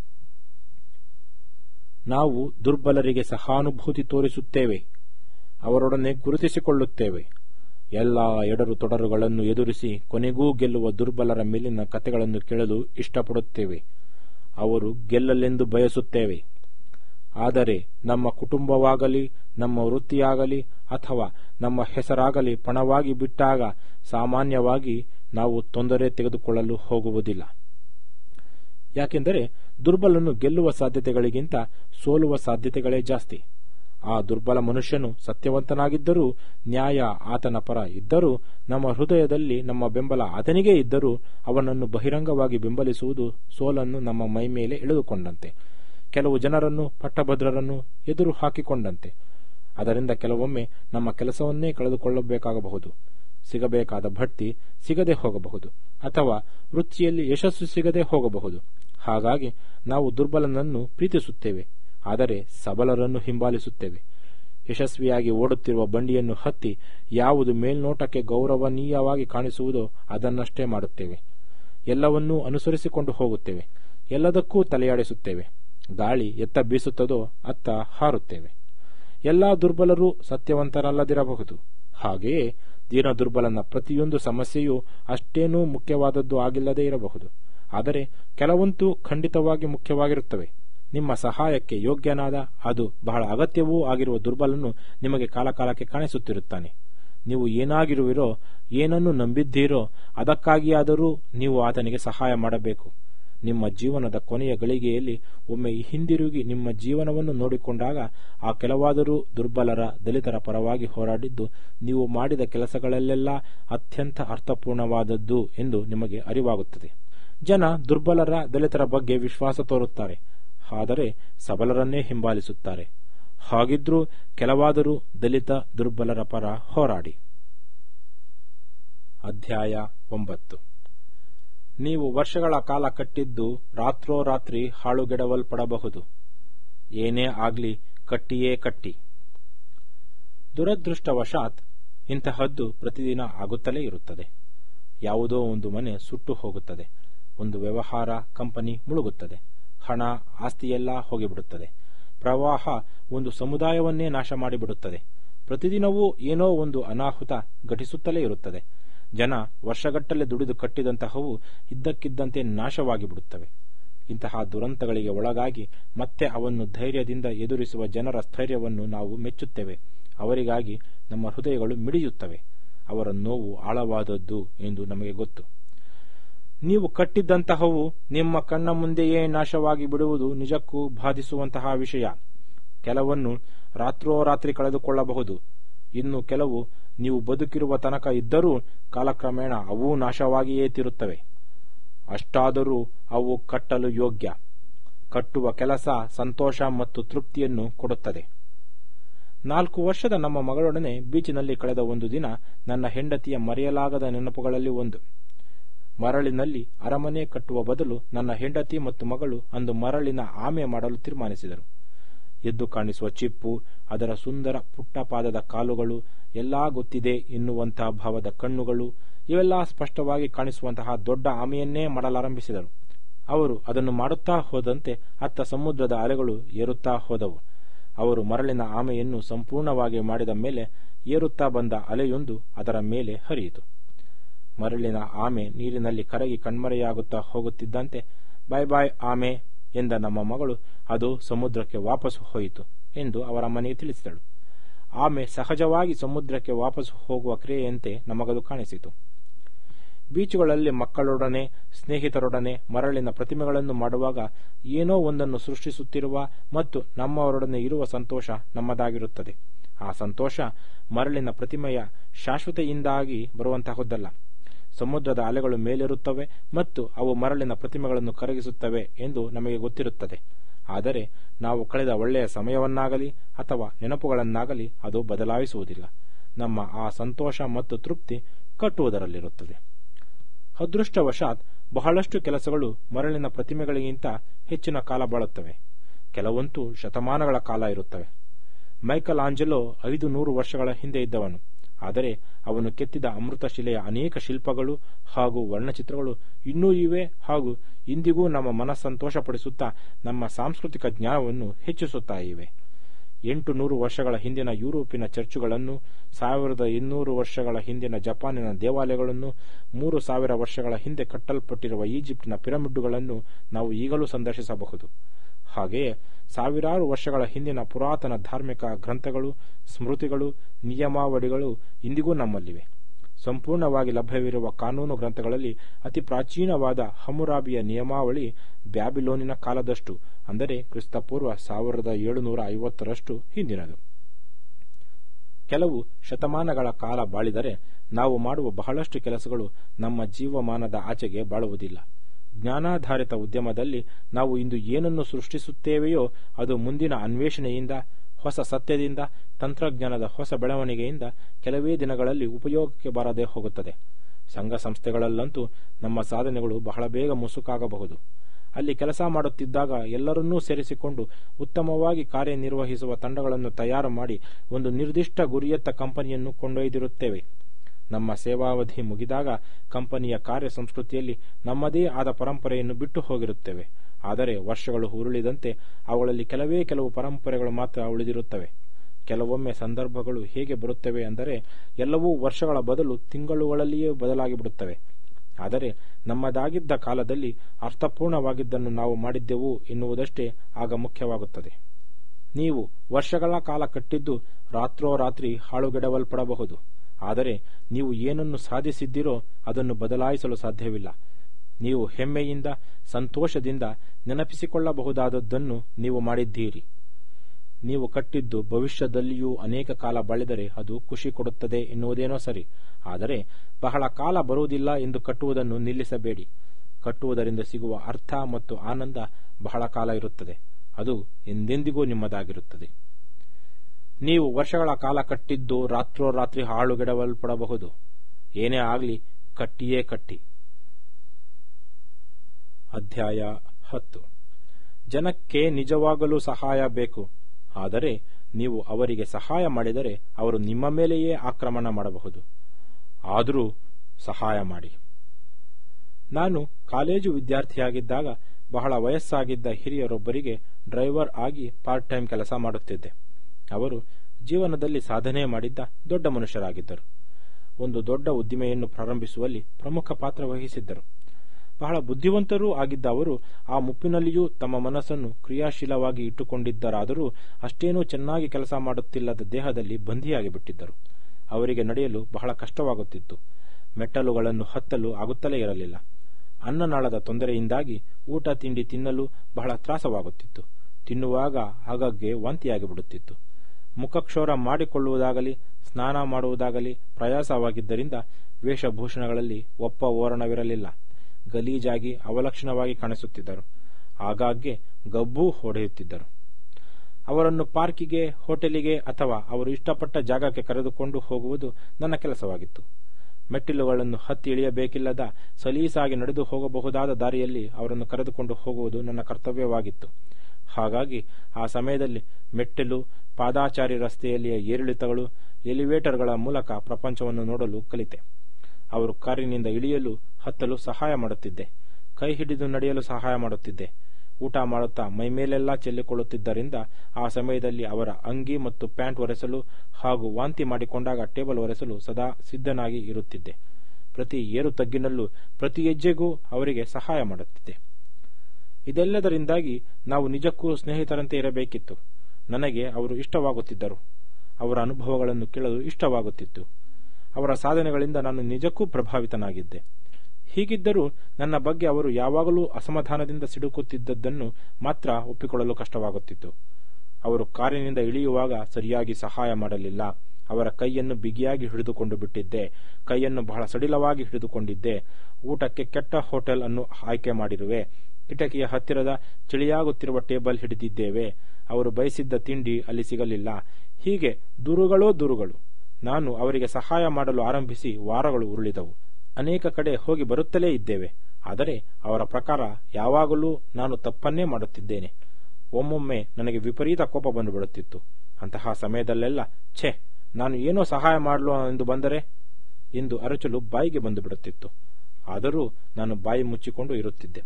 ನಾವು ದುರ್ಬಲರಿಗೆ ಸಹಾನುಭೂತಿ ತೋರಿಸುತ್ತೇವೆ ಅವರೊಡನೆ ಗುರುತಿಸಿಕೊಳ್ಳುತ್ತೇವೆ ಎಲ್ಲ ಎಡರು ತೊಡರುಗಳನ್ನು ಎದುರಿಸಿ ಕೊನೆಗೂ ಗೆಲ್ಲುವ ದುರ್ಬಲರ ಮೇಲಿನ ಕತೆಗಳನ್ನು ಕೇಳಲು ಇಷ್ಟಪಡುತ್ತೇವೆ ಅವರು ಗೆಲ್ಲಲೆಂದು ಬಯಸುತ್ತೇವೆ ಆದರೆ ನಮ್ಮ ಕುಟುಂಬವಾಗಲಿ ನಮ್ಮ ವೃತ್ತಿಯಾಗಲಿ ಅಥವಾ ನಮ್ಮ ಹೆಸರಾಗಲಿ ಪಣವಾಗಿ ಬಿಟ್ಟಾಗ ಸಾಮಾನ್ಯವಾಗಿ ನಾವು ತೊಂದರೆ ತೆಗೆದುಕೊಳ್ಳಲು ಹೋಗುವುದಿಲ್ಲ ಯಾಕೆಂದರೆ ದುರ್ಬಲನು ಗೆಲ್ಲುವ ಸಾಧ್ಯತೆಗಳಿಗಿಂತ ಸೋಲುವ ಸಾಧ್ಯತೆಗಳೇ ಜಾಸ್ತಿ ಆ ದುರ್ಬಲ ಮನುಷ್ಯನು ಸತ್ಯವಂತನಾಗಿದ್ದರೂ ನ್ಯಾಯ ಆತನ ಪರ ಇದ್ದರೂ ನಮ್ಮ ಹೃದಯದಲ್ಲಿ ನಮ್ಮ ಬೆಂಬಲ ಆತನಿಗೇ ಇದ್ದರೂ ಅವನನ್ನು ಬಹಿರಂಗವಾಗಿ ಬೆಂಬಲಿಸುವುದು ಸೋಲನ್ನು ನಮ್ಮ ಮೈ ಮೇಲೆ ಎಳೆದುಕೊಂಡಂತೆ ಕೆಲವು ಜನರನ್ನು ಪಟ್ಟಭದ್ರರನ್ನು ಎದುರು ಹಾಕಿಕೊಂಡಂತೆ ಅದರಿಂದ ಕೆಲವೊಮ್ಮೆ ನಮ್ಮ ಕೆಲಸವನ್ನೇ ಕಳೆದುಕೊಳ್ಳಬೇಕಾಗಬಹುದು ಸಿಗಬೇಕಾದ ಬಡ್ತಿ ಸಿಗದೆ ಹೋಗಬಹುದು ಅಥವಾ ವೃತ್ತಿಯಲ್ಲಿ ಯಶಸ್ಸು ಸಿಗದೆ ಹೋಗಬಹುದು ಹಾಗಾಗಿ ನಾವು ದುರ್ಬಲನನ್ನು ಪ್ರೀತಿಸುತ್ತೇವೆ ಆದರೆ ಸಬಲರನ್ನು ಹಿಂಬಾಲಿಸುತ್ತೇವೆ ಯಶಸ್ವಿಯಾಗಿ ಓಡುತ್ತಿರುವ ಬಂಡಿಯನ್ನು ಹತ್ತಿ ಯಾವುದು ಮೇಲ್ನೋಟಕ್ಕೆ ಗೌರವನೀಯವಾಗಿ ಕಾಣಿಸುವುದೋ ಅದನ್ನಷ್ಟೇ ಮಾಡುತ್ತೇವೆ ಎಲ್ಲವನ್ನೂ ಅನುಸರಿಸಿಕೊಂಡು ಹೋಗುತ್ತೇವೆ ಎಲ್ಲದಕ್ಕೂ ತಲೆಯಾಡಿಸುತ್ತೇವೆ ಗಾಳಿ ಎತ್ತ ಬೀಸುತ್ತದೋ ಅತ್ತ ಹಾರುತ್ತೇವೆ ಎಲ್ಲಾ ದುರ್ಬಲರು ಸತ್ಯವಂತರಲ್ಲದಿರಬಹುದು ಹಾಗೆಯೇ ದೀನ ದುರ್ಬಲನ ಪ್ರತಿಯೊಂದು ಸಮಸ್ಯೆಯೂ ಅಷ್ಟೇನೂ ಮುಖ್ಯವಾದದ್ದು ಆಗಿಲ್ಲದೇ ಇರಬಹುದು ಆದರೆ ಕೆಲವಂತೂ ಖಂಡಿತವಾಗಿ ಮುಖ್ಯವಾಗಿರುತ್ತವೆ ನಿಮ್ಮ ಸಹಾಯಕ್ಕೆ ಯೋಗ್ಯನಾದ ಅದು ಬಹಳ ಅಗತ್ಯವೂ ಆಗಿರುವ ದುರ್ಬಲನು ನಿಮಗೆ ಕಾಲಕಾಲಕ್ಕೆ ಕಾಣಿಸುತ್ತಿರುತ್ತಾನೆ ನೀವು ಏನಾಗಿರುವಿರೋ ಏನನ್ನು ನಂಬಿದ್ದೀರೋ ಅದಕ್ಕಾಗಿಯಾದರೂ ನೀವು ಆತನಿಗೆ ಸಹಾಯ ಮಾಡಬೇಕು ನಿಮ್ಮ ಜೀವನದ ಕೊನೆಯ ಗಳಿಗೆಯಲ್ಲಿ ಒಮ್ಮೆ ಹಿಂದಿರುಗಿ ನಿಮ್ಮ ಜೀವನವನ್ನು ನೋಡಿಕೊಂಡಾಗ ಆ ಕೆಲವಾದರೂ ದುರ್ಬಲರ ದಲಿತರ ಪರವಾಗಿ ಹೋರಾಡಿದ್ದು ನೀವು ಮಾಡಿದ ಕೆಲಸಗಳಲ್ಲೆಲ್ಲ ಅತ್ಯಂತ ಅರ್ಥಪೂರ್ಣವಾದದ್ದು ಎಂದು ನಿಮಗೆ ಅರಿವಾಗುತ್ತದೆ ಜನ ದುರ್ಬಲರ ದಲಿತರ ಬಗ್ಗೆ ವಿಶ್ವಾಸ ತೋರುತ್ತಾರೆ ಆದರೆ ಸಬಲರನ್ನೇ ಹಿಂಬಾಲಿಸುತ್ತಾರೆ ಹಾಗಿದ್ರೂ ಕೆಲವಾದರೂ ದಲಿತ ದುರ್ಬಲರ ಪರ ಹೋರಾಡಿ ಅಧ್ಯಾಯ ಒಂಬತ್ತು ನೀವು ವರ್ಷಗಳ ಕಾಲ ಕಟ್ಟಿದ್ದು ರಾತ್ರೋರಾತ್ರಿ ಹಾಳುಗೆಡವಲ್ಪಡಬಹುದು ಏನೇ ಆಗ್ಲಿ ಕಟ್ಟಿಯೇ ಕಟ್ಟಿ ದುರದೃಷ್ಟವಶಾತ್ ಇಂತಹದ್ದು ಪ್ರತಿದಿನ ಆಗುತ್ತಲೇ ಇರುತ್ತದೆ ಯಾವುದೋ ಒಂದು ಮನೆ ಸುಟ್ಟು ಹೋಗುತ್ತದೆ ಒಂದು ವ್ಯವಹಾರ ಕಂಪನಿ ಮುಳುಗುತ್ತದೆ ಹಣ ಆಸ್ತಿಯೆಲ್ಲ ಹೋಗಿಬಿಡುತ್ತದೆ ಪ್ರವಾಹ ಒಂದು ಸಮುದಾಯವನ್ನೇ ನಾಶ ಮಾಡಿಬಿಡುತ್ತದೆ ಪ್ರತಿದಿನವೂ ಏನೋ ಒಂದು ಅನಾಹುತ ಘಟಿಸುತ್ತಲೇ ಇರುತ್ತದೆ ಜನ ವರ್ಷಗಟ್ಟಲೆ ದುಡಿದು ಕಟ್ಟಿದಂತಹವು ಇದ್ದಕ್ಕಿದ್ದಂತೆ ನಾಶವಾಗಿ ಬಿಡುತ್ತವೆ ಇಂತಹ ದುರಂತಗಳಿಗೆ ಒಳಗಾಗಿ ಮತ್ತೆ ಅವನ್ನು ಧೈರ್ಯದಿಂದ ಎದುರಿಸುವ ಜನರ ಸ್ಥೈರ್ಯವನ್ನು ನಾವು ಮೆಚ್ಚುತ್ತೇವೆ ಅವರಿಗಾಗಿ ನಮ್ಮ ಹೃದಯಗಳು ಮಿಡಿಯುತ್ತವೆ ಅವರ ನೋವು ಆಳವಾದದ್ದು ಎಂದು ನಮಗೆ ಗೊತ್ತು ನೀವು ಕಟ್ಟಿದ್ದಂತಹವು ನಿಮ್ಮ ಕಣ್ಣ ಮುಂದೆಯೇ ನಾಶವಾಗಿ ಬಿಡುವುದು ನಿಜಕ್ಕೂ ಬಾಧಿಸುವಂತಹ ವಿಷಯ ಕೆಲವನ್ನು ರಾತ್ರೋರಾತ್ರಿ ಕಳೆದುಕೊಳ್ಳಬಹುದು ಇನ್ನು ಕೆಲವು ನೀವು ಬದುಕಿರುವ ತನಕ ಇದ್ದರೂ ಕಾಲಕ್ರಮೇಣ ಅವೂ ನಾಶವಾಗಿಯೇ ತಿರುತ್ತವೆ ಅಷ್ಟಾದರೂ ಅವು ಕಟ್ಟಲು ಯೋಗ್ಯ ಕಟ್ಟುವ ಕೆಲಸ ಸಂತೋಷ ಮತ್ತು ತೃಪ್ತಿಯನ್ನು ಕೊಡುತ್ತದೆ ನಾಲ್ಕು ವರ್ಷದ ನಮ್ಮ ಮಗಳೊಡನೆ ಬೀಚಿನಲ್ಲಿ ಕಳೆದ ಒಂದು ದಿನ ನನ್ನ ಹೆಂಡತಿಯ ಮರೆಯಲಾಗದ ನೆನಪುಗಳಲ್ಲಿ ಒಂದು ಮರಳಿನಲ್ಲಿ ಅರಮನೆ ಕಟ್ಟುವ ಬದಲು ನನ್ನ ಹೆಂಡತಿ ಮತ್ತು ಮಗಳು ಅಂದು ಮರಳಿನ ಆಮೆ ಮಾಡಲು ತೀರ್ಮಾನಿಸಿದರು ಎದ್ದು ಕಾಣಿಸುವ ಚಿಪ್ಪು ಅದರ ಸುಂದರ ಪುಟ್ಟ ಪಾದದ ಕಾಲುಗಳು ಎಲ್ಲಾ ಗೊತ್ತಿದೆ ಎನ್ನುವಂತಹ ಭಾವದ ಕಣ್ಣುಗಳು ಇವೆಲ್ಲ ಸ್ಪಷ್ಟವಾಗಿ ಕಾಣಿಸುವಂತಹ ದೊಡ್ಡ ಆಮೆಯನ್ನೇ ಮಾಡಲಾರಂಭಿಸಿದರು ಅವರು ಅದನ್ನು ಮಾಡುತ್ತಾ ಹೋದಂತೆ ಅತ್ತ ಸಮುದ್ರದ ಅಲೆಗಳು ಏರುತ್ತಾ ಹೋದವು ಅವರು ಮರಳಿನ ಆಮೆಯನ್ನು ಸಂಪೂರ್ಣವಾಗಿ ಮಾಡಿದ ಮೇಲೆ ಏರುತ್ತಾ ಬಂದ ಅಲೆಯೊಂದು ಅದರ ಮೇಲೆ ಹರಿಯಿತು ಮರಳಿನ ಆಮೆ ನೀರಿನಲ್ಲಿ ಕರಗಿ ಕಣ್ಮರೆಯಾಗುತ್ತಾ ಹೋಗುತ್ತಿದ್ದಂತೆ ಬಾಯ್ ಬಾಯ್ ಆಮೆ ಎಂದ ನಮ್ಮ ಮಗಳು ಅದು ಸಮುದ್ರಕ್ಕೆ ವಾಪಸ್ಸು ಹೋಯಿತು ಎಂದು ಅವರ ಮನೆಗೆ ತಿಳಿಸಿದಳು ಆಮೆ ಸಹಜವಾಗಿ ಸಮುದ್ರಕ್ಕೆ ವಾಪಸ್ಸು ಹೋಗುವ ಕ್ರಿಯೆಯಂತೆ ನಮಗದು ಕಾಣಿಸಿತು ಬೀಚುಗಳಲ್ಲಿ ಮಕ್ಕಳೊಡನೆ ಸ್ನೇಹಿತರೊಡನೆ ಮರಳಿನ ಪ್ರತಿಮೆಗಳನ್ನು ಮಾಡುವಾಗ ಏನೋ ಒಂದನ್ನು ಸೃಷ್ಟಿಸುತ್ತಿರುವ ಮತ್ತು ನಮ್ಮವರೊಡನೆ ಇರುವ ಸಂತೋಷ ನಮ್ಮದಾಗಿರುತ್ತದೆ ಆ ಸಂತೋಷ ಮರಳಿನ ಪ್ರತಿಮೆಯ ಶಾಶ್ವತೆಯಿಂದಾಗಿ ಬರುವಂತಹದ್ದಲ್ಲ ಸಮುದ್ರದ ಅಲೆಗಳು ಮೇಲೇರುತ್ತವೆ ಮತ್ತು ಅವು ಮರಳಿನ ಪ್ರತಿಮೆಗಳನ್ನು ಕರಗಿಸುತ್ತವೆ ಎಂದು ನಮಗೆ ಗೊತ್ತಿರುತ್ತದೆ ಆದರೆ ನಾವು ಕಳೆದ ಒಳ್ಳೆಯ ಸಮಯವನ್ನಾಗಲಿ ಅಥವಾ ನೆನಪುಗಳನ್ನಾಗಲಿ ಅದು ಬದಲಾಯಿಸುವುದಿಲ್ಲ ನಮ್ಮ ಆ ಸಂತೋಷ ಮತ್ತು ತೃಪ್ತಿ ಕಟ್ಟುವುದರಲ್ಲಿರುತ್ತದೆ ಅದೃಷ್ಟವಶಾತ್ ಬಹಳಷ್ಟು ಕೆಲಸಗಳು ಮರಳಿನ ಪ್ರತಿಮೆಗಳಿಗಿಂತ ಹೆಚ್ಚಿನ ಕಾಲ ಬಾಳುತ್ತವೆ ಕೆಲವಂತೂ ಶತಮಾನಗಳ ಕಾಲ ಇರುತ್ತವೆ ಮೈಕಲ್ ಆಂಜಲೋ ಐದು ನೂರು ವರ್ಷಗಳ ಹಿಂದೆ ಇದ್ದವನು ಆದರೆ ಅವನು ಕೆತ್ತಿದ ಅಮೃತ ಶಿಲೆಯ ಅನೇಕ ಶಿಲ್ಪಗಳು ಹಾಗೂ ವರ್ಣಚಿತ್ರಗಳು ಇನ್ನೂ ಇವೆ ಹಾಗೂ ಇಂದಿಗೂ ನಮ್ಮ ಮನಸ್ಸಂತೋಷಪಡಿಸುತ್ತಾ ನಮ್ಮ ಸಾಂಸ್ಕೃತಿಕ ಜ್ಞಾನವನ್ನು ಹೆಚ್ಚಿಸುತ್ತಾ ಇವೆ ಎಂಟು ನೂರು ವರ್ಷಗಳ ಹಿಂದಿನ ಯುರೋಪಿನ ಚರ್ಚುಗಳನ್ನು ಸಾವಿರದ ಇನ್ನೂರು ವರ್ಷಗಳ ಹಿಂದಿನ ಜಪಾನಿನ ದೇವಾಲಯಗಳನ್ನು ಮೂರು ಸಾವಿರ ವರ್ಷಗಳ ಹಿಂದೆ ಕಟ್ಟಲ್ಪಟ್ಟಿರುವ ಈಜಿಪ್ಟಿನ ಪಿರಮಿಡ್ಡುಗಳನ್ನು ನಾವು ಈಗಲೂ ಸಂದರ್ಶಿಸಬಹುದು ಹಾಗೆಯೇ ಸಾವಿರಾರು ವರ್ಷಗಳ ಹಿಂದಿನ ಪುರಾತನ ಧಾರ್ಮಿಕ ಗ್ರಂಥಗಳು ಸ್ಮೃತಿಗಳು ನಿಯಮಾವಳಿಗಳು ಇಂದಿಗೂ ನಮ್ಮಲ್ಲಿವೆ ಸಂಪೂರ್ಣವಾಗಿ ಲಭ್ಯವಿರುವ ಕಾನೂನು ಗ್ರಂಥಗಳಲ್ಲಿ ಅತಿ ಪ್ರಾಚೀನವಾದ ಹಮುರಾಬಿಯ ನಿಯಮಾವಳಿ ಬ್ಯಾಬಿಲೋನಿನ ಕಾಲದಷ್ಟು ಅಂದರೆ ಕ್ರಿಸ್ತಪೂರ್ವ ಸಾವಿರದ ಏಳುನೂರ ಐವತ್ತರಷ್ಟು ಹಿಂದಿನದು ಕೆಲವು ಶತಮಾನಗಳ ಕಾಲ ಬಾಳಿದರೆ ನಾವು ಮಾಡುವ ಬಹಳಷ್ಟು ಕೆಲಸಗಳು ನಮ್ಮ ಜೀವಮಾನದ ಆಚೆಗೆ ಬಾಳುವುದಿಲ್ಲ ಜ್ಞಾನಾಧಾರಿತ ಉದ್ಯಮದಲ್ಲಿ ನಾವು ಇಂದು ಏನನ್ನು ಸೃಷ್ಟಿಸುತ್ತೇವೆಯೋ ಅದು ಮುಂದಿನ ಅನ್ವೇಷಣೆಯಿಂದ ಹೊಸ ಸತ್ಯದಿಂದ ತಂತ್ರಜ್ಞಾನದ ಹೊಸ ಬೆಳವಣಿಗೆಯಿಂದ ಕೆಲವೇ ದಿನಗಳಲ್ಲಿ ಉಪಯೋಗಕ್ಕೆ ಬಾರದೆ ಹೋಗುತ್ತದೆ ಸಂಘ ಸಂಸ್ಥೆಗಳಲ್ಲಂತೂ ನಮ್ಮ ಸಾಧನೆಗಳು ಬಹಳ ಬೇಗ ಮುಸುಕಾಗಬಹುದು ಅಲ್ಲಿ ಕೆಲಸ ಮಾಡುತ್ತಿದ್ದಾಗ ಎಲ್ಲರನ್ನೂ ಸೇರಿಸಿಕೊಂಡು ಉತ್ತಮವಾಗಿ ಕಾರ್ಯನಿರ್ವಹಿಸುವ ತಂಡಗಳನ್ನು ತಯಾರು ಮಾಡಿ ಒಂದು ನಿರ್ದಿಷ್ಟ ಗುರಿಯತ್ತ ಕಂಪನಿಯನ್ನು ಕೊಂಡೊಯ್ದಿರುತ್ತೇವೆ ನಮ್ಮ ಸೇವಾವಧಿ ಮುಗಿದಾಗ ಕಂಪನಿಯ ಕಾರ್ಯ ಸಂಸ್ಕೃತಿಯಲ್ಲಿ ನಮ್ಮದೇ ಆದ ಪರಂಪರೆಯನ್ನು ಬಿಟ್ಟು ಹೋಗಿರುತ್ತೇವೆ ಆದರೆ ವರ್ಷಗಳು ಉರುಳಿದಂತೆ ಅವುಗಳಲ್ಲಿ ಕೆಲವೇ ಕೆಲವು ಪರಂಪರೆಗಳು ಮಾತ್ರ ಉಳಿದಿರುತ್ತವೆ ಕೆಲವೊಮ್ಮೆ ಸಂದರ್ಭಗಳು ಹೇಗೆ ಬರುತ್ತವೆ ಅಂದರೆ ಎಲ್ಲವೂ ವರ್ಷಗಳ ಬದಲು ತಿಂಗಳುಗಳಲ್ಲಿಯೇ ಬದಲಾಗಿ ಬಿಡುತ್ತವೆ ಆದರೆ ನಮ್ಮದಾಗಿದ್ದ ಕಾಲದಲ್ಲಿ ಅರ್ಥಪೂರ್ಣವಾಗಿದ್ದನ್ನು ನಾವು ಮಾಡಿದ್ದೆವು ಎನ್ನುವುದಷ್ಟೇ ಆಗ ಮುಖ್ಯವಾಗುತ್ತದೆ ನೀವು ವರ್ಷಗಳ ಕಾಲ ಕಟ್ಟಿದ್ದು ರಾತ್ರೋರಾತ್ರಿ ಹಾಳುಗೆಡವಲ್ಪಡಬಹುದು ಆದರೆ ನೀವು ಏನನ್ನು ಸಾಧಿಸಿದ್ದೀರೋ ಅದನ್ನು ಬದಲಾಯಿಸಲು ಸಾಧ್ಯವಿಲ್ಲ ನೀವು ಹೆಮ್ಮೆಯಿಂದ ಸಂತೋಷದಿಂದ ನೆನಪಿಸಿಕೊಳ್ಳಬಹುದಾದದ್ದನ್ನು ನೀವು ಮಾಡಿದ್ದೀರಿ ನೀವು ಕಟ್ಟಿದ್ದು ಭವಿಷ್ಯದಲ್ಲಿಯೂ ಅನೇಕ ಕಾಲ ಬಾಳಿದರೆ ಅದು ಖುಷಿ ಕೊಡುತ್ತದೆ ಎನ್ನುವುದೇನೋ ಸರಿ ಆದರೆ ಬಹಳ ಕಾಲ ಬರುವುದಿಲ್ಲ ಎಂದು ಕಟ್ಟುವುದನ್ನು ನಿಲ್ಲಿಸಬೇಡಿ ಕಟ್ಟುವುದರಿಂದ ಸಿಗುವ ಅರ್ಥ ಮತ್ತು ಆನಂದ ಬಹಳ ಕಾಲ ಇರುತ್ತದೆ ಅದು ಎಂದೆಂದಿಗೂ ನಿಮ್ಮದಾಗಿರುತ್ತದೆ ನೀವು ವರ್ಷಗಳ ಕಾಲ ಕಟ್ಟಿದ್ದು ರಾತ್ರೋರಾತ್ರಿ ಹಾಳುಗೆಡವಲ್ಪಡಬಹುದು ಏನೇ ಆಗಲಿ ಕಟ್ಟಿಯೇ ಕಟ್ಟಿ ಅಧ್ಯಾಯ ಹತ್ತು ಜನಕ್ಕೆ ನಿಜವಾಗಲೂ ಸಹಾಯ ಬೇಕು ಆದರೆ ನೀವು ಅವರಿಗೆ ಸಹಾಯ ಮಾಡಿದರೆ ಅವರು ನಿಮ್ಮ ಮೇಲೆಯೇ ಆಕ್ರಮಣ ಮಾಡಬಹುದು ಆದರೂ ಸಹಾಯ ಮಾಡಿ ನಾನು ಕಾಲೇಜು ವಿದ್ಯಾರ್ಥಿಯಾಗಿದ್ದಾಗ ಬಹಳ ವಯಸ್ಸಾಗಿದ್ದ ಹಿರಿಯರೊಬ್ಬರಿಗೆ ಡ್ರೈವರ್ ಆಗಿ ಪಾರ್ಟ್ ಟೈಮ್ ಕೆಲಸ ಮಾಡುತ್ತಿದ್ದೆ ಅವರು ಜೀವನದಲ್ಲಿ ಸಾಧನೆ ಮಾಡಿದ್ದ ದೊಡ್ಡ ಮನುಷ್ಯರಾಗಿದ್ದರು ಒಂದು ದೊಡ್ಡ ಉದ್ದಿಮೆಯನ್ನು ಪ್ರಾರಂಭಿಸುವಲ್ಲಿ ಪ್ರಮುಖ ಪಾತ್ರ ವಹಿಸಿದ್ದರು ಬಹಳ ಬುದ್ಧಿವಂತರೂ ಆಗಿದ್ದ ಅವರು ಆ ಮುಪ್ಪಿನಲ್ಲಿಯೂ ತಮ್ಮ ಮನಸ್ಸನ್ನು ಕ್ರಿಯಾಶೀಲವಾಗಿ ಇಟ್ಟುಕೊಂಡಿದ್ದರಾದರೂ ಅಷ್ಟೇನೂ ಚೆನ್ನಾಗಿ ಕೆಲಸ ಮಾಡುತ್ತಿಲ್ಲದ ದೇಹದಲ್ಲಿ ಬಂಧಿಯಾಗಿ ಬಿಟ್ಟಿದ್ದರು ಅವರಿಗೆ ನಡೆಯಲು ಬಹಳ ಕಷ್ಟವಾಗುತ್ತಿತ್ತು ಮೆಟ್ಟಲುಗಳನ್ನು ಹತ್ತಲು ಆಗುತ್ತಲೇ ಇರಲಿಲ್ಲ ಅನ್ನನಾಳದ ತೊಂದರೆಯಿಂದಾಗಿ ಊಟ ತಿಂಡಿ ತಿನ್ನಲು ಬಹಳ ತ್ರಾಸವಾಗುತ್ತಿತ್ತು ತಿನ್ನುವಾಗ ಆಗಾಗ್ಗೆ ವಾಂತಿಯಾಗಿ ಬಿಡುತ್ತಿತ್ತು ಮುಖಕ್ಷೌರ ಮಾಡಿಕೊಳ್ಳುವುದಾಗಲಿ ಸ್ನಾನ ಮಾಡುವುದಾಗಲಿ ಪ್ರಯಾಸವಾಗಿದ್ದರಿಂದ ವೇಷಭೂಷಣಗಳಲ್ಲಿ ಒಪ್ಪ ಓರಣವಿರಲಿಲ್ಲ ಗಲೀಜಾಗಿ ಅವಲಕ್ಷಣವಾಗಿ ಕಾಣಿಸುತ್ತಿದ್ದರು ಆಗಾಗ್ಗೆ ಗಬ್ಬೂ ಹೊಡೆಯುತ್ತಿದ್ದರು ಅವರನ್ನು ಪಾರ್ಕಿಗೆ ಹೋಟೆಲಿಗೆ ಅಥವಾ ಅವರು ಇಷ್ಟಪಟ್ಟ ಜಾಗಕ್ಕೆ ಕರೆದುಕೊಂಡು ಹೋಗುವುದು ನನ್ನ ಕೆಲಸವಾಗಿತ್ತು ಮೆಟ್ಟಿಲುಗಳನ್ನು ಹತ್ತಿ ಇಳಿಯಬೇಕಿಲ್ಲದ ಸಲೀಸಾಗಿ ನಡೆದು ಹೋಗಬಹುದಾದ ದಾರಿಯಲ್ಲಿ ಅವರನ್ನು ಕರೆದುಕೊಂಡು ಹೋಗುವುದು ನನ್ನ ಕರ್ತವ್ಯವಾಗಿತ್ತು ಹಾಗಾಗಿ ಆ ಸಮಯದಲ್ಲಿ ಮೆಟ್ಟಿಲು ಪಾದಾಚಾರಿ ರಸ್ತೆಯಲ್ಲಿಯ ಏರಿಳಿತಗಳು ಎಲಿವೇಟರ್ಗಳ ಮೂಲಕ ಪ್ರಪಂಚವನ್ನು ನೋಡಲು ಕಲಿತೆ ಅವರು ಕಾರಿನಿಂದ ಇಳಿಯಲು ಹತ್ತಲು ಸಹಾಯ ಮಾಡುತ್ತಿದ್ದೆ ಕೈ ಹಿಡಿದು ನಡೆಯಲು ಸಹಾಯ ಮಾಡುತ್ತಿದ್ದೆ ಊಟ ಮಾಡುತ್ತಾ ಮೈಮೇಲೆಲ್ಲ ಚೆಲ್ಲಿಕೊಳ್ಳುತ್ತಿದ್ದರಿಂದ ಆ ಸಮಯದಲ್ಲಿ ಅವರ ಅಂಗಿ ಮತ್ತು ಪ್ಯಾಂಟ್ ಒರೆಸಲು ಹಾಗೂ ವಾಂತಿ ಮಾಡಿಕೊಂಡಾಗ ಟೇಬಲ್ ಒರೆಸಲು ಸದಾ ಸಿದ್ಧನಾಗಿ ಇರುತ್ತಿದ್ದೆ ಪ್ರತಿ ಏರು ತಗ್ಗಿನಲ್ಲೂ ಪ್ರತಿ ಹೆಜ್ಜೆಗೂ ಅವರಿಗೆ ಸಹಾಯ ಮಾಡುತ್ತಿದ್ದೆ ಇದೆಲ್ಲದರಿಂದಾಗಿ ನಾವು ನಿಜಕ್ಕೂ ಸ್ನೇಹಿತರಂತೆ ಇರಬೇಕಿತ್ತು ನನಗೆ ಅವರು ಇಷ್ಟವಾಗುತ್ತಿದ್ದರು ಅವರ ಅನುಭವಗಳನ್ನು ಕೇಳಲು ಇಷ್ಟವಾಗುತ್ತಿತ್ತು ಅವರ ಸಾಧನೆಗಳಿಂದ ನಾನು ನಿಜಕ್ಕೂ ಪ್ರಭಾವಿತನಾಗಿದ್ದೆ ಹೀಗಿದ್ದರೂ ನನ್ನ ಬಗ್ಗೆ ಅವರು ಯಾವಾಗಲೂ ಅಸಮಾಧಾನದಿಂದ ಸಿಡುಕುತ್ತಿದ್ದದ್ದನ್ನು ಮಾತ್ರ ಒಪ್ಪಿಕೊಳ್ಳಲು ಕಷ್ಟವಾಗುತ್ತಿತ್ತು ಅವರು ಕಾರಿನಿಂದ ಇಳಿಯುವಾಗ ಸರಿಯಾಗಿ ಸಹಾಯ ಮಾಡಲಿಲ್ಲ ಅವರ ಕೈಯನ್ನು ಬಿಗಿಯಾಗಿ ಹಿಡಿದುಕೊಂಡು ಬಿಟ್ಟಿದ್ದೆ ಕೈಯನ್ನು ಬಹಳ ಸಡಿಲವಾಗಿ ಹಿಡಿದುಕೊಂಡಿದ್ದೆ ಊಟಕ್ಕೆ ಕೆಟ್ಟ ಹೋಟೆಲ್ ಅನ್ನು ಆಯ್ಕೆ ಮಾಡಿರುವೆ ಕಿಟಕಿಯ ಹತ್ತಿರದ ಚಳಿಯಾಗುತ್ತಿರುವ ಟೇಬಲ್ ಹಿಡಿದಿದ್ದೇವೆ ಅವರು ಬಯಸಿದ್ದ ತಿಂಡಿ ಅಲ್ಲಿ ಸಿಗಲಿಲ್ಲ ಹೀಗೆ ದುರುಗಳೋ ದುರುಗಳು ನಾನು ಅವರಿಗೆ ಸಹಾಯ ಮಾಡಲು ಆರಂಭಿಸಿ ವಾರಗಳು ಉರುಳಿದವು ಅನೇಕ ಕಡೆ ಹೋಗಿ ಬರುತ್ತಲೇ ಇದ್ದೇವೆ ಆದರೆ ಅವರ ಪ್ರಕಾರ ಯಾವಾಗಲೂ ನಾನು ತಪ್ಪನ್ನೇ ಮಾಡುತ್ತಿದ್ದೇನೆ ಒಮ್ಮೊಮ್ಮೆ ನನಗೆ ವಿಪರೀತ ಕೋಪ ಬಂದುಬಿಡುತ್ತಿತ್ತು ಅಂತಹ ಸಮಯದಲ್ಲೆಲ್ಲ ಛೆ ನಾನು ಏನೋ ಸಹಾಯ ಮಾಡಲು ಎಂದು ಬಂದರೆ ಎಂದು ಅರಚಲು ಬಾಯಿಗೆ ಬಂದು ಬಿಡುತ್ತಿತ್ತು ಆದರೂ ನಾನು ಬಾಯಿ ಮುಚ್ಚಿಕೊಂಡು ಇರುತ್ತಿದ್ದೆ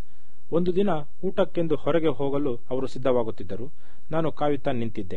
ಒಂದು ದಿನ ಊಟಕ್ಕೆಂದು ಹೊರಗೆ ಹೋಗಲು ಅವರು ಸಿದ್ಧವಾಗುತ್ತಿದ್ದರು ನಾನು ಕಾಯುತ್ತಾ ನಿಂತಿದ್ದೆ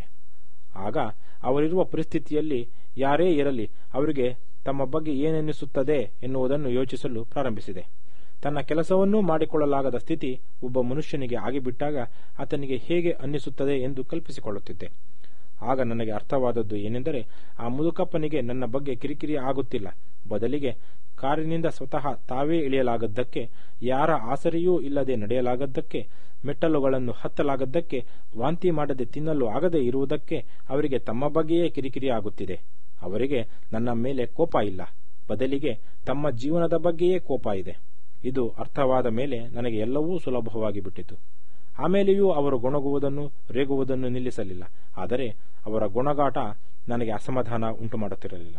ಆಗ ಅವರಿರುವ ಪರಿಸ್ಥಿತಿಯಲ್ಲಿ ಯಾರೇ ಇರಲಿ ಅವರಿಗೆ ತಮ್ಮ ಬಗ್ಗೆ ಏನೆನ್ನಿಸುತ್ತದೆ ಎನ್ನುವುದನ್ನು ಯೋಚಿಸಲು ಪ್ರಾರಂಭಿಸಿದೆ ತನ್ನ ಕೆಲಸವನ್ನೂ ಮಾಡಿಕೊಳ್ಳಲಾಗದ ಸ್ಥಿತಿ ಒಬ್ಬ ಮನುಷ್ಯನಿಗೆ ಆಗಿಬಿಟ್ಟಾಗ ಆತನಿಗೆ ಹೇಗೆ ಅನ್ನಿಸುತ್ತದೆ ಎಂದು ಕಲ್ಪಿಸಿಕೊಳ್ಳುತ್ತಿದ್ದೆ ಆಗ ನನಗೆ ಅರ್ಥವಾದದ್ದು ಏನೆಂದರೆ ಆ ಮುದುಕಪ್ಪನಿಗೆ ನನ್ನ ಬಗ್ಗೆ ಕಿರಿಕಿರಿ ಆಗುತ್ತಿಲ್ಲ ಬದಲಿಗೆ ಕಾರಿನಿಂದ ಸ್ವತಃ ತಾವೇ ಇಳಿಯಲಾಗದ್ದಕ್ಕೆ ಯಾರ ಆಸರೆಯೂ ಇಲ್ಲದೆ ನಡೆಯಲಾಗದ್ದಕ್ಕೆ ಮೆಟ್ಟಲುಗಳನ್ನು ಹತ್ತಲಾಗದ್ದಕ್ಕೆ ವಾಂತಿ ಮಾಡದೆ ತಿನ್ನಲು ಆಗದೆ ಇರುವುದಕ್ಕೆ ಅವರಿಗೆ ತಮ್ಮ ಬಗ್ಗೆಯೇ ಕಿರಿಕಿರಿ ಆಗುತ್ತಿದೆ ಅವರಿಗೆ ನನ್ನ ಮೇಲೆ ಕೋಪ ಇಲ್ಲ ಬದಲಿಗೆ ತಮ್ಮ ಜೀವನದ ಬಗ್ಗೆಯೇ ಕೋಪ ಇದೆ ಇದು ಅರ್ಥವಾದ ಮೇಲೆ ನನಗೆ ಎಲ್ಲವೂ ಸುಲಭವಾಗಿ ಬಿಟ್ಟಿತು ಆಮೇಲೆಯೂ ಅವರು ಗೊಣಗುವುದನ್ನು ರೇಗುವುದನ್ನು ನಿಲ್ಲಿಸಲಿಲ್ಲ ಆದರೆ ಅವರ ಗೊಣಗಾಟ ನನಗೆ ಅಸಮಾಧಾನ ಉಂಟು ಮಾಡುತ್ತಿರಲಿಲ್ಲ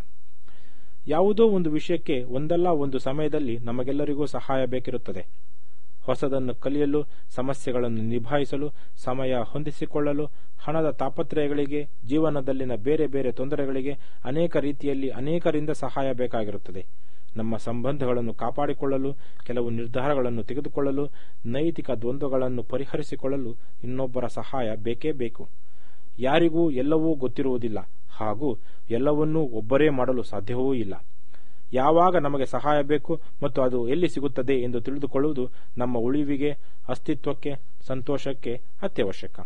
ಯಾವುದೋ ಒಂದು ವಿಷಯಕ್ಕೆ ಒಂದಲ್ಲ ಒಂದು ಸಮಯದಲ್ಲಿ ನಮಗೆಲ್ಲರಿಗೂ ಸಹಾಯ ಬೇಕಿರುತ್ತದೆ ಹೊಸದನ್ನು ಕಲಿಯಲು ಸಮಸ್ಯೆಗಳನ್ನು ನಿಭಾಯಿಸಲು ಸಮಯ ಹೊಂದಿಸಿಕೊಳ್ಳಲು ಹಣದ ತಾಪತ್ರಯಗಳಿಗೆ ಜೀವನದಲ್ಲಿನ ಬೇರೆ ಬೇರೆ ತೊಂದರೆಗಳಿಗೆ ಅನೇಕ ರೀತಿಯಲ್ಲಿ ಅನೇಕರಿಂದ ಸಹಾಯ ಬೇಕಾಗಿರುತ್ತದೆ ನಮ್ಮ ಸಂಬಂಧಗಳನ್ನು ಕಾಪಾಡಿಕೊಳ್ಳಲು ಕೆಲವು ನಿರ್ಧಾರಗಳನ್ನು ತೆಗೆದುಕೊಳ್ಳಲು ನೈತಿಕ ದ್ವಂದ್ವಗಳನ್ನು ಪರಿಹರಿಸಿಕೊಳ್ಳಲು ಇನ್ನೊಬ್ಬರ ಸಹಾಯ ಬೇಕೇ ಬೇಕು ಯಾರಿಗೂ ಎಲ್ಲವೂ ಗೊತ್ತಿರುವುದಿಲ್ಲ ಹಾಗೂ ಎಲ್ಲವನ್ನೂ ಒಬ್ಬರೇ ಮಾಡಲು ಸಾಧ್ಯವೂ ಇಲ್ಲ ಯಾವಾಗ ನಮಗೆ ಸಹಾಯ ಬೇಕು ಮತ್ತು ಅದು ಎಲ್ಲಿ ಸಿಗುತ್ತದೆ ಎಂದು ತಿಳಿದುಕೊಳ್ಳುವುದು ನಮ್ಮ ಉಳಿವಿಗೆ ಅಸ್ತಿತ್ವಕ್ಕೆ ಸಂತೋಷಕ್ಕೆ ಅತ್ಯವಶ್ಯಕ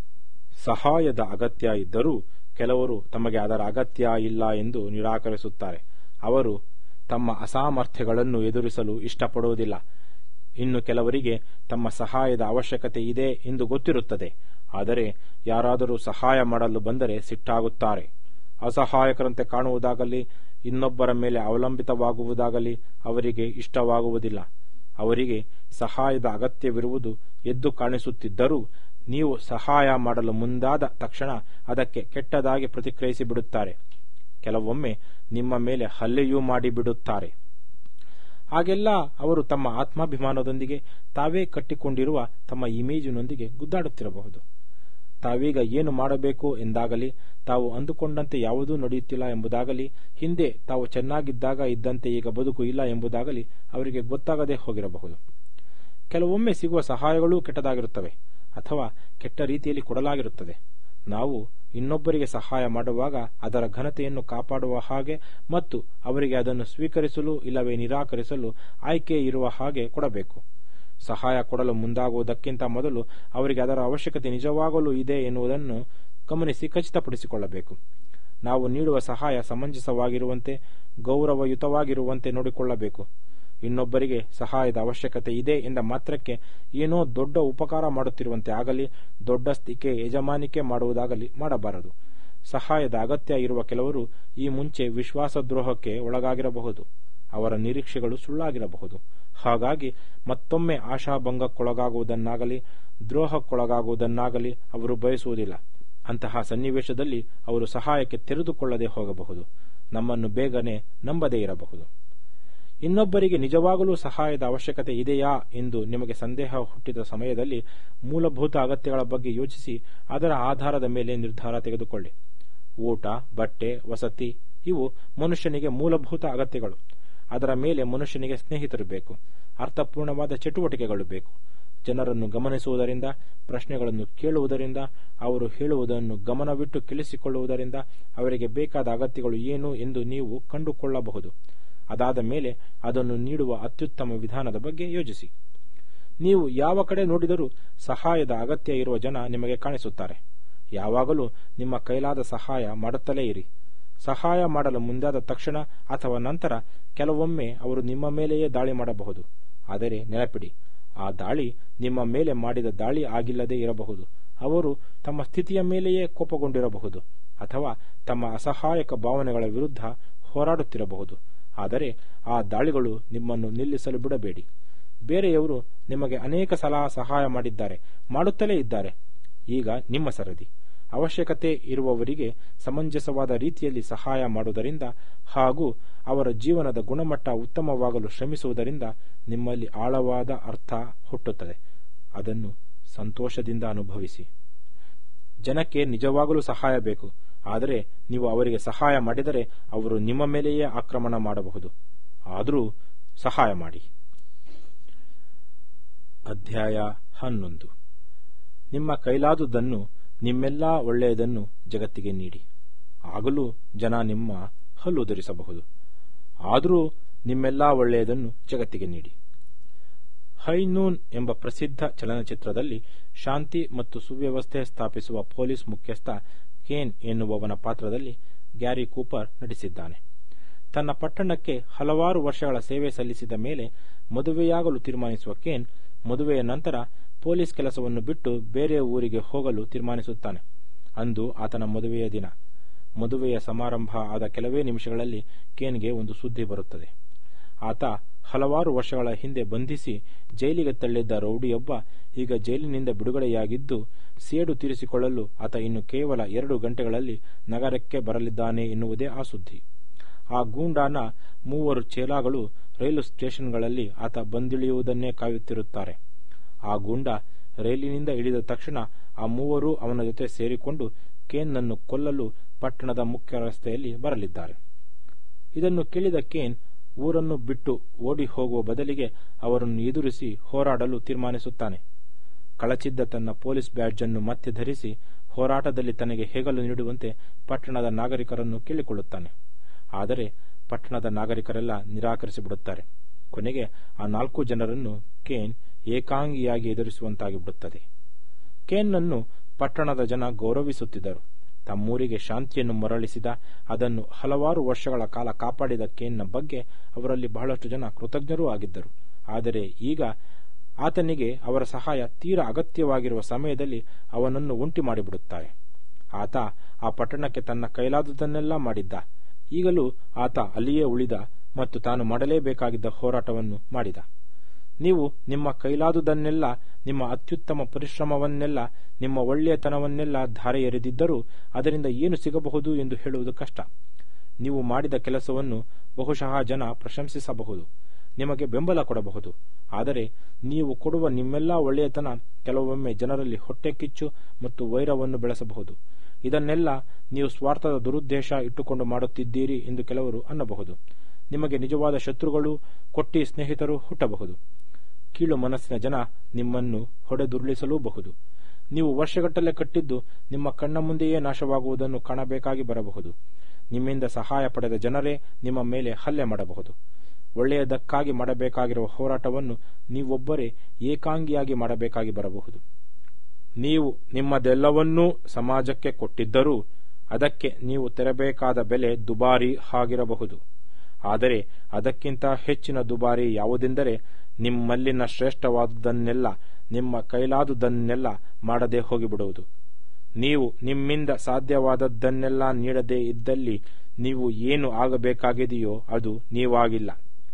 ಸಹಾಯದ ಅಗತ್ಯ ಇದ್ದರೂ ಕೆಲವರು ತಮಗೆ ಅದರ ಅಗತ್ಯ ಇಲ್ಲ ಎಂದು ನಿರಾಕರಿಸುತ್ತಾರೆ ಅವರು ತಮ್ಮ ಅಸಾಮರ್ಥ್ಯಗಳನ್ನು ಎದುರಿಸಲು ಇಷ್ಟಪಡುವುದಿಲ್ಲ ಇನ್ನು ಕೆಲವರಿಗೆ ತಮ್ಮ ಸಹಾಯದ ಅವಶ್ಯಕತೆ ಇದೆ ಎಂದು ಗೊತ್ತಿರುತ್ತದೆ ಆದರೆ ಯಾರಾದರೂ ಸಹಾಯ ಮಾಡಲು ಬಂದರೆ ಸಿಟ್ಟಾಗುತ್ತಾರೆ ಅಸಹಾಯಕರಂತೆ ಕಾಣುವುದಾಗಲಿ ಇನ್ನೊಬ್ಬರ ಮೇಲೆ ಅವಲಂಬಿತವಾಗುವುದಾಗಲಿ ಅವರಿಗೆ ಇಷ್ಟವಾಗುವುದಿಲ್ಲ ಅವರಿಗೆ ಸಹಾಯದ ಅಗತ್ಯವಿರುವುದು ಎದ್ದು ಕಾಣಿಸುತ್ತಿದ್ದರೂ ನೀವು ಸಹಾಯ ಮಾಡಲು ಮುಂದಾದ ತಕ್ಷಣ ಅದಕ್ಕೆ ಕೆಟ್ಟದಾಗಿ ಪ್ರತಿಕ್ರಿಯಿಸಿ ಬಿಡುತ್ತಾರೆ ಕೆಲವೊಮ್ಮೆ ನಿಮ್ಮ ಮೇಲೆ ಹಲ್ಲೆಯೂ ಮಾಡಿಬಿಡುತ್ತಾರೆ ಹಾಗೆಲ್ಲ ಅವರು ತಮ್ಮ ಆತ್ಮಾಭಿಮಾನದೊಂದಿಗೆ ತಾವೇ ಕಟ್ಟಿಕೊಂಡಿರುವ ತಮ್ಮ ಇಮೇಜಿನೊಂದಿಗೆ ಗುದ್ದಾಡುತ್ತಿರಬಹುದು ತಾವೀಗ ಏನು ಮಾಡಬೇಕು ಎಂದಾಗಲಿ ತಾವು ಅಂದುಕೊಂಡಂತೆ ಯಾವುದೂ ನಡೆಯುತ್ತಿಲ್ಲ ಎಂಬುದಾಗಲಿ ಹಿಂದೆ ತಾವು ಚೆನ್ನಾಗಿದ್ದಾಗ ಇದ್ದಂತೆ ಈಗ ಬದುಕು ಇಲ್ಲ ಎಂಬುದಾಗಲಿ ಅವರಿಗೆ ಗೊತ್ತಾಗದೇ ಹೋಗಿರಬಹುದು ಕೆಲವೊಮ್ಮೆ ಸಿಗುವ ಸಹಾಯಗಳೂ ಕೆಟ್ಟದಾಗಿರುತ್ತವೆ ಅಥವಾ ಕೆಟ್ಟ ರೀತಿಯಲ್ಲಿ ಕೊಡಲಾಗಿರುತ್ತದೆ ನಾವು ಇನ್ನೊಬ್ಬರಿಗೆ ಸಹಾಯ ಮಾಡುವಾಗ ಅದರ ಘನತೆಯನ್ನು ಕಾಪಾಡುವ ಹಾಗೆ ಮತ್ತು ಅವರಿಗೆ ಅದನ್ನು ಸ್ವೀಕರಿಸಲು ಇಲ್ಲವೇ ನಿರಾಕರಿಸಲು ಆಯ್ಕೆ ಇರುವ ಹಾಗೆ ಕೊಡಬೇಕು ಸಹಾಯ ಕೊಡಲು ಮುಂದಾಗುವುದಕ್ಕಿಂತ ಮೊದಲು ಅವರಿಗೆ ಅದರ ಅವಶ್ಯಕತೆ ನಿಜವಾಗಲೂ ಇದೆ ಎನ್ನುವುದನ್ನು ಗಮನಿಸಿ ಖಚಿತಪಡಿಸಿಕೊಳ್ಳಬೇಕು ನಾವು ನೀಡುವ ಸಹಾಯ ಸಮಂಜಸವಾಗಿರುವಂತೆ ಗೌರವಯುತವಾಗಿರುವಂತೆ ನೋಡಿಕೊಳ್ಳಬೇಕು ಇನ್ನೊಬ್ಬರಿಗೆ ಸಹಾಯದ ಅವಶ್ಯಕತೆ ಇದೆ ಎಂದ ಮಾತ್ರಕ್ಕೆ ಏನೋ ದೊಡ್ಡ ಉಪಕಾರ ಮಾಡುತ್ತಿರುವಂತೆ ಆಗಲಿ ದೊಡ್ಡಸ್ತಿಕೆ ಯಜಮಾನಿಕೆ ಮಾಡುವುದಾಗಲಿ ಮಾಡಬಾರದು ಸಹಾಯದ ಅಗತ್ಯ ಇರುವ ಕೆಲವರು ಈ ಮುಂಚೆ ವಿಶ್ವಾಸದ್ರೋಹಕ್ಕೆ ಒಳಗಾಗಿರಬಹುದು ಅವರ ನಿರೀಕ್ಷೆಗಳು ಸುಳ್ಳಾಗಿರಬಹುದು ಹಾಗಾಗಿ ಮತ್ತೊಮ್ಮೆ ಆಶಾಭಂಗಕ್ಕೊಳಗಾಗುವುದನ್ನಾಗಲಿ ದ್ರೋಹಕ್ಕೊಳಗಾಗುವುದನ್ನಾಗಲಿ ಅವರು ಬಯಸುವುದಿಲ್ಲ ಅಂತಹ ಸನ್ನಿವೇಶದಲ್ಲಿ ಅವರು ಸಹಾಯಕ್ಕೆ ತೆರೆದುಕೊಳ್ಳದೆ ಹೋಗಬಹುದು ನಮ್ಮನ್ನು ಬೇಗನೆ ನಂಬದೇ ಇರಬಹುದು ಇನ್ನೊಬ್ಬರಿಗೆ ನಿಜವಾಗಲೂ ಸಹಾಯದ ಅವಶ್ಯಕತೆ ಇದೆಯಾ ಎಂದು ನಿಮಗೆ ಸಂದೇಹ ಹುಟ್ಟಿದ ಸಮಯದಲ್ಲಿ ಮೂಲಭೂತ ಅಗತ್ಯಗಳ ಬಗ್ಗೆ ಯೋಚಿಸಿ ಅದರ ಆಧಾರದ ಮೇಲೆ ನಿರ್ಧಾರ ತೆಗೆದುಕೊಳ್ಳಿ ಊಟ ಬಟ್ಟೆ ವಸತಿ ಇವು ಮನುಷ್ಯನಿಗೆ ಮೂಲಭೂತ ಅಗತ್ಯಗಳು ಅದರ ಮೇಲೆ ಮನುಷ್ಯನಿಗೆ ಸ್ನೇಹಿತರು ಬೇಕು ಅರ್ಥಪೂರ್ಣವಾದ ಚಟುವಟಿಕೆಗಳು ಬೇಕು ಜನರನ್ನು ಗಮನಿಸುವುದರಿಂದ ಪ್ರಶ್ನೆಗಳನ್ನು ಕೇಳುವುದರಿಂದ ಅವರು ಹೇಳುವುದನ್ನು ಗಮನವಿಟ್ಟು ಕೇಳಿಸಿಕೊಳ್ಳುವುದರಿಂದ ಅವರಿಗೆ ಬೇಕಾದ ಅಗತ್ಯಗಳು ಏನು ಎಂದು ನೀವು ಕಂಡುಕೊಳ್ಳಬಹುದು ಅದಾದ ಮೇಲೆ ಅದನ್ನು ನೀಡುವ ಅತ್ಯುತ್ತಮ ವಿಧಾನದ ಬಗ್ಗೆ ಯೋಚಿಸಿ ನೀವು ಯಾವ ಕಡೆ ನೋಡಿದರೂ ಸಹಾಯದ ಅಗತ್ಯ ಇರುವ ಜನ ನಿಮಗೆ ಕಾಣಿಸುತ್ತಾರೆ ಯಾವಾಗಲೂ ನಿಮ್ಮ ಕೈಲಾದ ಸಹಾಯ ಮಾಡುತ್ತಲೇ ಇರಿ ಸಹಾಯ ಮಾಡಲು ಮುಂದಾದ ತಕ್ಷಣ ಅಥವಾ ನಂತರ ಕೆಲವೊಮ್ಮೆ ಅವರು ನಿಮ್ಮ ಮೇಲೆಯೇ ದಾಳಿ ಮಾಡಬಹುದು ಆದರೆ ನೆನಪಿಡಿ ಆ ದಾಳಿ ನಿಮ್ಮ ಮೇಲೆ ಮಾಡಿದ ದಾಳಿ ಆಗಿಲ್ಲದೆ ಇರಬಹುದು ಅವರು ತಮ್ಮ ಸ್ಥಿತಿಯ ಮೇಲೆಯೇ ಕೋಪಗೊಂಡಿರಬಹುದು ಅಥವಾ ತಮ್ಮ ಅಸಹಾಯಕ ಭಾವನೆಗಳ ವಿರುದ್ಧ ಹೋರಾಡುತ್ತಿರಬಹುದು ಆದರೆ ಆ ದಾಳಿಗಳು ನಿಮ್ಮನ್ನು ನಿಲ್ಲಿಸಲು ಬಿಡಬೇಡಿ ಬೇರೆಯವರು ನಿಮಗೆ ಅನೇಕ ಸಲ ಸಹಾಯ ಮಾಡಿದ್ದಾರೆ ಮಾಡುತ್ತಲೇ ಇದ್ದಾರೆ ಈಗ ನಿಮ್ಮ ಸರದಿ ಅವಶ್ಯಕತೆ ಇರುವವರಿಗೆ ಸಮಂಜಸವಾದ ರೀತಿಯಲ್ಲಿ ಸಹಾಯ ಮಾಡುವುದರಿಂದ ಹಾಗೂ ಅವರ ಜೀವನದ ಗುಣಮಟ್ಟ ಉತ್ತಮವಾಗಲು ಶ್ರಮಿಸುವುದರಿಂದ ನಿಮ್ಮಲ್ಲಿ ಆಳವಾದ ಅರ್ಥ ಹುಟ್ಟುತ್ತದೆ ಅದನ್ನು ಸಂತೋಷದಿಂದ ಅನುಭವಿಸಿ ಜನಕ್ಕೆ ನಿಜವಾಗಲೂ ಸಹಾಯ ಬೇಕು ಆದರೆ ನೀವು ಅವರಿಗೆ ಸಹಾಯ ಮಾಡಿದರೆ ಅವರು ನಿಮ್ಮ ಮೇಲೆಯೇ ಆಕ್ರಮಣ ಮಾಡಬಹುದು ಆದರೂ ಸಹಾಯ ಮಾಡಿ ಅಧ್ಯಾಯ ಹನ್ನೊಂದು ನಿಮ್ಮ ಕೈಲಾದುದನ್ನು ನಿಮ್ಮೆಲ್ಲಾ ಒಳ್ಳೆಯದನ್ನು ಜಗತ್ತಿಗೆ ನೀಡಿ ಆಗಲೂ ಜನ ನಿಮ್ಮ ಹಲ್ಲುದುರಿಸಬಹುದು ಆದರೂ ನಿಮ್ಮೆಲ್ಲಾ ಒಳ್ಳೆಯದನ್ನು ಜಗತ್ತಿಗೆ ನೀಡಿ ಹೈನೂನ್ ಎಂಬ ಪ್ರಸಿದ್ಧ ಚಲನಚಿತ್ರದಲ್ಲಿ ಶಾಂತಿ ಮತ್ತು ಸುವ್ಯವಸ್ಥೆ ಸ್ಥಾಪಿಸುವ ಪೊಲೀಸ್ ಮುಖ್ಯಸ್ಥ ಕೇನ್ ಎನ್ನುವವನ ಪಾತ್ರದಲ್ಲಿ ಗ್ಯಾರಿ ಕೂಪರ್ ನಟಿಸಿದ್ದಾನೆ ತನ್ನ ಪಟ್ಟಣಕ್ಕೆ ಹಲವಾರು ವರ್ಷಗಳ ಸೇವೆ ಸಲ್ಲಿಸಿದ ಮೇಲೆ ಮದುವೆಯಾಗಲು ತೀರ್ಮಾನಿಸುವ ಕೇನ್ ಮದುವೆಯ ನಂತರ ಪೊಲೀಸ್ ಕೆಲಸವನ್ನು ಬಿಟ್ಟು ಬೇರೆ ಊರಿಗೆ ಹೋಗಲು ತೀರ್ಮಾನಿಸುತ್ತಾನೆ ಅಂದು ಆತನ ಮದುವೆಯ ದಿನ ಮದುವೆಯ ಸಮಾರಂಭ ಆದ ಕೆಲವೇ ನಿಮಿಷಗಳಲ್ಲಿ ಕೇನ್ಗೆ ಒಂದು ಸುದ್ದಿ ಬರುತ್ತದೆ ಆತ ಹಲವಾರು ವರ್ಷಗಳ ಹಿಂದೆ ಬಂಧಿಸಿ ಜೈಲಿಗೆ ತಳ್ಳಿದ್ದ ರೌಡಿಯೊಬ್ಬ ಈಗ ಜೈಲಿನಿಂದ ಬಿಡುಗಡೆಯಾಗಿದ್ದು ಸೇಡು ತೀರಿಸಿಕೊಳ್ಳಲು ಆತ ಇನ್ನು ಕೇವಲ ಎರಡು ಗಂಟೆಗಳಲ್ಲಿ ನಗರಕ್ಕೆ ಬರಲಿದ್ದಾನೆ ಎನ್ನುವುದೇ ಆ ಸುದ್ದಿ ಆ ಗೂಂಡಾನ ಮೂವರು ಚೇಲಾಗಳು ರೈಲು ಸ್ಟೇಷನ್ಗಳಲ್ಲಿ ಆತ ಬಂದಿಳಿಯುವುದನ್ನೇ ಕಾಯುತ್ತಿರುತ್ತಾರೆ ಆ ಗೂಂಡ ರೈಲಿನಿಂದ ಇಳಿದ ತಕ್ಷಣ ಆ ಮೂವರು ಅವನ ಜೊತೆ ಸೇರಿಕೊಂಡು ಕೇನ್ನನ್ನು ಕೊಲ್ಲಲು ಪಟ್ಟಣದ ಮುಖ್ಯ ರಸ್ತೆಯಲ್ಲಿ ಬರಲಿದ್ದಾರೆ ಇದನ್ನು ಕೇಳಿದ ಕೇನ್ ಊರನ್ನು ಬಿಟ್ಟು ಓಡಿ ಹೋಗುವ ಬದಲಿಗೆ ಅವರನ್ನು ಎದುರಿಸಿ ಹೋರಾಡಲು ತೀರ್ಮಾನಿಸುತ್ತಾನೆ ಕಳಚಿದ್ದ ತನ್ನ ಪೊಲೀಸ್ ಬ್ಯಾಡ್ಜ್ ಅನ್ನು ಮತ್ತೆ ಧರಿಸಿ ಹೋರಾಟದಲ್ಲಿ ತನಗೆ ಹೆಗಲು ನೀಡುವಂತೆ ಪಟ್ಟಣದ ನಾಗರಿಕರನ್ನು ಕೇಳಿಕೊಳ್ಳುತ್ತಾನೆ ಆದರೆ ಪಟ್ಟಣದ ನಾಗರಿಕರೆಲ್ಲ ನಿರಾಕರಿಸಿಬಿಡುತ್ತಾರೆ ಕೊನೆಗೆ ಆ ನಾಲ್ಕು ಜನರನ್ನು ಕೇನ್ ಏಕಾಂಗಿಯಾಗಿ ಎದುರಿಸುವಂತಾಗಿ ಬಿಡುತ್ತದೆ ಕೇನ್ನನ್ನು ಪಟ್ಟಣದ ಜನ ಗೌರವಿಸುತ್ತಿದ್ದರು ತಮ್ಮೂರಿಗೆ ಶಾಂತಿಯನ್ನು ಮರಳಿಸಿದ ಅದನ್ನು ಹಲವಾರು ವರ್ಷಗಳ ಕಾಲ ಕಾಪಾಡಿದ ಕೇನ್ನ ಬಗ್ಗೆ ಅವರಲ್ಲಿ ಬಹಳಷ್ಟು ಜನ ಕೃತಜ್ಞರೂ ಆಗಿದ್ದರು ಆದರೆ ಈಗ ಆತನಿಗೆ ಅವರ ಸಹಾಯ ತೀರಾ ಅಗತ್ಯವಾಗಿರುವ ಸಮಯದಲ್ಲಿ ಅವನನ್ನು ಒಂಟಿ ಮಾಡಿಬಿಡುತ್ತಾರೆ ಆತ ಆ ಪಟ್ಟಣಕ್ಕೆ ತನ್ನ ಕೈಲಾದುದನ್ನೆಲ್ಲ ಮಾಡಿದ್ದ ಈಗಲೂ ಆತ ಅಲ್ಲಿಯೇ ಉಳಿದ ಮತ್ತು ತಾನು ಮಾಡಲೇಬೇಕಾಗಿದ್ದ ಹೋರಾಟವನ್ನು ಮಾಡಿದ ನೀವು ನಿಮ್ಮ ಕೈಲಾದುದನ್ನೆಲ್ಲ ನಿಮ್ಮ ಅತ್ಯುತ್ತಮ ಪರಿಶ್ರಮವನ್ನೆಲ್ಲ ನಿಮ್ಮ ಒಳ್ಳೆಯತನವನ್ನೆಲ್ಲ ಧಾರೆ ಎರೆದಿದ್ದರೂ ಅದರಿಂದ ಏನು ಸಿಗಬಹುದು ಎಂದು ಹೇಳುವುದು ಕಷ್ಟ ನೀವು ಮಾಡಿದ ಕೆಲಸವನ್ನು ಬಹುಶಃ ಜನ ಪ್ರಶಂಸಿಸಬಹುದು ನಿಮಗೆ ಬೆಂಬಲ ಕೊಡಬಹುದು ಆದರೆ ನೀವು ಕೊಡುವ ನಿಮ್ಮೆಲ್ಲ ಒಳ್ಳೆಯತನ ಕೆಲವೊಮ್ಮೆ ಜನರಲ್ಲಿ ಹೊಟ್ಟೆ ಕಿಚ್ಚು ಮತ್ತು ವೈರವನ್ನು ಬೆಳೆಸಬಹುದು ಇದನ್ನೆಲ್ಲ ನೀವು ಸ್ವಾರ್ಥದ ದುರುದ್ದೇಶ ಇಟ್ಟುಕೊಂಡು ಮಾಡುತ್ತಿದ್ದೀರಿ ಎಂದು ಕೆಲವರು ಅನ್ನಬಹುದು ನಿಮಗೆ ನಿಜವಾದ ಶತ್ರುಗಳು ಕೊಟ್ಟಿ ಸ್ನೇಹಿತರು ಹುಟ್ಟಬಹುದು ಕೀಳು ಮನಸ್ಸಿನ ಜನ ನಿಮ್ಮನ್ನು ಹೊಡೆದುರುಳಿಸಲೂಬಹುದು ನೀವು ವರ್ಷಗಟ್ಟಲೆ ಕಟ್ಟಿದ್ದು ನಿಮ್ಮ ಕಣ್ಣ ಮುಂದೆಯೇ ನಾಶವಾಗುವುದನ್ನು ಕಾಣಬೇಕಾಗಿ ಬರಬಹುದು ನಿಮ್ಮಿಂದ ಸಹಾಯ ಪಡೆದ ಜನರೇ ನಿಮ್ಮ ಮೇಲೆ ಹಲ್ಲೆ ಮಾಡಬಹುದು ಒಳ್ಳೆಯದಕ್ಕಾಗಿ ಮಾಡಬೇಕಾಗಿರುವ ಹೋರಾಟವನ್ನು ನೀವೊಬ್ಬರೇ ಏಕಾಂಗಿಯಾಗಿ ಮಾಡಬೇಕಾಗಿ ಬರಬಹುದು ನೀವು ನಿಮ್ಮದೆಲ್ಲವನ್ನೂ ಸಮಾಜಕ್ಕೆ ಕೊಟ್ಟಿದ್ದರೂ ಅದಕ್ಕೆ ನೀವು ತೆರಬೇಕಾದ ಬೆಲೆ ದುಬಾರಿ ಆಗಿರಬಹುದು ಆದರೆ ಅದಕ್ಕಿಂತ ಹೆಚ್ಚಿನ ದುಬಾರಿ ಯಾವುದೆಂದರೆ ನಿಮ್ಮಲ್ಲಿನ ಶ್ರೇಷ್ಠವಾದುದನ್ನೆಲ್ಲ ನಿಮ್ಮ ಕೈಲಾದುದನ್ನೆಲ್ಲ ಮಾಡದೆ ಹೋಗಿಬಿಡುವುದು ನೀವು ನಿಮ್ಮಿಂದ ಸಾಧ್ಯವಾದದ್ದನ್ನೆಲ್ಲ ನೀಡದೇ ಇದ್ದಲ್ಲಿ ನೀವು ಏನು ಆಗಬೇಕಾಗಿದೆಯೋ ಅದು ನೀವಾಗಿಲ್ಲ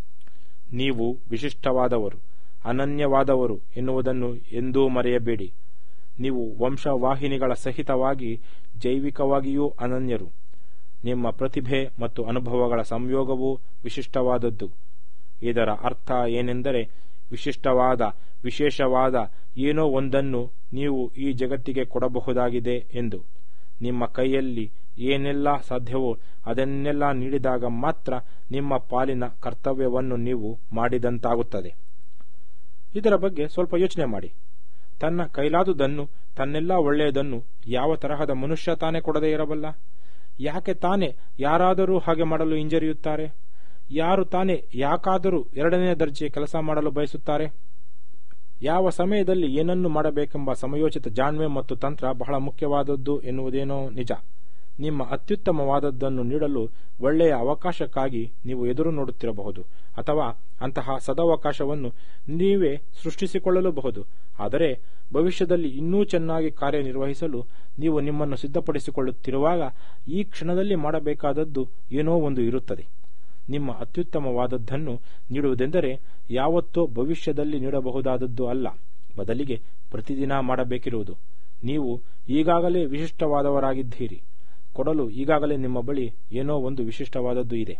ನೀವು ವಿಶಿಷ್ಟವಾದವರು ಅನನ್ಯವಾದವರು ಎನ್ನುವುದನ್ನು ಎಂದೂ ಮರೆಯಬೇಡಿ ನೀವು ವಂಶವಾಹಿನಿಗಳ ಸಹಿತವಾಗಿ ಜೈವಿಕವಾಗಿಯೂ ಅನನ್ಯರು ನಿಮ್ಮ ಪ್ರತಿಭೆ ಮತ್ತು ಅನುಭವಗಳ ಸಂಯೋಗವೂ ವಿಶಿಷ್ಟವಾದದ್ದು ಇದರ ಅರ್ಥ ಏನೆಂದರೆ ವಿಶಿಷ್ಟವಾದ ವಿಶೇಷವಾದ ಏನೋ ಒಂದನ್ನು ನೀವು ಈ ಜಗತ್ತಿಗೆ ಕೊಡಬಹುದಾಗಿದೆ ಎಂದು ನಿಮ್ಮ ಕೈಯಲ್ಲಿ ಏನೆಲ್ಲ ಸಾಧ್ಯವೋ ಅದನ್ನೆಲ್ಲ ನೀಡಿದಾಗ ಮಾತ್ರ ನಿಮ್ಮ ಪಾಲಿನ ಕರ್ತವ್ಯವನ್ನು ನೀವು ಮಾಡಿದಂತಾಗುತ್ತದೆ ಇದರ ಬಗ್ಗೆ ಸ್ವಲ್ಪ ಯೋಚನೆ ಮಾಡಿ ತನ್ನ ಕೈಲಾದುದನ್ನು ತನ್ನೆಲ್ಲ ಒಳ್ಳೆಯದನ್ನು ಯಾವ ತರಹದ ಮನುಷ್ಯ ತಾನೇ ಕೊಡದೇ ಇರಬಲ್ಲ ಯಾಕೆ ತಾನೇ ಯಾರಾದರೂ ಹಾಗೆ ಮಾಡಲು ಹಿಂಜರಿಯುತ್ತಾರೆ ಯಾರು ತಾನೇ ಯಾಕಾದರೂ ಎರಡನೇ ದರ್ಜೆ ಕೆಲಸ ಮಾಡಲು ಬಯಸುತ್ತಾರೆ ಯಾವ ಸಮಯದಲ್ಲಿ ಏನನ್ನು ಮಾಡಬೇಕೆಂಬ ಸಮಯೋಚಿತ ಜಾಣ್ಮೆ ಮತ್ತು ತಂತ್ರ ಬಹಳ ಮುಖ್ಯವಾದದ್ದು ಎನ್ನುವುದೇನೋ ನಿಜ ನಿಮ್ಮ ಅತ್ಯುತ್ತಮವಾದದ್ದನ್ನು ನೀಡಲು ಒಳ್ಳೆಯ ಅವಕಾಶಕ್ಕಾಗಿ ನೀವು ಎದುರು ನೋಡುತ್ತಿರಬಹುದು ಅಥವಾ ಅಂತಹ ಸದವಕಾಶವನ್ನು ನೀವೇ ಸೃಷ್ಟಿಸಿಕೊಳ್ಳಲೂಬಹುದು ಆದರೆ ಭವಿಷ್ಯದಲ್ಲಿ ಇನ್ನೂ ಚೆನ್ನಾಗಿ ಕಾರ್ಯನಿರ್ವಹಿಸಲು ನೀವು ನಿಮ್ಮನ್ನು ಸಿದ್ಧಪಡಿಸಿಕೊಳ್ಳುತ್ತಿರುವಾಗ ಈ ಕ್ಷಣದಲ್ಲಿ ಮಾಡಬೇಕಾದದ್ದು ಏನೋ ಒಂದು ಇರುತ್ತದೆ ನಿಮ್ಮ ಅತ್ಯುತ್ತಮವಾದದ್ದನ್ನು ನೀಡುವುದೆಂದರೆ ಯಾವತ್ತೋ ಭವಿಷ್ಯದಲ್ಲಿ ನೀಡಬಹುದಾದದ್ದು ಅಲ್ಲ ಬದಲಿಗೆ ಪ್ರತಿದಿನ ಮಾಡಬೇಕಿರುವುದು ನೀವು ಈಗಾಗಲೇ ವಿಶಿಷ್ಟವಾದವರಾಗಿದ್ದೀರಿ ಕೊಡಲು ಈಗಾಗಲೇ ನಿಮ್ಮ ಬಳಿ ಏನೋ ಒಂದು ವಿಶಿಷ್ಟವಾದದ್ದು ಇದೆ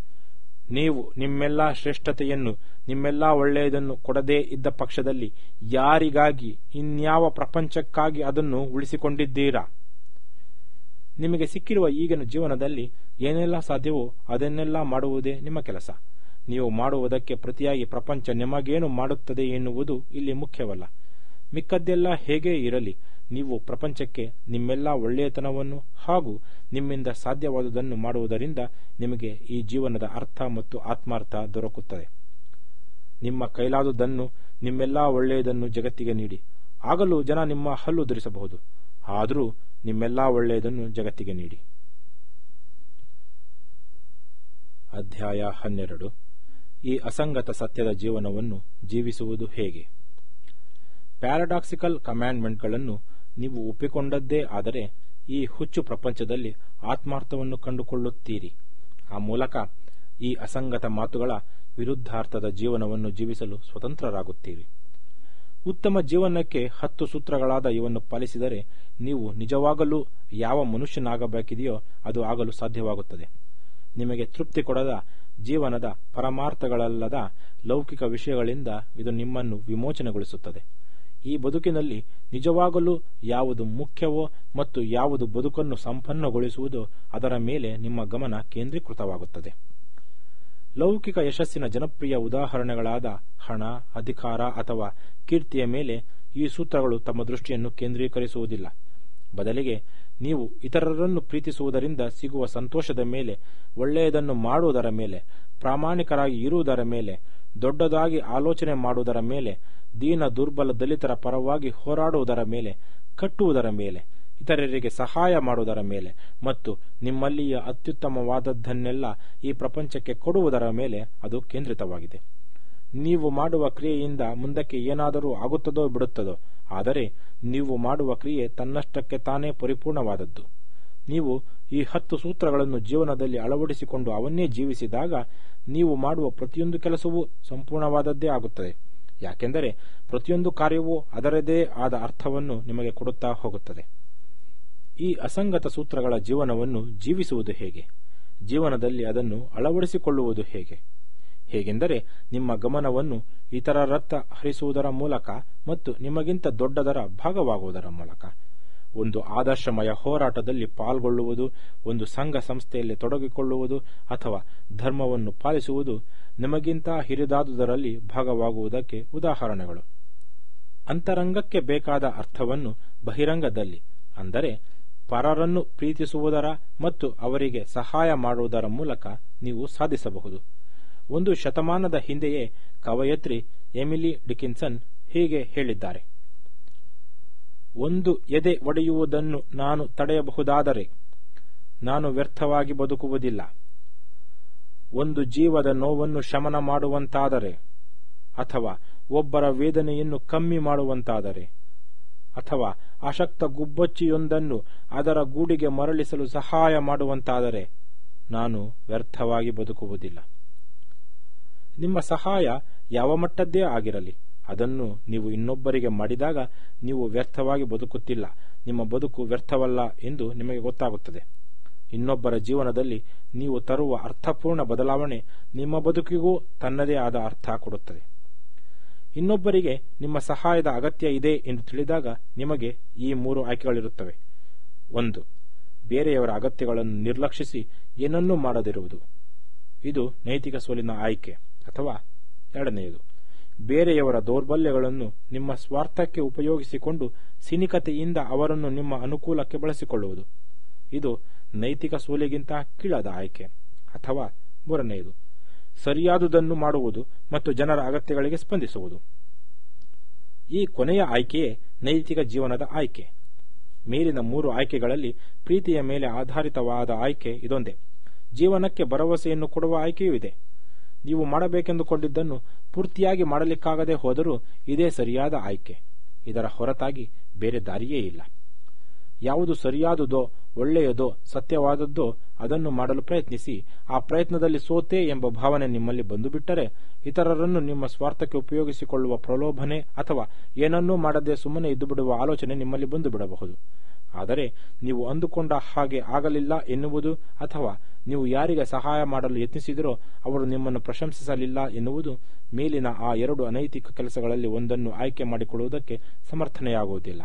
ನೀವು ನಿಮ್ಮೆಲ್ಲ ಶ್ರೇಷ್ಠತೆಯನ್ನು ನಿಮ್ಮೆಲ್ಲ ಒಳ್ಳೆಯದನ್ನು ಕೊಡದೇ ಇದ್ದ ಪಕ್ಷದಲ್ಲಿ ಯಾರಿಗಾಗಿ ಇನ್ಯಾವ ಪ್ರಪಂಚಕ್ಕಾಗಿ ಅದನ್ನು ಉಳಿಸಿಕೊಂಡಿದ್ದೀರಾ ನಿಮಗೆ ಸಿಕ್ಕಿರುವ ಈಗಿನ ಜೀವನದಲ್ಲಿ ಏನೆಲ್ಲ ಸಾಧ್ಯವೋ ಅದನ್ನೆಲ್ಲ ಮಾಡುವುದೇ ನಿಮ್ಮ ಕೆಲಸ ನೀವು ಮಾಡುವುದಕ್ಕೆ ಪ್ರತಿಯಾಗಿ ಪ್ರಪಂಚ ನಿಮಗೇನು ಮಾಡುತ್ತದೆ ಎನ್ನುವುದು ಇಲ್ಲಿ ಮುಖ್ಯವಲ್ಲ ಮಿಕ್ಕದ್ದೆಲ್ಲ ಹೇಗೇ ಇರಲಿ ನೀವು ಪ್ರಪಂಚಕ್ಕೆ ನಿಮ್ಮೆಲ್ಲ ಒಳ್ಳೆಯತನವನ್ನು ಹಾಗೂ ನಿಮ್ಮಿಂದ ಸಾಧ್ಯವಾದುದನ್ನು ಮಾಡುವುದರಿಂದ ನಿಮಗೆ ಈ ಜೀವನದ ಅರ್ಥ ಮತ್ತು ಆತ್ಮಾರ್ಥ ದೊರಕುತ್ತದೆ ನಿಮ್ಮ ಕೈಲಾದುದನ್ನು ನಿಮ್ಮೆಲ್ಲ ಒಳ್ಳೆಯದನ್ನು ಜಗತ್ತಿಗೆ ನೀಡಿ ಆಗಲೂ ಜನ ನಿಮ್ಮ ಹಲ್ಲು ಧರಿಸಬಹುದು ಆದರೂ ನಿಮ್ಮೆಲ್ಲ ಒಳ್ಳೆಯದನ್ನು ಜಗತ್ತಿಗೆ ನೀಡಿ ಅಧ್ಯಾಯ ಹನ್ನೆರಡು ಈ ಅಸಂಗತ ಸತ್ಯದ ಜೀವನವನ್ನು ಜೀವಿಸುವುದು ಹೇಗೆ ಪ್ಯಾರಾಡಾಕ್ಸಿಕಲ್ ಕಮ್ಯಾಂಡ್ಮೆಂಟ್ಗಳನ್ನು ನೀವು ಒಪ್ಪಿಕೊಂಡದ್ದೇ ಆದರೆ ಈ ಹುಚ್ಚು ಪ್ರಪಂಚದಲ್ಲಿ ಆತ್ಮಾರ್ಥವನ್ನು ಕಂಡುಕೊಳ್ಳುತ್ತೀರಿ ಆ ಮೂಲಕ ಈ ಅಸಂಗತ ಮಾತುಗಳ ವಿರುದ್ಧಾರ್ಥದ ಜೀವನವನ್ನು ಜೀವಿಸಲು ಸ್ವತಂತ್ರರಾಗುತ್ತೀರಿ ಉತ್ತಮ ಜೀವನಕ್ಕೆ ಹತ್ತು ಸೂತ್ರಗಳಾದ ಇವನ್ನು ಪಾಲಿಸಿದರೆ ನೀವು ನಿಜವಾಗಲೂ ಯಾವ ಮನುಷ್ಯನಾಗಬೇಕಿದೆಯೋ ಅದು ಆಗಲು ಸಾಧ್ಯವಾಗುತ್ತದೆ ನಿಮಗೆ ತೃಪ್ತಿ ಕೊಡದ ಜೀವನದ ಪರಮಾರ್ಥಗಳಲ್ಲದ ಲೌಕಿಕ ವಿಷಯಗಳಿಂದ ಇದು ನಿಮ್ಮನ್ನು ವಿಮೋಚನೆಗೊಳಿಸುತ್ತದೆ ಈ ಬದುಕಿನಲ್ಲಿ ನಿಜವಾಗಲೂ ಯಾವುದು ಮುಖ್ಯವೋ ಮತ್ತು ಯಾವುದು ಬದುಕನ್ನು ಸಂಪನ್ನಗೊಳಿಸುವುದೋ ಅದರ ಮೇಲೆ ನಿಮ್ಮ ಗಮನ ಕೇಂದ್ರೀಕೃತವಾಗುತ್ತದೆ ಲೌಕಿಕ ಯಶಸ್ಸಿನ ಜನಪ್ರಿಯ ಉದಾಹರಣೆಗಳಾದ ಹಣ ಅಧಿಕಾರ ಅಥವಾ ಕೀರ್ತಿಯ ಮೇಲೆ ಈ ಸೂತ್ರಗಳು ತಮ್ಮ ದೃಷ್ಟಿಯನ್ನು ಕೇಂದ್ರೀಕರಿಸುವುದಿಲ್ಲ ಬದಲಿಗೆ ನೀವು ಇತರರನ್ನು ಪ್ರೀತಿಸುವುದರಿಂದ ಸಿಗುವ ಸಂತೋಷದ ಮೇಲೆ ಒಳ್ಳೆಯದನ್ನು ಮಾಡುವುದರ ಮೇಲೆ ಪ್ರಾಮಾಣಿಕರಾಗಿ ಇರುವುದರ ಮೇಲೆ ದೊಡ್ಡದಾಗಿ ಆಲೋಚನೆ ಮಾಡುವುದರ ಮೇಲೆ ದೀನ ದುರ್ಬಲ ದಲಿತರ ಪರವಾಗಿ ಹೋರಾಡುವುದರ ಮೇಲೆ ಕಟ್ಟುವುದರ ಮೇಲೆ ಇತರರಿಗೆ ಸಹಾಯ ಮಾಡುವುದರ ಮೇಲೆ ಮತ್ತು ನಿಮ್ಮಲ್ಲಿಯ ಅತ್ಯುತ್ತಮವಾದದ್ದನ್ನೆಲ್ಲ ಈ ಪ್ರಪಂಚಕ್ಕೆ ಕೊಡುವುದರ ಮೇಲೆ ಅದು ಕೇಂದ್ರಿತವಾಗಿದೆ ನೀವು ಮಾಡುವ ಕ್ರಿಯೆಯಿಂದ ಮುಂದಕ್ಕೆ ಏನಾದರೂ ಆಗುತ್ತದೋ ಬಿಡುತ್ತದೋ ಆದರೆ ನೀವು ಮಾಡುವ ಕ್ರಿಯೆ ತನ್ನಷ್ಟಕ್ಕೆ ತಾನೇ ಪರಿಪೂರ್ಣವಾದದ್ದು ನೀವು ಈ ಹತ್ತು ಸೂತ್ರಗಳನ್ನು ಜೀವನದಲ್ಲಿ ಅಳವಡಿಸಿಕೊಂಡು ಅವನ್ನೇ ಜೀವಿಸಿದಾಗ ನೀವು ಮಾಡುವ ಪ್ರತಿಯೊಂದು ಕೆಲಸವೂ ಸಂಪೂರ್ಣವಾದದ್ದೇ ಆಗುತ್ತದೆ ಯಾಕೆಂದರೆ ಪ್ರತಿಯೊಂದು ಕಾರ್ಯವೂ ಅದರದೇ ಆದ ಅರ್ಥವನ್ನು ನಿಮಗೆ ಕೊಡುತ್ತಾ ಹೋಗುತ್ತದೆ ಈ ಅಸಂಗತ ಸೂತ್ರಗಳ ಜೀವನವನ್ನು ಜೀವಿಸುವುದು ಹೇಗೆ ಜೀವನದಲ್ಲಿ ಅದನ್ನು ಅಳವಡಿಸಿಕೊಳ್ಳುವುದು ಹೇಗೆ ಹೇಗೆಂದರೆ ನಿಮ್ಮ ಗಮನವನ್ನು ಇತರರತ್ತ ಹರಿಸುವುದರ ಮೂಲಕ ಮತ್ತು ನಿಮಗಿಂತ ದೊಡ್ಡದರ ಭಾಗವಾಗುವುದರ ಮೂಲಕ ಒಂದು ಆದರ್ಶಮಯ ಹೋರಾಟದಲ್ಲಿ ಪಾಲ್ಗೊಳ್ಳುವುದು ಒಂದು ಸಂಘ ಸಂಸ್ಥೆಯಲ್ಲಿ ತೊಡಗಿಕೊಳ್ಳುವುದು ಅಥವಾ ಧರ್ಮವನ್ನು ಪಾಲಿಸುವುದು ನಿಮಗಿಂತ ಹಿರಿದಾದುದರಲ್ಲಿ ಭಾಗವಾಗುವುದಕ್ಕೆ ಉದಾಹರಣೆಗಳು ಅಂತರಂಗಕ್ಕೆ ಬೇಕಾದ ಅರ್ಥವನ್ನು ಬಹಿರಂಗದಲ್ಲಿ ಅಂದರೆ ಪರರನ್ನು ಪ್ರೀತಿಸುವುದರ ಮತ್ತು ಅವರಿಗೆ ಸಹಾಯ ಮಾಡುವುದರ ಮೂಲಕ ನೀವು ಸಾಧಿಸಬಹುದು ಒಂದು ಶತಮಾನದ ಹಿಂದೆಯೇ ಕವಯತ್ರಿ ಎಮಿಲಿ ಡಿಕಿನ್ಸನ್ ಹೀಗೆ ಹೇಳಿದ್ದಾರೆ ಒಂದು ಎದೆ ಒಡೆಯುವುದನ್ನು ನಾನು ತಡೆಯಬಹುದಾದರೆ ನಾನು ವ್ಯರ್ಥವಾಗಿ ಬದುಕುವುದಿಲ್ಲ ಒಂದು ಜೀವದ ನೋವನ್ನು ಶಮನ ಮಾಡುವಂತಾದರೆ ಅಥವಾ ಒಬ್ಬರ ವೇದನೆಯನ್ನು ಕಮ್ಮಿ ಮಾಡುವಂತಾದರೆ ಅಥವಾ ಅಶಕ್ತ ಗುಬ್ಬಚ್ಚಿಯೊಂದನ್ನು ಅದರ ಗೂಡಿಗೆ ಮರಳಿಸಲು ಸಹಾಯ ಮಾಡುವಂತಾದರೆ ನಾನು ವ್ಯರ್ಥವಾಗಿ ಬದುಕುವುದಿಲ್ಲ ನಿಮ್ಮ ಸಹಾಯ ಯಾವ ಮಟ್ಟದ್ದೇ ಆಗಿರಲಿ ಅದನ್ನು ನೀವು ಇನ್ನೊಬ್ಬರಿಗೆ ಮಾಡಿದಾಗ ನೀವು ವ್ಯರ್ಥವಾಗಿ ಬದುಕುತ್ತಿಲ್ಲ ನಿಮ್ಮ ಬದುಕು ವ್ಯರ್ಥವಲ್ಲ ಎಂದು ನಿಮಗೆ ಗೊತ್ತಾಗುತ್ತದೆ ಇನ್ನೊಬ್ಬರ ಜೀವನದಲ್ಲಿ ನೀವು ತರುವ ಅರ್ಥಪೂರ್ಣ ಬದಲಾವಣೆ ನಿಮ್ಮ ಬದುಕಿಗೂ ತನ್ನದೇ ಆದ ಅರ್ಥ ಕೊಡುತ್ತದೆ ಇನ್ನೊಬ್ಬರಿಗೆ ನಿಮ್ಮ ಸಹಾಯದ ಅಗತ್ಯ ಇದೆ ಎಂದು ತಿಳಿದಾಗ ನಿಮಗೆ ಈ ಮೂರು ಆಯ್ಕೆಗಳಿರುತ್ತವೆ ಒಂದು ಬೇರೆಯವರ ಅಗತ್ಯಗಳನ್ನು ನಿರ್ಲಕ್ಷಿಸಿ ಏನನ್ನೂ ಮಾಡದಿರುವುದು ಇದು ನೈತಿಕ ಸೋಲಿನ ಆಯ್ಕೆ ಅಥವಾ ಎರಡನೆಯದು ಬೇರೆಯವರ ದೌರ್ಬಲ್ಯಗಳನ್ನು ನಿಮ್ಮ ಸ್ವಾರ್ಥಕ್ಕೆ ಉಪಯೋಗಿಸಿಕೊಂಡು ಸಿನಿಕತೆಯಿಂದ ಅವರನ್ನು ನಿಮ್ಮ ಅನುಕೂಲಕ್ಕೆ ಬಳಸಿಕೊಳ್ಳುವುದು ಇದು ನೈತಿಕ ಸೋಲಿಗಿಂತ ಕೀಳಾದ ಆಯ್ಕೆ ಅಥವಾ ಮೂರನೆಯದು ಸರಿಯಾದುದನ್ನು ಮಾಡುವುದು ಮತ್ತು ಜನರ ಅಗತ್ಯಗಳಿಗೆ ಸ್ಪಂದಿಸುವುದು ಈ ಕೊನೆಯ ಆಯ್ಕೆಯೇ ನೈತಿಕ ಜೀವನದ ಆಯ್ಕೆ ಮೇಲಿನ ಮೂರು ಆಯ್ಕೆಗಳಲ್ಲಿ ಪ್ರೀತಿಯ ಮೇಲೆ ಆಧಾರಿತವಾದ ಆಯ್ಕೆ ಇದೊಂದೇ ಜೀವನಕ್ಕೆ ಭರವಸೆಯನ್ನು ಕೊಡುವ ಆಯ್ಕೆಯೂ ಇದೆ ನೀವು ಮಾಡಬೇಕೆಂದುಕೊಂಡಿದ್ದನ್ನು ಪೂರ್ತಿಯಾಗಿ ಮಾಡಲಿಕ್ಕಾಗದೆ ಹೋದರೂ ಇದೇ ಸರಿಯಾದ ಆಯ್ಕೆ ಇದರ ಹೊರತಾಗಿ ಬೇರೆ ದಾರಿಯೇ ಇಲ್ಲ ಯಾವುದು ಸರಿಯಾದುದೋ ಒಳ್ಳೆಯದೋ ಸತ್ಯವಾದದ್ದೋ ಅದನ್ನು ಮಾಡಲು ಪ್ರಯತ್ನಿಸಿ ಆ ಪ್ರಯತ್ನದಲ್ಲಿ ಸೋತೆ ಎಂಬ ಭಾವನೆ ನಿಮ್ಮಲ್ಲಿ ಬಂದು ಬಿಟ್ಟರೆ ಇತರರನ್ನು ನಿಮ್ಮ ಸ್ವಾರ್ಥಕ್ಕೆ ಉಪಯೋಗಿಸಿಕೊಳ್ಳುವ ಪ್ರಲೋಭನೆ ಅಥವಾ ಏನನ್ನೂ ಮಾಡದೆ ಸುಮ್ಮನೆ ಇದ್ದು ಬಿಡುವ ಆಲೋಚನೆ ನಿಮ್ಮಲ್ಲಿ ಬಂದು ಬಿಡಬಹುದು ಆದರೆ ನೀವು ಅಂದುಕೊಂಡ ಹಾಗೆ ಆಗಲಿಲ್ಲ ಎನ್ನುವುದು ಅಥವಾ ನೀವು ಯಾರಿಗೆ ಸಹಾಯ ಮಾಡಲು ಯತ್ನಿಸಿದರೋ ಅವರು ನಿಮ್ಮನ್ನು ಪ್ರಶಂಸಿಸಲಿಲ್ಲ ಎನ್ನುವುದು ಮೇಲಿನ ಆ ಎರಡು ಅನೈತಿಕ ಕೆಲಸಗಳಲ್ಲಿ ಒಂದನ್ನು ಆಯ್ಕೆ ಮಾಡಿಕೊಳ್ಳುವುದಕ್ಕೆ ಸಮರ್ಥನೆಯಾಗುವುದಿಲ್ಲ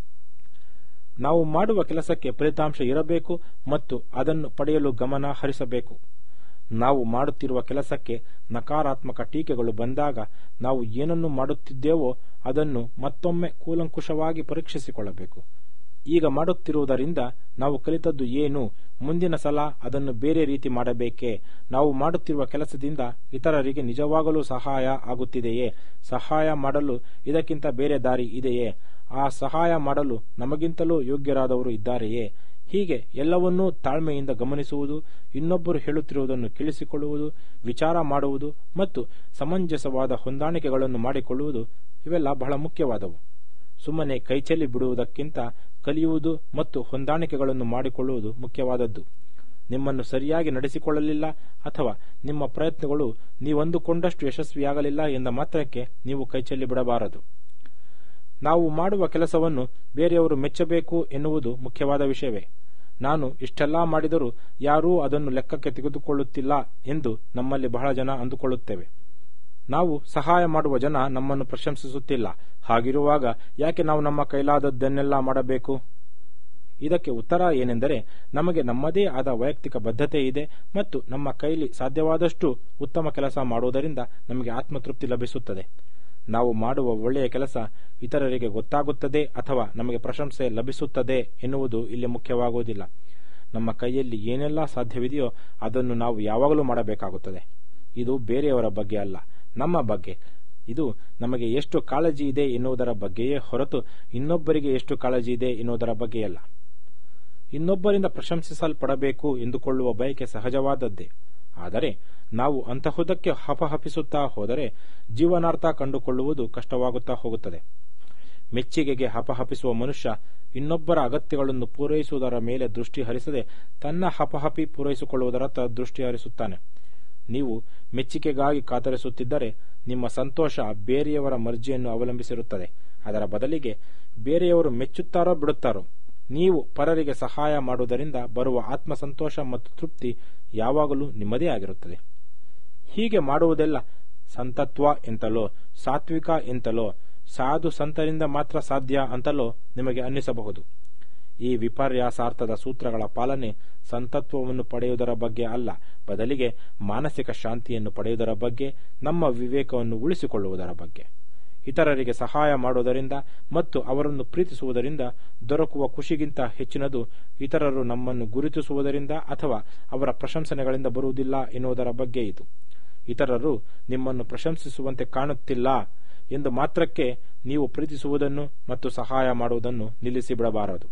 ನಾವು ಮಾಡುವ ಕೆಲಸಕ್ಕೆ ಫಲಿತಾಂಶ ಇರಬೇಕು ಮತ್ತು ಅದನ್ನು ಪಡೆಯಲು ಗಮನ ಹರಿಸಬೇಕು ನಾವು ಮಾಡುತ್ತಿರುವ ಕೆಲಸಕ್ಕೆ ನಕಾರಾತ್ಮಕ ಟೀಕೆಗಳು ಬಂದಾಗ ನಾವು ಏನನ್ನು ಮಾಡುತ್ತಿದ್ದೇವೋ ಅದನ್ನು ಮತ್ತೊಮ್ಮೆ ಕೂಲಂಕುಷವಾಗಿ ಪರೀಕ್ಷಿಸಿಕೊಳ್ಳಬೇಕು ಈಗ ಮಾಡುತ್ತಿರುವುದರಿಂದ ನಾವು ಕಲಿತದ್ದು ಏನು ಮುಂದಿನ ಸಲ ಅದನ್ನು ಬೇರೆ ರೀತಿ ಮಾಡಬೇಕೇ ನಾವು ಮಾಡುತ್ತಿರುವ ಕೆಲಸದಿಂದ ಇತರರಿಗೆ ನಿಜವಾಗಲೂ ಸಹಾಯ ಆಗುತ್ತಿದೆಯೇ ಸಹಾಯ ಮಾಡಲು ಇದಕ್ಕಿಂತ ಬೇರೆ ದಾರಿ ಇದೆಯೇ ಆ ಸಹಾಯ ಮಾಡಲು ನಮಗಿಂತಲೂ ಯೋಗ್ಯರಾದವರು ಇದ್ದಾರೆಯೇ ಹೀಗೆ ಎಲ್ಲವನ್ನೂ ತಾಳ್ಮೆಯಿಂದ ಗಮನಿಸುವುದು ಇನ್ನೊಬ್ಬರು ಹೇಳುತ್ತಿರುವುದನ್ನು ಕೇಳಿಸಿಕೊಳ್ಳುವುದು ವಿಚಾರ ಮಾಡುವುದು ಮತ್ತು ಸಮಂಜಸವಾದ ಹೊಂದಾಣಿಕೆಗಳನ್ನು ಮಾಡಿಕೊಳ್ಳುವುದು ಇವೆಲ್ಲ ಬಹಳ ಮುಖ್ಯವಾದವು ಸುಮ್ಮನೆ ಕೈಚೆಲ್ಲಿ ಬಿಡುವುದಕ್ಕಿಂತ ಕಲಿಯುವುದು ಮತ್ತು ಹೊಂದಾಣಿಕೆಗಳನ್ನು ಮಾಡಿಕೊಳ್ಳುವುದು ಮುಖ್ಯವಾದದ್ದು ನಿಮ್ಮನ್ನು ಸರಿಯಾಗಿ ನಡೆಸಿಕೊಳ್ಳಲಿಲ್ಲ ಅಥವಾ ನಿಮ್ಮ ಪ್ರಯತ್ನಗಳು ನೀವಂದುಕೊಂಡಷ್ಟು ಯಶಸ್ವಿಯಾಗಲಿಲ್ಲ ಎಂದ ಮಾತ್ರಕ್ಕೆ ನೀವು ಕೈಚೆಲ್ಲಿ ಬಿಡಬಾರದು ನಾವು ಮಾಡುವ ಕೆಲಸವನ್ನು ಬೇರೆಯವರು ಮೆಚ್ಚಬೇಕು ಎನ್ನುವುದು ಮುಖ್ಯವಾದ ವಿಷಯವೇ ನಾನು ಇಷ್ಟೆಲ್ಲಾ ಮಾಡಿದರೂ ಯಾರೂ ಅದನ್ನು ಲೆಕ್ಕಕ್ಕೆ ತೆಗೆದುಕೊಳ್ಳುತ್ತಿಲ್ಲ ಎಂದು ನಮ್ಮಲ್ಲಿ ಬಹಳ ಜನ ಅಂದುಕೊಳ್ಳುತ್ತೇವೆ ನಾವು ಸಹಾಯ ಮಾಡುವ ಜನ ನಮ್ಮನ್ನು ಪ್ರಶಂಸಿಸುತ್ತಿಲ್ಲ ಹಾಗಿರುವಾಗ ಯಾಕೆ ನಾವು ನಮ್ಮ ಕೈಲಾದದ್ದನ್ನೆಲ್ಲ ಮಾಡಬೇಕು ಇದಕ್ಕೆ ಉತ್ತರ ಏನೆಂದರೆ ನಮಗೆ ನಮ್ಮದೇ ಆದ ವೈಯಕ್ತಿಕ ಬದ್ಧತೆ ಇದೆ ಮತ್ತು ನಮ್ಮ ಕೈಲಿ ಸಾಧ್ಯವಾದಷ್ಟು ಉತ್ತಮ ಕೆಲಸ ಮಾಡುವುದರಿಂದ ನಮಗೆ ಆತ್ಮತೃಪ್ತಿ ಲಭಿಸುತ್ತದೆ ನಾವು ಮಾಡುವ ಒಳ್ಳೆಯ ಕೆಲಸ ಇತರರಿಗೆ ಗೊತ್ತಾಗುತ್ತದೆ ಅಥವಾ ನಮಗೆ ಪ್ರಶಂಸೆ ಲಭಿಸುತ್ತದೆ ಎನ್ನುವುದು ಇಲ್ಲಿ ಮುಖ್ಯವಾಗುವುದಿಲ್ಲ ನಮ್ಮ ಕೈಯಲ್ಲಿ ಏನೆಲ್ಲ ಸಾಧ್ಯವಿದೆಯೋ ಅದನ್ನು ನಾವು ಯಾವಾಗಲೂ ಮಾಡಬೇಕಾಗುತ್ತದೆ ಇದು ಬೇರೆಯವರ ಬಗ್ಗೆ ಅಲ್ಲ ನಮ್ಮ ಬಗ್ಗೆ ಇದು ನಮಗೆ ಎಷ್ಟು ಕಾಳಜಿ ಇದೆ ಎನ್ನುವುದರ ಬಗ್ಗೆಯೇ ಹೊರತು ಇನ್ನೊಬ್ಬರಿಗೆ ಎಷ್ಟು ಕಾಳಜಿ ಇದೆ ಎನ್ನುವುದರ ಬಗ್ಗೆಯಲ್ಲ ಇನ್ನೊಬ್ಬರಿಂದ ಪ್ರಶಂಸಿಸಲ್ಪಡಬೇಕು ಎಂದುಕೊಳ್ಳುವ ಬಯಕೆ ಸಹಜವಾದದ್ದೇ ಆದರೆ ನಾವು ಅಂತಹುದಕ್ಕೆ ಹಪಹಪಿಸುತ್ತಾ ಹೋದರೆ ಜೀವನಾರ್ಥ ಕಂಡುಕೊಳ್ಳುವುದು ಕಷ್ಟವಾಗುತ್ತಾ ಹೋಗುತ್ತದೆ ಮೆಚ್ಚುಗೆಗೆ ಹಪಹಪಿಸುವ ಮನುಷ್ಯ ಇನ್ನೊಬ್ಬರ ಅಗತ್ಯಗಳನ್ನು ಪೂರೈಸುವುದರ ಮೇಲೆ ದೃಷ್ಟಿ ಹರಿಸದೆ ತನ್ನ ಹಪಹಪಿ ಪೂರೈಸಿಕೊಳ್ಳುವುದರತ್ತ ದೃಷ್ಟಿ ಹರಿಸುತ್ತಾನೆ ನೀವು ಮೆಚ್ಚುಗೆಗಾಗಿ ಕಾತರಿಸುತ್ತಿದ್ದರೆ ನಿಮ್ಮ ಸಂತೋಷ ಬೇರೆಯವರ ಮರ್ಜಿಯನ್ನು ಅವಲಂಬಿಸಿರುತ್ತದೆ ಅದರ ಬದಲಿಗೆ ಬೇರೆಯವರು ಮೆಚ್ಚುತ್ತಾರೋ ಬಿಡುತ್ತಾರೋ ನೀವು ಪರರಿಗೆ ಸಹಾಯ ಮಾಡುವುದರಿಂದ ಬರುವ ಆತ್ಮಸಂತೋಷ ಮತ್ತು ತೃಪ್ತಿ ಯಾವಾಗಲೂ ನಿಮ್ಮದೇ ಆಗಿರುತ್ತದೆ ಹೀಗೆ ಮಾಡುವುದೆಲ್ಲ ಸಂತತ್ವ ಎಂತಲೋ ಸಾತ್ವಿಕ ಎಂತಲೋ ಸಾಧು ಸಂತರಿಂದ ಮಾತ್ರ ಸಾಧ್ಯ ಅಂತಲೋ ನಿಮಗೆ ಅನ್ನಿಸಬಹುದು ಈ ವಿಪರ್ಯಾಸಾರ್ಥದ ಸೂತ್ರಗಳ ಪಾಲನೆ ಸಂತತ್ವವನ್ನು ಪಡೆಯುವುದರ ಬಗ್ಗೆ ಅಲ್ಲ ಬದಲಿಗೆ ಮಾನಸಿಕ ಶಾಂತಿಯನ್ನು ಪಡೆಯುವುದರ ಬಗ್ಗೆ ನಮ್ಮ ವಿವೇಕವನ್ನು ಉಳಿಸಿಕೊಳ್ಳುವುದರ ಬಗ್ಗೆ ಇತರರಿಗೆ ಸಹಾಯ ಮಾಡುವುದರಿಂದ ಮತ್ತು ಅವರನ್ನು ಪ್ರೀತಿಸುವುದರಿಂದ ದೊರಕುವ ಖುಷಿಗಿಂತ ಹೆಚ್ಚಿನದು ಇತರರು ನಮ್ಮನ್ನು ಗುರುತಿಸುವುದರಿಂದ ಅಥವಾ ಅವರ ಪ್ರಶಂಸನೆಗಳಿಂದ ಬರುವುದಿಲ್ಲ ಎನ್ನುವುದರ ಬಗ್ಗೆ ಇದು ಇತರರು ನಿಮ್ಮನ್ನು ಪ್ರಶಂಸಿಸುವಂತೆ ಕಾಣುತ್ತಿಲ್ಲ ಎಂದು ಮಾತ್ರಕ್ಕೆ ನೀವು ಪ್ರೀತಿಸುವುದನ್ನು ಮತ್ತು ಸಹಾಯ ಮಾಡುವುದನ್ನು ನಿಲ್ಲಿಸಿ ಬಿಡಬಾರದು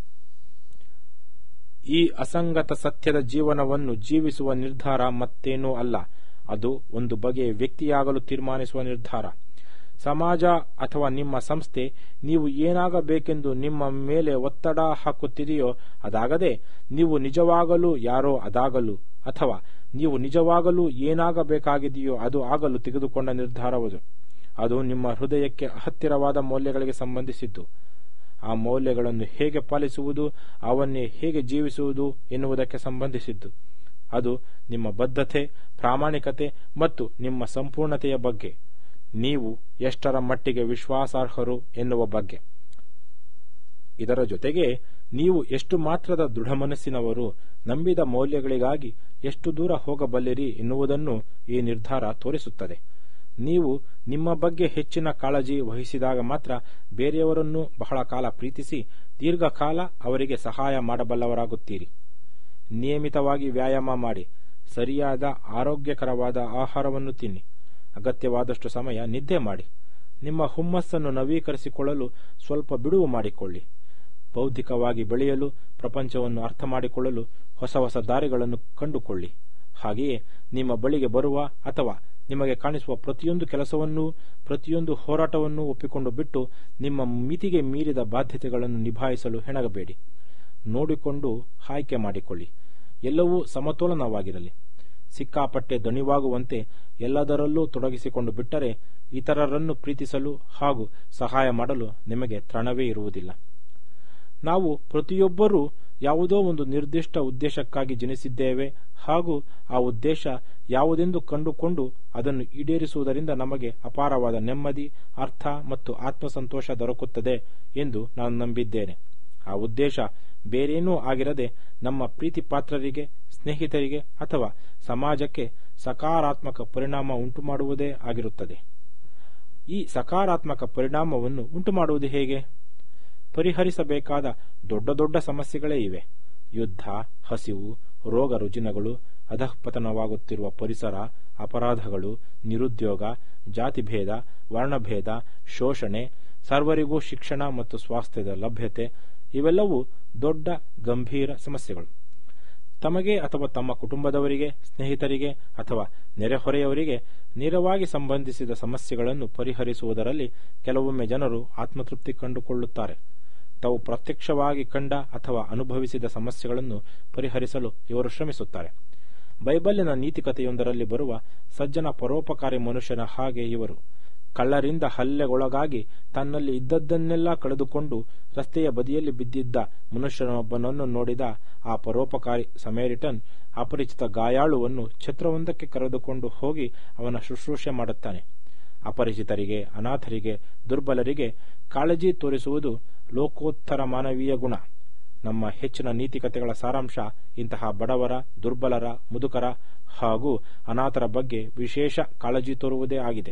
ಈ ಅಸಂಗತ ಸತ್ಯದ ಜೀವನವನ್ನು ಜೀವಿಸುವ ನಿರ್ಧಾರ ಮತ್ತೇನೂ ಅಲ್ಲ ಅದು ಒಂದು ಬಗೆಯ ವ್ಯಕ್ತಿಯಾಗಲು ತೀರ್ಮಾನಿಸುವ ನಿರ್ಧಾರ ಸಮಾಜ ಅಥವಾ ನಿಮ್ಮ ಸಂಸ್ಥೆ ನೀವು ಏನಾಗಬೇಕೆಂದು ನಿಮ್ಮ ಮೇಲೆ ಒತ್ತಡ ಹಾಕುತ್ತಿದೆಯೋ ಅದಾಗದೆ ನೀವು ನಿಜವಾಗಲೂ ಯಾರೋ ಅದಾಗಲು ಅಥವಾ ನೀವು ನಿಜವಾಗಲೂ ಏನಾಗಬೇಕಾಗಿದೆಯೋ ಅದು ಆಗಲು ತೆಗೆದುಕೊಂಡ ನಿರ್ಧಾರವದು ಅದು ನಿಮ್ಮ ಹೃದಯಕ್ಕೆ ಹತ್ತಿರವಾದ ಮೌಲ್ಯಗಳಿಗೆ ಸಂಬಂಧಿಸಿದ್ದು ಆ ಮೌಲ್ಯಗಳನ್ನು ಹೇಗೆ ಪಾಲಿಸುವುದು ಅವನ್ನೇ ಹೇಗೆ ಜೀವಿಸುವುದು ಎನ್ನುವುದಕ್ಕೆ ಸಂಬಂಧಿಸಿದ್ದು ಅದು ನಿಮ್ಮ ಬದ್ಧತೆ ಪ್ರಾಮಾಣಿಕತೆ ಮತ್ತು ನಿಮ್ಮ ಸಂಪೂರ್ಣತೆಯ ಬಗ್ಗೆ ನೀವು ಎಷ್ಟರ ಮಟ್ಟಿಗೆ ವಿಶ್ವಾಸಾರ್ಹರು ಎನ್ನುವ ಬಗ್ಗೆ ಇದರ ಜೊತೆಗೆ ನೀವು ಎಷ್ಟು ಮಾತ್ರದ ದೃಢ ಮನಸ್ಸಿನವರು ನಂಬಿದ ಮೌಲ್ಯಗಳಿಗಾಗಿ ಎಷ್ಟು ದೂರ ಹೋಗಬಲ್ಲಿರಿ ಎನ್ನುವುದನ್ನು ಈ ನಿರ್ಧಾರ ತೋರಿಸುತ್ತದೆ ನೀವು ನಿಮ್ಮ ಬಗ್ಗೆ ಹೆಚ್ಚಿನ ಕಾಳಜಿ ವಹಿಸಿದಾಗ ಮಾತ್ರ ಬೇರೆಯವರನ್ನು ಬಹಳ ಕಾಲ ಪ್ರೀತಿಸಿ ದೀರ್ಘಕಾಲ ಅವರಿಗೆ ಸಹಾಯ ಮಾಡಬಲ್ಲವರಾಗುತ್ತೀರಿ ನಿಯಮಿತವಾಗಿ ವ್ಯಾಯಾಮ ಮಾಡಿ ಸರಿಯಾದ ಆರೋಗ್ಯಕರವಾದ ಆಹಾರವನ್ನು ತಿನ್ನಿ ಅಗತ್ಯವಾದಷ್ಟು ಸಮಯ ನಿದ್ದೆ ಮಾಡಿ ನಿಮ್ಮ ಹುಮ್ಮಸ್ಸನ್ನು ನವೀಕರಿಸಿಕೊಳ್ಳಲು ಸ್ವಲ್ಪ ಬಿಡುವು ಮಾಡಿಕೊಳ್ಳಿ ಬೌದ್ಧಿಕವಾಗಿ ಬೆಳೆಯಲು ಪ್ರಪಂಚವನ್ನು ಅರ್ಥ ಮಾಡಿಕೊಳ್ಳಲು ಹೊಸ ಹೊಸ ದಾರಿಗಳನ್ನು ಕಂಡುಕೊಳ್ಳಿ ಹಾಗೆಯೇ ನಿಮ್ಮ ಬಳಿಗೆ ಬರುವ ಅಥವಾ ನಿಮಗೆ ಕಾಣಿಸುವ ಪ್ರತಿಯೊಂದು ಕೆಲಸವನ್ನೂ ಪ್ರತಿಯೊಂದು ಹೋರಾಟವನ್ನೂ ಒಪ್ಪಿಕೊಂಡು ಬಿಟ್ಟು ನಿಮ್ಮ ಮಿತಿಗೆ ಮೀರಿದ ಬಾಧ್ಯತೆಗಳನ್ನು ನಿಭಾಯಿಸಲು ಹೆಣಗಬೇಡಿ ನೋಡಿಕೊಂಡು ಆಯ್ಕೆ ಮಾಡಿಕೊಳ್ಳಿ ಎಲ್ಲವೂ ಸಮತೋಲನವಾಗಿರಲಿ ಸಿಕ್ಕಾಪಟ್ಟೆ ದಣಿವಾಗುವಂತೆ ಎಲ್ಲದರಲ್ಲೂ ತೊಡಗಿಸಿಕೊಂಡು ಬಿಟ್ಟರೆ ಇತರರನ್ನು ಪ್ರೀತಿಸಲು ಹಾಗೂ ಸಹಾಯ ಮಾಡಲು ನಿಮಗೆ ತ್ರಣವೇ ಇರುವುದಿಲ್ಲ ನಾವು ಪ್ರತಿಯೊಬ್ಬರೂ ಯಾವುದೋ ಒಂದು ನಿರ್ದಿಷ್ಟ ಉದ್ದೇಶಕ್ಕಾಗಿ ಜನಿಸಿದ್ದೇವೆ ಹಾಗೂ ಆ ಉದ್ದೇಶ ಯಾವುದೆಂದು ಕಂಡುಕೊಂಡು ಅದನ್ನು ಈಡೇರಿಸುವುದರಿಂದ ನಮಗೆ ಅಪಾರವಾದ ನೆಮ್ಮದಿ ಅರ್ಥ ಮತ್ತು ಆತ್ಮಸಂತೋಷ ದೊರಕುತ್ತದೆ ಎಂದು ನಾನು ನಂಬಿದ್ದೇನೆ ಆ ಉದ್ದೇಶ ಬೇರೇನೂ ಆಗಿರದೆ ನಮ್ಮ ಪ್ರೀತಿ ಪಾತ್ರರಿಗೆ ಸ್ನೇಹಿತರಿಗೆ ಅಥವಾ ಸಮಾಜಕ್ಕೆ ಸಕಾರಾತ್ಮಕ ಪರಿಣಾಮ ಉಂಟುಮಾಡುವುದೇ ಆಗಿರುತ್ತದೆ ಈ ಸಕಾರಾತ್ಮಕ ಪರಿಣಾಮವನ್ನು ಉಂಟುಮಾಡುವುದು ಹೇಗೆ ಪರಿಹರಿಸಬೇಕಾದ ದೊಡ್ಡ ದೊಡ್ಡ ಸಮಸ್ಯೆಗಳೇ ಇವೆ ಯುದ್ಧ ಹಸಿವು ರೋಗ ರುಜಿನಗಳು ಅಧಃಪತನವಾಗುತ್ತಿರುವ ಪರಿಸರ ಅಪರಾಧಗಳು ನಿರುದ್ಯೋಗ ಜಾತಿಭೇದ ವರ್ಣಭೇದ ಶೋಷಣೆ ಸರ್ವರಿಗೂ ಶಿಕ್ಷಣ ಮತ್ತು ಸ್ವಾಸ್ಥ್ಯದ ಲಭ್ಯತೆ ಇವೆಲ್ಲವೂ ದೊಡ್ಡ ಗಂಭೀರ ಸಮಸ್ಯೆಗಳು ತಮಗೆ ಅಥವಾ ತಮ್ಮ ಕುಟುಂಬದವರಿಗೆ ಸ್ನೇಹಿತರಿಗೆ ಅಥವಾ ನೆರೆಹೊರೆಯವರಿಗೆ ನೇರವಾಗಿ ಸಂಬಂಧಿಸಿದ ಸಮಸ್ಯೆಗಳನ್ನು ಪರಿಹರಿಸುವುದರಲ್ಲಿ ಕೆಲವೊಮ್ಮೆ ಜನರು ಆತ್ಮತೃಪ್ತಿ ಕಂಡುಕೊಳ್ಳುತ್ತಾರೆ ತಾವು ಪ್ರತ್ಯಕ್ಷವಾಗಿ ಕಂಡ ಅಥವಾ ಅನುಭವಿಸಿದ ಸಮಸ್ಯೆಗಳನ್ನು ಪರಿಹರಿಸಲು ಇವರು ಶ್ರಮಿಸುತ್ತಾರೆ ಬೈಬಲಿನ ನೀತಿಕತೆಯೊಂದರಲ್ಲಿ ಬರುವ ಸಜ್ಜನ ಪರೋಪಕಾರಿ ಮನುಷ್ಯನ ಹಾಗೆ ಇವರು ಕಳ್ಳರಿಂದ ಹಲ್ಲೆಗೊಳಗಾಗಿ ತನ್ನಲ್ಲಿ ಇದ್ದದ್ದನ್ನೆಲ್ಲ ಕಳೆದುಕೊಂಡು ರಸ್ತೆಯ ಬದಿಯಲ್ಲಿ ಬಿದ್ದಿದ್ದ ಮನುಷ್ಯನೊಬ್ಬನನ್ನು ನೋಡಿದ ಆ ಪರೋಪಕಾರಿ ಸಮೇರಿಟನ್ ಅಪರಿಚಿತ ಗಾಯಾಳುವನ್ನು ಛತ್ರವೊಂದಕ್ಕೆ ಕರೆದುಕೊಂಡು ಹೋಗಿ ಅವನ ಶುಶ್ರೂಷೆ ಮಾಡುತ್ತಾನೆ ಅಪರಿಚಿತರಿಗೆ ಅನಾಥರಿಗೆ ದುರ್ಬಲರಿಗೆ ಕಾಳಜಿ ತೋರಿಸುವುದು ಲೋಕೋತ್ತರ ಮಾನವೀಯ ಗುಣ ನಮ್ಮ ಹೆಚ್ಚಿನ ನೀತಿಕತೆಗಳ ಸಾರಾಂಶ ಇಂತಹ ಬಡವರ ದುರ್ಬಲರ ಮುದುಕರ ಹಾಗೂ ಅನಾಥರ ಬಗ್ಗೆ ವಿಶೇಷ ಕಾಳಜಿ ತೋರುವುದೇ ಆಗಿದೆ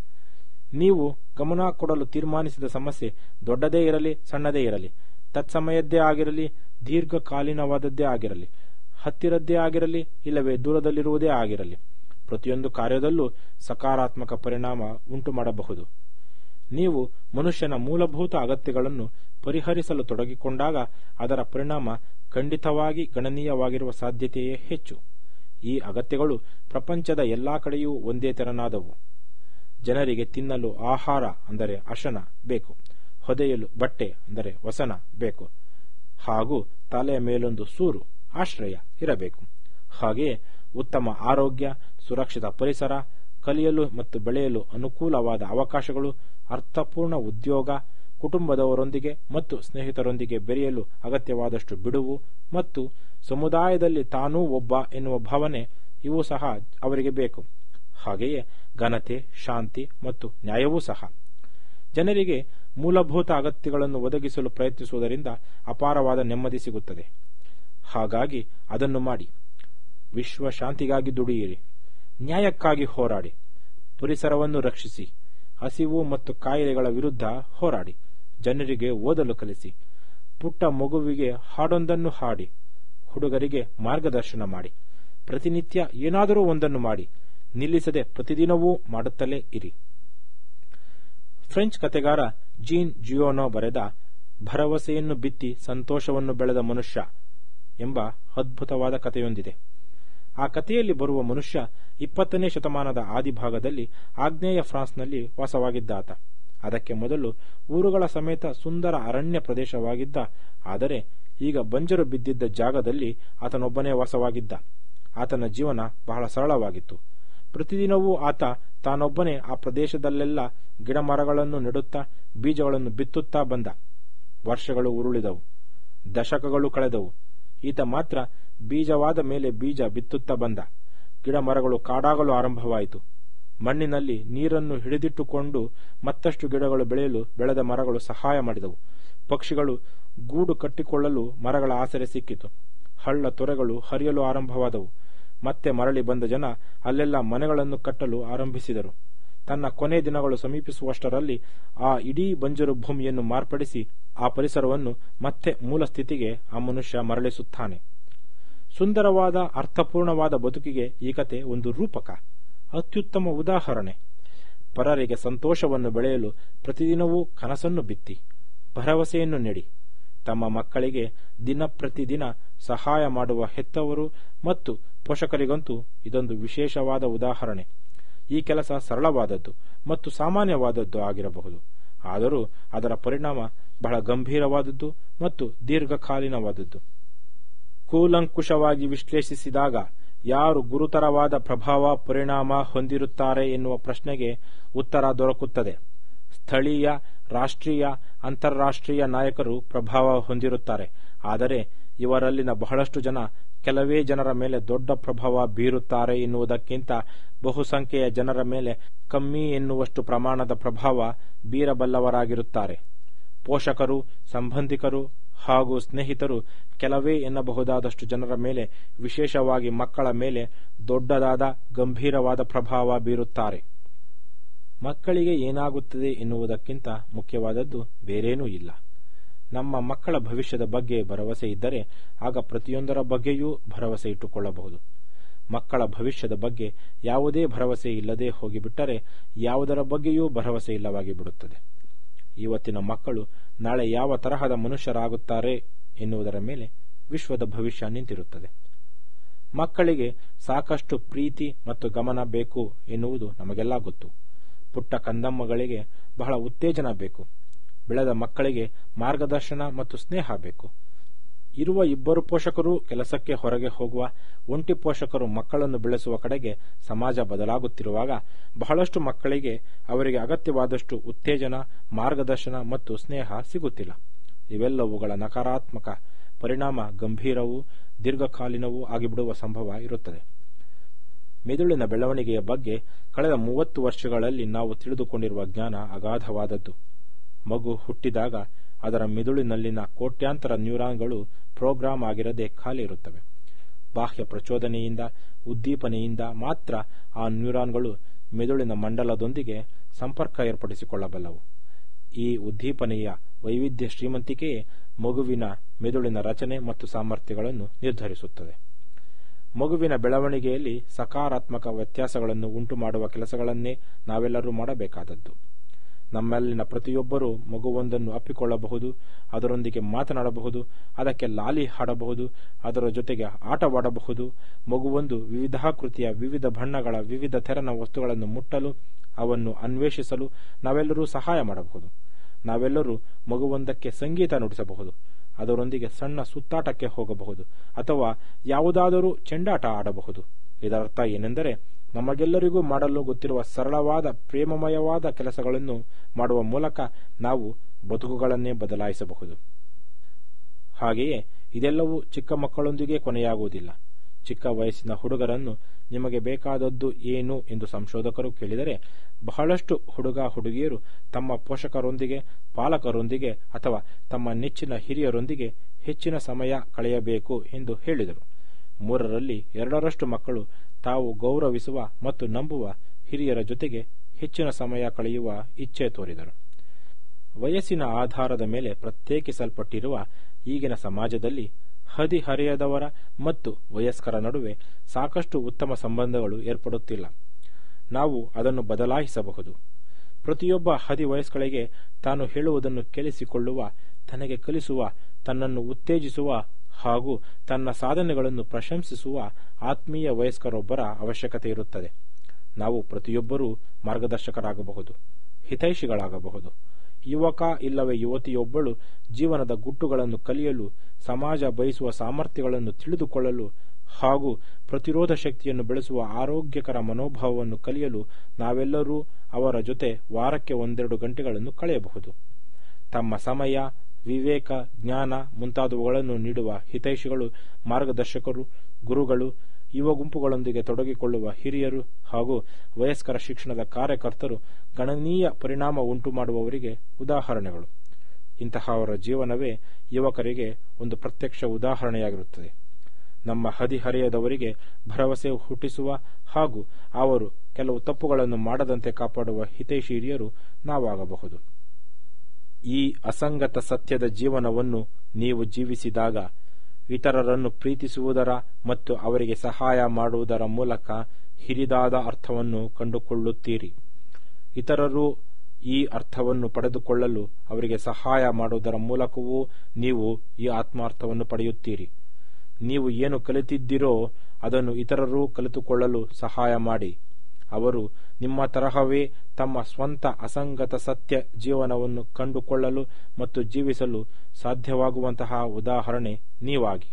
ನೀವು ಗಮನ ಕೊಡಲು ತೀರ್ಮಾನಿಸಿದ ಸಮಸ್ಯೆ ದೊಡ್ಡದೇ ಇರಲಿ ಸಣ್ಣದೇ ಇರಲಿ ತತ್ಸಮಯದ್ದೇ ಆಗಿರಲಿ ದೀರ್ಘಕಾಲೀನವಾದದ್ದೇ ಆಗಿರಲಿ ಹತ್ತಿರದ್ದೇ ಆಗಿರಲಿ ಇಲ್ಲವೇ ದೂರದಲ್ಲಿರುವುದೇ ಆಗಿರಲಿ ಪ್ರತಿಯೊಂದು ಕಾರ್ಯದಲ್ಲೂ ಸಕಾರಾತ್ಮಕ ಪರಿಣಾಮ ಉಂಟು ಮಾಡಬಹುದು ನೀವು ಮನುಷ್ಯನ ಮೂಲಭೂತ ಅಗತ್ಯಗಳನ್ನು ಪರಿಹರಿಸಲು ತೊಡಗಿಕೊಂಡಾಗ ಅದರ ಪರಿಣಾಮ ಖಂಡಿತವಾಗಿ ಗಣನೀಯವಾಗಿರುವ ಸಾಧ್ಯತೆಯೇ ಹೆಚ್ಚು ಈ ಅಗತ್ಯಗಳು ಪ್ರಪಂಚದ ಎಲ್ಲಾ ಕಡೆಯೂ ಒಂದೇ ತೆರನಾದವು ಜನರಿಗೆ ತಿನ್ನಲು ಆಹಾರ ಅಂದರೆ ಅಶನ ಬೇಕು ಹೊದೆಯಲು ಬಟ್ಟೆ ಅಂದರೆ ವಸನ ಬೇಕು ಹಾಗೂ ತಲೆಯ ಮೇಲೊಂದು ಸೂರು ಆಶ್ರಯ ಇರಬೇಕು ಹಾಗೆಯೇ ಉತ್ತಮ ಆರೋಗ್ಯ ಸುರಕ್ಷಿತ ಪರಿಸರ ಕಲಿಯಲು ಮತ್ತು ಬೆಳೆಯಲು ಅನುಕೂಲವಾದ ಅವಕಾಶಗಳು ಅರ್ಥಪೂರ್ಣ ಉದ್ಯೋಗ ಕುಟುಂಬದವರೊಂದಿಗೆ ಮತ್ತು ಸ್ನೇಹಿತರೊಂದಿಗೆ ಬೆರೆಯಲು ಅಗತ್ಯವಾದಷ್ಟು ಬಿಡುವು ಮತ್ತು ಸಮುದಾಯದಲ್ಲಿ ತಾನೂ ಒಬ್ಬ ಎನ್ನುವ ಭಾವನೆ ಇವು ಸಹ ಅವರಿಗೆ ಬೇಕು ಹಾಗೆಯೇ ಘನತೆ ಶಾಂತಿ ಮತ್ತು ನ್ಯಾಯವೂ ಸಹ ಜನರಿಗೆ ಮೂಲಭೂತ ಅಗತ್ಯಗಳನ್ನು ಒದಗಿಸಲು ಪ್ರಯತ್ನಿಸುವುದರಿಂದ ಅಪಾರವಾದ ನೆಮ್ಮದಿ ಸಿಗುತ್ತದೆ ಹಾಗಾಗಿ ಅದನ್ನು ಮಾಡಿ ವಿಶ್ವ ಶಾಂತಿಗಾಗಿ ದುಡಿಯಿರಿ ನ್ಯಾಯಕ್ಕಾಗಿ ಹೋರಾಡಿ ಪರಿಸರವನ್ನು ರಕ್ಷಿಸಿ ಹಸಿವು ಮತ್ತು ಕಾಯಿಲೆಗಳ ವಿರುದ್ಧ ಹೋರಾಡಿ ಜನರಿಗೆ ಓದಲು ಕಲಿಸಿ ಪುಟ್ಟ ಮಗುವಿಗೆ ಹಾಡೊಂದನ್ನು ಹಾಡಿ ಹುಡುಗರಿಗೆ ಮಾರ್ಗದರ್ಶನ ಮಾಡಿ ಪ್ರತಿನಿತ್ಯ ಏನಾದರೂ ಒಂದನ್ನು ಮಾಡಿ ನಿಲ್ಲಿಸದೆ ಪ್ರತಿದಿನವೂ ಮಾಡುತ್ತಲೇ ಇರಿ ಫ್ರೆಂಚ್ ಕತೆಗಾರ ಜೀನ್ ಜಿಯೋನೋ ಬರೆದ ಭರವಸೆಯನ್ನು ಬಿತ್ತಿ ಸಂತೋಷವನ್ನು ಬೆಳೆದ ಮನುಷ್ಯ ಎಂಬ ಅದ್ಭುತವಾದ ಕಥೆಯೊಂದಿದೆ ಆ ಕಥೆಯಲ್ಲಿ ಬರುವ ಮನುಷ್ಯ ಇಪ್ಪತ್ತನೇ ಶತಮಾನದ ಆದಿಭಾಗದಲ್ಲಿ ಆಗ್ನೇಯ ಫ್ರಾನ್ಸ್ನಲ್ಲಿ ವಾಸವಾಗಿದ್ದಾತ ಅದಕ್ಕೆ ಮೊದಲು ಊರುಗಳ ಸಮೇತ ಸುಂದರ ಅರಣ್ಯ ಪ್ರದೇಶವಾಗಿದ್ದ ಆದರೆ ಈಗ ಬಂಜರು ಬಿದ್ದಿದ್ದ ಜಾಗದಲ್ಲಿ ಆತನೊಬ್ಬನೇ ವಾಸವಾಗಿದ್ದ ಆತನ ಜೀವನ ಬಹಳ ಸರಳವಾಗಿತ್ತು ಪ್ರತಿದಿನವೂ ಆತ ತಾನೊಬ್ಬನೇ ಆ ಪ್ರದೇಶದಲ್ಲೆಲ್ಲ ಗಿಡಮರಗಳನ್ನು ನೆಡುತ್ತಾ ಬೀಜಗಳನ್ನು ಬಿತ್ತುತ್ತಾ ಬಂದ ವರ್ಷಗಳು ಉರುಳಿದವು ದಶಕಗಳು ಕಳೆದವು ಈತ ಮಾತ್ರ ಬೀಜವಾದ ಮೇಲೆ ಬೀಜ ಬಿತ್ತುತ್ತಾ ಬಂದ ಗಿಡ ಮರಗಳು ಕಾಡಾಗಲು ಆರಂಭವಾಯಿತು ಮಣ್ಣಿನಲ್ಲಿ ನೀರನ್ನು ಹಿಡಿದಿಟ್ಟುಕೊಂಡು ಮತ್ತಷ್ಟು ಗಿಡಗಳು ಬೆಳೆಯಲು ಬೆಳೆದ ಮರಗಳು ಸಹಾಯ ಮಾಡಿದವು ಪಕ್ಷಿಗಳು ಗೂಡು ಕಟ್ಟಿಕೊಳ್ಳಲು ಮರಗಳ ಆಸರೆ ಸಿಕ್ಕಿತು ಹಳ್ಳ ತೊರೆಗಳು ಹರಿಯಲು ಆರಂಭವಾದವು ಮತ್ತೆ ಮರಳಿ ಬಂದ ಜನ ಅಲ್ಲೆಲ್ಲ ಮನೆಗಳನ್ನು ಕಟ್ಟಲು ಆರಂಭಿಸಿದರು ತನ್ನ ಕೊನೆ ದಿನಗಳು ಸಮೀಪಿಸುವಷ್ಟರಲ್ಲಿ ಆ ಇಡೀ ಬಂಜರು ಭೂಮಿಯನ್ನು ಮಾರ್ಪಡಿಸಿ ಆ ಪರಿಸರವನ್ನು ಮತ್ತೆ ಮೂಲ ಸ್ಥಿತಿಗೆ ಆ ಮನುಷ್ಯ ಮರಳಿಸುತ್ತಾನೆ ಸುಂದರವಾದ ಅರ್ಥಪೂರ್ಣವಾದ ಬದುಕಿಗೆ ಈ ಕತೆ ಒಂದು ರೂಪಕ ಅತ್ಯುತ್ತಮ ಉದಾಹರಣೆ ಪರರಿಗೆ ಸಂತೋಷವನ್ನು ಬೆಳೆಯಲು ಪ್ರತಿದಿನವೂ ಕನಸನ್ನು ಬಿತ್ತಿ ಭರವಸೆಯನ್ನು ನೆಡಿ ತಮ್ಮ ಮಕ್ಕಳಿಗೆ ದಿನ ಪ್ರತಿದಿನ ಸಹಾಯ ಮಾಡುವ ಹೆತ್ತವರು ಮತ್ತು ಪೋಷಕರಿಗಂತೂ ಇದೊಂದು ವಿಶೇಷವಾದ ಉದಾಹರಣೆ ಈ ಕೆಲಸ ಸರಳವಾದದ್ದು ಮತ್ತು ಸಾಮಾನ್ಯವಾದದ್ದು ಆಗಿರಬಹುದು ಆದರೂ ಅದರ ಪರಿಣಾಮ ಬಹಳ ಗಂಭೀರವಾದದ್ದು ಮತ್ತು ದೀರ್ಘಕಾಲೀನವಾದದ್ದು ಕೂಲಂಕುಷವಾಗಿ ವಿಶ್ಲೇಷಿಸಿದಾಗ ಯಾರು ಗುರುತರವಾದ ಪ್ರಭಾವ ಪರಿಣಾಮ ಹೊಂದಿರುತ್ತಾರೆ ಎನ್ನುವ ಪ್ರಶ್ನೆಗೆ ಉತ್ತರ ದೊರಕುತ್ತದೆ ಸ್ಥಳೀಯ ರಾಷ್ಟ್ರೀಯ ಅಂತಾರಾಷ್ಟ್ರೀಯ ನಾಯಕರು ಪ್ರಭಾವ ಹೊಂದಿರುತ್ತಾರೆ ಆದರೆ ಇವರಲ್ಲಿನ ಬಹಳಷ್ಟು ಜನ ಕೆಲವೇ ಜನರ ಮೇಲೆ ದೊಡ್ಡ ಪ್ರಭಾವ ಬೀರುತ್ತಾರೆ ಎನ್ನುವುದಕ್ಕಿಂತ ಬಹುಸಂಖ್ಯೆಯ ಜನರ ಮೇಲೆ ಕಮ್ಮಿ ಎನ್ನುವಷ್ಟು ಪ್ರಮಾಣದ ಪ್ರಭಾವ ಬೀರಬಲ್ಲವರಾಗಿರುತ್ತಾರೆ ಪೋಷಕರು ಸಂಬಂಧಿಕರು ಹಾಗೂ ಸ್ನೇಹಿತರು ಕೆಲವೇ ಎನ್ನಬಹುದಾದಷ್ಟು ಜನರ ಮೇಲೆ ವಿಶೇಷವಾಗಿ ಮಕ್ಕಳ ಮೇಲೆ ದೊಡ್ಡದಾದ ಗಂಭೀರವಾದ ಪ್ರಭಾವ ಬೀರುತ್ತಾರೆ ಮಕ್ಕಳಿಗೆ ಏನಾಗುತ್ತದೆ ಎನ್ನುವುದಕ್ಕಿಂತ ಮುಖ್ಯವಾದದ್ದು ಬೇರೇನೂ ಇಲ್ಲ ನಮ್ಮ ಮಕ್ಕಳ ಭವಿಷ್ಯದ ಬಗ್ಗೆ ಭರವಸೆ ಇದ್ದರೆ ಆಗ ಪ್ರತಿಯೊಂದರ ಬಗ್ಗೆಯೂ ಭರವಸೆ ಇಟ್ಟುಕೊಳ್ಳಬಹುದು ಮಕ್ಕಳ ಭವಿಷ್ಯದ ಬಗ್ಗೆ ಯಾವುದೇ ಭರವಸೆ ಇಲ್ಲದೆ ಹೋಗಿಬಿಟ್ಟರೆ ಯಾವುದರ ಬಗ್ಗೆಯೂ ಭರವಸೆ ಇಲ್ಲವಾಗಿ ಬಿಡುತ್ತದೆ ಇವತ್ತಿನ ಮಕ್ಕಳು ನಾಳೆ ಯಾವ ತರಹದ ಮನುಷ್ಯರಾಗುತ್ತಾರೆ ಎನ್ನುವುದರ ಮೇಲೆ ವಿಶ್ವದ ಭವಿಷ್ಯ ನಿಂತಿರುತ್ತದೆ ಮಕ್ಕಳಿಗೆ ಸಾಕಷ್ಟು ಪ್ರೀತಿ ಮತ್ತು ಗಮನ ಬೇಕು ಎನ್ನುವುದು ನಮಗೆಲ್ಲ ಗೊತ್ತು ಪುಟ್ಟ ಕಂದಮ್ಮಗಳಿಗೆ ಬಹಳ ಉತ್ತೇಜನ ಬೇಕು ಬೆಳೆದ ಮಕ್ಕಳಿಗೆ ಮಾರ್ಗದರ್ಶನ ಮತ್ತು ಸ್ನೇಹ ಬೇಕು ಇರುವ ಇಬ್ಬರು ಪೋಷಕರು ಕೆಲಸಕ್ಕೆ ಹೊರಗೆ ಹೋಗುವ ಒಂಟಿ ಪೋಷಕರು ಮಕ್ಕಳನ್ನು ಬೆಳೆಸುವ ಕಡೆಗೆ ಸಮಾಜ ಬದಲಾಗುತ್ತಿರುವಾಗ ಬಹಳಷ್ಟು ಮಕ್ಕಳಿಗೆ ಅವರಿಗೆ ಅಗತ್ಯವಾದಷ್ಟು ಉತ್ತೇಜನ ಮಾರ್ಗದರ್ಶನ ಮತ್ತು ಸ್ನೇಹ ಸಿಗುತ್ತಿಲ್ಲ ಇವೆಲ್ಲವುಗಳ ನಕಾರಾತ್ಮಕ ಪರಿಣಾಮ ಗಂಭೀರವೂ ದೀರ್ಘಕಾಲೀನವೂ ಆಗಿಬಿಡುವ ಸಂಭವ ಇರುತ್ತದೆ ಮೆದುಳಿನ ಬೆಳವಣಿಗೆಯ ಬಗ್ಗೆ ಕಳೆದ ಮೂವತ್ತು ವರ್ಷಗಳಲ್ಲಿ ನಾವು ತಿಳಿದುಕೊಂಡಿರುವ ಜ್ಞಾನ ಅಗಾಧವಾದದ್ದು ಮಗು ಹುಟ್ಟಿದಾಗ ಅದರ ಮೆದುಳಿನಲ್ಲಿನ ಕೋಟ್ಯಾಂತರ ನ್ಯೂರಾನ್ಗಳು ಪ್ರೋಗ್ರಾಂ ಆಗಿರದೆ ಖಾಲಿ ಇರುತ್ತವೆ ಬಾಹ್ಯ ಪ್ರಚೋದನೆಯಿಂದ ಉದ್ದೀಪನೆಯಿಂದ ಮಾತ್ರ ಆ ನ್ಯೂರಾನ್ಗಳು ಮೆದುಳಿನ ಮಂಡಲದೊಂದಿಗೆ ಸಂಪರ್ಕ ಏರ್ಪಡಿಸಿಕೊಳ್ಳಬಲ್ಲವು ಈ ಉದ್ದೀಪನೆಯ ವೈವಿಧ್ಯ ಶ್ರೀಮಂತಿಕೆಯೇ ಮಗುವಿನ ಮೆದುಳಿನ ರಚನೆ ಮತ್ತು ಸಾಮರ್ಥ್ಯಗಳನ್ನು ನಿರ್ಧರಿಸುತ್ತದೆ ಮಗುವಿನ ಬೆಳವಣಿಗೆಯಲ್ಲಿ ಸಕಾರಾತ್ಮಕ ವ್ಯತ್ಯಾಸಗಳನ್ನು ಉಂಟು ಮಾಡುವ ಕೆಲಸಗಳನ್ನೇ ನಾವೆಲ್ಲರೂ ಮಾಡಬೇಕಾದದ್ದು ನಮ್ಮಲ್ಲಿನ ಪ್ರತಿಯೊಬ್ಬರೂ ಮಗುವೊಂದನ್ನು ಅಪ್ಪಿಕೊಳ್ಳಬಹುದು ಅದರೊಂದಿಗೆ ಮಾತನಾಡಬಹುದು ಅದಕ್ಕೆ ಲಾಲಿ ಹಾಡಬಹುದು ಅದರ ಜೊತೆಗೆ ಆಟವಾಡಬಹುದು ಮಗುವೊಂದು ವಿವಿಧಾಕೃತಿಯ ವಿವಿಧ ಬಣ್ಣಗಳ ವಿವಿಧ ತೆರನ ವಸ್ತುಗಳನ್ನು ಮುಟ್ಟಲು ಅವನ್ನು ಅನ್ವೇಷಿಸಲು ನಾವೆಲ್ಲರೂ ಸಹಾಯ ಮಾಡಬಹುದು ನಾವೆಲ್ಲರೂ ಮಗುವೊಂದಕ್ಕೆ ಸಂಗೀತ ನುಡಿಸಬಹುದು ಅದರೊಂದಿಗೆ ಸಣ್ಣ ಸುತ್ತಾಟಕ್ಕೆ ಹೋಗಬಹುದು ಅಥವಾ ಯಾವುದಾದರೂ ಚೆಂಡಾಟ ಆಡಬಹುದು ಇದರರ್ಥ ಏನೆಂದರೆ ನಮಗೆಲ್ಲರಿಗೂ ಮಾಡಲು ಗೊತ್ತಿರುವ ಸರಳವಾದ ಪ್ರೇಮಮಯವಾದ ಕೆಲಸಗಳನ್ನು ಮಾಡುವ ಮೂಲಕ ನಾವು ಬದುಕುಗಳನ್ನೇ ಬದಲಾಯಿಸಬಹುದು ಹಾಗೆಯೇ ಇದೆಲ್ಲವೂ ಚಿಕ್ಕ ಮಕ್ಕಳೊಂದಿಗೆ ಕೊನೆಯಾಗುವುದಿಲ್ಲ ಚಿಕ್ಕ ವಯಸ್ಸಿನ ಹುಡುಗರನ್ನು ನಿಮಗೆ ಬೇಕಾದದ್ದು ಏನು ಎಂದು ಸಂಶೋಧಕರು ಕೇಳಿದರೆ ಬಹಳಷ್ಟು ಹುಡುಗ ಹುಡುಗಿಯರು ತಮ್ಮ ಪೋಷಕರೊಂದಿಗೆ ಪಾಲಕರೊಂದಿಗೆ ಅಥವಾ ತಮ್ಮ ನೆಚ್ಚಿನ ಹಿರಿಯರೊಂದಿಗೆ ಹೆಚ್ಚಿನ ಸಮಯ ಕಳೆಯಬೇಕು ಎಂದು ಹೇಳಿದರು ಮೂರರಲ್ಲಿ ಎರಡರಷ್ಟು ಮಕ್ಕಳು ತಾವು ಗೌರವಿಸುವ ಮತ್ತು ನಂಬುವ ಹಿರಿಯರ ಜೊತೆಗೆ ಹೆಚ್ಚಿನ ಸಮಯ ಕಳೆಯುವ ಇಚ್ಛೆ ತೋರಿದರು ವಯಸ್ಸಿನ ಆಧಾರದ ಮೇಲೆ ಪ್ರತ್ಯೇಕಿಸಲ್ಪಟ್ಟಿರುವ ಈಗಿನ ಸಮಾಜದಲ್ಲಿ ಹದಿಹರೆಯದವರ ಮತ್ತು ವಯಸ್ಕರ ನಡುವೆ ಸಾಕಷ್ಟು ಉತ್ತಮ ಸಂಬಂಧಗಳು ಏರ್ಪಡುತ್ತಿಲ್ಲ ನಾವು ಅದನ್ನು ಬದಲಾಯಿಸಬಹುದು ಪ್ರತಿಯೊಬ್ಬ ಹದಿವಯಸ್ಕಳಿಗೆ ತಾನು ಹೇಳುವುದನ್ನು ಕೇಳಿಸಿಕೊಳ್ಳುವ ತನಗೆ ಕಲಿಸುವ ತನ್ನನ್ನು ಉತ್ತೇಜಿಸುವ ಹಾಗೂ ತನ್ನ ಸಾಧನೆಗಳನ್ನು ಪ್ರಶಂಸಿಸುವ ಆತ್ಮೀಯ ವಯಸ್ಕರೊಬ್ಬರ ಅವಶ್ಯಕತೆ ಇರುತ್ತದೆ ನಾವು ಪ್ರತಿಯೊಬ್ಬರೂ ಮಾರ್ಗದರ್ಶಕರಾಗಬಹುದು ಹಿತೈಷಿಗಳಾಗಬಹುದು ಯುವಕ ಇಲ್ಲವೇ ಯುವತಿಯೊಬ್ಬಳು ಜೀವನದ ಗುಟ್ಟುಗಳನ್ನು ಕಲಿಯಲು ಸಮಾಜ ಬಯಸುವ ಸಾಮರ್ಥ್ಯಗಳನ್ನು ತಿಳಿದುಕೊಳ್ಳಲು ಹಾಗೂ ಪ್ರತಿರೋಧ ಶಕ್ತಿಯನ್ನು ಬೆಳೆಸುವ ಆರೋಗ್ಯಕರ ಮನೋಭಾವವನ್ನು ಕಲಿಯಲು ನಾವೆಲ್ಲರೂ ಅವರ ಜೊತೆ ವಾರಕ್ಕೆ ಒಂದೆರಡು ಗಂಟೆಗಳನ್ನು ಕಳೆಯಬಹುದು ತಮ್ಮ ಸಮಯ ವಿವೇಕ ಜ್ಞಾನ ಮುಂತಾದವುಗಳನ್ನು ನೀಡುವ ಹಿತೈಷಿಗಳು ಮಾರ್ಗದರ್ಶಕರು ಗುರುಗಳು ಯುವ ಗುಂಪುಗಳೊಂದಿಗೆ ತೊಡಗಿಕೊಳ್ಳುವ ಹಿರಿಯರು ಹಾಗೂ ವಯಸ್ಕರ ಶಿಕ್ಷಣದ ಕಾರ್ಯಕರ್ತರು ಗಣನೀಯ ಪರಿಣಾಮ ಉಂಟು ಮಾಡುವವರಿಗೆ ಉದಾಹರಣೆಗಳು ಇಂತಹವರ ಜೀವನವೇ ಯುವಕರಿಗೆ ಒಂದು ಪ್ರತ್ಯಕ್ಷ ಉದಾಹರಣೆಯಾಗಿರುತ್ತದೆ ನಮ್ಮ ಹದಿಹರೆಯದವರಿಗೆ ಭರವಸೆ ಹುಟ್ಟಿಸುವ ಹಾಗೂ ಅವರು ಕೆಲವು ತಪ್ಪುಗಳನ್ನು ಮಾಡದಂತೆ ಕಾಪಾಡುವ ಹಿತೈಷಿ ಹಿರಿಯರು ನಾವಾಗಬಹುದು ಈ ಅಸಂಗತ ಸತ್ಯದ ಜೀವನವನ್ನು ನೀವು ಜೀವಿಸಿದಾಗ ಇತರರನ್ನು ಪ್ರೀತಿಸುವುದರ ಮತ್ತು ಅವರಿಗೆ ಸಹಾಯ ಮಾಡುವುದರ ಮೂಲಕ ಹಿರಿದಾದ ಅರ್ಥವನ್ನು ಕಂಡುಕೊಳ್ಳುತ್ತೀರಿ ಇತರರು ಈ ಅರ್ಥವನ್ನು ಪಡೆದುಕೊಳ್ಳಲು ಅವರಿಗೆ ಸಹಾಯ ಮಾಡುವುದರ ಮೂಲಕವೂ ನೀವು ಈ ಆತ್ಮಾರ್ಥವನ್ನು ಪಡೆಯುತ್ತೀರಿ ನೀವು ಏನು ಕಲಿತಿದ್ದೀರೋ ಅದನ್ನು ಇತರರೂ ಕಲಿತುಕೊಳ್ಳಲು ಸಹಾಯ ಮಾಡಿ ಅವರು ನಿಮ್ಮ ತರಹವೇ ತಮ್ಮ ಸ್ವಂತ ಅಸಂಗತ ಸತ್ಯ ಜೀವನವನ್ನು ಕಂಡುಕೊಳ್ಳಲು ಮತ್ತು ಜೀವಿಸಲು ಸಾಧ್ಯವಾಗುವಂತಹ ಉದಾಹರಣೆ ನೀವಾಗಿ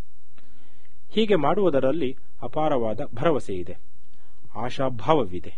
ಹೀಗೆ ಮಾಡುವುದರಲ್ಲಿ ಅಪಾರವಾದ ಭರವಸೆ ಇದೆ ಆಶಾಭಾವವಿದೆ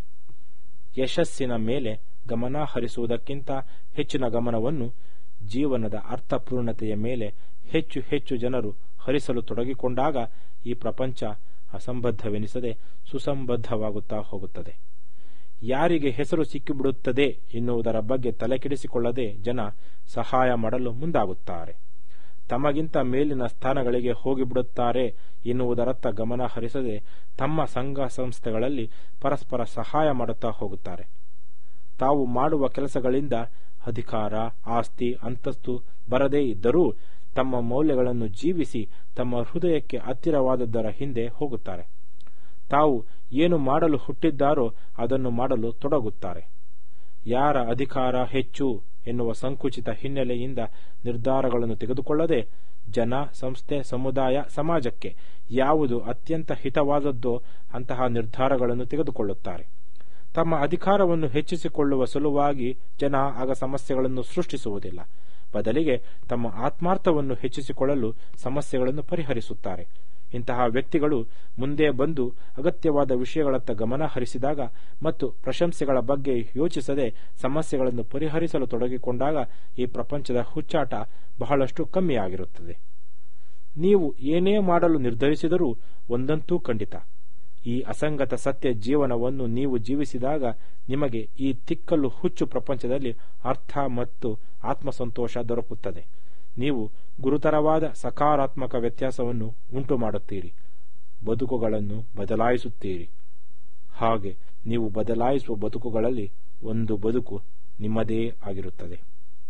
ಯಶಸ್ಸಿನ ಮೇಲೆ ಗಮನ ಹರಿಸುವುದಕ್ಕಿಂತ ಹೆಚ್ಚಿನ ಗಮನವನ್ನು ಜೀವನದ ಅರ್ಥಪೂರ್ಣತೆಯ ಮೇಲೆ ಹೆಚ್ಚು ಹೆಚ್ಚು ಜನರು ಹರಿಸಲು ತೊಡಗಿಕೊಂಡಾಗ ಈ ಪ್ರಪಂಚ ಅಸಂಬದ್ಧವೆನಿಸದೆ ಸುಸಂಬದ್ಧವಾಗುತ್ತಾ ಹೋಗುತ್ತದೆ ಯಾರಿಗೆ ಹೆಸರು ಸಿಕ್ಕಿಬಿಡುತ್ತದೆ ಎನ್ನುವುದರ ಬಗ್ಗೆ ತಲೆಕೆಡಿಸಿಕೊಳ್ಳದೆ ಜನ ಸಹಾಯ ಮಾಡಲು ಮುಂದಾಗುತ್ತಾರೆ ತಮಗಿಂತ ಮೇಲಿನ ಸ್ಥಾನಗಳಿಗೆ ಹೋಗಿಬಿಡುತ್ತಾರೆ ಎನ್ನುವುದರತ್ತ ಗಮನ ಹರಿಸದೆ ತಮ್ಮ ಸಂಘ ಸಂಸ್ಥೆಗಳಲ್ಲಿ ಪರಸ್ಪರ ಸಹಾಯ ಮಾಡುತ್ತಾ ಹೋಗುತ್ತಾರೆ ತಾವು ಮಾಡುವ ಕೆಲಸಗಳಿಂದ ಅಧಿಕಾರ ಆಸ್ತಿ ಅಂತಸ್ತು ಬರದೇ ಇದ್ದರೂ ತಮ್ಮ ಮೌಲ್ಯಗಳನ್ನು ಜೀವಿಸಿ ತಮ್ಮ ಹೃದಯಕ್ಕೆ ಹತ್ತಿರವಾದದ್ದರ ಹಿಂದೆ ಹೋಗುತ್ತಾರೆ ತಾವು ಏನು ಮಾಡಲು ಹುಟ್ಟಿದ್ದಾರೋ ಅದನ್ನು ಮಾಡಲು ತೊಡಗುತ್ತಾರೆ ಯಾರ ಅಧಿಕಾರ ಹೆಚ್ಚು ಎನ್ನುವ ಸಂಕುಚಿತ ಹಿನ್ನೆಲೆಯಿಂದ ನಿರ್ಧಾರಗಳನ್ನು ತೆಗೆದುಕೊಳ್ಳದೆ ಜನ ಸಂಸ್ಥೆ ಸಮುದಾಯ ಸಮಾಜಕ್ಕೆ ಯಾವುದು ಅತ್ಯಂತ ಹಿತವಾದದ್ದೋ ಅಂತಹ ನಿರ್ಧಾರಗಳನ್ನು ತೆಗೆದುಕೊಳ್ಳುತ್ತಾರೆ ತಮ್ಮ ಅಧಿಕಾರವನ್ನು ಹೆಚ್ಚಿಸಿಕೊಳ್ಳುವ ಸಲುವಾಗಿ ಜನ ಆಗ ಸಮಸ್ಯೆಗಳನ್ನು ಸೃಷ್ಟಿಸುವುದಿಲ್ಲ ಬದಲಿಗೆ ತಮ್ಮ ಆತ್ಮಾರ್ಥವನ್ನು ಹೆಚ್ಚಿಸಿಕೊಳ್ಳಲು ಸಮಸ್ಯೆಗಳನ್ನು ಪರಿಹರಿಸುತ್ತಾರೆ ಇಂತಹ ವ್ಯಕ್ತಿಗಳು ಮುಂದೆ ಬಂದು ಅಗತ್ಯವಾದ ವಿಷಯಗಳತ್ತ ಗಮನ ಹರಿಸಿದಾಗ ಮತ್ತು ಪ್ರಶಂಸೆಗಳ ಬಗ್ಗೆ ಯೋಚಿಸದೆ ಸಮಸ್ಯೆಗಳನ್ನು ಪರಿಹರಿಸಲು ತೊಡಗಿಕೊಂಡಾಗ ಈ ಪ್ರಪಂಚದ ಹುಚ್ಚಾಟ ಬಹಳಷ್ಟು ಕಮ್ಮಿಯಾಗಿರುತ್ತದೆ ನೀವು ಏನೇ ಮಾಡಲು ನಿರ್ಧರಿಸಿದರೂ ಒಂದಂತೂ ಖಂಡಿತ ಈ ಅಸಂಗತ ಸತ್ಯ ಜೀವನವನ್ನು ನೀವು ಜೀವಿಸಿದಾಗ ನಿಮಗೆ ಈ ತಿಕ್ಕಲು ಹುಚ್ಚು ಪ್ರಪಂಚದಲ್ಲಿ ಅರ್ಥ ಮತ್ತು ಆತ್ಮಸಂತೋಷ ದೊರಕುತ್ತದೆ ನೀವು ಗುರುತರವಾದ ಸಕಾರಾತ್ಮಕ ವ್ಯತ್ಯಾಸವನ್ನು ಉಂಟು ಮಾಡುತ್ತೀರಿ ಬದುಕುಗಳನ್ನು ಬದಲಾಯಿಸುತ್ತೀರಿ ಹಾಗೆ ನೀವು ಬದಲಾಯಿಸುವ ಬದುಕುಗಳಲ್ಲಿ ಒಂದು ಬದುಕು ನಿಮ್ಮದೇ ಆಗಿರುತ್ತದೆ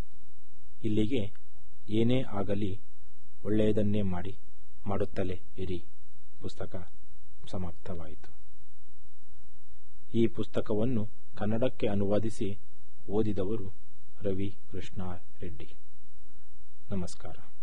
ಇಲ್ಲಿಗೆ ಏನೇ ಆಗಲಿ ಒಳ್ಳೆಯದನ್ನೇ ಮಾಡಿ ಮಾಡುತ್ತಲೇ ಇರಿ ಪುಸ್ತಕ ಸಮಾಪ್ತವಾಯಿತು ಈ ಪುಸ್ತಕವನ್ನು ಕನ್ನಡಕ್ಕೆ ಅನುವಾದಿಸಿ ಓದಿದವರು ರವಿ ಕೃಷ್ಣ ರೆಡ್ಡಿ ನಮಸ್ಕಾರ